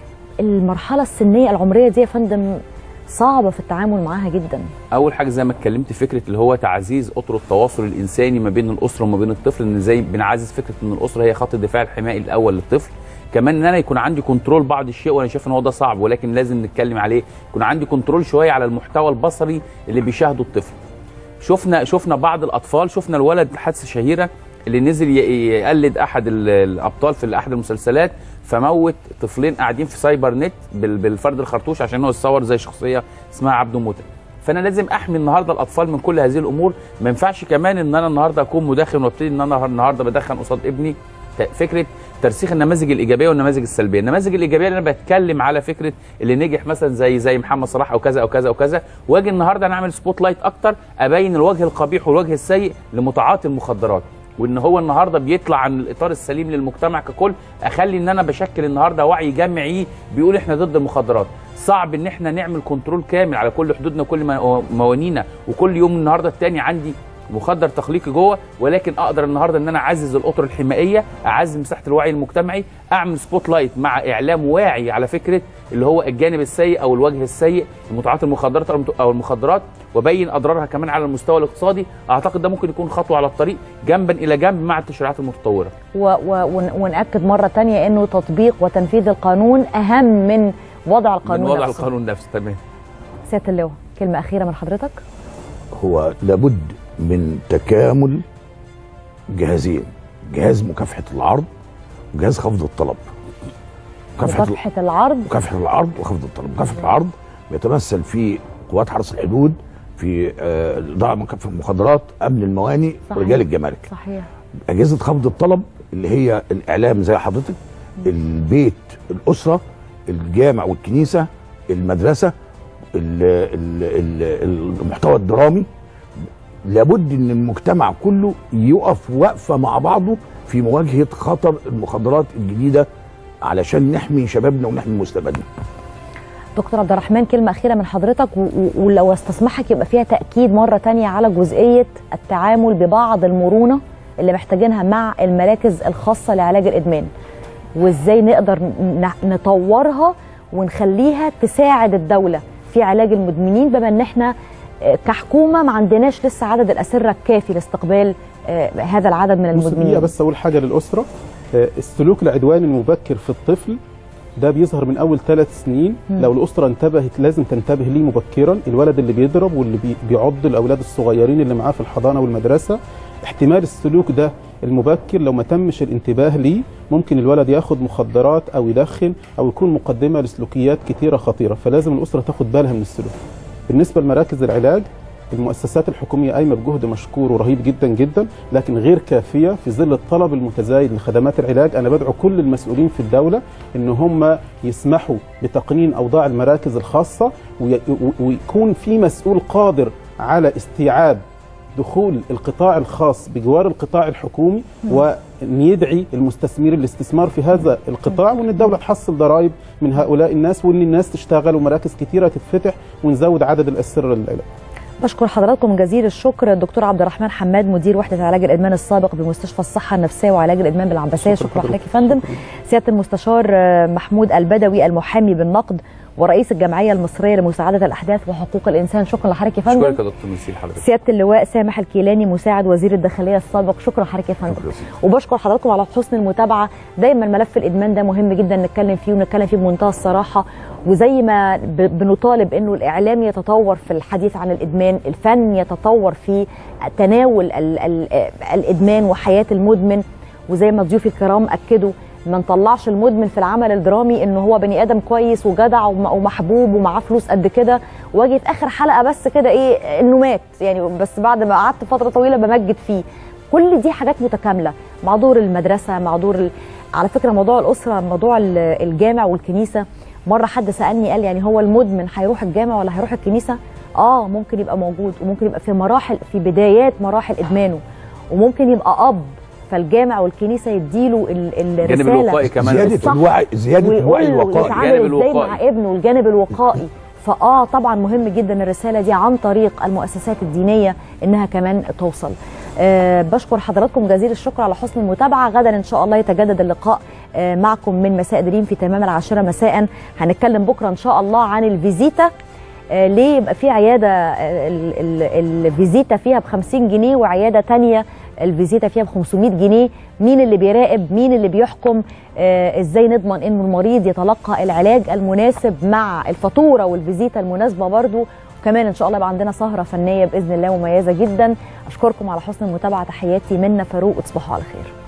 المرحله السنيه العمريه دي يا فندم صعبه في التعامل معاها جدا اول حاجه زي ما اتكلمت فكره اللي هو تعزيز اطر التواصل الانساني ما بين الاسره وما بين الطفل ان ازاي بنعزز فكره ان الاسره هي خط الدفاع الحمائي الاول للطفل كمان ان انا يكون عندي كنترول بعض الشيء وانا شايف ان هو ده صعب ولكن لازم نتكلم عليه يكون عندي كنترول شويه على المحتوى البصري اللي بيشاهده الطفل شفنا شفنا بعض الاطفال شفنا الولد الحادثه الشهيره اللي نزل ي- يقلد احد ال- الابطال في احد المسلسلات فموت طفلين قاعدين في سايبر نت بال- بالفرد الخرطوش عشان هو يتصور زي شخصيه اسمها عبده موته فانا لازم احمي النهارده الاطفال من كل هذه الامور ما ينفعش كمان ان انا النهارده اكون مدخن وابتدي ان انا النهارده بدخن قصاد ابني ت- فكره ترسيخ النماذج الايجابيه والنماذج السلبيه النماذج الايجابيه اللي انا بتكلم على فكره اللي نجح مثلا زي زي محمد صلاح او كذا او كذا او كذا واجي النهارده نعمل سبوت لايت اكتر ابين الوجه القبيح والوجه السيء لمتعاطي المخدرات وان هو النهارده بيطلع عن الاطار السليم للمجتمع ككل اخلي ان انا بشكل النهارده وعي جمعي بيقول احنا ضد المخدرات صعب ان احنا نعمل كنترول كامل على كل حدودنا وكل مو- موانينا وكل يوم النهارده التاني عندي مخدر تخليقي جوه ولكن اقدر النهارده ان انا اعزز الاطر الحمائيه اعزز مساحه الوعي المجتمعي اعمل سبوت لايت مع اعلام واعي على فكره اللي هو الجانب السيء او الوجه السيء لمتعاطي المخدرات أو المت- او المخدرات وبين اضرارها كمان على المستوى الاقتصادي اعتقد ده ممكن يكون خطوه على الطريق جنبا الى جنب مع التشريعات المتطوره و و ون- ونأكد مرة تانية أنه تطبيق وتنفيذ القانون أهم من وضع من القانون وضع نفسه. القانون نفسه تمام سيادة اللواء كلمة أخيرة من حضرتك هو لابد من تكامل جهازين جهاز مكافحه العرض وجهاز خفض الطلب مكافحة العرض مكافحه العرض وخفض الطلب مكافحه العرض بيتمثل في قوات حرس الحدود في آه، ضع مكافحه المخدرات امن المواني صحيح. ورجال الجمارك صحيح اجهزه خفض الطلب اللي هي الاعلام زي حضرتك البيت الاسره الجامع والكنيسه المدرسه ال- ال- ال- المحتوى الدرامي لابد ان المجتمع كله يقف وقفه مع بعضه في مواجهه خطر المخدرات الجديده علشان نحمي شبابنا ونحمي مستقبلنا دكتور عبد الرحمن كلمة أخيرة من حضرتك و- و- ولو استسمحك يبقى فيها تأكيد مرة تانية على جزئية التعامل ببعض المرونة اللي محتاجينها مع المراكز الخاصة لعلاج الإدمان وإزاي نقدر ن- نطورها ونخليها تساعد الدولة في علاج المدمنين بما إن إحنا آه، كحكومة ما عندناش لسه عدد الأسرة الكافي لاستقبال آه، هذا العدد من بص المدمنين دقيقة بس أول حاجة للأسرة آه، السلوك العدواني المبكر في الطفل ده بيظهر من أول ثلاث سنين مم. لو الأسرة انتبهت لازم تنتبه ليه مبكرا الولد اللي بيضرب واللي بي- بيعض الأولاد الصغيرين اللي معاه في الحضانة والمدرسة احتمال السلوك ده المبكر لو ما تمش الانتباه ليه ممكن الولد ياخد مخدرات أو يدخن أو يكون مقدمة لسلوكيات كتيرة خطيرة فلازم الأسرة تاخد بالها من السلوك بالنسبة لمراكز العلاج المؤسسات الحكومية قايمة بجهد مشكور ورهيب جدا جدا لكن غير كافية في ظل الطلب المتزايد لخدمات العلاج أنا بدعو كل المسؤولين في الدولة إن هم يسمحوا بتقنين أوضاع المراكز الخاصة وي- و- ويكون في مسؤول قادر على استيعاب دخول القطاع الخاص بجوار القطاع الحكومي مم. وان يدعي المستثمرين الاستثمار في هذا القطاع وان الدوله تحصل ضرائب من هؤلاء الناس وان الناس تشتغل ومراكز كثيره تتفتح ونزود عدد الاسره للعلاج بشكر حضراتكم جزيل الشكر الدكتور عبد الرحمن حماد مدير وحده علاج الادمان السابق بمستشفى الصحه النفسيه وعلاج الادمان بالعباسيه شكرا لحضرتك يا فندم سياده المستشار آه، محمود البدوي المحامي بالنقد ورئيس الجمعيه المصريه لمساعده الاحداث وحقوق الانسان شكرا لحضرتك يا فندم اشكرك يا دكتور ميرسي لحضرتك سياده اللواء سامح الكيلاني مساعد وزير الداخليه السابق شكرا لحضرتك يا فندم وبشكر حضراتكم على حسن المتابعه دايما ملف الادمان ده مهم جدا نتكلم فيه ونتكلم فيه بمنتهى الصراحه وزي ما ب- بنطالب انه الاعلام يتطور في الحديث عن الادمان الفن يتطور في تناول ال ال الادمان وحياه المدمن وزي ما ضيوفي الكرام اكدوا ما نطلعش المدمن في العمل الدرامي انه هو بني ادم كويس وجدع وم- ومحبوب ومعاه فلوس قد كده واجي في اخر حلقه بس كده ايه انه مات يعني بس بعد ما قعدت فتره طويله بمجد فيه كل دي حاجات متكامله مع دور المدرسه مع دور ال... على فكره موضوع الاسره موضوع ال- الجامع والكنيسه مره حد سالني قال يعني هو المدمن هيروح الجامع ولا هيروح الكنيسه اه ممكن يبقى موجود وممكن يبقى في مراحل في بدايات مراحل ادمانه وممكن يبقى اب فالجامع والكنيسه يديله ال- الرساله الجانب الوقائي كمان. زيادة الصح الوعي- زيادة ويقول الوعي له الوقائي. يتعامل الجانب ازاي الوقائي. مع ابنه الجانب الوقائي فاه طبعا مهم جدا الرساله دي عن طريق المؤسسات الدينيه انها كمان توصل أه بشكر حضراتكم جزيل الشكر على حسن المتابعه غدا ان شاء الله يتجدد اللقاء أه معكم من مساء دريم في تمام العاشره مساء هنتكلم بكره ان شاء الله عن الفيزيتا آه، ليه يبقى في عياده آه، ال- ال- الفيزيتا فيها ب 50 جنيه وعياده تانية الفيزيتا فيها ب 500 جنيه مين اللي بيراقب مين اللي بيحكم آه، ازاي نضمن ان المريض يتلقى العلاج المناسب مع الفاتوره والفيزيتا المناسبه برضو وكمان ان شاء الله يبقى عندنا سهره فنيه باذن الله مميزه جدا اشكركم على حسن المتابعه تحياتي منا فاروق وتصبحوا على خير